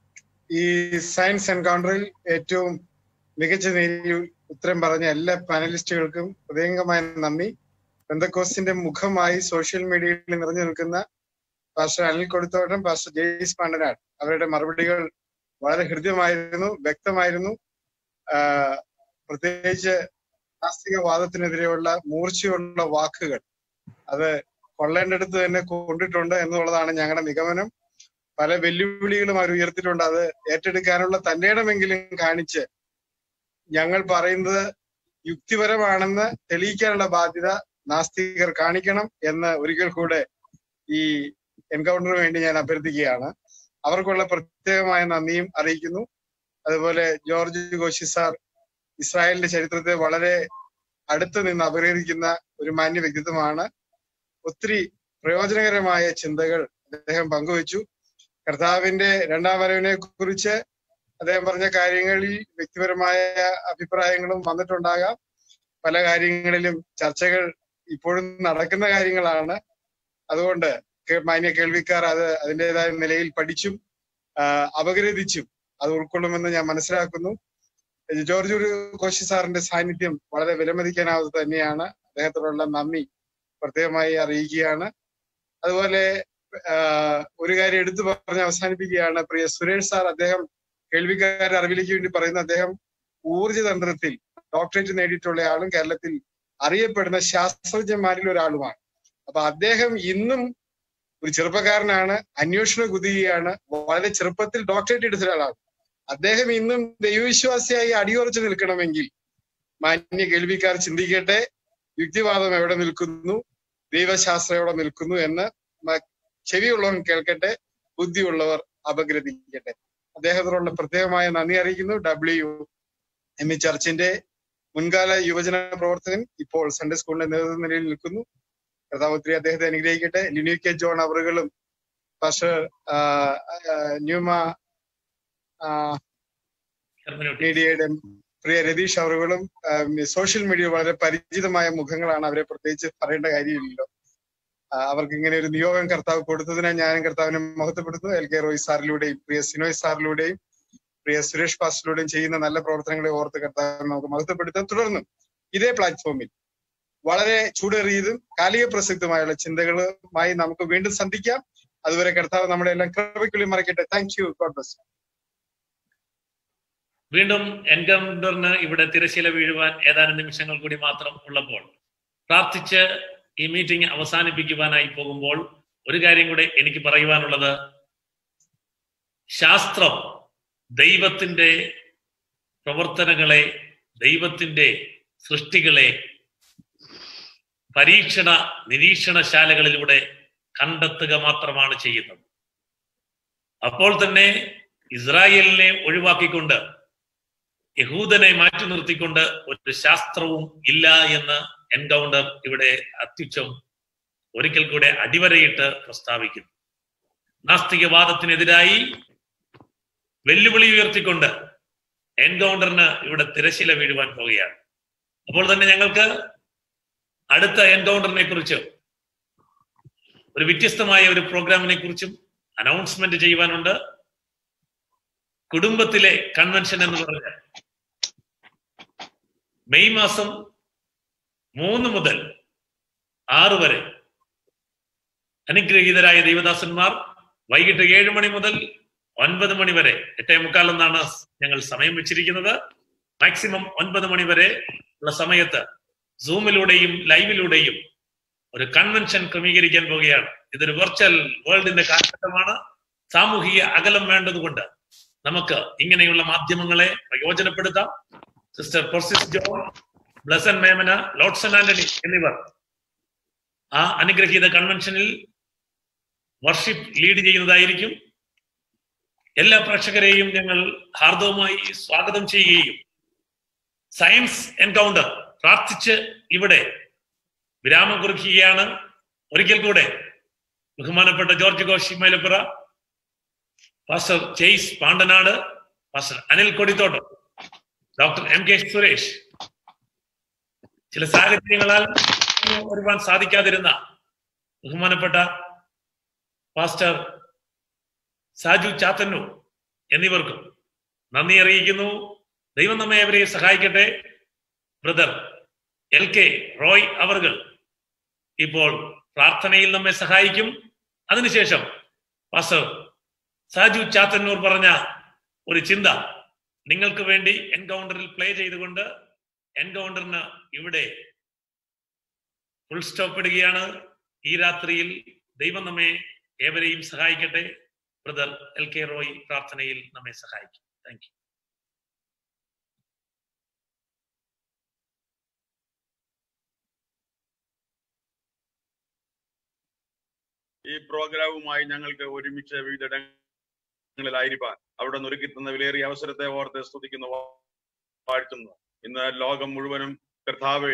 ഈ സയൻസ് എൻകൗണ്ടറിൽ ഏറ്റവും മികച്ച രീതിയിൽ ഉത്തരം പറഞ്ഞ എല്ലാ പാനലിസ്റ്റുകൾക്കും ഹൃദയംഗമായ നന്ദി ബന്ധക്കോസിന്റെ മുഖമായി സോഷ്യൽ മീഡിയയിൽ നിറഞ്ഞു നിൽക്കുന്ന പാസ്റ്റർ അനിൽ കൊടുത്തോട്ടം പാസ്റ്റർ ജെയ്സ് പാണ്ടനാട് അവരുടെ മറുപടികൾ വളരെ ഹൃദ്യമായിരുന്നു വ്യക്തമായിരുന്നു ആഹ് പ്രത്യേകിച്ച് നാസ്തികവാദത്തിനെതിരെയുള്ള മൂർച്ചയുള്ള വാക്കുകൾ അത് കൊള്ളേണ്ടടുത്ത് തന്നെ കൊണ്ടിട്ടുണ്ട് എന്നുള്ളതാണ് ഞങ്ങളുടെ നിഗമനം പല വെല്ലുവിളികളും അവർ ഉയർത്തിയിട്ടുണ്ട് അത് ഏറ്റെടുക്കാനുള്ള തന്റെ ഇടമെങ്കിലും കാണിച്ച് ഞങ്ങൾ പറയുന്നത് യുക്തിപരമാണെന്ന് തെളിയിക്കാനുള്ള ബാധ്യത നാസ്തികർ കാണിക്കണം എന്ന് ഒരിക്കൽ കൂടെ ഈ എൻകൗണ്ടറിന് വേണ്ടി ഞാൻ അഭ്യർത്ഥിക്കുകയാണ് അവർക്കുള്ള പ്രത്യേകമായ നന്ദിയും അറിയിക്കുന്നു അതുപോലെ ജോർജ് ഗോഷി സാർ ഇസ്രായേലിന്റെ ചരിത്രത്തെ വളരെ അടുത്ത് നിന്ന് അപഗ്രഥിക്കുന്ന ഒരു മാന്യ വ്യക്തിത്വമാണ് ഒത്തിരി പ്രയോജനകരമായ ചിന്തകൾ അദ്ദേഹം പങ്കുവച്ചു കർത്താവിന്റെ രണ്ടാം വരവിനെ കുറിച്ച് അദ്ദേഹം പറഞ്ഞ കാര്യങ്ങളിൽ വ്യക്തിപരമായ അഭിപ്രായങ്ങളും വന്നിട്ടുണ്ടാകാം പല കാര്യങ്ങളിലും ചർച്ചകൾ ഇപ്പോഴും നടക്കുന്ന കാര്യങ്ങളാണ് അതുകൊണ്ട് കേ- മാന്യ കേൾവിക്കാർ അത് അതിൻ്റെതായ നിലയിൽ പഠിച്ചും ആ, അപഗ്രഥിച്ചും അത് ഉൾക്കൊള്ളുമെന്ന് ഞാൻ മനസ്സിലാക്കുന്നു ജോർജ് ഒരു കോശി സാറിന്റെ സാന്നിധ്യം വളരെ വിലമതിക്കാനാവാത്തത് തന്നെയാണ് അദ്ദേഹത്തോടുള്ള നന്ദി പ്രത്യേകമായി അറിയിക്കുകയാണ് അതുപോലെ ആഹ് ഒരു കാര്യം എടുത്തു പറഞ്ഞ് അവസാനിപ്പിക്കുകയാണ് പ്രിയ സുരേഷ് സാർ അദ്ദേഹം കേൾവിക്കാരുടെ അറിവിലേക്ക് വേണ്ടി പറയുന്ന അദ്ദേഹം ഊർജ്ജതന്ത്രത്തിൽ ഡോക്ടറേറ്റ് നേടിയിട്ടുള്ള ആളും കേരളത്തിൽ അറിയപ്പെടുന്ന ശാസ്ത്രജ്ഞന്മാരിൽ ഒരാളുമാണ് അപ്പൊ അദ്ദേഹം ഇന്നും ഒരു ചെറുപ്പക്കാരനാണ് അന്വേഷണ കുതികയാണ് വളരെ ചെറുപ്പത്തിൽ ഡോക്ടറേറ്റ് എടുത്ത ഒരാളാണ് അദ്ദേഹം ഇന്നും ദൈവവിശ്വാസിയായി അടിയുറച്ചു നിൽക്കണമെങ്കിൽ മാന്യ കേൾവിക്കാർ ചിന്തിക്കട്ടെ യുക്തിവാദം എവിടെ നിൽക്കുന്നു ദൈവശാസ്ത്രം എവിടെ നിൽക്കുന്നു എന്ന് മ- ചെവിയുള്ളവൻ കേൾക്കട്ടെ ബുദ്ധിയുള്ളവർ അപഗ്രഥിക്കട്ടെ അദ്ദേഹത്തിനുള്ള പ്രത്യേകമായ നന്ദി അറിയിക്കുന്നു ഡബ്ല്യു എം ഇ ചർച്ചിന്റെ മുൻകാല യുവജന പ്രവർത്തകൻ ഇപ്പോൾ സൺഡേ സ്കൂളിന്റെ നേതൃത്വ നിലയിൽ നിൽക്കുന്നു കർത്താവ് ഒത്തിരി അദ്ദേഹത്തെ അനുഗ്രഹിക്കട്ടെ ലിനു കെ ജോൺ അവറുകളും പക്ഷേ ന്യൂമ ആ, മീഡിയയുടെ പ്രിയ രതീഷ് അവറുകളും സോഷ്യൽ മീഡിയ വളരെ പരിചിതമായ മുഖങ്ങളാണ് അവരെ പ്രത്യേകിച്ച് പറയേണ്ട കാര്യമില്ലല്ലോ ആ, അവർക്ക് ഇങ്ങനെ ഒരു നിയോഗം കർത്താവ് കൊടുത്തതിനെ ഞാനും കർത്താവിനെ മഹത്വപ്പെടുത്തുന്നു എൽ കെ റോയ് സാറിലൂടെയും പ്രിയ സിനോയ് സാറിലൂടെയും പ്രിയ സുരേഷ് പാസ്റ്ററിലൂടെയും ചെയ്യുന്ന നല്ല പ്രവർത്തനങ്ങളെ ഓർത്ത് കർത്താവിനെ നമുക്ക് മഹത്വപ്പെടുത്താം തുടർന്നും ഇതേ പ്ലാറ്റ്ഫോമിൽ വളരെ ചൂടേറിയതും കാലിക പ്രസക്തമായുള്ള ചിന്തകളുമായി നമുക്ക് വീണ്ടും സന്ധിക്കാം അതുവരെ കർത്താവ് നമ്മളെ എല്ലാം കൃപയ്ക്കുള്ളിൽ മറക്കട്ടെ താങ്ക് യു ഗോഡ് ബ്ലസ് വീണ്ടും എൻകൗണ്ടറിന് ഇവിടെ തിരശീല വീഴുവാൻ ഏതാനും നിമിഷങ്ങൾ കൂടി മാത്രം ഉള്ളപ്പോൾ പ്രാർത്ഥിച്ച് ഈ മീറ്റിംഗ് അവസാനിപ്പിക്കുവാനായി പോകുമ്പോൾ ഒരു കാര്യം കൂടെ എനിക്ക് പറയുവാനുള്ളത് ശാസ്ത്രം ദൈവത്തിന്റെ പ്രവർത്തനങ്ങളെ ദൈവത്തിന്റെ സൃഷ്ടികളെ പരീക്ഷണ നിരീക്ഷണശാലകളിലൂടെ കണ്ടെത്തുക മാത്രമാണ് ചെയ്യുന്നത് അപ്പോൾ തന്നെ ഇസ്രായേലിനെ ഒഴിവാക്കിക്കൊണ്ട് യഹൂദനെ മാറ്റി നിർത്തിക്കൊണ്ട് ഒരു ശാസ്ത്രവും ഇല്ല എന്ന് എൻകൗണ്ടർ ഇവിടെ അത്യുച്ചം ഒരിക്കൽ കൂടെ അടിവരയിട്ട് പ്രസ്താവിക്കുന്നു നാസ്തികവാദത്തിനെതിരായി വെല്ലുവിളി ഉയർത്തിക്കൊണ്ട് എൻകൗണ്ടറിന് ഇവിടെ തിരശില വീഴുവാൻ പോവുകയാണ് അപ്പോൾ തന്നെ ഞങ്ങൾക്ക് അടുത്ത എൻകൗണ്ടറിനെ കുറിച്ച് ഒരു വ്യത്യസ്തമായ ഒരു പ്രോഗ്രാമിനെ കുറിച്ചും അനൗൺസ്മെന്റ് ചെയ്യുവാനുണ്ട് കുടുംബത്തിലെ കൺവെൻഷൻ എന്ന് പറഞ്ഞാൽ മെയ് മാസം മൂന്ന് മുതൽ ആറ് വരെ അനുഗ്രഹീതരായ ദൈവദാസന്മാർ വൈകിട്ട് ഏഴ് മണി മുതൽ ഒൻപത് മണി വരെ എട്ടേ മുക്കാൽ എന്നാണ് ഞങ്ങൾ സമയം വെച്ചിരിക്കുന്നത് മാക്സിമം ഒൻപത് മണി വരെ ഉള്ള സമയത്ത് സൂമിലൂടെയും ലൈവിലൂടെയും ഒരു കൺവെൻഷൻ ക്രമീകരിക്കാൻ പോവുകയാണ് ഇതൊരു വെർച്വൽ വേൾഡിന്റെ കാലഘട്ടമാണ് സാമൂഹിക അകലം വേണ്ടതുകൊണ്ട് നമുക്ക് ഇങ്ങനെയുള്ള മാധ്യമങ്ങളെ പ്രയോജനപ്പെടുത്താം സിസ്റ്റർ പൊർസിസ് ജോൺ ബ്ലസൻ മേമന ലോട്സൺ ആന്റണി എന്നിവർ ആ അനുഗ്രഹീത കൺവെൻഷനിൽ വർഷിപ്പ് ലീഡ് ചെയ്യുന്നതായിരിക്കും എല്ലാ പ്രേക്ഷകരെയും ഞങ്ങൾ ഹാർദവുമായി സ്വാഗതം ചെയ്യുകയും സയൻസ് എൻകൗണ്ടർ പ്രാർത്ഥിച്ച് ഇവിടെ വിരാമം കുറിക്കുകയാണ് ഒരിക്കൽ കൂടെ ബഹുമാനപ്പെട്ട George Ghosh Mailappura pastor Jaise Pandanad pastor Anil Kodithottam doctor M K Suresh ചില സാഹചര്യങ്ങളാൽ വരുവാൻ സാധിക്കാതിരുന്ന ബഹുമാനപ്പെട്ട പാസ്റ്റർ സാജു ചാത്തന്നൂർ എന്നിവർക്കും നന്ദി അറിയിക്കുന്നു ദൈവം നമ്മെ അവരെ സഹായിക്കട്ടെ ബ്രദർ എൽ കെ റോയ് അവർകൾ ഇപ്പോൾ പ്രാർത്ഥനയിൽ നമ്മെ സഹായിക്കും അതിനുശേഷം പാസ്റ്റർ സാജു ചാത്തന്നൂർ പറഞ്ഞ ഒരു ചിന്ത നിങ്ങൾക്ക് വേണ്ടി എൻകൗണ്ടറിൽ പ്ലേ ചെയ്തുകൊണ്ട് എൻകൗണ്ടറിന് ഇവിടെ ഫുൾ സ്റ്റോപ്പ് ഇടുകയാണ് ഈ രാത്രിയിൽ ദൈവം നമ്മെ ഏവരെയും സഹായിക്കട്ടെ ബ്രദർ എൽ കെ റോയ് പ്രാർത്ഥനയിൽ നമ്മെ സഹായിക്കും താങ്ക് യു ഈ പ്രോഗ്രാമുമായി ഞങ്ങൾക്ക് ഒരുമിച്ച് വിവിധയിടങ്ങളിലായിരിക്കാൻ അവിടെ ഒരുക്കി തന്ന വിലയേറിയ അവസരത്തെ ഓർത്ത് സ്തുതിക്കുന്നു വാഴ്ത്തുന്നു ഇന്ന് ലോകം മുഴുവനും കർത്താവെ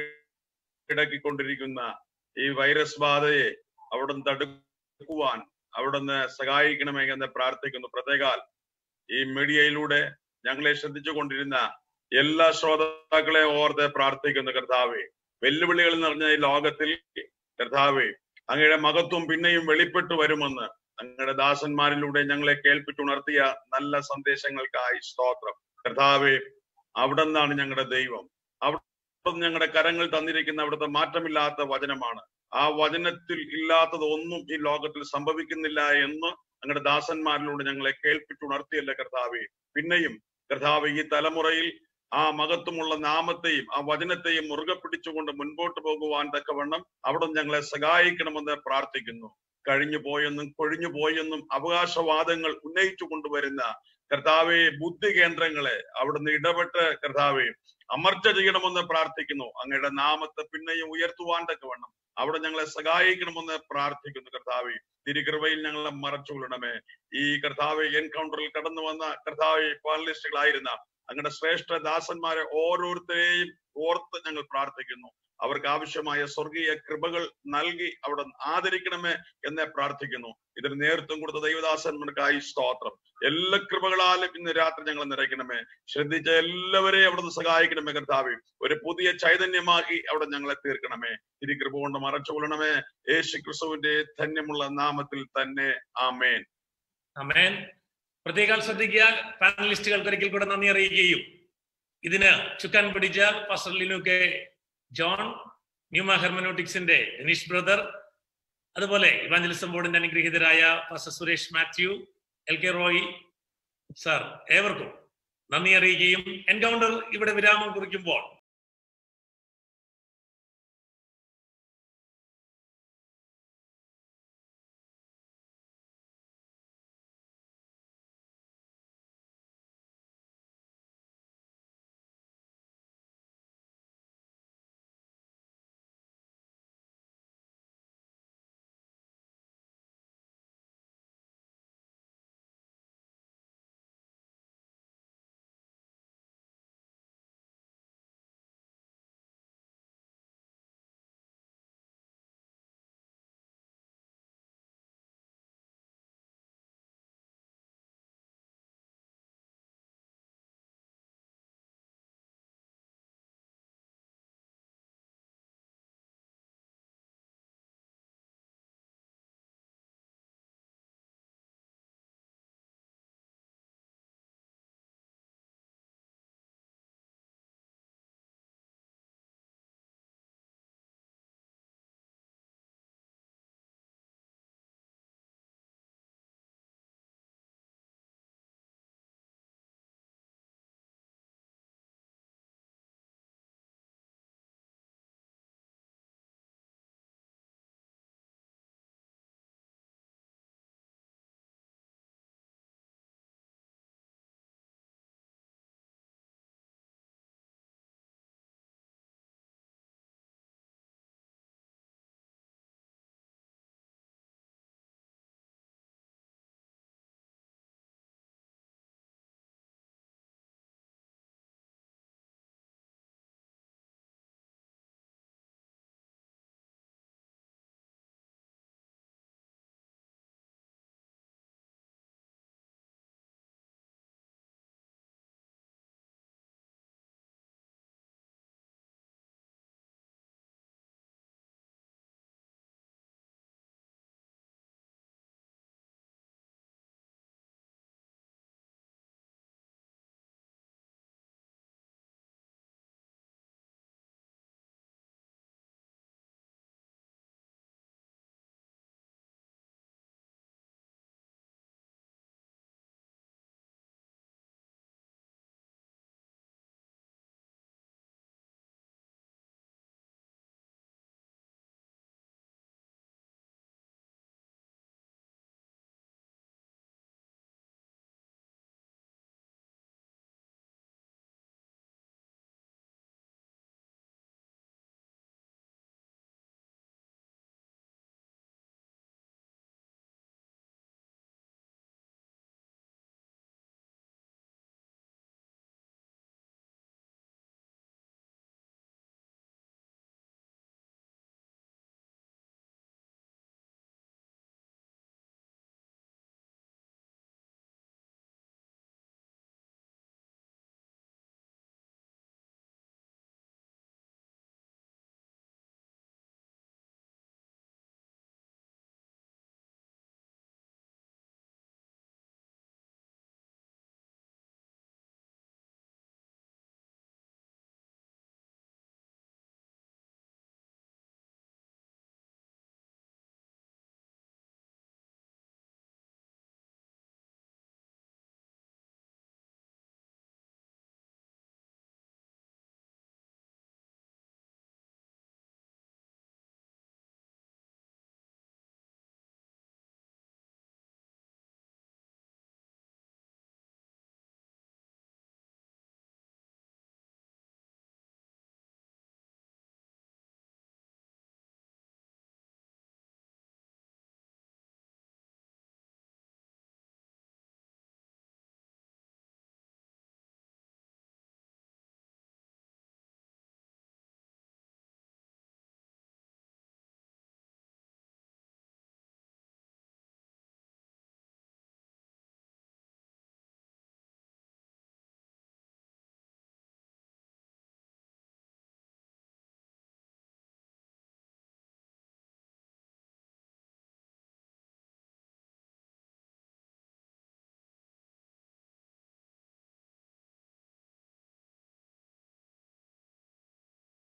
കീഴടക്കിക്കൊണ്ടിരിക്കുന്ന ഈ വൈറസ് ബാധയെ അവിടുന്ന് തടുക്കുവാൻ അവിടുന്ന് സഹായിക്കണമേ എന്ന് പ്രാർത്ഥിക്കുന്നു പ്രത്യേകാൽ ഈ മീഡിയയിലൂടെ ഞങ്ങളെ ശ്രദ്ധിച്ചു കൊണ്ടിരുന്ന എല്ലാ ശ്രോതാക്കളെ ഓർത്ത് പ്രാർത്ഥിക്കുന്നു കർത്താവെ വെല്ലുവിളികൾ നിറഞ്ഞ ഈ ലോകത്തിൽ കർത്താവെ അങ്ങയുടെ മഹത്വം പിന്നെയും വെളിപ്പെട്ടു വരുമെന്ന് അങ്ങയുടെ ദാസന്മാരിലൂടെ ഞങ്ങളെ കേൾപ്പിച്ചുണർത്തിയ നല്ല സന്ദേശങ്ങൾക്കായി സ്തോത്രം കർത്താവെ അവിടെ നിന്നാണ് ഞങ്ങളുടെ ദൈവം അവിടെ ഞങ്ങളുടെ കരങ്ങൾ തന്നിരിക്കുന്ന അവിടുത്തെ മാറ്റമില്ലാത്ത വചനമാണ് ആ വചനത്തിൽ ഇല്ലാത്തത് ഒന്നും ഈ ലോകത്തിൽ സംഭവിക്കുന്നില്ല എന്ന് ഞങ്ങളുടെ ദാസന്മാരിലൂടെ ഞങ്ങളെ കേൾപ്പിച്ചുണർത്തിയല്ലേ കർത്താവെ പിന്നെയും കർത്താവ് ഈ തലമുറയിൽ ആ മഹത്വമുള്ള നാമത്തെയും ആ വചനത്തെയും മുറുകെ പിടിച്ചുകൊണ്ട് മുൻപോട്ട് പോകുവാൻ തക്കവണ്ണം അവിടെ ഞങ്ങളെ സഹായിക്കണമെന്ന് പ്രാർത്ഥിക്കുന്നു കഴിഞ്ഞു പോയെന്നും കൊഴിഞ്ഞു പോയെന്നും അവകാശവാദങ്ങൾ ഉന്നയിച്ചു കൊണ്ടുവരുന്ന കർത്താവെ ബുദ്ധി കേന്ദ്രങ്ങളെ അവിടുന്ന് ഇടപെട്ട് കർത്താവെ അമർച്ച ചെയ്യണമെന്ന് പ്രാർത്ഥിക്കുന്നു അങ്ങയുടെ നാമത്തെ പിന്നെയും ഉയർത്തുവാൻ തക്കവണ്ണം അവിടെ ഞങ്ങളെ സഹായിക്കണമെന്ന് പ്രാർത്ഥിക്കുന്നു കർത്താവെ തിരുകൃപയിൽ ഞങ്ങളെ മറച്ചുകൊള്ളണമേ ഈ കർത്താവെ എൻകൗണ്ടറിൽ കടന്നു വന്ന കർത്താവെ പാനലിസ്റ്റുകളായിരുന്ന അങ്ങയുടെ ശ്രേഷ്ഠ ദാസന്മാരെ ഓരോരുത്തരെയും ഓർത്ത് ഞങ്ങൾ പ്രാർത്ഥിക്കുന്നു അവർക്ക് ആവശ്യമായ സ്വർഗീയ കൃപകൾ നൽകി അവിടെ ആദരിക്കണമേ എന്ന് പ്രാർത്ഥിക്കുന്നു ഇതിന് നേതൃത്വം കൊടുത്ത ദൈവദാസന്മാർക്കായി സ്തോത്രം എല്ലാ കൃപകളാലും ഇന്ന് രാത്രി ഞങ്ങൾ നിറയ്ക്കണമേ ശ്രദ്ധിച്ച എല്ലാവരെയും അവിടുന്ന് സഹായിക്കണമേ കർത്താവെ ഒരു പുതിയ ചൈതന്യമാക്കി അവിടെ ഞങ്ങളെ തീർക്കണമേ തിരി കൃപ കൊണ്ട് മറച്ചുകൊള്ളണമേ യേശു ക്രിസ്തുവിന്റെ ധന്യമുള്ള നാമത്തിൽ തന്നെ ആമേൻ അമേൻ പ്രത്യേകം ശ്രദ്ധിക്കുക പാനലിസ്റ്റുകൾക്ക് ഒരിക്കൽ കൂടെ നന്ദി അറിയിക്കുകയും ഇതിന് ചുക്കാൻ പിടിച്ച pastor Linu K John Pneuma ഹെർമനോട്ടിക്സിന്റെ ദിനീഷ് ബ്രദർ അതുപോലെ ഇവാഞ്ചലിസം ബോർഡിന്റെ അനുഗ്രഹീതരായ pastor Suresh Mathew L K Roy sir ഏവർക്കും നന്ദി അറിയിക്കുകയും എൻകൗണ്ടർ ഇവിടെ വിരാമം കുറിക്കുമ്പോൾ